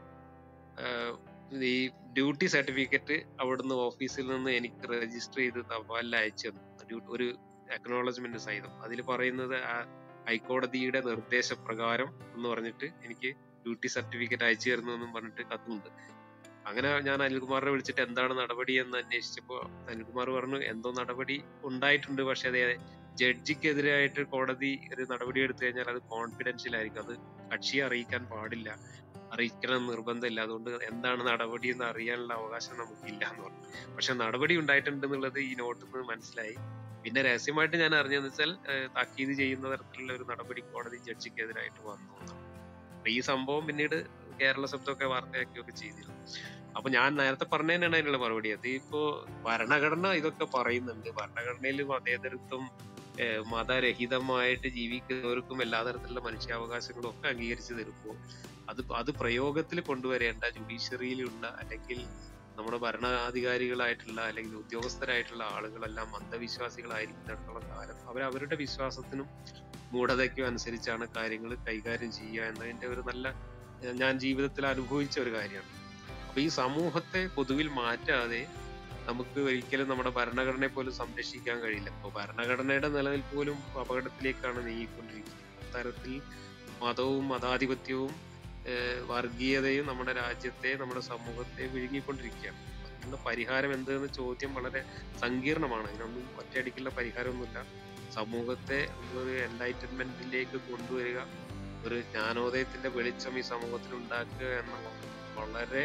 ആഹ് ഈ ഡ്യൂട്ടി സർട്ടിഫിക്കറ്റ് അവിടുന്ന് ഓഫീസിൽ നിന്ന് എനിക്ക് രജിസ്റ്റർ ചെയ്ത് തപാലിൽ അയച്ചു തന്നു ഡ്യൂ- ഒരു അക്നോളജ്മെന്റ് സഹിതം അതിൽ പറയുന്നത് ആ ഹൈക്കോടതിയുടെ നിർദ്ദേശപ്രകാരം എന്ന് പറഞ്ഞിട്ട് എനിക്ക് ഡ്യൂട്ടി സർട്ടിഫിക്കറ്റ് അയച്ചു തരുന്നു എന്നും പറഞ്ഞിട്ട് കത്തുണ്ട് അങ്ങനെ ഞാൻ അനിൽകുമാറിനെ വിളിച്ചിട്ട് എന്താണ് നടപടി എന്ന് അന്വേഷിച്ചപ്പോ അനിൽകുമാർ പറഞ്ഞു എന്തോ നടപടി ഉണ്ടായിട്ടുണ്ട് പക്ഷെ അത് ജഡ്ജിക്കെതിരായിട്ട് കോടതി ഒരു നടപടി എടുത്തു കഴിഞ്ഞാൽ അത് കോൺഫിഡൻഷ്യൽ ആയിരിക്കും അത് കക്ഷിയെ അറിയിക്കാൻ പാടില്ല അറിയിക്കണം എന്ന് നിർബന്ധമില്ല അതുകൊണ്ട് എന്താണ് നടപടി എന്ന് അറിയാനുള്ള അവകാശം നമുക്കില്ല എന്ന് പറഞ്ഞു പക്ഷെ നടപടി ഉണ്ടായിട്ടുണ്ട് എന്നുള്ളത് ഈ നോട്ടിൽ നിന്ന് മനസ്സിലായി പിന്നെ രഹസ്യമായിട്ട് ഞാൻ അറിഞ്ഞതെന്ന് വെച്ചാൽ ഏഹ് താക്കീത് ചെയ്യുന്ന തരത്തിലുള്ള ഒരു നടപടി കോടതി ജഡ്ജിക്കെതിരായിട്ട് വന്നു എന്നാണ്. അപ്പൊ ഈ സംഭവം പിന്നീട് കേരള ശബ്ദമൊക്കെ വാർത്തയാക്കിയൊക്കെ ചെയ്തിരുന്നു അപ്പൊ ഞാൻ നേരത്തെ പറഞ്ഞതിനാണ് അതിനുള്ള മറുപടി അത് ഇപ്പോ ഭരണഘടന ഇതൊക്കെ പറയുന്നുണ്ട് ഭരണഘടനയിൽ മതേതരത്വം ഏഹ് മതരഹിതമായിട്ട് ജീവിക്കുന്നവർക്കും എല്ലാ തരത്തിലുള്ള മനുഷ്യാവകാശങ്ങളും ഒക്കെ അംഗീകരിച്ചു തരുമ്പോൾ അത് അത് പ്രയോഗത്തിൽ കൊണ്ടുവരേണ്ട ജുഡീഷ്യറിയിലുള്ള അല്ലെങ്കിൽ നമ്മുടെ ഭരണാധികാരികളായിട്ടുള്ള അല്ലെങ്കിൽ ഉദ്യോഗസ്ഥരായിട്ടുള്ള ആളുകളെല്ലാം അന്ധവിശ്വാസികളായിരിക്കുന്നിടത്തോളം കാലം അവർ അവരുടെ വിശ്വാസത്തിനും മൂഢതയ്ക്കും അനുസരിച്ചാണ് കാര്യങ്ങൾ കൈകാര്യം ചെയ്യുക എന്നതിന്റെ ഒരു നല്ല ഏഹ് ഞാൻ ജീവിതത്തിൽ അനുഭവിച്ച ഒരു കാര്യമാണ് അപ്പൊ ഈ സമൂഹത്തെ പൊതുവിൽ മാറ്റാതെ നമുക്ക് ഒരിക്കലും നമ്മുടെ ഭരണഘടനയെ പോലും സംരക്ഷിക്കാൻ കഴിയില്ല ഇപ്പൊ ഭരണഘടനയുടെ നിലനിൽപ്പ് പോലും അപകടത്തിലേക്കാണ് നീങ്ങിക്കൊണ്ടിരിക്കുന്നത് അത്തരത്തിൽ മതവും മതാധിപത്യവും ഏഹ് വർഗീയതയും നമ്മുടെ രാജ്യത്തെ നമ്മുടെ സമൂഹത്തെ വിഴുങ്ങിക്കൊണ്ടിരിക്കുകയാണ് അതിനുള്ള പരിഹാരം എന്തെന്ന് ചോദ്യം വളരെ സങ്കീർണമാണ് ഇതിനൊന്നും ഒറ്റയടിക്കുള്ള പരിഹാരമൊന്നുമില്ല സമൂഹത്തെ ഒരു എൻലൈറ്റൻമെന്റിലേക്ക് കൊണ്ടുവരിക ഒരു ജ്ഞാനോദയത്തിന്റെ വെളിച്ചം ഈ സമൂഹത്തിൽ ഉണ്ടാക്കുക എന്ന വളരെ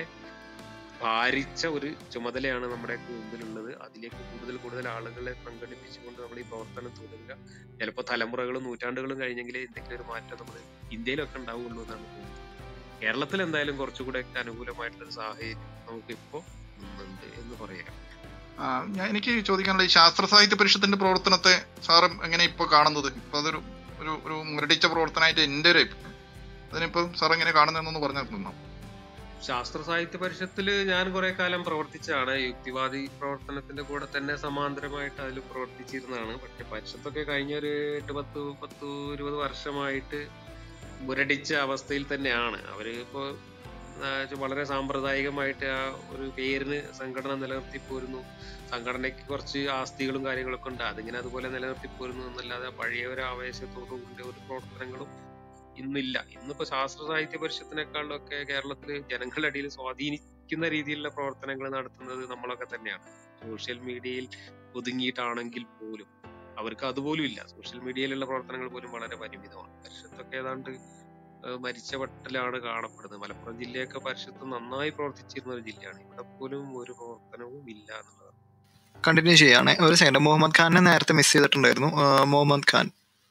ഭാരിച്ച ഒരു ചുമതലയാണ് നമ്മുടെ മുമ്പിലുള്ളത് അതിലേക്ക് കൂടുതൽ കൂടുതൽ ആളുകളെ സംഘടിപ്പിച്ചുകൊണ്ട് നമ്മൾ ഈ പ്രവർത്തനം തുടരുക ചിലപ്പോൾ തലമുറകളും നൂറ്റാണ്ടുകളും കഴിഞ്ഞെങ്കിലേ എന്തെങ്കിലും ഒരു മാറ്റം നമ്മൾ ഇന്ത്യയിലൊക്കെ ഉണ്ടാവുള്ളൂ എന്നാണ് തോന്നുന്നത് കേരളത്തിൽ എന്തായാലും കുറച്ചുകൂടെ ഒക്കെ അനുകൂലമായിട്ടുള്ള ഒരു സാഹചര്യം നമുക്ക് ഇപ്പോ ഉണ്ട് എന്ന് പറയാം ആ, ഞാൻ എനിക്ക് ചോദിക്കാനുള്ള ഈ ശാസ്ത്ര സാഹിത്യ പരിഷത്തിന്റെ പ്രവർത്തനത്തെ സാറും എങ്ങനെ ഇപ്പൊ കാണുന്നത് ഇപ്പൊ അതൊരു ഒരു ഒരു മുരടിച്ച പ്രവർത്തനമായിട്ട് എന്റെ ഒരു അഭിപ്രായം. അതിനിപ്പോ സാർ എങ്ങനെ കാണുന്നതെന്നൊന്ന് പറഞ്ഞു തന്നോ ശാസ്ത്ര സാഹിത്യ പരിഷത്തിൽ ഞാൻ കുറെ കാലം പ്രവർത്തിച്ചതാണ് യുക്തിവാദി പ്രവർത്തനത്തിന്റെ കൂടെ തന്നെ സമാന്തരമായിട്ട് അതിൽ പ്രവർത്തിച്ചിരുന്നതാണ് പക്ഷെ പരിഷത്തൊക്കെ കഴിഞ്ഞ ഒരു എട്ട് പത്ത് പത്ത് ഇരുപത് വർഷമായിട്ട് മുരടിച്ച അവസ്ഥയിൽ തന്നെയാണ് അവര് ഇപ്പോ ആ, വളരെ സാമ്പ്രദായികമായിട്ട് ആ ഒരു പേരിന് സംഘടന നിലനിർത്തി പോരുന്നു സംഘടനയ്ക്ക് കുറച്ച് ആസ്തികളും കാര്യങ്ങളൊക്കെ ഉണ്ട് അതിങ്ങനെ അതുപോലെ നിലനിർത്തി പോരുന്നു എന്നല്ലാതെ പഴയ ഒരു ആവേശത്തോടും കൂടിയ ഒരു പ്രവർത്തനങ്ങളും ഇന്നില്ല ഇന്നിപ്പോ ശാസ്ത്ര സാഹിത്യ പരിഷത്തിനേക്കാളൊക്കെ കേരളത്തിൽ ജനങ്ങളുടെ ഇടയിൽ സ്വാധീനിക്കുന്ന രീതിയിലുള്ള പ്രവർത്തനങ്ങൾ നടത്തുന്നത് നമ്മളൊക്കെ തന്നെയാണ് സോഷ്യൽ മീഡിയയിൽ ഒതുങ്ങിയിട്ടാണെങ്കിൽ പോലും അവർക്ക് അതുപോലും ഇല്ല സോഷ്യൽ മീഡിയയിലുള്ള പ്രവർത്തനങ്ങൾ പോലും വളരെ പരിമിതമാണ് പരിഷത്തൊക്കെ ഏതാണ്ട് ഏഹ് മരിച്ച വട്ടിലാണ് കാണപ്പെടുന്നത് മലപ്പുറം ജില്ലയൊക്കെ പരിഷത്ത് നന്നായി പ്രവർത്തിച്ചിരുന്ന ഒരു ജില്ലയാണ് ഇവിടെ പോലും ഒരു പ്രവർത്തനവും ഇല്ല എന്നുള്ളതാണ് കണ്ടിന്യൂ ചെയ്യാണ് ഒരു സെക്കൻഡ് മുഹമ്മദ് ഖാനെ നേരത്തെ മിസ് ചെയ്തിട്ടുണ്ടായിരുന്നു ആ, മുഹമ്മദ് ഖാൻ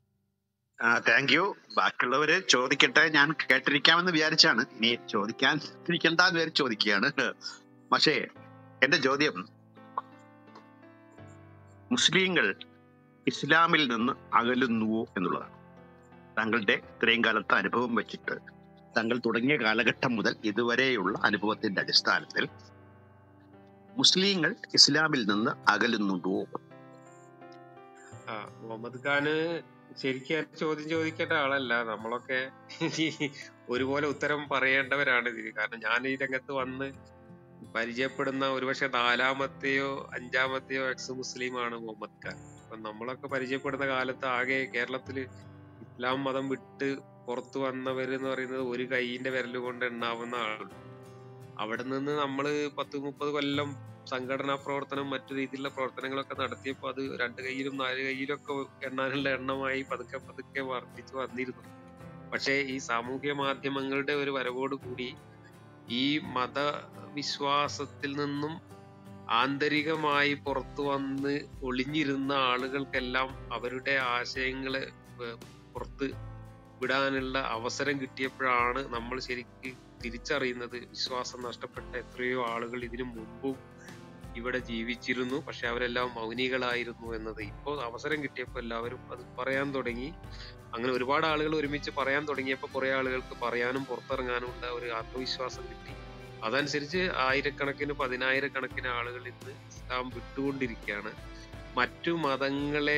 താങ്ക് യു ബാക്കിയുള്ളവര് ചോദിക്കട്ടെ ഞാൻ കേട്ടിരിക്കാമെന്ന് വിചാരിച്ചാണ് ഇനി ചോദിക്കാൻ ഇരിക്കണ്ടെന്ന് വിചാരിച്ച് ചോദിക്കുകയാണ് പക്ഷേ എന്റെ ചോദ്യം മുസ്ലിങ്ങൾ ഇസ്ലാമിൽ നിന്ന് അകലുന്നുവോ എന്നുള്ളതാണ് താങ്കളുടെ ഇത്രയും കാലത്തെ അനുഭവം വെച്ചിട്ട് താങ്കൾ തുടങ്ങിയ കാലഘട്ടം മുതൽ ഇതുവരെയുള്ള അനുഭവത്തിന്റെ അടിസ്ഥാനത്തിൽ മുസ്ലിങ്ങൾ ഇസ്ലാമിൽ നിന്ന് അകലുന്നുണ്ടോ ആ മുഹമ്മദ് ഖാന് ശരിക്കും ആ ചോദ്യം ചോദിക്കേണ്ട ആളല്ല നമ്മളൊക്കെ ഈ ഒരുപോലെ ഉത്തരം പറയേണ്ടവരാണ് ഇതിന് കാരണം ഞാൻ ഈ രംഗത്ത് വന്ന് പരിചയപ്പെടുന്ന ഒരുപക്ഷെ നാലാമത്തെയോ അഞ്ചാമത്തെയോ എക്സ് മുസ്ലിമാണ് മുഹമ്മദ് ഖാൻ അപ്പൊ നമ്മളൊക്കെ പരിചയപ്പെടുന്ന കാലത്ത് ആകെ കേരളത്തില് ഇസ്ലാം മതം വിട്ട് പുറത്തു വന്നവര് എന്ന് പറയുന്നത് ഒരു കൈയിന്റെ വിരൽ കൊണ്ട് എണ്ണാവുന്ന ആളുകൾ അവിടെ നിന്ന് നമ്മള് പത്ത് മുപ്പത് കൊല്ലം സംഘടനാ പ്രവർത്തനം മറ്റു രീതിയിലുള്ള പ്രവർത്തനങ്ങളൊക്കെ നടത്തിയപ്പോൾ അത് രണ്ട് കൈയിലും നാല് കൈയിലും ഒക്കെ എണ്ണാനുള്ള എണ്ണമായി പതുക്കെ പതുക്കെ വർദ്ധിച്ചു വന്നിരുന്നു പക്ഷേ ഈ സാമൂഹ്യ മാധ്യമങ്ങളുടെ ഒരു വരവോട് കൂടി ഈ മതവിശ്വാസത്തിൽ നിന്നും ആന്തരികമായി പുറത്തു വന്ന് ഒളിഞ്ഞിരുന്ന ആളുകൾക്കെല്ലാം അവരുടെ ആശയങ്ങളെ ഏർ പുറത്ത് വിടാനുള്ള അവസരം കിട്ടിയപ്പോഴാണ് നമ്മൾ ശരിക്ക് തിരിച്ചറിയുന്നത് വിശ്വാസം നഷ്ടപ്പെട്ട എത്രയോ ആളുകൾ ഇതിനു മുമ്പും ഇവിടെ ജീവിച്ചിരുന്നു പക്ഷെ അവരെല്ലാം മൗനികളായിരുന്നു എന്നത് ഇപ്പോൾ അവസരം കിട്ടിയപ്പോൾ എല്ലാവരും അത് പറയാൻ തുടങ്ങി അങ്ങനെ ഒരുപാട് ആളുകൾ ഒരുമിച്ച് പറയാൻ തുടങ്ങിയപ്പോൾ കുറെ ആളുകൾക്ക് പറയാനും പുറത്തിറങ്ങാനും ഉള്ള ഒരു ആത്മവിശ്വാസം കിട്ടി അതനുസരിച്ച് ആയിരക്കണക്കിന് പതിനായിരക്കണക്കിന് ആളുകൾ ഇന്ന് ഇസ്ലാം വിട്ടുകൊണ്ടിരിക്കുകയാണ് മറ്റു മതങ്ങളെ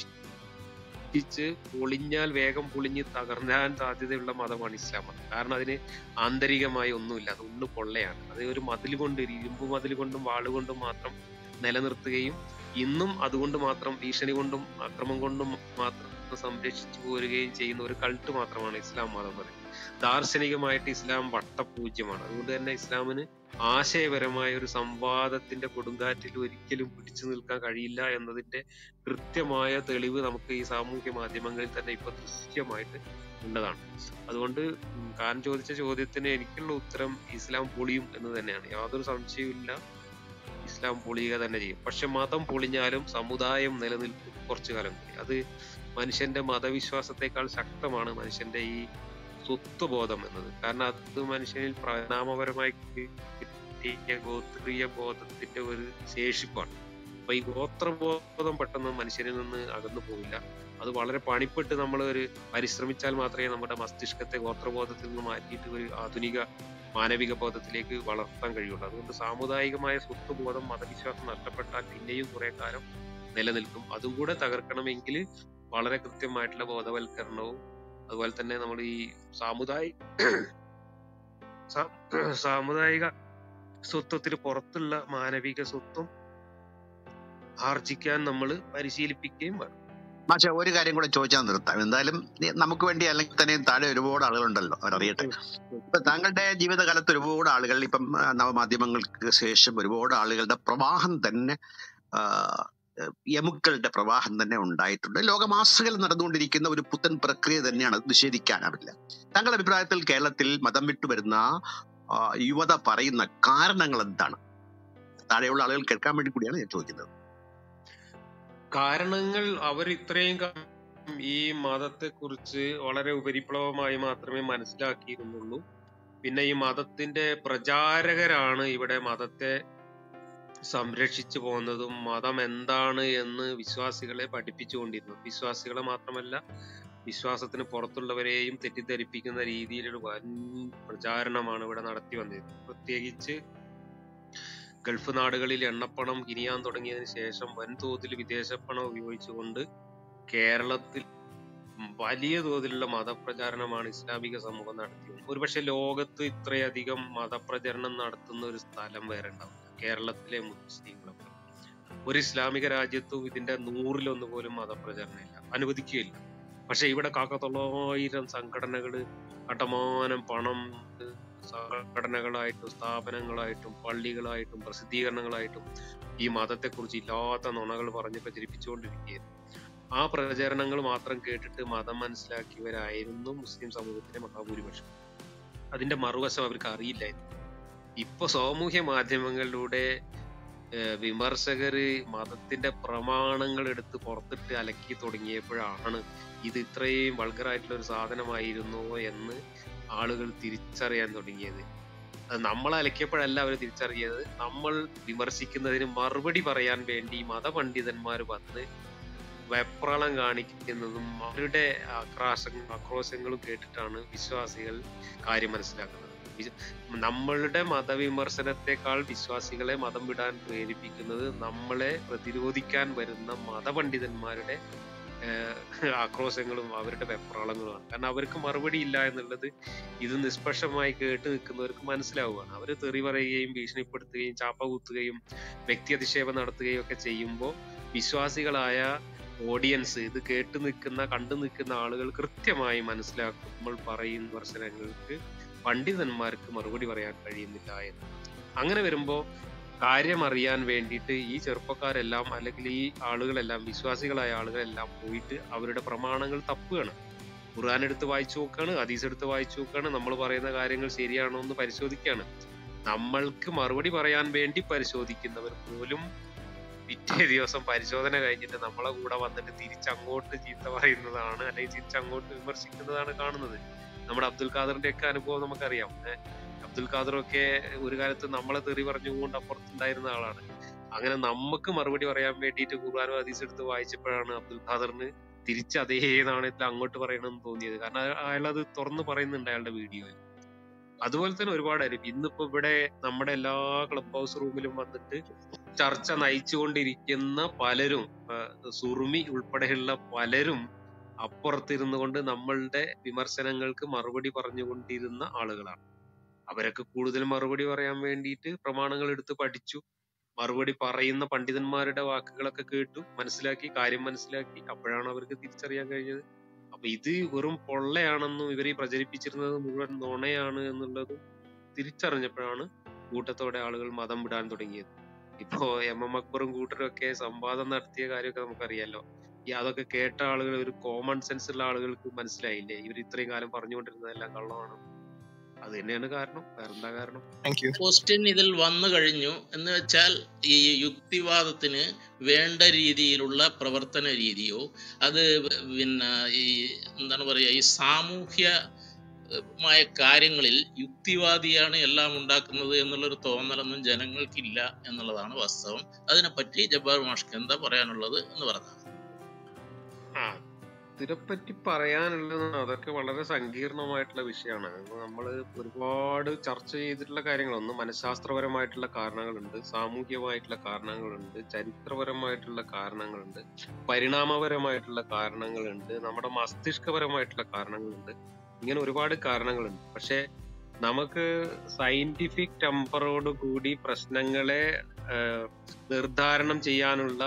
അവശേഷിച്ച് പൊളിഞ്ഞാൽ വേഗം പൊളിഞ്ഞ് തകർന്നാൻ സാധ്യതയുള്ള മതമാണ് ഇസ്ലാം മതം കാരണം അതിന് ആന്തരികമായി ഒന്നുമില്ല അത് ഉള്ളു പൊള്ളയാണ് അത് ഒരു മതിൽ കൊണ്ട് ഒരു ഇരുമ്പ് മതിൽ കൊണ്ടും വാളുകൊണ്ടും മാത്രം നിലനിർത്തുകയും ഇന്നും അതുകൊണ്ട് മാത്രം ഭീഷണി കൊണ്ടും അക്രമം കൊണ്ടും മാത്രം സംരക്ഷിച്ചു പോരുകയും ചെയ്യുന്ന ഒരു കൾട്ട് മാത്രമാണ് ഇസ്ലാം മതം പറയുന്നത് ദാർശനികമായിട്ട് ഇസ്ലാം വട്ടപൂജ്യമാണ് അതുകൊണ്ട് തന്നെ ഇസ്ലാമിന് ആശയപരമായ ഒരു സംവാദത്തിന്റെ കൊടുങ്കാറ്റിൽ ഒരിക്കലും പിടിച്ചു നിൽക്കാൻ കഴിയില്ല എന്നതിന്റെ കൃത്യമായ തെളിവ് നമുക്ക് ഈ സാമൂഹ്യ മാധ്യമങ്ങളിൽ തന്നെ ഇപ്പൊ ദൃശ്യമായിട്ട് ഉള്ളതാണ് അതുകൊണ്ട് ഉം ഖാൻ ചോദിച്ച ചോദ്യത്തിന് എനിക്കുള്ള ഉത്തരം ഇസ്ലാം പൊളിയും എന്ന് തന്നെയാണ് യാതൊരു സംശയവുമില്ല ഇസ്ലാം പൊളിയുക തന്നെ ചെയ്യും പക്ഷെ മതം പൊളിഞ്ഞാലും സമുദായം നിലനിൽക്കും കുറച്ചു കാലം കൂടി അത് മനുഷ്യന്റെ മതവിശ്വാസത്തെക്കാൾ ശക്തമാണ് മനുഷ്യന്റെ ഈ സ്വത്വബോധം എന്നത് കാരണം അത് മനുഷ്യനിൽ പരിണാമപരമായി കിട്ടിയ ഗോത്രീയ ബോധത്തിന്റെ ഒരു ശേഷിപ്പാണ് അപ്പൊ ഈ ഗോത്രബോധം പെട്ടെന്ന് മനുഷ്യനിൽ നിന്ന് അകന്നു പോവില്ല അത് വളരെ പണിപ്പെട്ട് നമ്മൾ ഒരു പരിശ്രമിച്ചാൽ മാത്രമേ നമ്മുടെ മസ്തിഷ്കത്തെ ഗോത്രബോധത്തിൽ നിന്ന് മാറ്റിയിട്ട് ഒരു ആധുനിക മാനവിക ബോധത്തിലേക്ക് വളർത്താൻ കഴിയുള്ളൂ അതുകൊണ്ട് സാമുദായികമായ സ്വത്വബോധം മതവിശ്വാസം നഷ്ടപ്പെട്ടാൽ പിന്നെയും കുറെ കാലം നിലനിൽക്കും അതും കൂടെ തകർക്കണമെങ്കിൽ വളരെ കൃത്യമായിട്ടുള്ള ബോധവൽക്കരണവും അതുപോലെ തന്നെ നമ്മൾ ഈ സാമുദായിക സാ- സാമുദായിക സ്വത്വത്തിന് പുറത്തുള്ള മാനവിക സ്വത്വം ആർജിക്കാൻ നമ്മൾ പരിശീലിപ്പിക്കുകയും വേണം പക്ഷെ ഒരു കാര്യം കൂടെ ചോദിച്ചാൽ നിർത്താം എന്തായാലും നി- നമുക്ക് വേണ്ടി അല്ലെങ്കിൽ തന്നെ താഴെ ഒരുപാട് ആളുകളുണ്ടല്ലോ അവരറിയട്ടെ ഇപ്പൊ താങ്കളുടെ ജീവിതകാലത്ത് ഒരുപാട് ആളുകൾ ഇപ്പം ആ, നവമാധ്യമങ്ങൾക്ക് ശേഷം ഒരുപാട് ആളുകളുടെ പ്രവാഹം തന്നെ ആ, എമുക്കളുടെ പ്രവാഹം തന്നെ ഉണ്ടായിട്ടുണ്ട് ലോകമാസകൾ നടന്നുകൊണ്ടിരിക്കുന്ന ഒരു പുത്തൻ പ്രക്രിയ തന്നെയാണ് അത് നിഷേധിക്കാനാവില്ല താങ്കളുടെ അഭിപ്രായത്തിൽ കേരളത്തിൽ മതം വിട്ടു വരുന്ന ആ, യുവത പറയുന്ന കാരണങ്ങൾ എന്താണ് താഴെയുള്ള ആളുകൾ കേൾക്കാൻ വേണ്ടി കൂടിയാണ് ഞാൻ ചോദിക്കുന്നത് കാരണങ്ങൾ അവർ ഇത്രയും കാലം ഈ മതത്തെ കുറിച്ച് വളരെ ഉപരിപ്ലവമായി മാത്രമേ മനസ്സിലാക്കിയിരുന്നുള്ളൂ പിന്നെ ഈ മതത്തിന്റെ പ്രചാരകരാണ് ഇവിടെ മതത്തെ സംരക്ഷിച്ചു പോകുന്നതും മതം എന്താണ് എന്ന് വിശ്വാസികളെ പഠിപ്പിച്ചുകൊണ്ടിരുന്നത് വിശ്വാസികളെ മാത്രമല്ല വിശ്വാസത്തിന് പുറത്തുള്ളവരെയും തെറ്റിദ്ധരിപ്പിക്കുന്ന രീതിയിലൊരു വൻ പ്രചാരണമാണ് ഇവിടെ നടത്തി വന്നിരുന്നത് പ്രത്യേകിച്ച് ഗൾഫ് നാടുകളിൽ എണ്ണപ്പണം കിനിയാൻ തുടങ്ങിയതിന് ശേഷം വൻതോതിൽ വിദേശപ്പണം ഉപയോഗിച്ചുകൊണ്ട് കേരളത്തിൽ വലിയ തോതിലുള്ള മതപ്രചാരണമാണ് ഇസ്ലാമിക സമൂഹം നടത്തിയത് ഒരുപക്ഷെ ലോകത്ത് ഇത്രയധികം മതപ്രചരണം നടത്തുന്ന ഒരു സ്ഥലം വേറെ ഉണ്ടാവില്ല കേരളത്തിലെ മുസ്ലിങ്ങളെ പോലെ ഒരു ഇസ്ലാമിക രാജ്യത്തും ഇതിന്റെ നൂറിലൊന്ന് പോലും മതപ്രചരണമില്ല അനുവദിക്കുകയില്ല പക്ഷെ ഇവിടെ കാക്കത്തൊള്ളായിരം സംഘടനകള് കട്ടമാനം പണം സംഘടനകളായിട്ടും സ്ഥാപനങ്ങളായിട്ടും പള്ളികളായിട്ടും പ്രസിദ്ധീകരണങ്ങളായിട്ടും ഈ മതത്തെക്കുറിച്ച് ഇല്ലാത്ത നുണകൾ പറഞ്ഞ് പ്രചരിപ്പിച്ചുകൊണ്ടിരിക്കുകയായിരുന്നു ആ പ്രചരണങ്ങൾ മാത്രം കേട്ടിട്ട് മതം മനസ്സിലാക്കിയവരായിരുന്നു മുസ്ലിം സമൂഹത്തിലെ മഹാഭൂരിപക്ഷം അതിന്റെ മറുവശം അവർക്ക് അറിയില്ലായിരുന്നു ഇപ്പൊ സാമൂഹ്യ മാധ്യമങ്ങളിലൂടെ ഏഹ് വിമർശകര് മതത്തിന്റെ പ്രമാണങ്ങൾ എടുത്ത് പുറത്തിട്ട് അലക്കി തുടങ്ങിയപ്പോഴാണ് ഇത് ഇത്രയും വൾഗറായിട്ടുള്ള ഒരു സാധനമായിരുന്നോ എന്ന് ആളുകൾ തിരിച്ചറിയാൻ തുടങ്ങിയത് അത് നമ്മൾ അലക്കിയപ്പോഴല്ല അവർ തിരിച്ചറിയത് നമ്മൾ വിമർശിക്കുന്നതിന് മറുപടി പറയാൻ വേണ്ടി മതപണ്ഡിതന്മാർ വന്ന് വെപ്രളം കാണിക്കുന്നതും അവരുടെ ആക്രാശങ്ങളും ആക്രോശങ്ങളും കേട്ടിട്ടാണ് വിശ്വാസികൾ കാര്യം മനസ്സിലാക്കുന്നത് വി- നമ്മളുടെ മതവിമർശനത്തെക്കാൾ വിശ്വാസികളെ മതം വിടാൻ പ്രേരിപ്പിക്കുന്നത് നമ്മളെ പ്രതിരോധിക്കാൻ വരുന്ന മതപണ്ഡിതന്മാരുടെ ഏഹ് ആക്രോശങ്ങളും അവരുടെ വെപ്രാളങ്ങളുമാണ് കാരണം അവർക്ക് മറുപടി ഇല്ല എന്നുള്ളത് ഇത് നിഷ്പക്ഷമായി കേട്ട് നിൽക്കുന്നവർക്ക് മനസ്സിലാവുകയാണ് അവർ തെറി പറയുകയും ഭീഷണിപ്പെടുത്തുകയും ചാപ്പ കുത്തുകയും വ്യക്തി അധിക്ഷേപം നടത്തുകയും ഒക്കെ ചെയ്യുമ്പോൾ വിശ്വാസികളായ ഓഡിയൻസ് ഇത് കേട്ട് നിൽക്കുന്ന കണ്ടു നിൽക്കുന്ന ആളുകൾ കൃത്യമായി മനസ്സിലാക്കും നമ്മൾ പറയുന്ന വിമർശനങ്ങൾക്ക് പണ്ഡിതന്മാർക്ക് മറുപടി പറയാൻ കഴിയുന്നില്ല എന്ന് അങ്ങനെ വരുമ്പോൾ കാര്യം അറിയാൻ വേണ്ടിയിട്ട് ഈ ചെറുപ്പക്കാരെല്ലാം അല്ലെങ്കിൽ ഈ ആളുകളെല്ലാം വിശ്വാസികളായ ആളുകളെല്ലാം പോയിട്ട് അവരുടെ പ്രമാണങ്ങൾ തപ്പുകയാണ് ഖുർആൻ എടുത്ത് വായിച്ചു നോക്കുകയാണ് ഹദീസ് എടുത്ത് വായിച്ചു നോക്കുകയാണ് നമ്മൾ പറയുന്ന കാര്യങ്ങൾ ശരിയാണോ എന്ന് പരിശോധിക്കുകയാണ് നമ്മൾക്ക് മറുപടി പറയാൻ വേണ്ടി പരിശോധിക്കുന്നവർ പോലും പിറ്റേ ദിവസം പരിശോധന കഴിഞ്ഞിട്ട് നമ്മളെ കൂടെ വന്നിട്ട് തിരിച്ചങ്ങോട്ട് ചീത്ത പറയുന്നതാണ് അല്ലെങ്കിൽ തിരിച്ചങ്ങോട്ട് വിമർശിക്കുന്നതാണ് കാണുന്നത് നമ്മുടെ അബ്ദുൽ ഖാദറിന്റെ ഒക്കെ അനുഭവം നമുക്കറിയാം ഏഹ് അബ്ദുൽ ഖാദർ ഒക്കെ ഒരു കാലത്ത് നമ്മളെ തെറി പറഞ്ഞുകൊണ്ട് അപ്പുറത്തുണ്ടായിരുന്ന ആളാണ് അങ്ങനെ നമുക്ക് മറുപടി പറയാൻ വേണ്ടിയിട്ട് ഖുർആാനും ഹദീസ് എടുത്ത് വായിച്ചപ്പോഴാണ് അബ്ദുൽ ഖാദറിന് തിരിച്ച് അതേ നാണയത്തിൽ അങ്ങോട്ട് പറയണമെന്ന് തോന്നിയത് കാരണം അയാൾ അത് തുറന്ന് പറയുന്നുണ്ട് അയാളുടെ വീഡിയോയിൽ അതുപോലെ തന്നെ ഒരുപാടായിരിക്കും ഇന്നിപ്പോ ഇവിടെ നമ്മുടെ എല്ലാ ക്ലബ് ഹൗസ് റൂമിലും വന്നിട്ട് ചർച്ച നയിച്ചുകൊണ്ടിരിക്കുന്ന പലരും ആ, സുറുമി ഉൾപ്പെടെയുള്ള പലരും അപ്പുറത്തിരുന്നു കൊണ്ട് നമ്മളുടെ വിമർശനങ്ങൾക്ക് മറുപടി പറഞ്ഞുകൊണ്ടിരുന്ന ആളുകളാണ് അവരൊക്കെ കൂടുതൽ മറുപടി പറയാൻ വേണ്ടിയിട്ട് പ്രമാണങ്ങൾ എടുത്ത് പഠിച്ചു മറുപടി പറയുന്ന പണ്ഡിതന്മാരുടെ വാക്കുകളൊക്കെ കേട്ടു മനസ്സിലാക്കി കാര്യം മനസ്സിലാക്കി അപ്പോഴാണ് അവർക്ക് തിരിച്ചറിയാൻ കഴിഞ്ഞത് അപ്പൊ ഇത് വെറും പൊള്ളയാണെന്നും ഇവർ ഈ പ്രചരിപ്പിച്ചിരുന്നത് മുഴുവൻ നുണയാണ് എന്നുള്ളതും തിരിച്ചറിഞ്ഞപ്പോഴാണ് കൂട്ടത്തോടെ ആളുകൾ മതം വിടാൻ തുടങ്ങിയത് ഇപ്പോ എം എം അക്ബറും കൂട്ടരും ഒക്കെ സംവാദം നടത്തിയ കാര്യമൊക്കെ നമുക്കറിയാലോ ഈ അതൊക്കെ കേട്ട ആളുകൾ ഒരു കോമൺ സെൻസ് ഉള്ള ആളുകൾക്ക് മനസ്സിലായില്ലേ ഇവർ ഇത്രയും കാലം പറഞ്ഞുകൊണ്ടിരുന്നതെല്ലാം കള്ളമാണ് അത് തന്നെയാണ് കാരണം വേറെന്താ കാരണം ക്വസ്റ്റ്യൻ ഇതിൽ വന്നു കഴിഞ്ഞു എന്ന് വെച്ചാൽ ഈ യുക്തിവാദത്തിന് വേണ്ട രീതിയിലുള്ള പ്രവർത്തന രീതിയോ അത് പിന്നെ ഈ എന്താണ് പറയുക ഈ സാമൂഹ്യ മായ കാര്യങ്ങളിൽ യുക്തിവാദിയാണ് എല്ലാം ഉണ്ടാക്കുന്നത് എന്നുള്ളൊരു തോന്നലൊന്നും ജനങ്ങൾക്കില്ല എന്നുള്ളതാണ് വാസ്തവം അതിനെപ്പറ്റി ജബ്ബാർ മാഷ്ക്ക് എന്താ പറയാനുള്ളത് എന്ന് പറഞ്ഞു ആ ഇതിനെപ്പറ്റി പറയാനുള്ളത് അതൊക്കെ വളരെ സങ്കീർണമായിട്ടുള്ള വിഷയമാണ് നമ്മൾ ഒരുപാട് ചർച്ച ചെയ്തിട്ടുള്ള കാര്യങ്ങൾ ഒന്ന് മനഃശാസ്ത്രപരമായിട്ടുള്ള കാരണങ്ങളുണ്ട് സാമൂഹ്യമായിട്ടുള്ള കാരണങ്ങളുണ്ട് ചരിത്രപരമായിട്ടുള്ള കാരണങ്ങളുണ്ട് പരിണാമപരമായിട്ടുള്ള കാരണങ്ങളുണ്ട് നമ്മുടെ മസ്തിഷ്കപരമായിട്ടുള്ള കാരണങ്ങളുണ്ട് ഇങ്ങനെ ഒരുപാട് കാരണങ്ങളുണ്ട് പക്ഷെ നമുക്ക് സയന്റിഫിക് ടെമ്പറോട് കൂടി പ്രശ്നങ്ങളെ ആഹ്, നിർദ്ധാരണം ചെയ്യാനുള്ള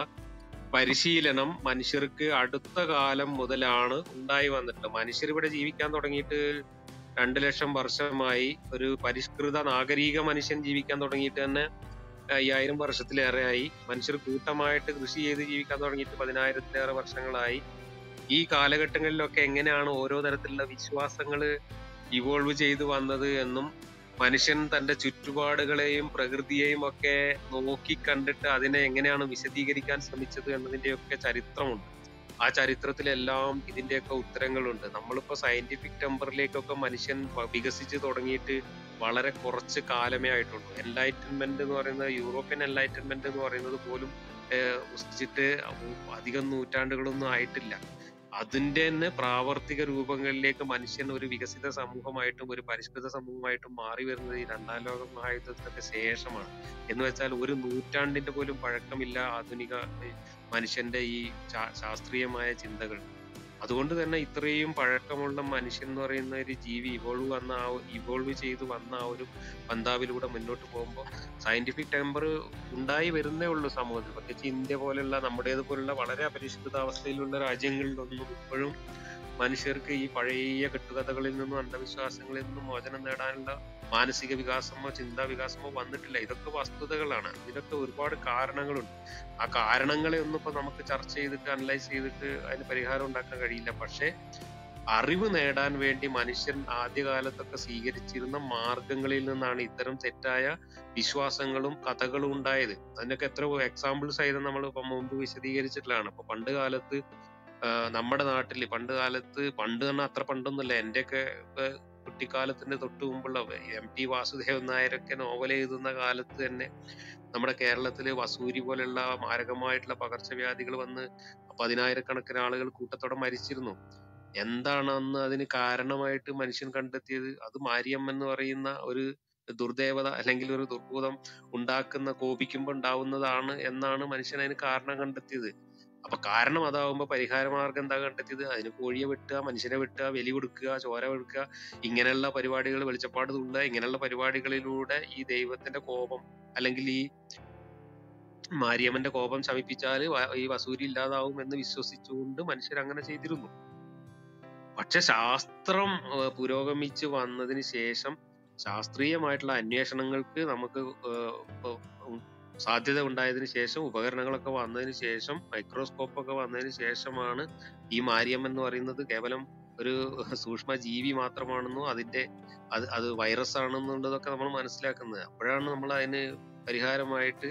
പരിശീലനം മനുഷ്യർക്ക് അടുത്ത കാലം മുതലാണ് ഉണ്ടായി വന്നിട്ടുള്ളത് മനുഷ്യർ ഇവിടെ ജീവിക്കാൻ തുടങ്ങിയിട്ട് രണ്ടു ലക്ഷം വർഷമായി ഒരു പരിഷ്കൃത നാഗരിക മനുഷ്യൻ ജീവിക്കാൻ തുടങ്ങിയിട്ട് തന്നെ അയ്യായിരം വർഷത്തിലേറെയായി മനുഷ്യർ കൂട്ടമായിട്ട് കൃഷി ചെയ്ത് ജീവിക്കാൻ തുടങ്ങിയിട്ട് പതിനായിരത്തിലേറെ വർഷങ്ങളായി ഈ കാലഘട്ടങ്ങളിലൊക്കെ എങ്ങനെയാണ് ഓരോ തരത്തിലുള്ള വിശ്വാസങ്ങൾ ഇവോൾവ് ചെയ്തു വന്നത് എന്നും മനുഷ്യൻ തന്റെ ചുറ്റുപാടുകളെയും പ്രകൃതിയെയും ഒക്കെ നോക്കി കണ്ടിട്ട് അതിനെ എങ്ങനെയാണ് വിശദീകരിക്കാൻ ശ്രമിച്ചത് എന്നതിന്റെയൊക്കെ ചരിത്രമുണ്ട് ആ ചരിത്രത്തിലെല്ലാം ഇതിന്റെയൊക്കെ ഉത്തരങ്ങളുണ്ട് നമ്മളിപ്പോ സയന്റിഫിക് ടെമ്പറിലേക്കൊക്കെ മനുഷ്യൻ വ- വികസിച്ച് തുടങ്ങിയിട്ട് വളരെ കുറച്ച് കാലമേ ആയിട്ടുള്ളൂ എൻലൈറ്റൻമെന്റ് എന്ന് പറയുന്നത് യൂറോപ്യൻ എൻലൈറ്റൻമെന്റ് എന്ന് പറയുന്നത് പോലും ഏഹ്, വസിച്ചിട്ട് അധികം നൂറ്റാണ്ടുകളൊന്നും ആയിട്ടില്ല അതിന്റെ തന്നെ പ്രാവർത്തിക രൂപങ്ങളിലേക്ക് മനുഷ്യൻ ഒരു വികസിത സമൂഹമായിട്ടും ഒരു പരിഷ്കൃത സമൂഹമായിട്ടും മാറി വരുന്നത് ഈ രണ്ടാം ലോക മഹായുദ്ധത്തിനൊക്കെ ശേഷമാണ് എന്ന് വെച്ചാൽ ഒരു നൂറ്റാണ്ടിന്റെ പോലും പഴക്കമില്ല ആധുനിക ഏ, മനുഷ്യന്റെ ഈ ശാ- ശാസ്ത്രീയമായ ചിന്തകൾ അതുകൊണ്ട് തന്നെ ഇത്രയും പഴക്കമുള്ള മനുഷ്യൻ എന്ന് പറയുന്ന ഒരു ജീവി ഇവോൾവ് വന്ന ആ ഇവോൾവ് ചെയ്ത് വന്ന ആ ഒരു പന്താവിലൂടെ മുന്നോട്ട് പോകുമ്പോൾ സയന്റിഫിക് ടെമ്പർ ഉണ്ടായി വരുന്നേ ഉള്ളൂ സമൂഹത്തിൽ പ്രത്യേകിച്ച് ഇന്ത്യ പോലുള്ള നമ്മുടേത് പോലുള്ള വളരെ അപരിഷ്കൃത അവസ്ഥയിലുള്ള രാജ്യങ്ങളിലൊന്നും ഇപ്പോഴും മനുഷ്യർക്ക് ഈ പഴയ കെട്ടുകഥകളിൽ നിന്നും അന്ധവിശ്വാസങ്ങളിൽ നിന്നും മോചനം നേടാനുള്ള മാനസിക വികാസമോ ചിന്താ വികാസമോ വന്നിട്ടില്ല ഇതൊക്കെ വസ്തുതകളാണ് ഇതിനൊക്കെ ഒരുപാട് കാരണങ്ങളുണ്ട് ആ കാരണങ്ങളെ ഒന്നും ഇപ്പൊ നമുക്ക് ചർച്ച ചെയ്തിട്ട് അനലൈസ് ചെയ്തിട്ട് അതിന് പരിഹാരം ഉണ്ടാക്കാൻ കഴിയില്ല പക്ഷേ അറിവ് നേടാൻ വേണ്ടി മനുഷ്യൻ ആദ്യകാലത്തൊക്കെ സ്വീകരിച്ചിരുന്ന മാർഗങ്ങളിൽ നിന്നാണ് ഇത്തരം തെറ്റായ വിശ്വാസങ്ങളും കഥകളും ഉണ്ടായത് അതിനൊക്കെ എത്ര എക്സാമ്പിൾസ് ആയത് നമ്മൾ ഇപ്പൊ മുമ്പ് വിശദീകരിച്ചിട്ടുള്ളതാണ് ഇപ്പൊ പണ്ട് കാലത്ത് ആ, നമ്മുടെ നാട്ടിൽ പണ്ട് കാലത്ത് പണ്ട് തന്നെ അത്ര പണ്ടൊന്നുമല്ല എന്റെയൊക്കെ ഇപ്പൊ കുട്ടിക്കാലത്തിന്റെ തൊട്ട് മുമ്പുള്ള എം ടി വാസുദേവൻ നായരൊക്കെ നോവൽ എഴുതുന്ന കാലത്ത് തന്നെ നമ്മുടെ കേരളത്തില് വസൂരി പോലുള്ള മാരകമായിട്ടുള്ള പകർച്ചവ്യാധികൾ വന്ന് പതിനായിരക്കണക്കിന് ആളുകൾ കൂട്ടത്തോടെ മരിച്ചിരുന്നു എന്താണ് അന്ന് അതിന് കാരണമായിട്ട് മനുഷ്യൻ കണ്ടെത്തിയത് അത് മാരിയമ്മ എന്ന് പറയുന്ന ഒരു ദുർദേവത അല്ലെങ്കിൽ ഒരു ദുർഭൂതം ഉണ്ടാക്കുന്ന കോപിക്കുമ്പോൾ ഉണ്ടാവുന്നതാണ് എന്നാണ് മനുഷ്യൻ അതിന് കാരണം കണ്ടെത്തിയത് അപ്പൊ കാരണം അതാവുമ്പോ പരിഹാര മാർഗം എന്താ കണ്ടെത്തിയത് അതിന് കോഴിയെ വെട്ടുക മനുഷ്യനെ വെട്ടുക ബലി കൊടുക്കുക ചോര കൊടുക്കുക ഇങ്ങനെയുള്ള പരിപാടികൾ വെളിച്ചപ്പാട് തുള്ളുക ഇങ്ങനെയുള്ള പരിപാടികളിലൂടെ ഈ ദൈവത്തിന്റെ കോപം അല്ലെങ്കിൽ ഈ മാരിയമ്മന്റെ കോപം ശമിപ്പിച്ചാൽ ഈ വസൂരി ഇല്ലാതാവും എന്ന് വിശ്വസിച്ചുകൊണ്ട് മനുഷ്യർ അങ്ങനെ ചെയ്തിരുന്നു പക്ഷെ ശാസ്ത്രം ഏഹ് പുരോഗമിച്ച് വന്നതിന് ശേഷം ശാസ്ത്രീയമായിട്ടുള്ള അന്വേഷണങ്ങൾക്ക് നമുക്ക് ഏഹ് ഇപ്പൊ ഉം സാധ്യത ഉണ്ടായതിനു ശേഷം ഉപകരണങ്ങളൊക്കെ വന്നതിന് ശേഷം മൈക്രോസ്കോപ്പ് ഒക്കെ വന്നതിന് ശേഷമാണ് ഈ മാരിയമ്മൻ എന്ന് പറയുന്നത് കേവലം ഒരു സൂക്ഷ്മ ജീവി മാത്രമാണെന്നും അതിന്റെ അത് അത് വൈറസ് ആണെന്നുള്ളതൊക്കെ നമ്മൾ മനസ്സിലാക്കുന്നത് അപ്പോഴാണ് നമ്മൾ അതിന് പരിഹാരമായിട്ട്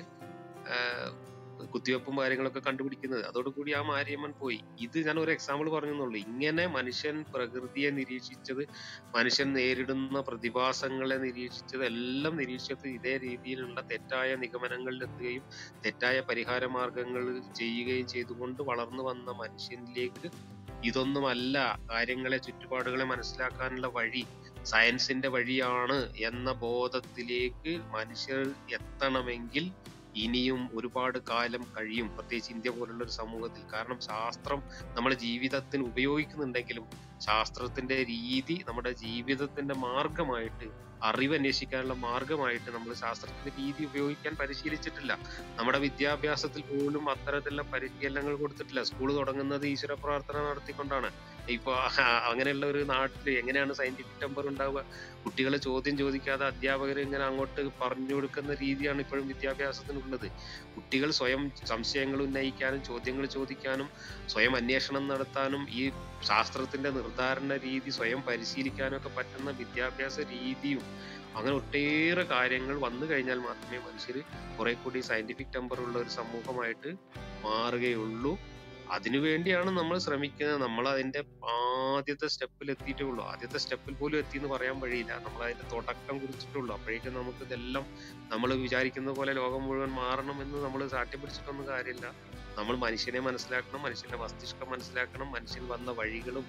ആഹ് കുത്തിവെപ്പും കാര്യങ്ങളൊക്കെ കണ്ടുപിടിക്കുന്നത് അതോടുകൂടി ആ മാരിയമ്മൻ പോയി ഇത് ഞാൻ ഒരു എക്സാമ്പിൾ പറഞ്ഞെന്നുള്ളൂ ഇങ്ങനെ മനുഷ്യൻ പ്രകൃതിയെ നിരീക്ഷിച്ചത് മനുഷ്യൻ നേരിടുന്ന പ്രതിഭാസങ്ങളെ നിരീക്ഷിച്ചത് എല്ലാം നിരീക്ഷിച്ചത് ഇതേ രീതിയിലുള്ള തെറ്റായ നിഗമനങ്ങളിലെത്തുകയും തെറ്റായ പരിഹാര മാർഗങ്ങൾ ചെയ്യുകയും ചെയ്തുകൊണ്ട് വളർന്നു വന്ന മനുഷ്യനിലേക്ക് ഇതൊന്നുമല്ല കാര്യങ്ങളെ ചുറ്റുപാടുകളെ മനസ്സിലാക്കാനുള്ള വഴി സയൻസിന്റെ വഴിയാണ് എന്ന ബോധത്തിലേക്ക് മനുഷ്യർ എത്തണമെങ്കിൽ ഇനിയും ഒരുപാട് കാലം കഴിയും പ്രത്യേകിച്ച് ഇന്ത്യ പോലുള്ള ഒരു സമൂഹത്തിൽ കാരണം ശാസ്ത്രം നമ്മുടെ ജീവിതത്തിന് ഉപയോഗിക്കുന്നുണ്ടെങ്കിലും ശാസ്ത്രത്തിന്റെ രീതി നമ്മുടെ ജീവിതത്തിന്റെ മാർഗമായിട്ട് അറിവ് അന്വേഷിക്കാനുള്ള മാർഗമായിട്ട് നമ്മൾ ശാസ്ത്രത്തിന്റെ രീതി ഉപയോഗിക്കാൻ പരിശീലിച്ചിട്ടില്ല നമ്മുടെ വിദ്യാഭ്യാസത്തിൽ പോലും അത്തരത്തിലുള്ള പരിശീലനങ്ങൾ കൊടുത്തിട്ടില്ല സ്കൂൾ തുടങ്ങുന്നത് ഈശ്വര പ്രാർത്ഥന നടത്തിക്കൊണ്ടാണ് ഇപ്പൊ അങ്ങനെയുള്ള ഒരു നാട്ടിൽ എങ്ങനെയാണ് സയന്റിഫിക് ടെമ്പർ ഉണ്ടാവുക കുട്ടികളെ ചോദ്യം ചോദിക്കാതെ അധ്യാപകർ ഇങ്ങനെ അങ്ങോട്ട് പറഞ്ഞു കൊടുക്കുന്ന രീതിയാണ് ഇപ്പോഴും വിദ്യാഭ്യാസത്തിനുള്ളത് കുട്ടികൾ സ്വയം സംശയങ്ങൾ ഉന്നയിക്കാനും ചോദ്യങ്ങൾ ചോദിക്കാനും സ്വയം അന്വേഷണം നടത്താനും ഈ ശാസ്ത്രത്തിന്റെ നിർദ്ധാരണ രീതി സ്വയം പരിശീലിക്കാനും ഒക്കെ പറ്റുന്ന വിദ്യാഭ്യാസ രീതിയും അങ്ങനെ ഒട്ടേറെ കാര്യങ്ങൾ വന്നു കഴിഞ്ഞാൽ മാത്രമേ മനുഷ്യർ കുറെ കൂടി സയന്റിഫിക് ടെമ്പർ ഉള്ള ഒരു സമൂഹമായിട്ട് മാറുകയുള്ളൂ അതിനുവേണ്ടിയാണ് നമ്മൾ ശ്രമിക്കുന്നത് നമ്മൾ അതിന്റെ ആദ്യത്തെ സ്റ്റെപ്പിൽ എത്തിയിട്ടേ ഉള്ളൂ ആദ്യത്തെ സ്റ്റെപ്പിൽ പോലും എത്തി എന്ന് പറയാൻ വഴിയില്ല നമ്മൾ അതിന്റെ തുടക്കം കുറിച്ചിട്ടുള്ളൂ അപ്പോഴേക്കും നമുക്ക് ഇതെല്ലാം നമ്മൾ വിചാരിക്കുന്ന പോലെ ലോകം മുഴുവൻ മാറണം എന്ന് നമ്മൾ സാഠ്യം പിടിച്ചിട്ടൊന്നും കാര്യമില്ല നമ്മൾ മനുഷ്യനെ മനസ്സിലാക്കണം മനുഷ്യന്റെ മസ്തിഷ്കം മനസ്സിലാക്കണം മനുഷ്യൻ വന്ന വഴികളും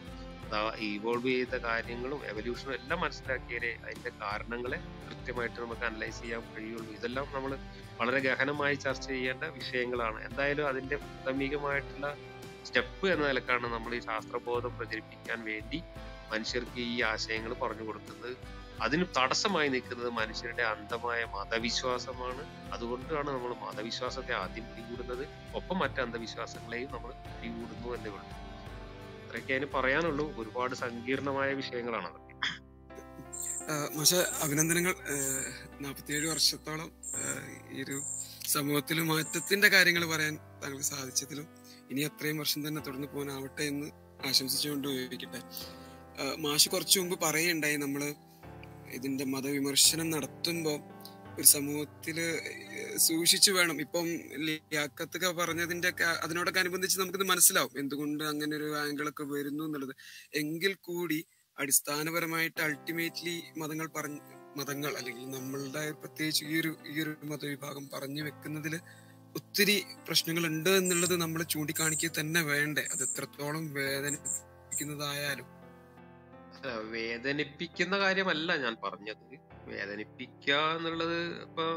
ഇവോൾവ് ചെയ്ത കാര്യങ്ങളും എവല്യൂഷനും എല്ലാം മനസ്സിലാക്കിയാലേ അതിന്റെ കാരണങ്ങളെ കൃത്യമായിട്ട് നമുക്ക് അനലൈസ് ചെയ്യാൻ കഴിയുള്ളൂ ഇതെല്ലാം നമ്മൾ വളരെ ഗഹനമായി ചർച്ച ചെയ്യേണ്ട വിഷയങ്ങളാണ് എന്തായാലും അതിന്റെ പ്രാഥമികമായിട്ടുള്ള സ്റ്റെപ്പ് എന്ന നിലക്കാണ് നമ്മൾ ഈ ശാസ്ത്രബോധം പ്രചരിപ്പിക്കാൻ വേണ്ടി മനുഷ്യർക്ക് ഈ ആശയങ്ങൾ പറഞ്ഞു കൊടുക്കുന്നത് അതിന് തടസ്സമായി നിൽക്കുന്നത് മനുഷ്യരുടെ അന്ധമായ മതവിശ്വാസമാണ് അതുകൊണ്ടാണ് നമ്മൾ മതവിശ്വാസത്തെ ആദ്യം പിടികൂടുന്നത് ഒപ്പം മറ്റ് അന്ധവിശ്വാസങ്ങളെയും നമ്മൾ പിടികൂടുന്നു എന്നേ ഉള്ളൂ അത്രയൊക്കെ അതിന് പറയാനുള്ളൂ ഒരുപാട് സങ്കീർണമായ വിഷയങ്ങളാണ് അതൊക്കെ പക്ഷെ അഭിനന്ദനങ്ങൾ നാൽപ്പത്തിയേഴ് വർഷത്തോളം ആഹ് ഈ ഒരു സമൂഹത്തിൽ മാറ്റത്തിന്റെ കാര്യങ്ങൾ പറയാൻ താങ്കൾക്ക് സാധിച്ചതിലും ഇനി അത്രയും വർഷം തന്നെ തുടർന്ന് പോകാനാവട്ടെ എന്ന് ആശംസിച്ചുകൊണ്ട് ഉപയോഗിക്കട്ടെ ആഹ് മാഷ് കുറച്ചു മുമ്പ് പറയുണ്ടായി നമ്മള് ഇതിന്റെ മതവിമർശനം നടത്തുമ്പോൾ ഒരു സമൂഹത്തില് സൂക്ഷിച്ചു വേണം ഇപ്പം ലിയാക്കത്തൊക്കെ പറഞ്ഞതിന്റെ ഒക്കെ അതിനോടൊക്കെ അനുബന്ധിച്ച് നമുക്കിത് മനസ്സിലാവും എന്തുകൊണ്ട് അങ്ങനെ ഒരു ആംഗിളൊക്കെ വരുന്നു എന്നുള്ളത് എങ്കിൽ കൂടി അടിസ്ഥാനപരമായിട്ട് അൾട്ടിമേറ്റ്ലി മതങ്ങൾ പറഞ്ഞ മതങ്ങൾ അല്ലെങ്കിൽ നമ്മളുടെ പ്രത്യേകിച്ച് ഈ ഒരു ഈ ഒരു മതവിഭാഗം പറഞ്ഞു വെക്കുന്നതിൽ ഒത്തിരി പ്രശ്നങ്ങൾ ഉണ്ട് എന്നുള്ളത് നമ്മൾ ചൂണ്ടിക്കാണിക്കുക തന്നെ വേണ്ടേ അത് എത്രത്തോളം വേദനിപ്പിക്കുന്നതായാലും അല്ല, വേദനിപ്പിക്കുന്ന കാര്യമല്ല ഞാൻ പറഞ്ഞത് വേദനിപ്പിക്കുക എന്നുള്ളത് ഇപ്പൊ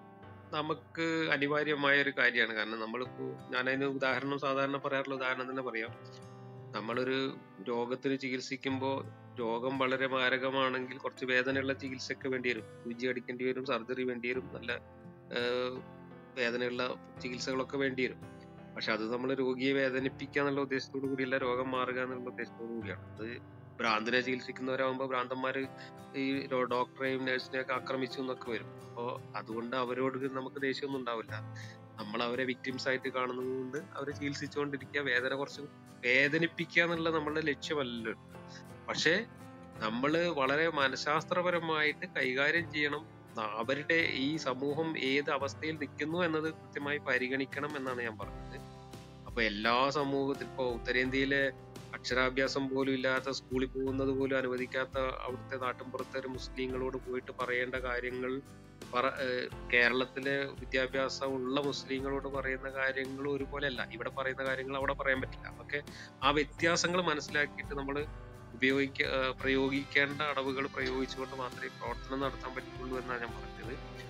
നമുക്ക് അനിവാര്യമായ ഒരു കാര്യമാണ് കാരണം നമ്മളിപ്പോ ഞാനതിന് ഉദാഹരണം സാധാരണ പറയാറുള്ള ഉദാഹരണം തന്നെ പറയാം നമ്മളൊരു രോഗത്തിന് ചികിത്സിക്കുമ്പോൾ രോഗം വളരെ മാരകമാണെങ്കിൽ കുറച്ച് വേദനയുള്ള ചികിത്സയൊക്കെ വേണ്ടി വരും സൂചി അടിക്കേണ്ടി വരും സർജറി വേണ്ടി വരും നല്ല ആഹ്, വേദനയുള്ള ചികിത്സകളൊക്കെ വേണ്ടി വരും പക്ഷെ അത് നമ്മൾ രോഗിയെ വേദനിപ്പിക്കുക എന്നുള്ള ഉദ്ദേശത്തോടു കൂടിയല്ല രോഗം മാറുക എന്നുള്ള ഉദ്ദേശത്തോടു കൂടിയാണ് അത് ഭ്രാന്തിനെ ചികിത്സിക്കുന്നവരാകുമ്പോൾ ഭ്രാന്തന്മാര് ഈ ഡോ- ഡോക്ടറെയും നഴ്സിനെയും ഒക്കെ ആക്രമിച്ചു എന്നൊക്കെ വരും അപ്പോൾ അതുകൊണ്ട് അവരോട് നമുക്ക് ദേഷ്യമൊന്നും ഉണ്ടാവില്ല നമ്മൾ അവരെ വിക്ടിംസ് ആയിട്ട് കാണുന്നത് കൊണ്ട് അവരെ ചികിത്സിച്ചുകൊണ്ടിരിക്കുക വേദന കുറച്ച് വേദനിപ്പിക്കുക എന്നുള്ള നമ്മളുടെ ലക്ഷ്യമല്ലല്ലോ പക്ഷേ നമ്മൾ വളരെ മനഃശാസ്ത്രപരമായിട്ട് കൈകാര്യം ചെയ്യണം ന- അവരുടെ ഈ സമൂഹം ഏത് അവസ്ഥയിൽ നിൽക്കുന്നു എന്നത് കൃത്യമായി പരിഗണിക്കണം എന്നാണ് ഞാൻ പറഞ്ഞത് അപ്പൊ എല്ലാ സമൂഹത്തിൽ ഇപ്പൊ ഉത്തരേന്ത്യയിലെ അക്ഷരാഭ്യാസം പോലും ഇല്ലാത്ത സ്കൂളിൽ പോകുന്നത് പോലും അനുവദിക്കാത്ത അവിടുത്തെ നാട്ടിൻപുറത്തെ ഒരു മുസ്ലിങ്ങളോട് പോയിട്ട് പറയേണ്ട കാര്യങ്ങൾ പറ ഏഹ് കേരളത്തിലെ വിദ്യാഭ്യാസം ഉള്ള മുസ്ലിങ്ങളോട് പറയുന്ന കാര്യങ്ങൾ ഒരുപോലെയല്ല ഇവിടെ പറയുന്ന കാര്യങ്ങൾ അവിടെ പറയാൻ പറ്റില്ല അതൊക്കെ ആ വ്യത്യാസങ്ങൾ മനസ്സിലാക്കിയിട്ട് നമ്മൾ ഉപയോഗിക്ക ഏഹ് പ്രയോഗിക്കേണ്ട അടവുകൾ പ്രയോഗിച്ചുകൊണ്ട് മാത്രമേ പ്രവർത്തനം നടത്താൻ പറ്റുള്ളൂ എന്നാണ് ഞാൻ പറഞ്ഞത് അപ്പൊ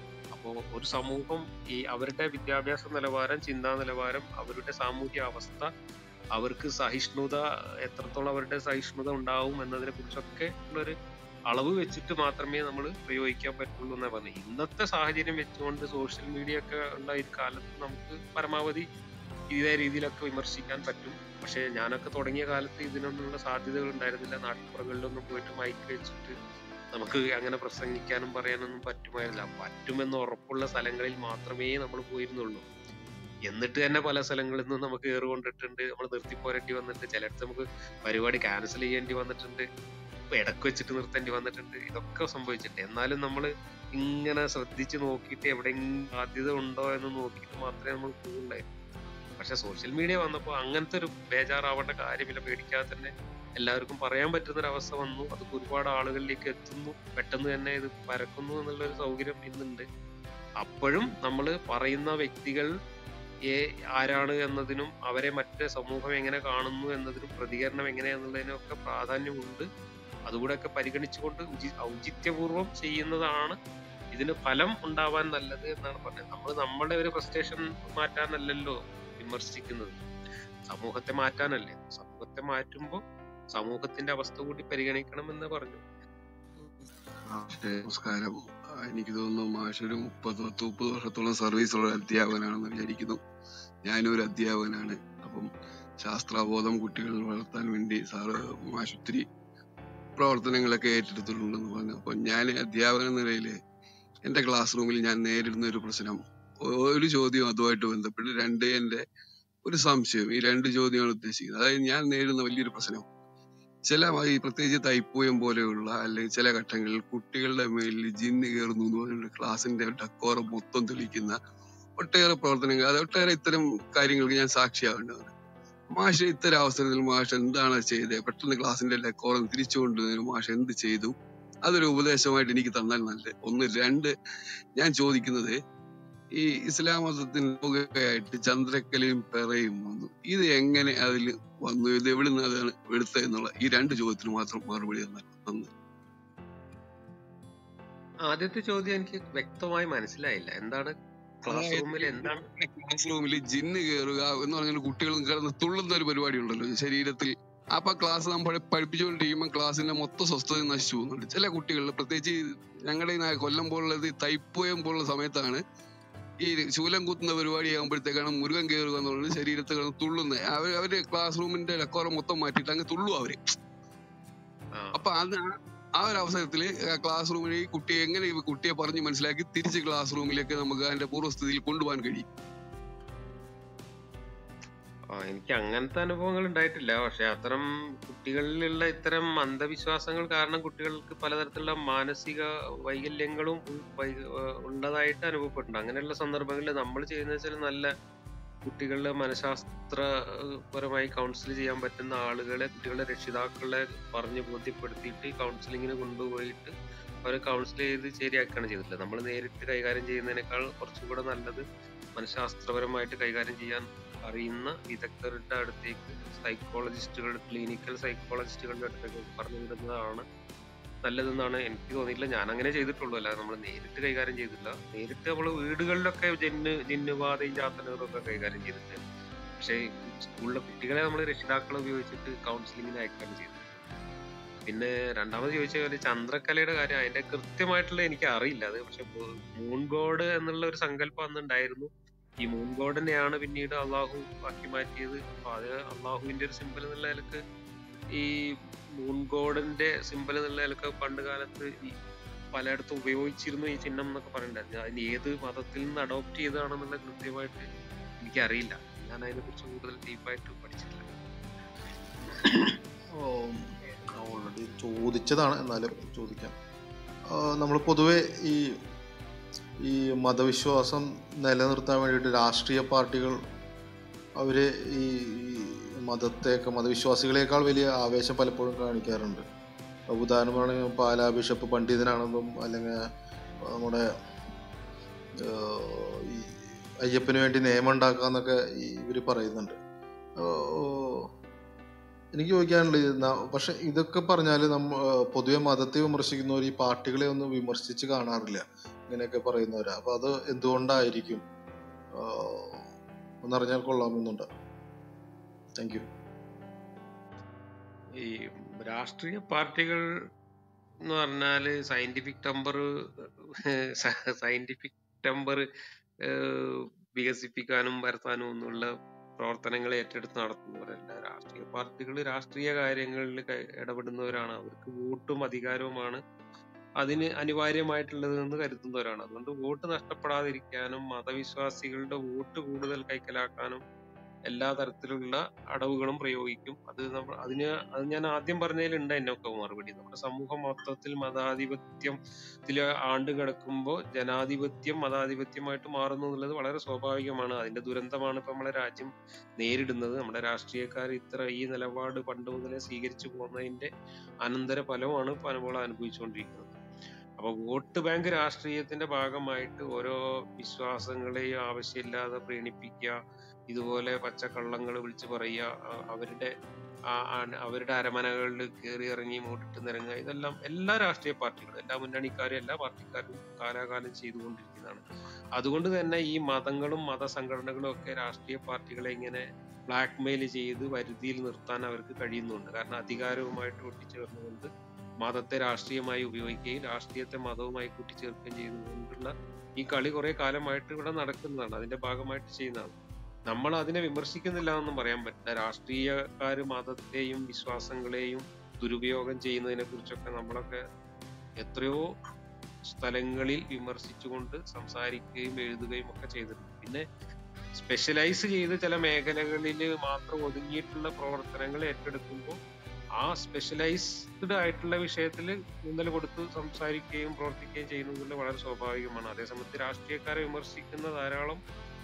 അപ്പോ ഒരു സമൂഹം ഈ അവരുടെ വിദ്യാഭ്യാസ നിലവാരം ചിന്താ നിലവാരം അവരുടെ സാമൂഹ്യ അവസ്ഥ അവർക്ക് സഹിഷ്ണുത എത്രത്തോളം അവരുടെ സഹിഷ്ണുത ഉണ്ടാവും എന്നതിനെ കുറിച്ചൊക്കെ ഉള്ളൊരു അളവ് വെച്ചിട്ട് മാത്രമേ നമ്മൾ പ്രയോഗിക്കാൻ പറ്റുള്ളൂ എന്നാ പറഞ്ഞത് ഇന്നത്തെ സാഹചര്യം വെച്ചുകൊണ്ട് സോഷ്യൽ മീഡിയ ഒക്കെ ഉള്ള ഈ കാലത്ത് നമുക്ക് പരമാവധി ഇതേ രീതിയിലൊക്കെ വിമർശിക്കാൻ പറ്റും പക്ഷെ ഞാനൊക്കെ തുടങ്ങിയ കാലത്ത് ഇതിനൊന്നുള്ള സാധ്യതകൾ ഉണ്ടായിരുന്നില്ല നാട്ടുപുറങ്ങളിലൊന്നും പോയിട്ട് മൈക്ക് വെച്ചിട്ട് നമുക്ക് അങ്ങനെ പ്രസംഗിക്കാനും പറയാനൊന്നും പറ്റുമായിരുന്നില്ല പറ്റുമെന്ന് ഉറപ്പുള്ള സ്ഥലങ്ങളിൽ മാത്രമേ നമ്മൾ പോയിരുന്നുള്ളൂ എന്നിട്ട് തന്നെ പല സ്ഥലങ്ങളിൽ നിന്നും നമുക്ക് ഏറ് കൊണ്ടിട്ടുണ്ട് നമ്മൾ നിർത്തി പോരേണ്ടി വന്നിട്ടുണ്ട് ചിലയിടത്ത് നമുക്ക് പരിപാടി ക്യാൻസൽ ചെയ്യേണ്ടി വന്നിട്ടുണ്ട് ഇപ്പൊ ഇടക്ക് വെച്ചിട്ട് നിർത്തേണ്ടി വന്നിട്ടുണ്ട് ഇതൊക്കെ സംഭവിച്ചിട്ടുണ്ട് എന്നാലും നമ്മൾ ഇങ്ങനെ ശ്രദ്ധിച്ച് നോക്കിയിട്ട് എവിടെയെങ്കിലും സാധ്യത ഉണ്ടോ എന്ന് നോക്കിയിട്ട് മാത്രമേ നമ്മൾ പോകുന്നുണ്ടായിരുന്നു പക്ഷെ സോഷ്യൽ മീഡിയ വന്നപ്പോൾ അങ്ങനത്തെ ഒരു ബേജാറാവേണ്ട കാര്യമില്ല പേടിക്കാതെ തന്നെ എല്ലാവർക്കും പറയാൻ പറ്റുന്ന ഒരു അവസ്ഥ വന്നു അത് ഒരുപാട് ആളുകളിലേക്ക് എത്തുന്നു പെട്ടെന്ന് തന്നെ ഇത് പരക്കുന്നു എന്നുള്ള ഒരു സൗകര്യം ഇന്നുണ്ട് അപ്പോഴും നമ്മൾ പറയുന്ന വ്യക്തികൾ ഏ ആരാണ് എന്നതിനും അവരെ മറ്റ് സമൂഹം എങ്ങനെ കാണുന്നു എന്നതിനും പ്രതികരണം എങ്ങനെയാന്നുള്ളതിനും ഒക്കെ പ്രാധാന്യമുണ്ട് അതുകൂടെയൊക്കെ പരിഗണിച്ചുകൊണ്ട് ഉചി ഔചിത്യപൂർവം ചെയ്യുന്നതാണ് ഇതിന് ഫലം ഉണ്ടാവാൻ നല്ലത് എന്നാണ് പറഞ്ഞത് നമ്മൾ നമ്മുടെ ഒരു ഫ്രസ്ട്രേഷൻ മാറ്റാനല്ലല്ലോ വിമർശിക്കുന്നത് സമൂഹത്തെ മാറ്റാനല്ലേ സമൂഹത്തെ മാറ്റുമ്പോൾ സമൂഹത്തിന്റെ അവസ്ഥ കൂടി പരിഗണിക്കണം എന്ന് പറഞ്ഞു മാഷേ, നമസ്കാരം ആ, എനിക്ക് തോന്നുന്നു മാഷ് ഒരു മുപ്പത് പത്ത് മുപ്പത് വർഷത്തോളം സർവീസ് ഉള്ള ഒരു അധ്യാപകനാണെന്ന് വിചാരിക്കുന്നു ഞാനും ഒരു അധ്യാപകനാണ് അപ്പം ശാസ്ത്രാബോധം കുട്ടികളിൽ വളർത്താൻ വേണ്ടി സാറ് മാഷ് ഒത്തിരി പ്രവർത്തനങ്ങളൊക്കെ ഏറ്റെടുത്തിട്ടുണ്ടെന്ന് പറഞ്ഞു അപ്പൊ ഞാൻ അധ്യാപകൻ എന്ന നിലയിൽ എന്റെ ക്ലാസ് റൂമിൽ ഞാൻ നേരിടുന്ന ഒരു പ്രശ്നം ഒ- ഒരു ചോദ്യം അതുമായിട്ട് ബന്ധപ്പെട്ട് രണ്ട് എന്റെ ഒരു സംശയം ഈ രണ്ട് ചോദ്യമാണ് ഉദ്ദേശിക്കുന്നത് അതായത് ഞാൻ നേരിടുന്ന വലിയൊരു പ്രശ്നം ചില ഈ പ്രത്യേകിച്ച് തൈപ്പൂയം പോലെയുള്ള അല്ലെങ്കിൽ ചില ഘട്ടങ്ങളിൽ കുട്ടികളുടെ മേലിൽ ജിന്ന് കയറുന്നു എന്ന് പറഞ്ഞിട്ട് ക്ലാസിന്റെ ഡക്കോറം മൊത്തം തെളിയിക്കുന്ന ഒട്ടേറെ പ്രവർത്തനങ്ങൾ അത് ഒട്ടേറെ ഇത്തരം കാര്യങ്ങൾക്ക് ഞാൻ സാക്ഷിയാവേണ്ടതാണ് മാഷ് ഇത്തരം അവസരത്തിൽ മാഷ് എന്താണ് ചെയ്തത് പെട്ടെന്ന് ക്ലാസിന്റെ ഡെക്കോറം തിരിച്ചു കൊണ്ടുവന്നതിന് മാഷ് എന്ത് ചെയ്തു അതൊരു ഉപദേശമായിട്ട് എനിക്ക് തന്നാൽ നല്ലത് ഒന്ന് രണ്ട് ഞാൻ ചോദിക്കുന്നത് ഈ ഇസ്ലാം മതത്തിന് ലോകമായിട്ട് ചന്ദ്രക്കലയും പെറയും വന്നു ഇത് എങ്ങനെ അതിൽ വന്നു ഇത് എവിടെ നിന്ന് അതാണ് എടുത്തത് എന്നുള്ള ഈ രണ്ട് ചോദ്യത്തിന് മാത്രം മറുപടി തന്നാൽ നന്ദി ആദ്യത്തെ ചോദ്യം എനിക്ക് വ്യക്തമായി മനസ്സിലായില്ല എന്താണ് ക്ലാസ് റൂമിൽ എന്താണ് ക്ലാസ് റൂമിൽ ജിന്ന് കയറുക എന്ന് പറഞ്ഞാൽ കുട്ടികൾ കിടന്ന് തുള്ളുന്ന ഒരു പരിപാടി ഉണ്ടല്ലോ ശരീരത്തിൽ അപ്പൊ ക്ലാസ് നമ്മൾ പഠിപ്പിച്ചുകൊണ്ടിരിക്കുമ്പോൾ ക്ലാസ്സിന്റെ മൊത്തം സ്വസ്ഥത നശിച്ചു പോകുന്നുണ്ട് ചില കുട്ടികളിൽ പ്രത്യേകിച്ച് ഈ ഞങ്ങളുടെ ഈ നാ- കൊല്ലം പോലുള്ളത് തൈപ്പൂയം പോലുള്ള സമയത്താണ് ഈ ശൂലം കുത്തുന്ന പരിപാടി ആകുമ്പോഴത്തേക്കാണ് മുരുകൻ കയറുക എന്നുള്ളത് ശരീരത്തിൽ കിടന്ന് തുള്ളുന്നത് അവർ അവര് ക്ലാസ് റൂമിന്റെ ഡെക്കോറം മൊത്തം മാറ്റിയിട്ട് അങ്ങ് തുള്ളു അവര് അപ്പൊ അത് ആ- ആ ഒരു അവസരത്തില് ക്ലാസ് റൂമിൽ ഈ കുട്ടിയെ എങ്ങനെ ഈ കുട്ടിയെ പറഞ്ഞ് മനസ്സിലാക്കി തിരിച്ച് ക്ലാസ് റൂമിലേക്ക് നമുക്ക് അതിന്റെ പൂർവ്വസ്ഥിതിയിൽ കൊണ്ടുപോകാൻ കഴിയും ആ, എനിക്ക് അങ്ങനത്തെ അനുഭവങ്ങൾ ഉണ്ടായിട്ടില്ല പക്ഷെ അത്തരം കുട്ടികളിലുള്ള ഇത്തരം അന്ധവിശ്വാസങ്ങൾ കാരണം കുട്ടികൾക്ക് പലതരത്തിലുള്ള മാനസിക വൈകല്യങ്ങളും ഉ- വൈ- ഏഹ് ഉള്ളതായിട്ട് അനുഭവപ്പെട്ടിട്ടുണ്ട് അങ്ങനെയുള്ള സന്ദർഭങ്ങളിൽ നമ്മൾ ചെയ്യുന്ന വെച്ചാൽ നല്ല കുട്ടികളുടെ മനഃശാസ്ത്രപരമായി കൗൺസിൽ ചെയ്യാൻ പറ്റുന്ന ആളുകളെ കുട്ടികളുടെ രക്ഷിതാക്കളെ പറഞ്ഞ് ബോധ്യപ്പെടുത്തിയിട്ട് കൗൺസിലിങ്ങിന് കൊണ്ടുപോയിട്ട് അവരെ കൗൺസിൽ ചെയ്ത് ശരിയാക്കുകയാണ് ചെയ്തിട്ടുള്ളത് നമ്മൾ നേരിട്ട് കൈകാര്യം ചെയ്യുന്നതിനേക്കാൾ കുറച്ചും കൂടെ നല്ലത് മനഃശാസ്ത്രപരമായിട്ട് കൈകാര്യം ചെയ്യാൻ അറിയുന്ന വിദഗ്ധരുടെ അടുത്തേക്ക് സൈക്കോളജിസ്റ്റുകൾ ക്ലിനിക്കൽ സൈക്കോളജിസ്റ്റുകളുടെ അടുത്തേക്ക് പറഞ്ഞു വിടുന്നതാണ് നല്ലതെന്നാണ് എനിക്ക് തോന്നിയിട്ടില്ല ഞാൻ അങ്ങനെ ചെയ്തിട്ടുള്ളൂ അല്ലാതെ നമ്മൾ നേരിട്ട് കൈകാര്യം ചെയ്തില്ല നേരിട്ട് നമ്മൾ വീടുകളിലൊക്കെ ജിന്ന് ജിന്നുബാധയും ചാത്തനകളും ഒക്കെ കൈകാര്യം ചെയ്തിട്ട് പക്ഷേ സ്കൂളിലെ കുട്ടികളെ നമ്മൾ രക്ഷിതാക്കളെ ഉപയോഗിച്ചിട്ട് കൗൺസിലിങ്ങിന് അയക്കുകയാണ് ചെയ്തത് പിന്നെ രണ്ടാമത് ചോദിച്ച കാര്യം ചന്ദ്രക്കലയുടെ കാര്യം അതിന്റെ കൃത്യമായിട്ടുള്ള എനിക്ക് അറിയില്ല അത് പക്ഷെ മൂൺ ഗോഡ് എന്നുള്ള ഒരു സങ്കല്പം അന്ന് ഉണ്ടായിരുന്നു ഈ മൂൺ ഗോഡിനെയാണ് പിന്നീട് അള്ളാഹു ആക്കി മാറ്റിയത് അപ്പൊ അത് അള്ളാഹുവിന്റെ ഒരു സിമ്പൽ എന്നുള്ള നിലക്ക് ഈ മൂൺ ഗോഡിന്റെ സിമ്പൽ എന്നുള്ള നിലക്ക് പണ്ട് കാലത്ത് ഈ പലയിടത്തും ഉപയോഗിച്ചിരുന്നു ഈ ചിഹ്നം എന്നൊക്കെ പറയുന്നുണ്ടായിരുന്നു അതിന് ഏത് മതത്തിൽ നിന്ന് അഡോപ്റ്റ് ചെയ്തതാണെന്നുള്ള കൃത്യമായിട്ട് എനിക്കറിയില്ല ഞാൻ അതിനെ കുറിച്ച് കൂടുതൽ ഡീപ്പായിട്ട് പഠിച്ചിട്ടില്ല ഓൾറെഡി ചോദിച്ചതാണ് എന്നാലും ചോദിക്കാം നമ്മൾ പൊതുവെ ഈ ഈ മതവിശ്വാസം നിലനിർത്താൻ വേണ്ടിയിട്ട് രാഷ്ട്രീയ പാർട്ടികൾ അവർ ഈ ഈ മതത്തെയൊക്കെ മതവിശ്വാസികളെക്കാൾ വലിയ ആവേശം പലപ്പോഴും കാണിക്കാറുണ്ട് ഉദാഹരണമാണ് പാലാ ബിഷപ്പ് പണ്ഡിതനാണെന്നും അല്ലെങ്കിൽ നമ്മുടെ ഏഹ്, ഈ അയ്യപ്പന് വേണ്ടി നിയമം ഉണ്ടാക്കാന്നൊക്കെ ഇവർ പറയുന്നുണ്ട് ഏഹ്, എനിക്ക് ചോദിക്കാനുള്ളത് ന- പക്ഷെ ഇതൊക്കെ പറഞ്ഞാല് നമ്മ ആ, പൊതുവെ മതത്തെ വിമർശിക്കുന്നവർ ഈ പാർട്ടികളെ ഒന്നും വിമർശിച്ച് കാണാറില്ല ഇങ്ങനെയൊക്കെ പറയുന്നവരാ അപ്പൊ അത് എന്തുകൊണ്ടായിരിക്കും ആ, ഒന്നറിഞ്ഞാൽ കൊള്ളാമെന്നുണ്ട് താങ്ക് യു ഈ രാഷ്ട്രീയ പാർട്ടികൾ എന്ന് പറഞ്ഞാല് സയന്റിഫിക് ടെമ്പർ സയന്റിഫിക് ടെമ്പർ വികസിപ്പിക്കാനും വരുത്താനും ഒന്നുള്ള പ്രവർത്തനങ്ങൾ ഏറ്റെടുത്ത് നടത്തുന്നവരല്ല രാഷ്ട്രീയ പാർട്ടികൾ രാഷ്ട്രീയ കാര്യങ്ങളിൽ ക- ഇടപെടുന്നവരാണ് അവർക്ക് വോട്ടും അധികാരവുമാണ് അതിന് അനിവാര്യമായിട്ടുള്ളത് എന്ന് കരുതുന്നവരാണ് അതുകൊണ്ട് വോട്ട് നഷ്ടപ്പെടാതിരിക്കാനും മതവിശ്വാസികളുടെ വോട്ട് കൂടുതൽ കൈക്കലാക്കാനും എല്ലാ തരത്തിലുള്ള അടവുകളും പ്രയോഗിക്കും അത് നമ്മൾ അതിന് അത് ഞാൻ ആദ്യം പറഞ്ഞതിൽ ഉണ്ട് എന്നൊക്കെ മറുപടി നമ്മുടെ സമൂഹം മൊത്തത്തിൽ മതാധിപത്യത്തിൽ ആണ്ട് കിടക്കുമ്പോൾ ജനാധിപത്യം മതാധിപത്യമായിട്ട് മാറുന്നു എന്നുള്ളത് വളരെ സ്വാഭാവികമാണ് അതിന്റെ ദുരന്തമാണ് ഇപ്പൊ നമ്മളെ രാജ്യം നേരിടുന്നത് നമ്മുടെ രാഷ്ട്രീയക്കാർ ഇത്ര ഈ നിലപാട് പണ്ട് മുതലേ സ്വീകരിച്ചു പോകുന്നതിന്റെ അനന്തര ഫലമാണ് ഇപ്പൊ നമ്മൾ അനുഭവിച്ചുകൊണ്ടിരിക്കുന്നത് അപ്പൊ വോട്ട് ബാങ്ക് രാഷ്ട്രീയത്തിന്റെ ഭാഗമായിട്ട് ഓരോ വിശ്വാസങ്ങളെയും ആവശ്യമില്ലാതെ പ്രീണിപ്പിക്കുക ഇതുപോലെ പച്ചക്കള്ളങ്ങൾ വിളിച്ചു പറയുക അ- അവരുടെ ആ- ആ- അവരുടെ അരമനകളിൽ കയറി ഇറങ്ങി മൂട്ടിട്ട് നിരങ്ങുക ഇതെല്ലാം എല്ലാ രാഷ്ട്രീയ പാർട്ടികളും എല്ലാ മുന്നണിക്കാരും എല്ലാ പാർട്ടിക്കാരും കാലാകാലം ചെയ്തുകൊണ്ടിരിക്കുന്നതാണ് അതുകൊണ്ട് തന്നെ ഈ മതങ്ങളും മതസംഘടനകളും ഒക്കെ രാഷ്ട്രീയ പാർട്ടികളെ ഇങ്ങനെ ബ്ലാക്ക് മെയിൽ ചെയ്ത് വരുതിയിൽ നിർത്താൻ അവർക്ക് കഴിയുന്നുണ്ട് കാരണം അധികാരവുമായിട്ട് ഒട്ടിച്ചേർന്നുകൊണ്ട് മതത്തെ രാഷ്ട്രീയമായി ഉപയോഗിക്കുകയും രാഷ്ട്രീയത്തെ മതവുമായി കൂട്ടിച്ചേർക്കുകയും ചെയ്തുകൊണ്ടുള്ള ഈ കളി കുറെ കാലമായിട്ട് ഇവിടെ നടക്കുന്നതാണ് അതിന്റെ ഭാഗമായിട്ട് ചെയ്യുന്നതാണ് നമ്മൾ അതിനെ വിമർശിക്കുന്നില്ല എന്നൊന്നും പറയാൻ പറ്റില്ല രാഷ്ട്രീയക്കാര് മതത്തെയും വിശ്വാസങ്ങളെയും ദുരുപയോഗം ചെയ്യുന്നതിനെ കുറിച്ചൊക്കെ നമ്മളൊക്കെ എത്രയോ സ്ഥലങ്ങളിൽ വിമർശിച്ചുകൊണ്ട് സംസാരിക്കുകയും എഴുതുകയും ഒക്കെ ചെയ്തിട്ടുണ്ട് പിന്നെ സ്പെഷ്യലൈസ് ചെയ്ത് ചില മേഖലകളിൽ മാത്രം ഒതുങ്ങിയിട്ടുള്ള പ്രവർത്തനങ്ങൾ ഏറ്റെടുക്കുമ്പോൾ ആ സ്പെഷ്യലൈസ്ഡ് ആയിട്ടുള്ള വിഷയത്തിൽ ഊന്നൽ കൊടുത്ത് സംസാരിക്കുകയും പ്രവർത്തിക്കുകയും ചെയ്യുന്നത് വളരെ സ്വാഭാവികമാണ് അതേസമയത്ത് രാഷ്ട്രീയക്കാരെ വിമർശിക്കുന്ന ധാരാളം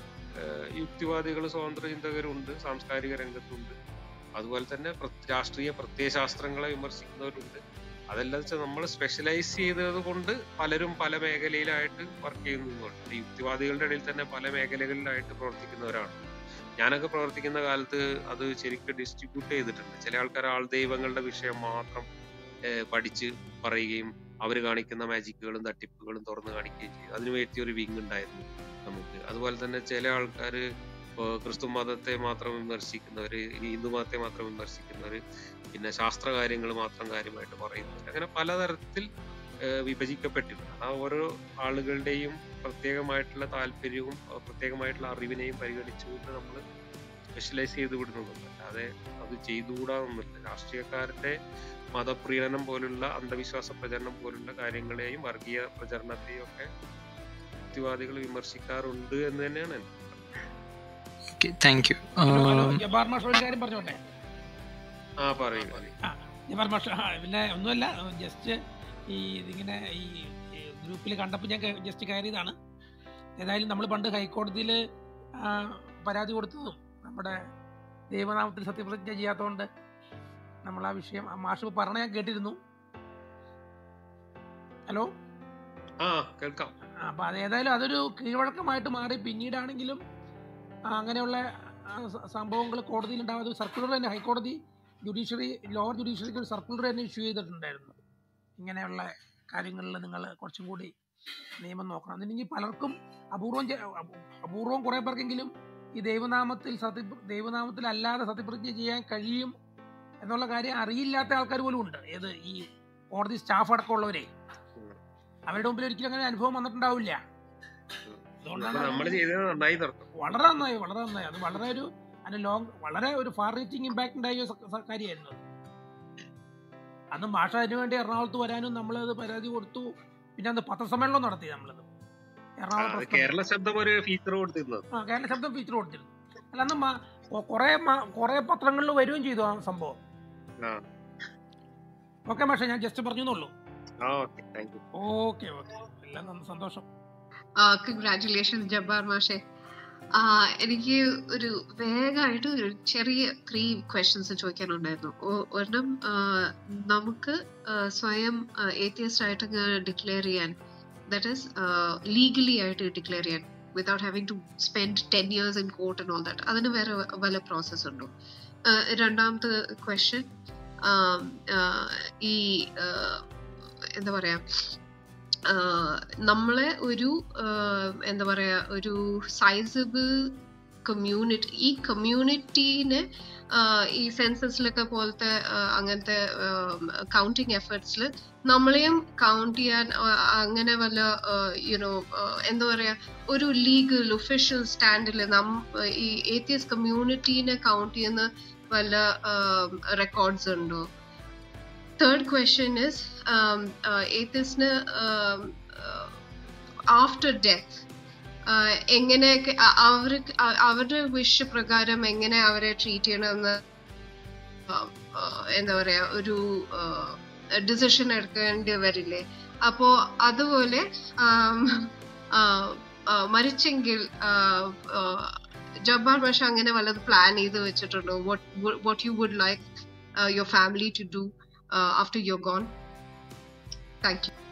യുക്തിവാദികൾ സ്വതന്ത്ര ചിന്തകരുണ്ട് സാംസ്കാരിക രംഗത്തുണ്ട് അതുപോലെ തന്നെ പ്ര- രാഷ്ട്രീയ പ്രത്യയശാസ്ത്രങ്ങളെ വിമർശിക്കുന്നവരുണ്ട് അതെല്ലാം വെച്ചാൽ നമ്മൾ സ്പെഷ്യലൈസ് ചെയ്തത് കൊണ്ട് പലരും പല മേഖലയിലായിട്ട് വർക്ക് ചെയ്യുന്നുണ്ട് യുക്തിവാദികളുടെ ഇടയിൽ തന്നെ പല മേഖലകളിലായിട്ട് പ്രവർത്തിക്കുന്നവരാണ് ഞാനൊക്കെ പ്രവർത്തിക്കുന്ന കാലത്ത് അത് ശരിക്കും ഡിസ്ട്രിബ്യൂട്ട് ചെയ്തിട്ടുണ്ട് ചില ആൾക്കാർ ആൾ ദൈവങ്ങളുടെ വിഷയം മാത്രം ഏഹ് പഠിച്ച് പറയുകയും അവർ കാണിക്കുന്ന മാജിക്കുകളും തട്ടിപ്പുകളും തുറന്ന് കാണിക്കുകയും ചെയ്യും അതിനു വേണ്ടി ഒരു വിങ് ഉണ്ടായിരുന്നു നമുക്ക് അതുപോലെ തന്നെ ചില ആൾക്കാർ ക്രിസ്തു മതത്തെ മാത്രം വിമർശിക്കുന്നവര് ഇനി ഹിന്ദു മതത്തെ മാത്രം വിമർശിക്കുന്നവര് പിന്നെ ശാസ്ത്ര കാര്യങ്ങൾ മാത്രം കാര്യമായിട്ട് പറയുന്നവര് അങ്ങനെ പലതരത്തിൽ ഏഹ് വിഭജിക്കപ്പെട്ടിട്ടുണ്ട് ആ ഓരോ ആളുകളുടെയും പ്രത്യേകമായിട്ടുള്ള താല്പര്യവും അഹ് പ്രത്യേകമായിട്ടുള്ള അറിവിനെയും പരിഗണിച്ചുകൊണ്ട് നമ്മൾ സ്പെഷ്യലൈസ് ചെയ്ത് വിടുന്നതുണ്ട് അല്ലാതെ അത് ചെയ്തുകൂടാന്നൊന്നുമില്ല രാഷ്ട്രീയക്കാരുടെ മതപ്രീണനം പോലുള്ള അന്ധവിശ്വാസ പ്രചരണം പോലുള്ള കാര്യങ്ങളെയും വർഗീയ പ്രചരണത്തെയും ഒക്കെ യുക്തിവാദികൾ വിമർശിക്കാറുണ്ട് എന്ന് തന്നെയാണ് എൻ്റെ okay thank you hello Jabbar മാഷ് ഒരു കാര്യം പറഞ്ഞോട്ടെ ആ പറയും പറയും ആ ജബാർ മാഷ് ആ, പിന്നെ ഒന്നുമല്ല ജസ്റ്റ് ഈ ഇതിങ്ങനെ ഈ ഗ്രൂപ്പിൽ കണ്ടപ്പോൾ ഞാൻ ജസ്റ്റ് കയറിയതാണ് ഏതായാലും നമ്മൾ പണ്ട് ഹൈക്കോടതിയിൽ പരാതി കൊടുത്തതും നമ്മുടെ ദൈവനാമത്തിൽ സത്യപ്രതിജ്ഞ ചെയ്യാത്തതുകൊണ്ട് നമ്മൾ ആ വിഷയം ആ മാഷ് ഇപ്പൊ പറഞ്ഞ ഞാൻ കേട്ടിരുന്നു ഹലോ ആ കേൾക്കാം ആ, അപ്പൊ അത് ഏതായാലും അതൊരു കീഴ്വഴക്കമായിട്ട് മാറി പിന്നീടാണെങ്കിലും ആ, അങ്ങനെയുള്ള സംഭവങ്ങൾ കോടതിയിൽ ഉണ്ടാകാതെ സർക്കുലർ തന്നെ ഹൈക്കോടതി ജുഡീഷ്യറി ലോവർ ജുഡീഷ്യറിക്ക് ഒരു സർക്കുലർ തന്നെ ഇഷ്യൂ ചെയ്തിട്ടുണ്ടായിരുന്നു ഇങ്ങനെയുള്ള കാര്യങ്ങളിൽ നിങ്ങൾ കുറച്ചും കൂടി നിയമം നോക്കണം എന്നിട്ടുണ്ടെങ്കിൽ പലർക്കും അപൂർവം ചെ- അപൂ- അപൂർവം കുറെ പേർക്കെങ്കിലും ഈ ദൈവനാമത്തിൽ സത്യ ദൈവനാമത്തിൽ അല്ലാതെ സത്യപ്രതിജ്ഞ ചെയ്യാൻ കഴിയും എന്നുള്ള കാര്യം അറിയില്ലാത്ത ആൾക്കാർ പോലും ഉണ്ട് ഏത് ഈ കോടതി സ്റ്റാഫ് അടക്കമുള്ളവരെ അവരുടെ മുമ്പിൽ ഒരിക്കലും അങ്ങനെ അനുഭവം വന്നിട്ടുണ്ടാവില്ല അതുകൊണ്ടാണ് നമ്മൾ ചെയ്തത് നന്നായി നടക്കും വളരെ നന്നായി വളരെ നന്നായി അത് വളരെ ഒരു അതിന് ലോങ് വളരെ ഒരു ഫാർ റീച്ചിങ് ഇമ്പാക്ട് ഉണ്ടായ ഒരു സ- സ- കാര്യമായിരുന്നു അത്. അന്ന് ഭാഷ അതിനു വേണ്ടി എറണാകുളത്ത് വരാനും നമ്മളത് പരാതി കൊടുത്തു പിന്നെ അന്ന് പത്രസമ്മേളനം നടത്തി നമ്മളത് എറണാകുളം അത് പ്രസ് ക്ലബ്ബിൽ. കേരള ശബ്ദം ഒരു ഫീച്ചർ കൊടുത്തിരുന്നത് ആ കേരള ശബ്ദം ഫീച്ചർ കൊടുത്തിരുന്നു അല്ല അന്ന് മ- കൊ- കുറേ മ- കുറേ പത്രങ്ങളിൽ വരികയും ചെയ്തു ആ സംഭവം ആ ഓക്കെ മാഷെ ഞാൻ ജസ്റ്റ് പറഞ്ഞു എന്നുള്ളൂ ആ okay thank you okay okay എല്ലാം നന്ന- സന്തോഷം കൺഗ്രാറ്റുലേഷൻസ് ജബ്ബാർ മാഷെ ആ, എനിക്ക് ഒരു വേഗമായിട്ട് ഒരു ചെറിയ ത്രീ ക്വസ്റ്റ്യൻസ് ചോദിക്കാനുണ്ടായിരുന്നു ഒ- ഒരെണ്ണം ആ, നമുക്ക് ആ, സ്വയം ഏത്തിയസ്റ്റ് ആയിട്ട് ഡിക്ലെയർ ചെയ്യാൻ ദാറ്റ് ഈസ് ലീഗലി ആയിട്ട് ഡിക്ലെയർ ചെയ്യാൻ without having to spend ten years in court and all that അതിന് വേറെ വല്ല പ്രോസസ് ഉണ്ടോ രണ്ടാമത്തെ ക്വസ്റ്റ്യൻ ഈ ആ, എന്താ പറയാ ആ, നമ്മളെ ഒരു ആ, എന്താ പറയാ ഒരു സൈസബിൾ കമ്മ്യൂണിറ്റി ഈ കമ്മ്യൂണിറ്റീനെ ഈ സെൻസസിലൊക്കെ പോലത്തെ ആ, അങ്ങനത്തെ കൗണ്ടിങ് എഫേർട്സിൽ നമ്മളെയും കൗണ്ട് ചെയ്യാൻ ആ, അങ്ങനെ വല്ല യുനോ എന്താ പറയാ ഒരു ലീഗൽ ഒഫീഷ്യൽ സ്റ്റാൻഡിൽ നം ഈ ഏത്യസ് കമ്മ്യൂണിറ്റീനെ കൗണ്ട് ചെയ്യുന്ന വല്ല റെക്കോർഡ്സ് ഉണ്ടോ തേർഡ് ക്വസ്റ്റ്യൻ ഇസ് ഏത്യസിന് ആഫ്റ്റർ ഡെത്ത് എങ്ങനെയൊക്കെ അ- അവർക്ക് അ- അവരുടെ വിഷ് പ്രകാരം എങ്ങനെ അവരെ ട്രീറ്റ് ചെയ്യണമെന്ന് ആഹ് ആഹ് എന്താ പറയാ ഒരു ഡിസിഷൻ എടുക്കേണ്ടി വരില്ലേ അപ്പോ അതുപോലെ ആം, ആഹ് ആഹ് മരിച്ചെങ്കിൽ ആഹ് ആഹ് ജബ്ബാർ ബഷ അങ്ങനെ വല്ലത് പ്ലാൻ ചെയ്ത് വെച്ചിട്ടുണ്ടോ what you would like your family to do after your gone thank you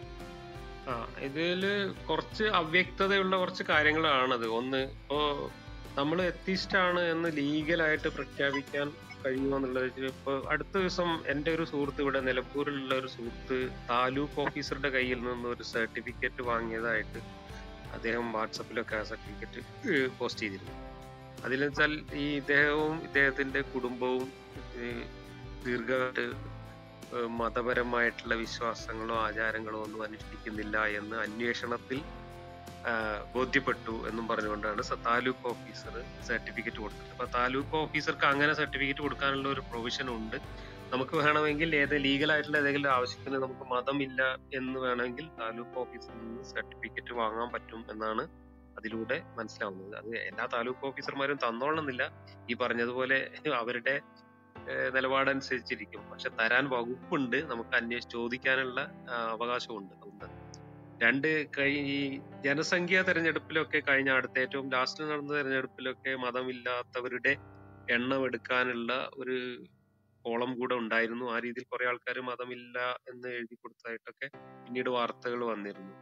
ആ ഇതില് കുറച്ച് അവ്യക്തതയുള്ള കുറച്ച് കാര്യങ്ങളാണത് ഒന്ന് ഇപ്പോ നമ്മൾ എത്തിസ്റ്റ് ആണ് എന്ന് ലീഗലായിട്ട് പ്രഖ്യാപിക്കാൻ കഴിയുമോ എന്നുള്ളത് ഇപ്പൊ അടുത്ത ദിവസം എൻ്റെ ഒരു സുഹൃത്ത് ഇവിടെ നിലമ്പൂരിലുള്ള ഒരു സുഹൃത്ത് താലൂക്ക് ഓഫീസറുടെ കയ്യിൽ നിന്ന് ഒരു സർട്ടിഫിക്കറ്റ് വാങ്ങിയതായിട്ട് അദ്ദേഹം വാട്സപ്പിലൊക്കെ ആ സർട്ടിഫിക്കറ്റ് പോസ്റ്റ് ചെയ്തിരുന്നു അതിൽ വെച്ചാൽ ഈ ഇദ്ദേഹവും ഇദ്ദേഹത്തിന്റെ കുടുംബവും ഈ ദീർഘമായിട്ട് ഏഹ് മതപരമായിട്ടുള്ള വിശ്വാസങ്ങളോ ആചാരങ്ങളോ ഒന്നും അനുഷ്ഠിക്കുന്നില്ല എന്ന് അന്വേഷണത്തിൽ ആഹ് ബോധ്യപ്പെട്ടു എന്നും പറഞ്ഞുകൊണ്ടാണ് സ- താലൂക്ക് ഓഫീസർ സർട്ടിഫിക്കറ്റ് കൊടുത്തത് അപ്പൊ താലൂക്ക് ഓഫീസർക്ക് അങ്ങനെ സർട്ടിഫിക്കറ്റ് കൊടുക്കാനുള്ള ഒരു പ്രൊവിഷൻ ഉണ്ട് നമുക്ക് വേണമെങ്കിൽ ഏത് ലീഗൽ ആയിട്ടുള്ള ഏതെങ്കിലും ആവശ്യത്തിന് നമുക്ക് മതമില്ല എന്ന് വേണമെങ്കിൽ താലൂക്ക് ഓഫീസിൽ നിന്ന് സർട്ടിഫിക്കറ്റ് വാങ്ങാൻ പറ്റും എന്നാണ് അതിലൂടെ മനസ്സിലാവുന്നത് അത് എല്ലാ താലൂക്ക് ഓഫീസർമാരും തന്നോളണമെന്നില്ല ഈ പറഞ്ഞതുപോലെ അവരുടെ ഏഹ് നിലപാടനുസരിച്ചിരിക്കും പക്ഷെ തരാൻ വകുപ്പുണ്ട് നമുക്ക് അന്വേഷിച്ച് ചോദിക്കാനുള്ള ആ, അവകാശമുണ്ട് ഒന്ന് രണ്ട് കഴി ഈ ജനസംഖ്യാ തെരഞ്ഞെടുപ്പിലൊക്കെ കഴിഞ്ഞ അടുത്ത ഏറ്റവും ലാസ്റ്റ് നടന്ന തെരഞ്ഞെടുപ്പിലൊക്കെ മതമില്ലാത്തവരുടെ എണ്ണം എടുക്കാനുള്ള ഒരു കോളം കൂടെ ഉണ്ടായിരുന്നു ആ രീതിയിൽ കുറെ ആൾക്കാർ മതമില്ല എന്ന് എഴുതി കൊടുത്തതായിട്ടൊക്കെ പിന്നീട് വാർത്തകൾ വന്നിരുന്നു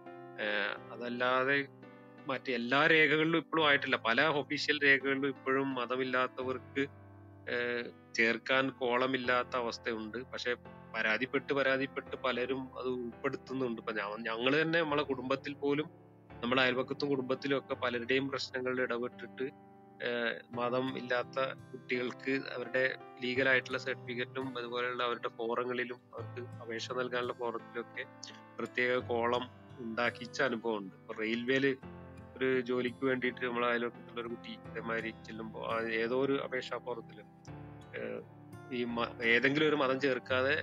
ഏഹ് അതല്ലാതെ മറ്റ് എല്ലാ രേഖകളിലും ഇപ്പോഴും ആയിട്ടില്ല പല ഒഫീഷ്യൽ രേഖകളിലും ഇപ്പോഴും മതമില്ലാത്തവർക്ക് ഏഹ് ചേർക്കാൻ കോളമില്ലാത്ത അവസ്ഥയുണ്ട് പക്ഷെ പരാതിപ്പെട്ട് പരാതിപ്പെട്ട് പലരും അത് ഉൾപ്പെടുത്തുന്നുണ്ട് ഇപ്പൊ ഞങ്ങൾ തന്നെ നമ്മളെ കുടുംബത്തിൽ പോലും നമ്മുടെ അയൽപക്കത്തും കുടുംബത്തിലും ഒക്കെ പലരുടെയും പ്രശ്നങ്ങളിൽ ഇടപെട്ടിട്ട് ഏഹ് മതം ഇല്ലാത്ത കുട്ടികൾക്ക് അവരുടെ ലീഗൽ ആയിട്ടുള്ള സർട്ടിഫിക്കറ്റും അതുപോലെയുള്ള അവരുടെ ഫോറങ്ങളിലും അവർക്ക് അപേക്ഷ നൽകാനുള്ള ഫോറത്തിലൊക്കെ പ്രത്യേക കോളം ഉണ്ടാക്കിച്ച അനുഭവമുണ്ട് ഇപ്പൊ റെയിൽവേയില് ഒരു ജോലിക്ക് വേണ്ടിയിട്ട് നമ്മളെ അയൽവക്കത്തുള്ള ഒരു കുട്ടി ഇതേമാതിരി ചെല്ലുമ്പോൾ ഏതോ ഒരു അപേക്ഷാ ഫോറത്തില് ഏഹ് ഈ മ- ഏതെങ്കിലും ഒരു മതം ചേർക്കാതെ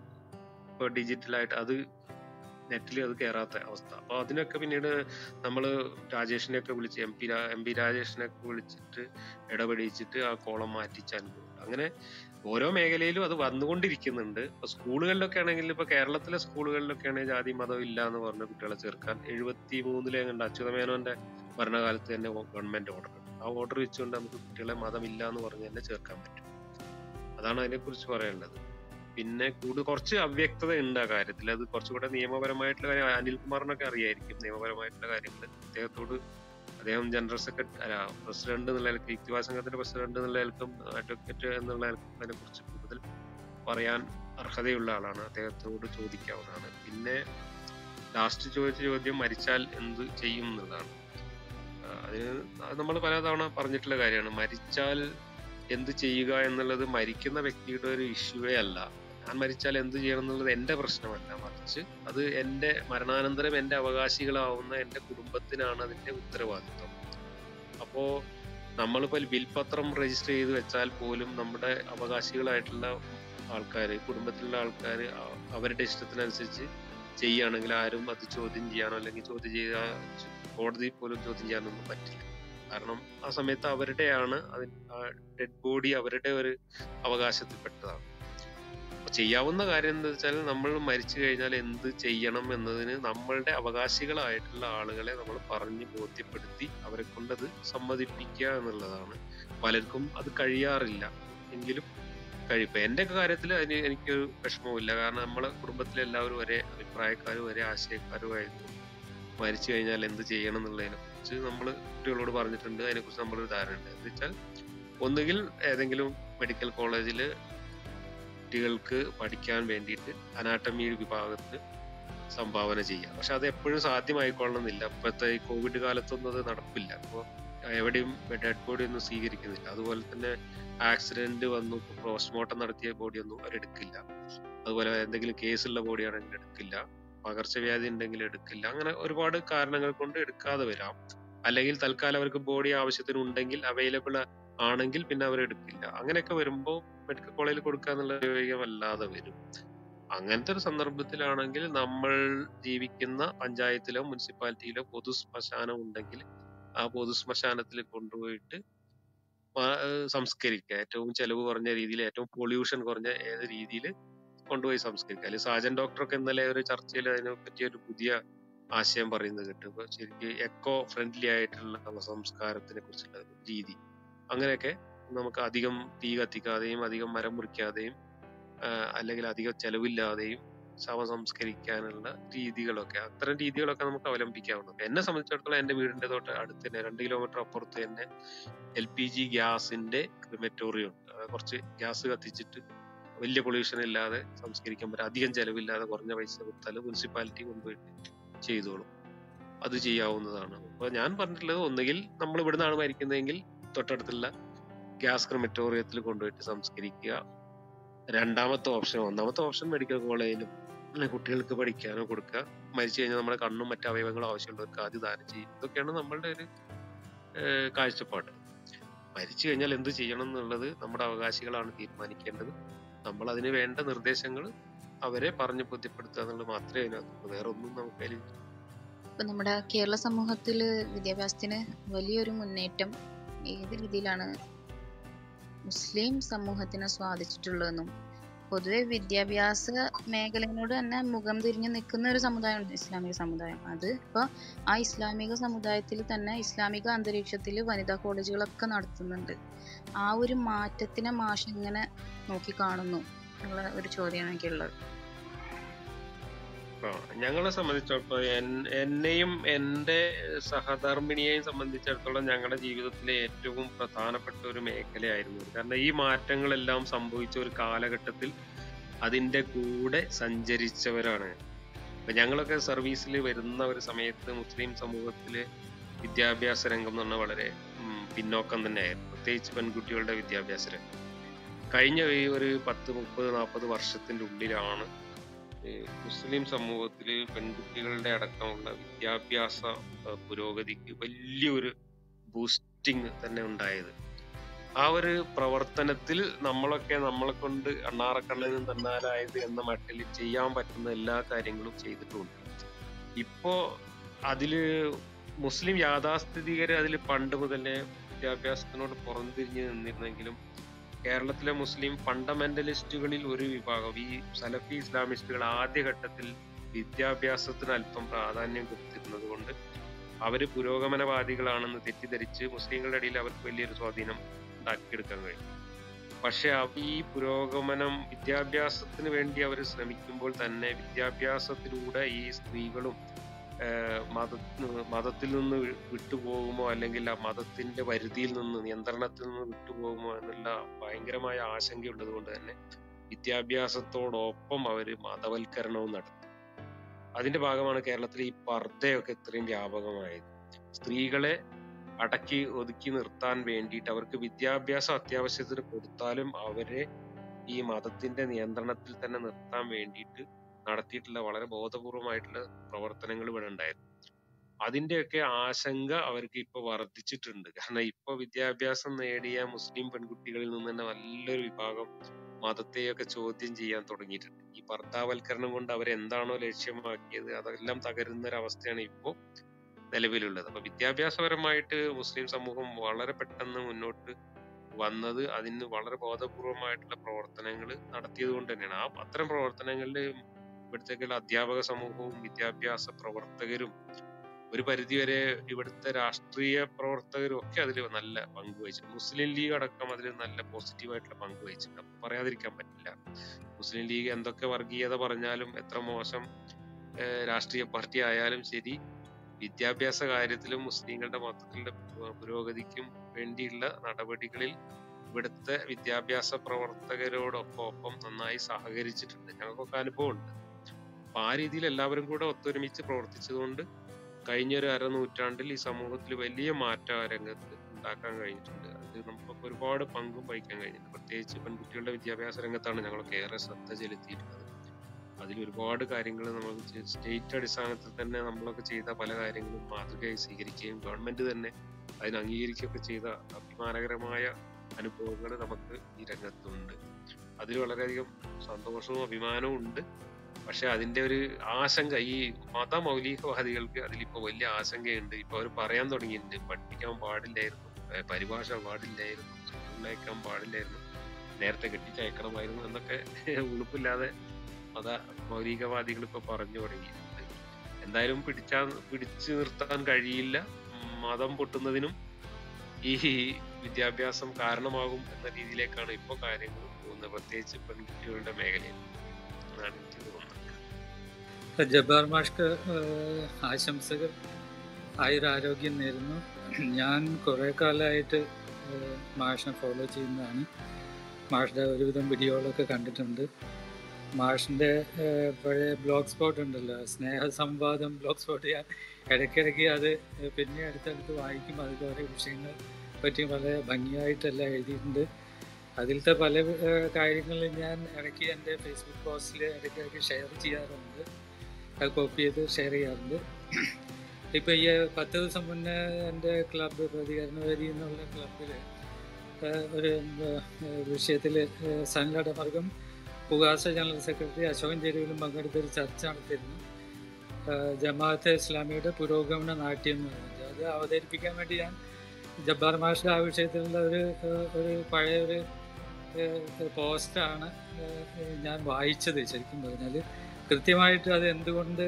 ഇപ്പൊ ഡിജിറ്റലായിട്ട് അത് നെറ്റിൽ അത് കയറാത്ത അവസ്ഥ അപ്പൊ അതിനൊക്കെ പിന്നീട് നമ്മൾ രാജേഷിനെയൊക്കെ വിളിച്ച് എം പി എം പി രാജേഷിനെയൊക്കെ വിളിച്ചിട്ട് ഇടപെടിച്ചിട്ട് ആ കോളം മാറ്റിച്ച അനുഭവം അങ്ങനെ ഓരോ മേഖലയിലും അത് വന്നുകൊണ്ടിരിക്കുന്നുണ്ട് ഇപ്പൊ സ്കൂളുകളിലൊക്കെ ആണെങ്കിൽ ഇപ്പൊ കേരളത്തിലെ സ്കൂളുകളിലൊക്കെ ആണെങ്കിൽ ജാതി മതം ഇല്ല എന്ന് പറഞ്ഞ കുട്ടികളെ ചേർക്കാൻ എഴുപത്തി മൂന്നിലെ കണ്ട അച്യുതമേനോന്റെ ഭരണകാലത്ത് തന്നെ ഗവൺമെന്റ് ഓർഡർ ആ ഓർഡർ വെച്ചുകൊണ്ട് നമുക്ക് കുട്ടികളെ മതമില്ല എന്ന് പറഞ്ഞ് തന്നെ ചേർക്കാൻ പറ്റും അതാണ് അതിനെ കുറിച്ച് പറയാനുള്ളത് പിന്നെ കൂടുതൽ കുറച്ച് അവ്യക്തത ഉണ്ട് ആ കാര്യത്തിൽ അത് കുറച്ചുകൂടെ നിയമപരമായിട്ടുള്ള കാര്യം അനിൽകുമാറിനൊക്കെ അറിയായിരിക്കും നിയമപരമായിട്ടുള്ള കാര്യങ്ങൾ അദ്ദേഹത്തോട് അദ്ദേഹം ജനറൽ സെക്രട്ടറി അല്ല പ്രസിഡന്റ് എന്നുള്ള നിലയ്ക്ക് യുക്തിവാദ സംഘത്തിന്റെ പ്രസിഡന്റ് എന്നുള്ള നിലക്കും അഡ്വക്കേറ്റ് എന്നുള്ള നിലക്കും അതിനെ കുറിച്ച് കൂടുതൽ പറയാൻ അർഹതയുള്ള ആളാണ് അദ്ദേഹത്തോട് ചോദിക്കാവുന്നതാണ് പിന്നെ ലാസ്റ്റ് ചോദിച്ച ചോദ്യം മരിച്ചാൽ എന്ത് ചെയ്യും എന്നുള്ളതാണ് ആ, അതിന് നമ്മൾ പലതവണ പറഞ്ഞിട്ടുള്ള കാര്യമാണ് മരിച്ചാൽ എന്ത് ചെയ്യുക എന്നുള്ളത് മരിക്കുന്ന വ്യക്തിയുടെ ഒരു ഇഷ്യൂവേ അല്ല ഞാൻ മരിച്ചാൽ എന്ത് ചെയ്യണം എന്നുള്ളത് എന്റെ പ്രശ്നമല്ല മറിച്ച് അത് എന്റെ മരണാനന്തരം എന്റെ അവകാശികളാവുന്ന എന്റെ കുടുംബത്തിനാണ് അതിന്റെ ഉത്തരവാദിത്വം അപ്പോ നമ്മളിപ്പോ വിൽപത്രം രജിസ്റ്റർ ചെയ്ത് വെച്ചാൽ പോലും നമ്മുടെ അവകാശികളായിട്ടുള്ള ആൾക്കാർ കുടുംബത്തിലുള്ള ആൾക്കാർ അവരുടെ ഇഷ്ടത്തിനനുസരിച്ച് ചെയ്യുകയാണെങ്കിൽ ആരും അത് ചോദ്യം ചെയ്യാനോ അല്ലെങ്കിൽ ചോദ്യം ചെയ്ത കോടതി പോലും ചോദ്യം ചെയ്യാനൊന്നും പറ്റില്ല കാരണം ആ സമയത്ത് അവരുടെയാണ് അതിന് ഡെഡ് ബോഡി അവരുടെ ഒരു അവകാശത്തിൽപ്പെട്ടതാണ് അപ്പൊ ചെയ്യാവുന്ന കാര്യം എന്താ വെച്ചാൽ നമ്മൾ മരിച്ചു കഴിഞ്ഞാൽ എന്ത് ചെയ്യണം എന്നതിന് നമ്മളുടെ അവകാശികളായിട്ടുള്ള ആളുകളെ നമ്മൾ പറഞ്ഞ് ബോധ്യപ്പെടുത്തി അവരെ കൊണ്ട് അത് സമ്മതിപ്പിക്കുക എന്നുള്ളതാണ് പലർക്കും അത് കഴിയാറില്ല എങ്കിലും കഴിയും ഇപ്പൊ എന്റെ കാര്യത്തിൽ അതിന് എനിക്കൊരു വിഷമവുമില്ല കാരണം നമ്മളെ കുടുംബത്തിലെ എല്ലാവരും ഒരേ അഭിപ്രായക്കാരും ഒരേ ആശയക്കാരുമായിരുന്നു മരിച്ചു കഴിഞ്ഞാൽ എന്ത് ചെയ്യണം എന്നുള്ളതിനെ കുറിച്ച് നമ്മൾ കുട്ടികളോട് പറഞ്ഞിട്ടുണ്ട് അതിനെക്കുറിച്ച് നമ്മളൊരു ധാരണ ഉണ്ട് എന്ന് വെച്ചാൽ ഒന്നുകിൽ ഏതെങ്കിലും മെഡിക്കൽ കോളേജിൽ കുട്ടികൾക്ക് പഠിക്കാൻ വേണ്ടിയിട്ട് അനാട്ടമി വിഭാഗത്തിന് സംഭാവന ചെയ്യാം പക്ഷെ അത് എപ്പോഴും സാധ്യമായിക്കൊള്ളണമെന്നില്ല ഇപ്പോഴത്തെ ഈ കോവിഡ് കാലത്തൊന്നും അത് നടപ്പില്ല അപ്പോൾ എവിടെയും ഡെഡ് ബോഡി ഒന്നും സ്വീകരിക്കുന്നില്ല അതുപോലെ തന്നെ ആക്സിഡന്റ് വന്നു പോസ്റ്റ്മോർട്ടം നടത്തിയ ബോഡി ഒന്നും അവരെടുക്കില്ല അതുപോലെ എന്തെങ്കിലും കേസുള്ള ബോഡി ആണെങ്കിൽ എടുക്കില്ല പകർച്ചവ്യാധി ഉണ്ടെങ്കിൽ എടുക്കില്ല അങ്ങനെ ഒരുപാട് കാരണങ്ങൾ കൊണ്ട് എടുക്കാതെ വരാം അല്ലെങ്കിൽ തൽക്കാലം അവർക്ക് ബോഡി ആവശ്യത്തിന് ഉണ്ടെങ്കിൽ അവൈലബിൾ ആണെങ്കിൽ പിന്നെ അവർ എടുക്കില്ല അങ്ങനെയൊക്കെ വരുമ്പോൾ മെഡിക്കൽ കോളേജിൽ കൊടുക്കുക എന്നുള്ള ഉപയോഗമല്ലാതെ വരും അങ്ങനത്തെ ഒരു സന്ദർഭത്തിലാണെങ്കിൽ നമ്മൾ ജീവിക്കുന്ന പഞ്ചായത്തിലോ മുനിസിപ്പാലിറ്റിയിലോ പൊതു ശ്മശാനം ഉണ്ടെങ്കിൽ ആ പൊതു ശ്മശാനത്തിൽ കൊണ്ടുപോയിട്ട് മാ- ഏഹ് സംസ്കരിക്കുക ഏറ്റവും ചെലവ് കുറഞ്ഞ രീതിയിൽ ഏറ്റവും പൊല്യൂഷൻ കുറഞ്ഞ ഏത് രീതിയിൽ കൊണ്ടുപോയി സംസ്കരിക്കുക അല്ലെങ്കിൽ സാജൻ ഡോക്ടറൊക്കെ ഇന്നലെ ഒരു ചർച്ചയിൽ അതിനെ പറ്റി ഒരു പുതിയ ആശയം പറയുന്നത് കേട്ടു ഇപ്പൊ ശരിക്കും എക്കോ ഫ്രണ്ട്ലി ആയിട്ടുള്ള സംസ്കാരത്തിനെ കുറിച്ചുള്ള ഒരു രീതി അങ്ങനെയൊക്കെ നമുക്ക് അധികം തീ കത്തിക്കാതെയും അധികം മരം മുറിക്കാതെയും ആഹ് അല്ലെങ്കിൽ അധികം ചെലവില്ലാതെയും ശവ സംസ്കരിക്കാനുള്ള രീതികളൊക്കെ അത്തരം രീതികളൊക്കെ നമുക്ക് അവലംബിക്കാവുന്നത് എന്നെ സംബന്ധിച്ചിടത്തോളം എന്റെ വീടിന്റെ തൊട്ട് അടുത്ത് തന്നെ രണ്ട് കിലോമീറ്റർ അപ്പുറത്ത് തന്നെ എൽ പി ജി ഗ്യാസിന്റെ ക്രിമറ്റോറിയം ഉണ്ട് അത് കുറച്ച് ഗ്യാസ് കത്തിച്ചിട്ട് വലിയ പൊല്യൂഷൻ ഇല്ലാതെ സംസ്കരിക്കാൻ പറ്റും അധികം ചെലവില്ലാതെ കുറഞ്ഞ പൈസ കൊടുത്താൽ മുനിസിപ്പാലിറ്റി കൊണ്ടുപോയിട്ട് ചെയ്തോളും അത് ചെയ്യാവുന്നതാണ് അപ്പൊ ഞാൻ പറഞ്ഞിട്ടുള്ളത് ഒന്നുകിൽ നമ്മൾ ഇവിടുന്നാണ് മരിക്കുന്നതെങ്കിൽ തൊട്ടടുത്തുള്ള ഗ്യാസ് ക്രിമറ്റോറിയത്തിൽ കൊണ്ടുപോയിട്ട് സംസ്കരിക്കുക രണ്ടാമത്തെ ഓപ്ഷൻ ഒന്നാമത്തെ ഓപ്ഷൻ മെഡിക്കൽ കോളേജിലും അല്ലെ കുട്ടികൾക്ക് പഠിക്കാനോ കൊടുക്കുക മരിച്ചു കഴിഞ്ഞാൽ നമ്മുടെ കണ്ണും മറ്റു അവയവങ്ങളും ആവശ്യമുള്ളവർക്ക് ആദ്യം ദാനം ചെയ്യും ഇതൊക്കെയാണ് നമ്മളുടെ ഒരു ഏഹ്, കാഴ്ചപ്പാട് മരിച്ചു കഴിഞ്ഞാൽ എന്ത് ചെയ്യണം എന്നുള്ളത് നമ്മുടെ അവകാശികളാണ് തീരുമാനിക്കേണ്ടത് നമ്മൾ അതിന് വേണ്ട നിർദ്ദേശങ്ങൾ അവരെ പറഞ്ഞ് ബോധ്യപ്പെടുത്തുക എന്നുള്ളത് മാത്രമേ അതിനകത്തുള്ളൂ വേറെ ഒന്നും നമുക്ക് അതിൽ ഇപ്പൊ നമ്മുടെ കേരള സമൂഹത്തിൽ വിദ്യാഭ്യാസത്തിന് വലിയൊരു മുന്നേറ്റം ഏത് രീതിയിലാണ് മുസ്ലിം സമൂഹത്തിനെ സ്വാധീനിച്ചിട്ടുള്ളതെന്നും പൊതുവെ വിദ്യാഭ്യാസ മേഖലയോട് തന്നെ മുഖം തിരിഞ്ഞു നിൽക്കുന്ന ഒരു സമുദായമുണ്ട് ഇസ്ലാമിക സമുദായം അത് ഇപ്പോൾ ആ ഇസ്ലാമിക സമുദായത്തിൽ തന്നെ ഇസ്ലാമിക അന്തരീക്ഷത്തിൽ വനിതാ കോളേജുകളൊക്കെ നടത്തുന്നുണ്ട് ആ ഒരു മാറ്റത്തിനെ മാഷ് എങ്ങനെ നോക്കി കാണുന്നു എന്നുള്ള ഒരു ചോദ്യമാണ് എനിക്കുള്ളത് ആ, ഞങ്ങളെ സംബന്ധിച്ചിടത്തോളം എൻ- എന്നെയും എൻ്റെ സഹധർമ്മിണിയെയും സംബന്ധിച്ചിടത്തോളം ഞങ്ങളുടെ ജീവിതത്തിലെ ഏറ്റവും പ്രധാനപ്പെട്ട ഒരു മേഖലയായിരുന്നു ഇത്. കാരണം ഈ മാറ്റങ്ങളെല്ലാം സംഭവിച്ച ഒരു കാലഘട്ടത്തിൽ അതിൻ്റെ കൂടെ സഞ്ചരിച്ചവരാണ് അപ്പൊ ഞങ്ങളൊക്കെ സർവീസിൽ വരുന്ന ഒരു സമയത്ത് മുസ്ലിം സമൂഹത്തില് വിദ്യാഭ്യാസ രംഗം എന്ന് പറഞ്ഞാൽ വളരെ ഉം, പിന്നോക്കം തന്നെയായിരുന്നു പ്രത്യേകിച്ച് പെൺകുട്ടികളുടെ വിദ്യാഭ്യാസ രംഗം കഴിഞ്ഞ ഈ ഒരു പത്ത് മുപ്പത് നാൽപ്പത് വർഷത്തിന്റെ ഉള്ളിലാണ് ഈ മുസ്ലിം സമൂഹത്തിൽ പെൺകുട്ടികളുടെ അടക്കമുള്ള വിദ്യാഭ്യാസ ആ, പുരോഗതിക്ക് വലിയൊരു ബൂസ്റ്റിംഗ് തന്നെ ഉണ്ടായത് ആ ഒരു പ്രവർത്തനത്തിൽ നമ്മളൊക്കെ നമ്മളെ കൊണ്ട് അണ്ണാറക്കണ്ണനും തന്നാലായത് എന്ന മട്ടിൽ ചെയ്യാൻ പറ്റുന്ന എല്ലാ കാര്യങ്ങളും ചെയ്തിട്ടുണ്ട് ഇപ്പോ അതില് മുസ്ലിം യാഥാസ്ഥിതികര് അതിൽ പണ്ട് മുതലേ വിദ്യാഭ്യാസത്തിനോട് പുറംതിരിഞ്ഞ് നിന്നിരുന്നെങ്കിലും കേരളത്തിലെ മുസ്ലിം ഫണ്ടമെന്റലിസ്റ്റുകളിൽ ഒരു വിഭാഗം ഈ സലഫി ഇസ്ലാമിസ്റ്റുകൾ ആദ്യഘട്ടത്തിൽ വിദ്യാഭ്യാസത്തിന് അല്പം പ്രാധാന്യം കൊടുത്തിരുന്നത് കൊണ്ട് അവര് പുരോഗമനവാദികളാണെന്ന് തെറ്റിദ്ധരിച്ച് മുസ്ലിങ്ങളുടെ ഇടയിൽ അവർക്ക് വലിയൊരു സ്വാധീനം ഉണ്ടാക്കിയെടുക്കാൻ കഴിയും പക്ഷെ അവ- ഈ പുരോഗമനം വിദ്യാഭ്യാസത്തിന് വേണ്ടി അവർ ശ്രമിക്കുമ്പോൾ തന്നെ വിദ്യാഭ്യാസത്തിലൂടെ ഈ സ്ത്രീകളും ഏഹ് മത മതത്തിൽ നിന്ന് വി- വിട്ടുപോകുമോ അല്ലെങ്കിൽ ആ മതത്തിന്റെ പരിധിയിൽ നിന്ന് നിയന്ത്രണത്തിൽ നിന്ന് വിട്ടുപോകുമോ എന്നുള്ള ഭയങ്കരമായ ആശങ്കയുള്ളത് കൊണ്ട് തന്നെ വിദ്യാഭ്യാസത്തോടൊപ്പം അവര് മതവൽക്കരണവും നടത്തി അതിന്റെ ഭാഗമാണ് കേരളത്തിൽ ഈ പർദ്ദയൊക്കെ ഇത്രയും വ്യാപകമായത് സ്ത്രീകളെ അടക്കി ഒതുക്കി നിർത്താൻ വേണ്ടിയിട്ട് അവർക്ക് വിദ്യാഭ്യാസം അത്യാവശ്യത്തിന് കൊടുത്താലും അവരെ ഈ മതത്തിന്റെ നിയന്ത്രണത്തിൽ തന്നെ നിർത്താൻ വേണ്ടിയിട്ട് നടത്തിയിട്ടുള്ള വളരെ ബോധപൂർവമായിട്ടുള്ള പ്രവർത്തനങ്ങൾ ഇവിടെ ഉണ്ടായിരുന്നു അതിന്റെയൊക്കെ ആശങ്ക അവർക്ക് ഇപ്പൊ വർദ്ധിച്ചിട്ടുണ്ട് കാരണം ഇപ്പൊ വിദ്യാഭ്യാസം നേടിയ മുസ്ലിം പെൺകുട്ടികളിൽ നിന്ന് തന്നെ നല്ലൊരു വിഭാഗം മതത്തെയൊക്കെ ചോദ്യം ചെയ്യാൻ തുടങ്ങിയിട്ടുണ്ട് ഈ പർദ്ദാവൽക്കരണം കൊണ്ട് അവരെന്താണോ ലക്ഷ്യമാക്കിയത് അതെല്ലാം തകരുന്ന ഒരു അവസ്ഥയാണ് ഇപ്പോ നിലവിലുള്ളത് അപ്പൊ വിദ്യാഭ്യാസപരമായിട്ട് മുസ്ലിം സമൂഹം വളരെ പെട്ടെന്ന് മുന്നോട്ട് വന്നത് അതിന് വളരെ ബോധപൂർവമായിട്ടുള്ള പ്രവർത്തനങ്ങൾ നടത്തിയത് കൊണ്ട് തന്നെയാണ് ആ അത്തരം പ്രവർത്തനങ്ങളിൽ ഇവിടുത്തേക്കുള്ള അധ്യാപക സമൂഹവും വിദ്യാഭ്യാസ പ്രവർത്തകരും ഒരു പരിധിവരെ ഇവിടുത്തെ രാഷ്ട്രീയ പ്രവർത്തകരും ഒക്കെ അതിൽ നല്ല പങ്ക് വഹിച്ചിട്ടുണ്ട് മുസ്ലിം ലീഗ് അടക്കം അതിൽ നല്ല പോസിറ്റീവായിട്ടുള്ള പങ്ക് വഹിച്ചിട്ടുണ്ട് അപ്പൊ പറയാതിരിക്കാൻ പറ്റില്ല മുസ്ലിം ലീഗ് എന്തൊക്കെ വർഗീയത പറഞ്ഞാലും എത്ര മോശം ഏഹ് രാഷ്ട്രീയ പാർട്ടി ആയാലും ശരി വിദ്യാഭ്യാസ കാര്യത്തിലും മുസ്ലിങ്ങളുടെ മൊത്തത്തിലുള്ള പു- പുരോഗതിക്കും വേണ്ടിയുള്ള നടപടികളിൽ ഇവിടുത്തെ വിദ്യാഭ്യാസ പ്രവർത്തകരോടൊപ്പം ഒപ്പം നന്നായി സഹകരിച്ചിട്ടുണ്ട് ഞങ്ങൾക്കൊക്കെ അനുഭവമുണ്ട് അപ്പൊ ആ രീതിയിൽ എല്ലാവരും കൂടെ ഒത്തൊരുമിച്ച് പ്രവർത്തിച്ചതുകൊണ്ട് കഴിഞ്ഞൊരു അരനൂറ്റാണ്ടിൽ ഈ സമൂഹത്തിൽ വലിയ മാറ്റം ആ രംഗത്ത് ഉണ്ടാക്കാൻ കഴിഞ്ഞിട്ടുണ്ട് അത് നമുക്കൊക്കെ ഒരുപാട് പങ്കും വഹിക്കാൻ കഴിഞ്ഞിട്ടുണ്ട് പ്രത്യേകിച്ച് പെൺകുട്ടികളുടെ വിദ്യാഭ്യാസ രംഗത്താണ് ഞങ്ങളൊക്കെ ഏറെ ശ്രദ്ധ ചെലുത്തിയിട്ടുള്ളത് അതിൽ ഒരുപാട് കാര്യങ്ങൾ നമ്മൾ സ്റ്റേറ്റ് അടിസ്ഥാനത്തിൽ തന്നെ നമ്മളൊക്കെ ചെയ്ത പല കാര്യങ്ങളും മാതൃകയായി സ്വീകരിക്കുകയും ഗവൺമെന്റ് തന്നെ അതിന് അംഗീകരിക്കുകയൊക്കെ ചെയ്ത അഭിമാനകരമായ അനുഭവങ്ങൾ നമുക്ക് ഈ രംഗത്തുണ്ട് അതിൽ വളരെയധികം സന്തോഷവും അഭിമാനവും ഉണ്ട് പക്ഷെ അതിന്റെ ഒരു ആശങ്ക ഈ മതമൗലികവാദികൾക്ക് അതിലിപ്പോ വലിയ ആശങ്കയുണ്ട് ഇപ്പൊ അവർ പറയാൻ തുടങ്ങിയിട്ടുണ്ട് പഠിപ്പിക്കാൻ പാടില്ലായിരുന്നു ഏർ പരിഭാഷ പാടില്ലായിരുന്നു സ്കൂളിലയക്കാൻ പാടില്ലായിരുന്നു നേരത്തെ കെട്ടിച്ചയക്കണമായിരുന്നു എന്നൊക്കെ ഉളുപ്പില്ലാതെ മത മൗലികവാദികൾ ഇപ്പൊ പറഞ്ഞു തുടങ്ങിയിട്ടുണ്ട് എന്തായാലും പിടിച്ചാ പിടിച്ചു നിർത്താൻ കഴിയില്ല മതം പൊട്ടുന്നതിനും ഈ വിദ്യാഭ്യാസം കാരണമാകും എന്ന രീതിയിലേക്കാണ് ഇപ്പൊ കാര്യങ്ങൾ പോകുന്നത് പ്രത്യേകിച്ച് പെൺകുട്ടികളുടെ മേഖലയിൽ എന്നാണ് എനിക്ക് തോന്നുന്നത് ജബ്ബാർ മാഷ്ക്ക് ഏഹ്, ആശംസകൾ ആയുരാരോഗ്യം നേരുന്നു ഞാൻ കുറേ കാലമായിട്ട് ഏഹ്, മാഷിനെ ഫോളോ ചെയ്യുന്നതാണ് മാഷിൻ്റെ ഒരുവിധം വീഡിയോകളൊക്കെ കണ്ടിട്ടുണ്ട് മാഷിൻ്റെ ഏഹ്, പഴയ ബ്ലോഗ് സ്പോട്ട് ഉണ്ടല്ലോ സ്നേഹ സംവാദം ബ്ലോഗ് സ്പോട്ട് ഞാൻ ഇടയ്ക്കിടയ്ക്ക് അത് പിന്നെ അടുത്തടുത്ത് വായിക്കും അതിൽ ഓരോ വിഷയങ്ങൾ പറ്റി വളരെ ഭംഗിയായിട്ടെല്ലാം എഴുതിയിട്ടുണ്ട് അതിലത്തെ പല കാര്യങ്ങൾ ഞാൻ ഇടയ്ക്ക് എൻ്റെ ഫേസ്ബുക്ക് പോസ്റ്റിൽ ഇടയ്ക്കിടയ്ക്ക് ഷെയർ ചെയ്യാറുണ്ട് അത് കോപ്പി ചെയ്ത് ഷെയർ ചെയ്യാറുണ്ട് ഇപ്പോൾ ഈ പത്ത് ദിവസം മുന്നേ എൻ്റെ ക്ലബ്ബ് പ്രതികരണവേദി എന്നുള്ള ക്ലബിൽ ഒരു വിഷയത്തിൽ സന്നദ്ധവർഗം പുകാസ ജനറൽ സെക്രട്ടറി അശോകൻ ചെരുവിലും പങ്കെടുത്തൊരു ചർച്ച നടത്തിയിരുന്നു ഏഹ് ജമാഅത്തെ ഇസ്ലാമിയുടെ പുരോഗമന നാട്യം എന്ന് പറയുന്നത് അത് അവതരിപ്പിക്കാൻ വേണ്ടി ഞാൻ ജബ്ബാർ മാഷിൻ്റെ ആ വിഷയത്തിലുള്ള ഒരു ഏഹ് ഒരു പഴയ ഒരു ഏഹ് പോസ്റ്റാണ് ഏഹ് ഞാൻ വായിച്ചത് ശരിക്കും പറഞ്ഞാൽ കൃത്യമായിട്ട് അത് എന്തുകൊണ്ട്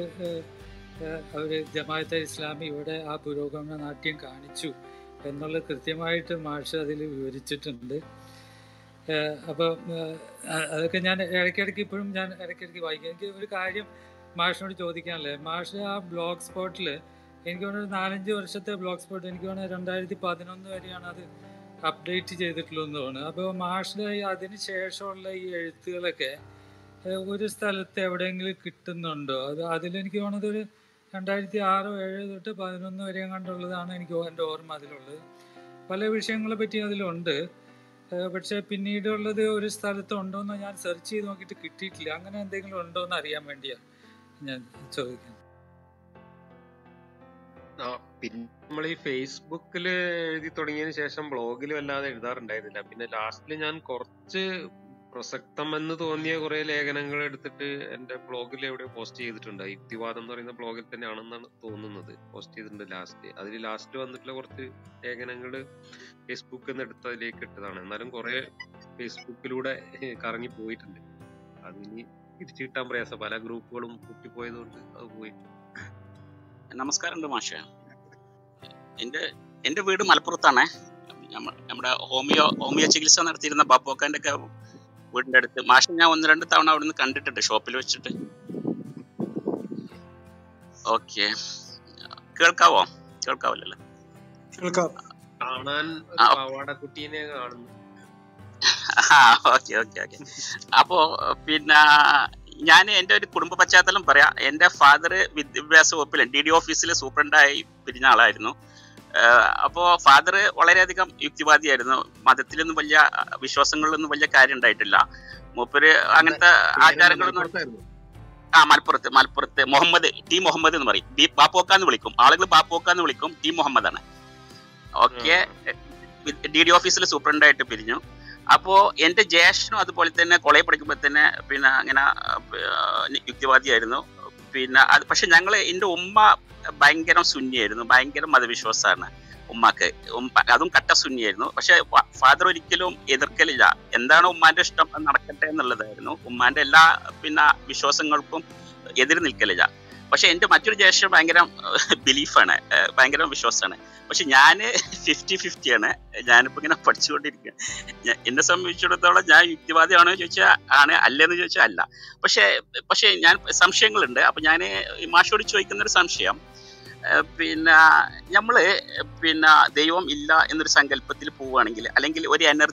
അവർ ജമാഅത്തെ ഇസ്ലാമി ഇവിടെ ആ പുരോഗമന നാട്യം കാണിച്ചു എന്നുള്ളത് കൃത്യമായിട്ട് മാഷ് അതിൽ വിവരിച്ചിട്ടുണ്ട് അപ്പോൾ അതൊക്കെ ഞാൻ ഇടയ്ക്കിടയ്ക്ക് ഇപ്പോഴും ഞാൻ ഇടയ്ക്കിടയ്ക്ക് വായിക്കും എനിക്ക് ഒരു കാര്യം മാഷിനോട് ചോദിക്കാനല്ലേ മാഷ് ആ ബ്ലോഗ് സ്പോട്ടിൽ എനിക്ക് തോന്നുന്നു ഒരു നാലഞ്ച് വർഷത്തെ ബ്ലോഗ് സ്പോട്ട് എനിക്ക് തോന്നുന്നു രണ്ടായിരത്തി പതിനൊന്ന് വരെയാണ് അത് അപ്ഡേറ്റ് ചെയ്തിട്ടുള്ളതെന്ന് തോന്നുന്നു അപ്പോൾ മാഷിൻ്റെ അതിന് ശേഷമുള്ള ഈ എഴുത്തുകളൊക്കെ ഏഹ് ഒരു സ്ഥലത്ത് എവിടെയെങ്കിലും കിട്ടുന്നുണ്ടോ അത് അതിലെനിക്ക് തോന്നുന്നത് ഒരു രണ്ടായിരത്തി ആറോ ഏഴ് തൊട്ട് പതിനൊന്ന് വരെ കണ്ടുള്ളതാണ് എനിക്ക് എൻ്റെ ഓർമ്മ അതിലുള്ളത് പല വിഷയങ്ങളെ പറ്റി അതിലുണ്ട് ഏഹ് പക്ഷേ പിന്നീടുള്ളത് ഒരു സ്ഥലത്ത് ഉണ്ടോയെന്ന് ഞാൻ സെർച്ച് ചെയ്ത് നോക്കിയിട്ട് കിട്ടിയിട്ടില്ല അങ്ങനെ എന്തെങ്കിലും ഉണ്ടോ എന്ന് അറിയാൻ വേണ്ടിയാണ് ഞാൻ ചോദിക്കുന്നത് ആ പിന്നെ നമ്മൾ ഈ ഫേസ്ബുക്കിൽ എഴുതി തുടങ്ങിയതിന് ശേഷം ബ്ലോഗിൽ വല്ലാതെ എഴുതാറുണ്ടായിരുന്നില്ല പിന്നെ ലാസ്റ്റിൽ ഞാൻ കുറച്ച് പ്രസക്തം എന്ന് തോന്നിയ കുറെ ലേഖനങ്ങൾ എടുത്തിട്ട് എന്റെ ബ്ലോഗിൽ എവിടെ പോസ്റ്റ് ചെയ്തിട്ടുണ്ട് യുക്തിവാദം എന്ന് പറയുന്ന ബ്ലോഗിൽ തന്നെയാണെന്നാണ് തോന്നുന്നത് പോസ്റ്റ് ചെയ്തിട്ടുണ്ട് ലാസ്റ്റ് അതിൽ ലാസ്റ്റ് വന്നിട്ടുള്ള കുറച്ച് ലേഖനങ്ങൾ ഫേസ്ബുക്കിൽ നിന്ന് എടുത്ത് അതിലേക്ക് ഇട്ടതാണ് എന്നാലും കുറെ ഫേസ്ബുക്കിലൂടെ കറങ്ങി പോയിട്ടുണ്ട് അതിനി തിരിച്ചു കിട്ടാൻ പ്രയാസം പല ഗ്രൂപ്പുകളും പൊട്ടിപ്പോയതുകൊണ്ട് അത് പോയി നമസ്കാരമുണ്ട് മാഷെ എൻ്റെ എൻ്റെ വീട് മലപ്പുറത്താണ് നമ്മ- നമ്മുടെ ഹോമിയോ ഹോമിയോ ചികിത്സ നടത്തിയിരുന്ന ബാപ്പോക്കാൻ്റെ ഒക്കെ വീടിൻ്റെ അടുത്ത് മാഷെ ഞാൻ ഒന്ന് രണ്ട് തവണ അവിടെ നിന്ന് കണ്ടിട്ടുണ്ട് ഷോപ്പിൽ വെച്ചിട്ട് ഓക്കെ കേൾക്കാവോ കേൾക്കാവില്ലല്ലോ കാണാൻ ഒരു ആ. പാവാടക്കുട്ടീനെ കാണുന്നു ഓക്കെ ഓക്കെ ഓക്കെ അപ്പോ പിന്നെ ഞാൻ എൻ്റെ ഒരു കുടുംബ പശ്ചാത്തലം പറയാം എൻ്റെ ഫാദർ വിദ്യാഭ്യാസ വകുപ്പിൽ ഡി ഡി ഓഫീസിൽ സൂപ്രണ്ടായി പിരിഞ്ഞ ആളായിരുന്നു ആഹ് അപ്പോ ഫാദർ വളരെയധികം യുക്തിവാദിയായിരുന്നു മതത്തിലൊന്നും വലിയ വിശ്വാസങ്ങളിലൊന്നും വലിയ കാര്യം ഉണ്ടായിട്ടില്ല മൂപ്പര് അങ്ങനത്തെ ആചാരങ്ങളൊന്നും ആ മലപ്പുറത്ത് മലപ്പുറത്ത് മുഹമ്മദ് ടി മുഹമ്മദ് എന്ന് പറയും ബി ബാപ്പോക്ക എന്ന് വിളിക്കും ആളുകൾ ബാപ്പോക്ക എന്ന് വിളിക്കും ടി മുഹമ്മദ് ആണ് ഓക്കെ ഡി ഡി ഓഫീസിൽ സൂപ്രണ്ടായിട്ട് പിരിഞ്ഞു അപ്പോ എന്റെ ജ്യേഷ്ഠനും അതുപോലെ തന്നെ കോളേജ് പഠിക്കുമ്പോൾ തന്നെ പിന്നെ അങ്ങനെ ആ, യുക്തിവാദിയായിരുന്നു പിന്നെ അത് പക്ഷെ ഞങ്ങൾ എൻ്റെ ഉമ്മ ഭയങ്കര സുന്നിയായിരുന്നു ഭയങ്കര മതവിശ്വാസമാണ് ഉമ്മക്ക് ഉമ്മ അതും കട്ട സുന്നിയായിരുന്നു പക്ഷെ ഫാദർ ഒരിക്കലും എതിർക്കലില്ല എന്താണ് ഉമ്മാന്റെ ഇഷ്ടം അത് നടക്കട്ടെ എന്നുള്ളതായിരുന്നു ഉമ്മാന്റെ എല്ലാ പിന്നെ വിശ്വാസങ്ങൾക്കും എതിര് നിൽക്കലില്ല പക്ഷെ എൻ്റെ മറ്റൊരു ജ്യേഷ്ഠൻ ഭയങ്കര ബിലീഫാണ് ഭയങ്കര വിശ്വാസമാണ് പക്ഷെ ഞാന് ഫിഫ്റ്റി ഫിഫ്റ്റി ആണ് ഞാനിപ്പോ ഇങ്ങനെ പഠിച്ചുകൊണ്ടിരിക്കുക ഞ- എന്നെ സംബന്ധിച്ചിടത്തോളം ഞാൻ യുക്തിവാദിയാണോ ചോദിച്ചാൽ ആണ് അല്ലെന്ന് ചോദിച്ചാൽ അല്ല പക്ഷെ പക്ഷെ ഞാൻ സംശയങ്ങളുണ്ട് അപ്പൊ ഞാൻ മാഷോട് ചോദിക്കുന്ന ഒരു സംശയം ഏഹ് പിന്നെ നമ്മള് പിന്നെ ദൈവം ഇല്ല എന്നൊരു സങ്കല്പത്തിൽ പോവുകയാണെങ്കിൽ അല്ലെങ്കിൽ ഒരു എനർജി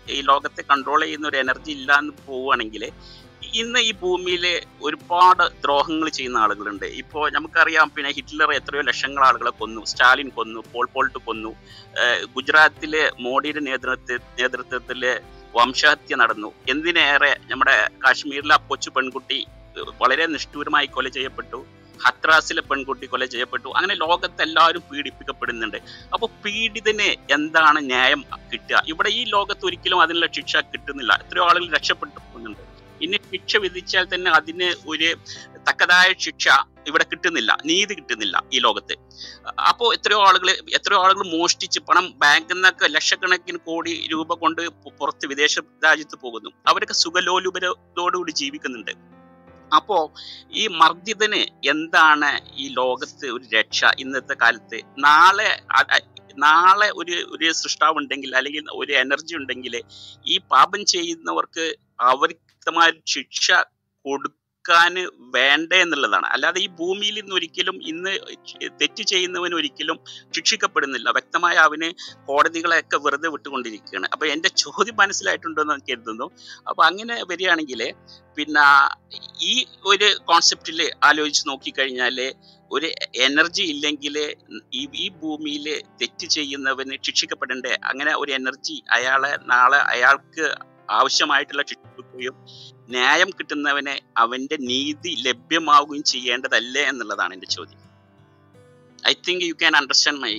ഈ ലോകത്തെ കൺട്രോൾ ചെയ്യുന്ന ഒരു എനർജി ഇല്ല എന്ന് പോവുകയാണെങ്കിൽ ഇന്ന് ഈ ഭൂമിയിൽ ഒരുപാട് ദ്രോഹങ്ങൾ ചെയ്യുന്ന ആളുകളുണ്ട് ഇപ്പോൾ നമുക്കറിയാം പിന്നെ ഹിറ്റ്ലർ എത്രയോ ലക്ഷങ്ങൾ ആളുകളെ കൊന്നു സ്റ്റാലിൻ കൊന്നു പോൾ പോൾട്ട് കൊന്നു ഏഹ് ഗുജറാത്തിലെ മോഡിയുടെ നേതൃത്വ നേതൃത്വത്തിൽ വംശഹത്യ നടന്നു എന്തിനേറെ നമ്മുടെ കാശ്മീരിലെ ആ കൊച്ചു പെൺകുട്ടി ഏഹ് വളരെ നിഷ്ഠൂരമായി കൊല ചെയ്യപ്പെട്ടു ഹത്രാസിലെ പെൺകുട്ടി കൊല ചെയ്യപ്പെട്ടു അങ്ങനെ ലോകത്ത് എല്ലാവരും പീഡിപ്പിക്കപ്പെടുന്നുണ്ട് അപ്പോൾ പീഡിതന് എന്താണ് ന്യായം കിട്ടുക ഇവിടെ ഈ ലോകത്ത് ഒരിക്കലും അതിനുള്ള ശിക്ഷ കിട്ടുന്നില്ല എത്രയോ ആളുകൾ രക്ഷപ്പെട്ടു പോകുന്നുണ്ട് ഇനി ശിക്ഷ വിധിച്ചാൽ തന്നെ അതിന് ഒരു തക്കതായ ശിക്ഷ ഇവിടെ കിട്ടുന്നില്ല നീതി കിട്ടുന്നില്ല ഈ ലോകത്ത് അപ്പോൾ എത്രയോ ആളുകൾ എത്രയോ ആളുകൾ മോഷ്ടിച്ച് പണം ബാങ്കിൽ നിന്നൊക്കെ ലക്ഷക്കണക്കിന് കോടി രൂപ കൊണ്ട് പു- പുറത്ത് വിദേശ രാജ്യത്ത് പോകുന്നു അവരൊക്കെ സുഖലോലുപരോടുകൂടി ജീവിക്കുന്നുണ്ട് അപ്പോ ഈ മർദ്ദിതന് എന്താണ് ഈ ലോകത്ത് ഒരു രക്ഷ ഇന്നത്തെ കാലത്ത് നാളെ അ- അ- നാളെ ഒരു ഒരു സൃഷ്ടാവ് ഉണ്ടെങ്കിൽ അല്ലെങ്കിൽ ഒരു എനർജി ഉണ്ടെങ്കിൽ ഈ പാപം ചെയ്യുന്നവർക്ക് അവർക്തമായ ശിക്ഷ കൊടുക്കാൻ വേണ്ടേ എന്നുള്ളതാണ് അല്ലാതെ ഈ ഭൂമിയിൽ ഇന്ന് ഒരിക്കലും ഇന്ന് തെറ്റ് ചെയ്യുന്നവൻ ഒരിക്കലും ശിക്ഷിക്കപ്പെടുന്നില്ല വ്യക്തമായ അവന് കോടതികളെയൊക്കെ വെറുതെ വിട്ടുകൊണ്ടിരിക്കുകയാണ് അപ്പൊ എന്റെ ചോദ്യം മനസ്സിലായിട്ടുണ്ടോ എന്ന് കരുതുന്നു അപ്പൊ അങ്ങനെ വരികയാണെങ്കിൽ പിന്നെ ഈ ഒരു കോൺസെപ്റ്റിൽ ആലോചിച്ച് നോക്കിക്കഴിഞ്ഞാല് ഒരു എനർജി ഇല്ലെങ്കിൽ ഈ ഈ ഭൂമിയിൽ തെറ്റ് ചെയ്യുന്നവന് ശിക്ഷിക്കപ്പെടണ്ടേ അങ്ങനെ ഒരു എനർജി അയാളെ നാളെ അയാൾക്ക് ആവശ്യമായിട്ടുള്ള ശിക്ഷ കൊടുക്കുകയും ന്യായം കിട്ടുന്നവന് അവന്റെ നീതി ലഭ്യമാവുകയും ചെയ്യേണ്ടതല്ലേ എന്നുള്ളതാണ് എന്റെ ചോദ്യം I think you can understand my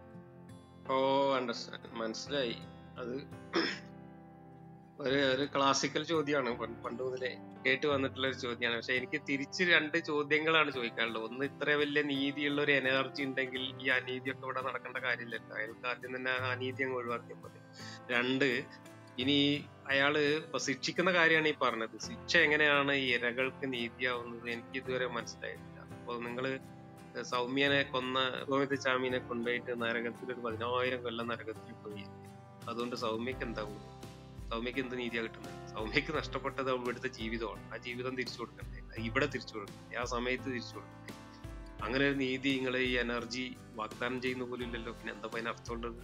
oh understand മനസ്സിലായി അത് ഒരു ഒരു ക്ലാസിക്കൽ ചോദ്യമാണ് പണ്ട് പണ്ട് മുതലേ കേട്ട് വന്നിട്ടുള്ള ഒരു ചോദ്യമാണ് പക്ഷെ എനിക്ക് തിരിച്ച് രണ്ട് ചോദ്യങ്ങളാണ് ചോദിക്കാനുള്ളത് ഒന്ന് ഇത്ര വലിയ നീതിയുള്ള ഒരു എനർജി ഉണ്ടെങ്കിൽ ഈ അനീതിയൊക്കെ ഇവിടെ നടക്കേണ്ട കാര്യമില്ലല്ലോ അയാൾക്ക് ആദ്യം തന്നെ ആ അനീതി അങ്ങ് ഒഴിവാക്കിയാൽ മതി രണ്ട് ഇനി അയാള് ഇപ്പൊ ശിക്ഷിക്കുന്ന കാര്യമാണ് ഈ പറഞ്ഞത് ശിക്ഷ എങ്ങനെയാണ് ഈ ഇരകൾക്ക് നീതിയാവുന്നത് എനിക്ക് ഇതുവരെ മനസ്സിലായിട്ടില്ല അപ്പൊ നിങ്ങള് സൗമ്യനെ കൊന്ന ഗോവിന്ദ ചാമിനെ കൊണ്ടുപോയിട്ട് നരകത്തിൽ ഒരു പതിനായിരം കൊല്ലം നരകത്തിൽ പോയി അതുകൊണ്ട് സൗമ്യക്ക് എന്താവും സൗമ്യക്ക് എന്ത് നീതിയാ കിട്ടുന്നത് സൗമ്യക്ക് നഷ്ടപ്പെട്ടത് ഇവിടുത്തെ ജീവിതമാണ് ആ ജീവിതം തിരിച്ചു കൊടുക്കണ്ടേ അത് ഇവിടെ തിരിച്ചു കൊടുക്കണ്ടേ ആ സമയത്ത് തിരിച്ചു കൊടുക്കണ്ടേ അങ്ങനെ ഒരു നീതി നിങ്ങൾ ഈ എനർജി വാഗ്ദാനം ചെയ്യുന്ന പോലും ഇല്ലല്ലോ പിന്നെ എന്താ അതിന് അർത്ഥമുള്ളത്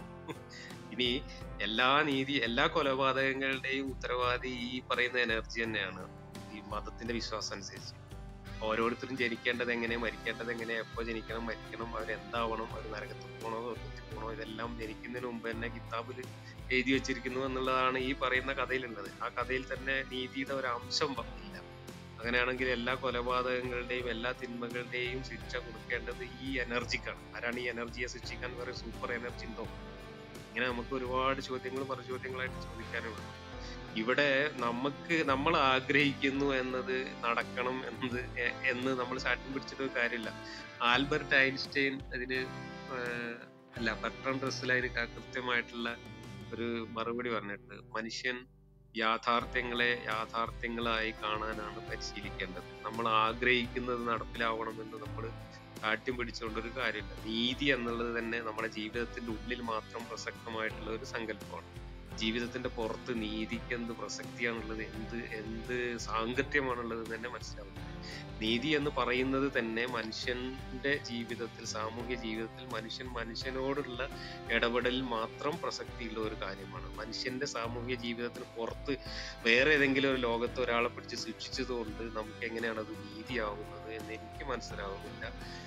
ഇനി എല്ലാ നീതി എല്ലാ കൊലപാതകങ്ങളുടെയും ഉത്തരവാദി ഈ പറയുന്ന എനർജി തന്നെയാണ് ഈ മതത്തിന്റെ വിശ്വാസം അനുസരിച്ച് ഓരോരുത്തരും ജനിക്കേണ്ടത് എങ്ങനെ മരിക്കേണ്ടത് എങ്ങനെ എപ്പോ ജനിക്കണം മരിക്കണം അവരെന്താവണം അവർ നരകത്തിൽ പോകണോ സ്വർഗത്തിൽ പോകണോ ഇതെല്ലാം ജനിക്കുന്നതിന് മുമ്പ് തന്നെ കിതാബിൽ എഴുതി വെച്ചിരിക്കുന്നു എന്നുള്ളതാണ് ഈ പറയുന്ന കഥയിലുള്ളത് ആ കഥയിൽ തന്നെ നീതിയുടെ ഒരു അംശം ഇല്ല അങ്ങനെയാണെങ്കിൽ എല്ലാ കൊലപാതകങ്ങളുടെയും എല്ലാ തിന്മകളുടെയും ശിക്ഷ കൊടുക്കേണ്ടത് ഈ എനർജിക്കാണ് ആരാണ് ഈ എനർജിയെ ശിക്ഷിക്കാൻ വേറെ സൂപ്പർ എനർജി ഉണ്ടോ ഇങ്ങനെ നമുക്ക് ഒരുപാട് ചോദ്യങ്ങൾ മറുചോദ്യങ്ങളായിട്ട് ചോദിക്കാനുണ്ട് ഇവിടെ നമുക്ക് നമ്മൾ ആഗ്രഹിക്കുന്നു എന്നത് നടക്കണം എന്നത് എ- എന്ന് നമ്മൾ ശാഠ്യം പിടിച്ചിട്ട് ഒരു കാര്യമില്ല ആൽബർട്ട് ഐൻസ്റ്റൈൻ അതിന് ആഹ് അല്ല ബർട്രൺ റസ്സൽ അതിന് ക- കൃത്യമായിട്ടുള്ള ഒരു മറുപടി പറഞ്ഞിട്ട് മനുഷ്യൻ യാഥാർത്ഥ്യങ്ങളെ യാഥാർത്ഥ്യങ്ങളായി കാണാനാണ് പരിശീലിക്കേണ്ടത് നമ്മൾ ആഗ്രഹിക്കുന്നത് നടപ്പിലാവണമെന്ന് നമ്മൾ കാഠ്യം പിടിച്ചുകൊണ്ട് ഒരു കാര്യമില്ല നീതി എന്നുള്ളത് തന്നെ നമ്മുടെ ജീവിതത്തിന്റെ ഉള്ളിൽ മാത്രം പ്രസക്തമായിട്ടുള്ള ഒരു സങ്കല്പമാണ് ജീവിതത്തിന്റെ പുറത്ത് നീതിക്ക് എന്ത് പ്രസക്തിയാണുള്ളത് എന്ത് എന്ത് സാങ്കത്യമാണുള്ളത് എന്ന് തന്നെ മനസ്സിലാവുന്നു നീതി എന്ന് പറയുന്നത് തന്നെ മനുഷ്യന്റെ ജീവിതത്തിൽ സാമൂഹ്യ ജീവിതത്തിൽ മനുഷ്യൻ മനുഷ്യനോടുള്ള ഇടപെടലിൽ മാത്രം പ്രസക്തിയുള്ള ഒരു കാര്യമാണ് മനുഷ്യന്റെ സാമൂഹ്യ ജീവിതത്തിന് പുറത്ത് വേറെ ഏതെങ്കിലും ഒരു ലോകത്ത് ഒരാളെ പിടിച്ച് ശിക്ഷിച്ചതുകൊണ്ട് നമുക്ക് എങ്ങനെയാണ് അത് നീതിയാവുന്നത് എന്ന് എനിക്ക് മനസ്സിലാവുന്നില്ല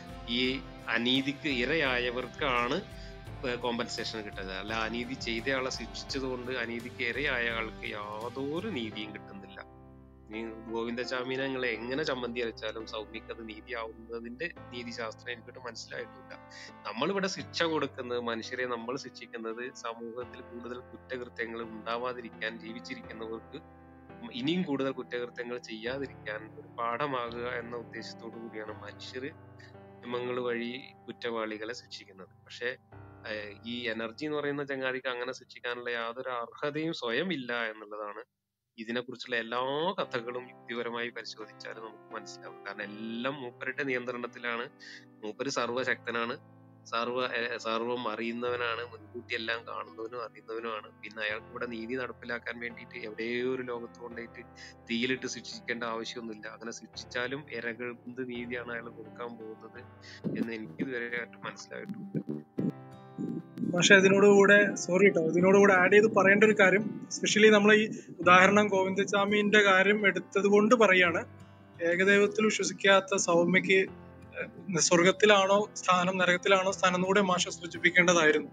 ഈ അനീതിക്ക് ഇരയായവർക്കാണ് കോമ്പൻസേഷൻ കിട്ടുന്നത് അല്ല അനീതി ചെയ്തയാളെ ശിക്ഷിച്ചത് കൊണ്ട് അനീതിക്ക് ഇരയായ ആൾക്ക് യാതൊരു നീതിയും കിട്ടുന്നില്ല നീ ഗോവിന്ദചാമിനെ നിങ്ങൾ എങ്ങനെ ചമ്മന്തി അരച്ചാലും സൗമ്യക്ക് അത് നീതിയാവുന്നതിന്റെ നീതിശാസ്ത്രം എനിക്കിട്ട് മനസ്സിലായിട്ടില്ല നമ്മളിവിടെ ശിക്ഷ കൊടുക്കുന്നത് മനുഷ്യരെ നമ്മൾ ശിക്ഷിക്കുന്നത് സമൂഹത്തിൽ കൂടുതൽ കുറ്റകൃത്യങ്ങൾ ഉണ്ടാവാതിരിക്കാൻ ജീവിച്ചിരിക്കുന്നവർക്ക് ഇനിയും കൂടുതൽ കുറ്റകൃത്യങ്ങൾ ചെയ്യാതിരിക്കാൻ ഒരു പാഠമാകുക എന്ന ഉദ്ദേശത്തോടു കൂടിയാണ് മനുഷ്യർ നിയമങ്ങൾ വഴി കുറ്റവാളികളെ ശിക്ഷിക്കുന്നത് പക്ഷെ ഏഹ് ഈ എനർജി എന്ന് പറയുന്ന ചങ്ങാതിക്ക് അങ്ങനെ ശിക്ഷിക്കാനുള്ള യാതൊരു അർഹതയും സ്വയം ഇല്ല എന്നുള്ളതാണ് ഇതിനെക്കുറിച്ചുള്ള എല്ലാ കഥകളും യുക്തിപരമായി പരിശോധിച്ചാൽ നമുക്ക് മനസ്സിലാവും കാരണം എല്ലാം മൂപ്പരുടെ നിയന്ത്രണത്തിലാണ് മൂപ്പര് സർവ്വശക്തനാണ് സർവ ഏഹ് സർവ്വം അറിയുന്നവനാണ് മുൻകൂട്ടി എല്ലാം കാണുന്നവനും അറിയുന്നവനുമാണ് പിന്നെ അയാൾക്ക് ഇവിടെ നീതി നടപ്പിലാക്കാൻ വേണ്ടിയിട്ട് എവിടെയോ ഒരു ലോകത്ത് കൊണ്ടുപോയിട്ട് തീയിലിട്ട് ശിക്ഷിക്കേണ്ട ആവശ്യമൊന്നുമില്ല അങ്ങനെ ശിക്ഷിച്ചാലും ഇരകൾക്ക് എന്ത് നീതിയാണ് അയാൾ കൊടുക്കാൻ പോകുന്നത് എന്ന് എനിക്ക് ഇതുവരെ ആയിട്ട് മനസ്സിലായിട്ടുണ്ട് പക്ഷെ ഇതിനോടുകൂടെ സോറി കേട്ടോ ഇതിനോടുകൂടെ ആഡ് ചെയ്ത് പറയേണ്ട ഒരു കാര്യം സ്പെഷ്യലി നമ്മൾ ഈ ഉദാഹരണം ഗോവിന്ദസ്വാമിന്റെ കാര്യം എടുത്തത് കൊണ്ട് പറയാണ് ഏകദൈവത്തിൽ വിശ്വസിക്കാത്ത സൗമ്യക്ക് ഏഹ് സ്വർഗത്തിലാണോ സ്ഥാനം നരകത്തിലാണോ സ്ഥാനം എന്നുകൂടെ മാഷ സൂചിപ്പിക്കേണ്ടതായിരുന്നു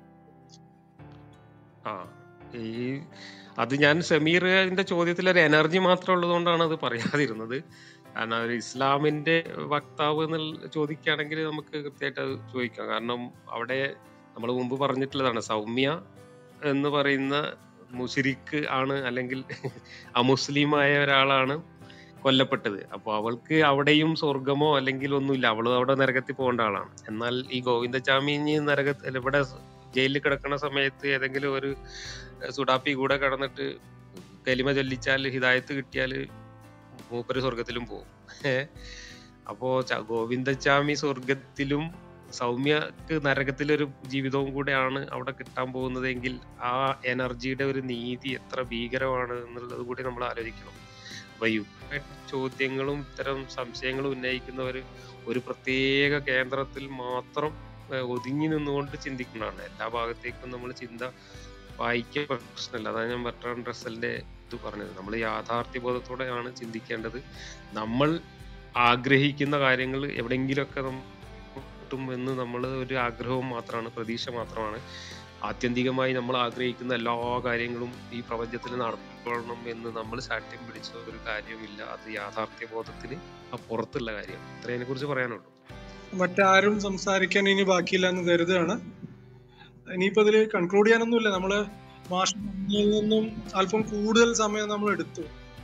ആ ഈ അത് ഞാൻ സമീറിന്റെ ചോദ്യത്തിൽ ഒരു എനർജി മാത്രം ഉള്ളതുകൊണ്ടാണ് അത് പറയാതിരുന്നത് കാരണം ഒരു ഇസ്ലാമിന്റെ വക്താവ് എന്നുള്ള ചോദിക്കുകയാണെങ്കിൽ നമുക്ക് കൃത്യമായിട്ട് അത് ചോദിക്കാം കാരണം അവിടെ നമ്മൾ മുമ്പ് പറഞ്ഞിട്ടുള്ളതാണ് സൗമ്യ എന്ന് പറയുന്ന മുഷിരിക്ക് ആണ് അല്ലെങ്കിൽ അമുസ്ലിമായ ഒരാളാണ് കൊല്ലപ്പെട്ടത് അപ്പോൾ അവൾക്ക് അവിടെയും സ്വർഗമോ അല്ലെങ്കിൽ ഒന്നുമില്ല അവൾ അവിടെ നരകത്തിൽ പോകേണ്ട ആളാണ് എന്നാൽ ഈ ഗോവിന്ദചാമി നരകത്തിൽ ഇവിടെ ജയിലിൽ കിടക്കുന്ന സമയത്ത് ഏതെങ്കിലും ഒരു സുഡാപ്പി കൂടെ കിടന്നിട്ട് കലിമ ചൊല്ലിച്ചാൽ ഹിദായത്ത് കിട്ടിയാൽ മൂപ്പര് സ്വർഗത്തിലും പോകും ഏഹ് അപ്പോ ച- ഗോവിന്ദച്ചാമി സ്വർഗത്തിലും സൗമ്യക്ക് നരകത്തിലൊരു ജീവിതവും കൂടെയാണ് അവിടെ കിട്ടാൻ പോകുന്നതെങ്കിൽ ആ എനർജിയുടെ ഒരു നീതി എത്ര ഭീകരമാണ് എന്നുള്ളത് കൂടി നമ്മൾ ആലോചിക്കണം അപ്പൊ യുക്ത ചോദ്യങ്ങളും ഇത്തരം സംശയങ്ങളും ഉന്നയിക്കുന്നവർ ഒരു പ്രത്യേക കേന്ദ്രത്തിൽ മാത്രം ഏഹ് ഒതുങ്ങി നിന്നുകൊണ്ട് ചിന്തിക്കുന്നതാണ് എല്ലാ ഭാഗത്തേക്കും നമ്മൾ ചിന്ത വായിക്കാൻ പ്രശ്നമില്ല അതാണ് ഞാൻ ബർട്രാൻ റസലിന്റെ ഇത് പറഞ്ഞത് നമ്മൾ യാഥാർത്ഥ്യബോധത്തോടെയാണ് ചിന്തിക്കേണ്ടത് നമ്മൾ ആഗ്രഹിക്കുന്ന കാര്യങ്ങൾ എവിടെയെങ്കിലുമൊക്കെ നമുക്ക് കിട്ടും എന്ന് നമ്മൾ ഒരു ആഗ്രഹവും മാത്രമാണ് പ്രതീക്ഷ മാത്രമാണ് ആത്യന്തികമായി നമ്മൾ ആഗ്രഹിക്കുന്ന എല്ലാ കാര്യങ്ങളും ഈ പ്രപഞ്ചത്തിൽ നടക്കണം എന്ന് നമ്മൾ ശാഠ്യം പിടിച്ച ഒരു കാര്യവുമില്ല അത് യാഥാർത്ഥ്യബോധത്തിന് അപ്പുറത്തുള്ള കാര്യം ഇത്രയെ കുറിച്ച് പറയാനുള്ളൂ മറ്റാരും സംസാരിക്കാൻ ഇനി ബാക്കിയില്ല എന്ന് കരുതുകയാണ് ഇനിയിപ്പോ ഇതില് കൺക്ലൂഡ് ചെയ്യാനൊന്നുമില്ല നമ്മള് മാഷിൽ നിന്നും അല്പം കൂടുതൽ സമയം നമ്മൾ എടുത്തു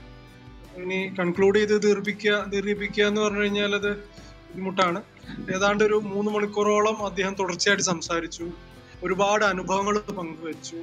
ഇനി കൺക്ലൂഡ് ചെയ്ത് ദീർഘിപ്പിക്കുക ദീർഘിപ്പിക്കുക എന്ന് പറഞ്ഞു കഴിഞ്ഞാൽ അത് ബുദ്ധിമുട്ടാണ് ഏതാണ്ട് ഒരു മൂന്ന് മണിക്കൂറോളം അദ്ദേഹം തുടർച്ചയായിട്ട് സംസാരിച്ചു ഒരുപാട് അനുഭവങ്ങൾ പങ്കുവച്ചു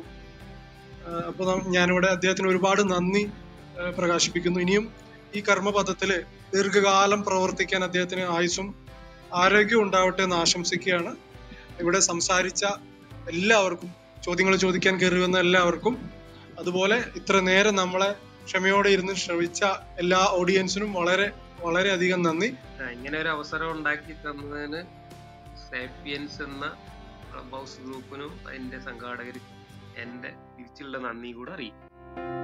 ആഹ് അപ്പൊ നം- ഞാനിവിടെ അദ്ദേഹത്തിന് ഒരുപാട് നന്ദി ആഹ് പ്രകാശിപ്പിക്കുന്നു ഇനിയും ഈ കർമ്മപഥത്തില് ദീർഘകാലം പ്രവർത്തിക്കാൻ അദ്ദേഹത്തിന് ആയുസ്സും ആരോഗ്യവും ഉണ്ടാവട്ടെ എന്ന് ആശംസിക്കുകയാണ് ഇവിടെ സംസാരിച്ച എല്ലാവർക്കും ചോദ്യങ്ങൾ ചോദിക്കാൻ കയറി വന്ന എല്ലാവർക്കും അതുപോലെ ഇത്ര നേരം നമ്മളെ ക്ഷമയോടെ ഇരുന്ന് ശ്രമിച്ച എല്ലാ ഓഡിയൻസിനും വളരെ വളരെയധികം നന്ദി ആ, ഇങ്ങനെ ഒരു അവസരം ഉണ്ടാക്കി തന്നതിന് സാപ്പിയൻസ് എന്ന ക്ലബ് ഹൗസ് ഗ്രൂപ്പിനും അതിന്റെ സംഘാടകർക്കും എന്റെ തിരിച്ചുള്ള നന്ദി കൂടെ അറിയിക്കും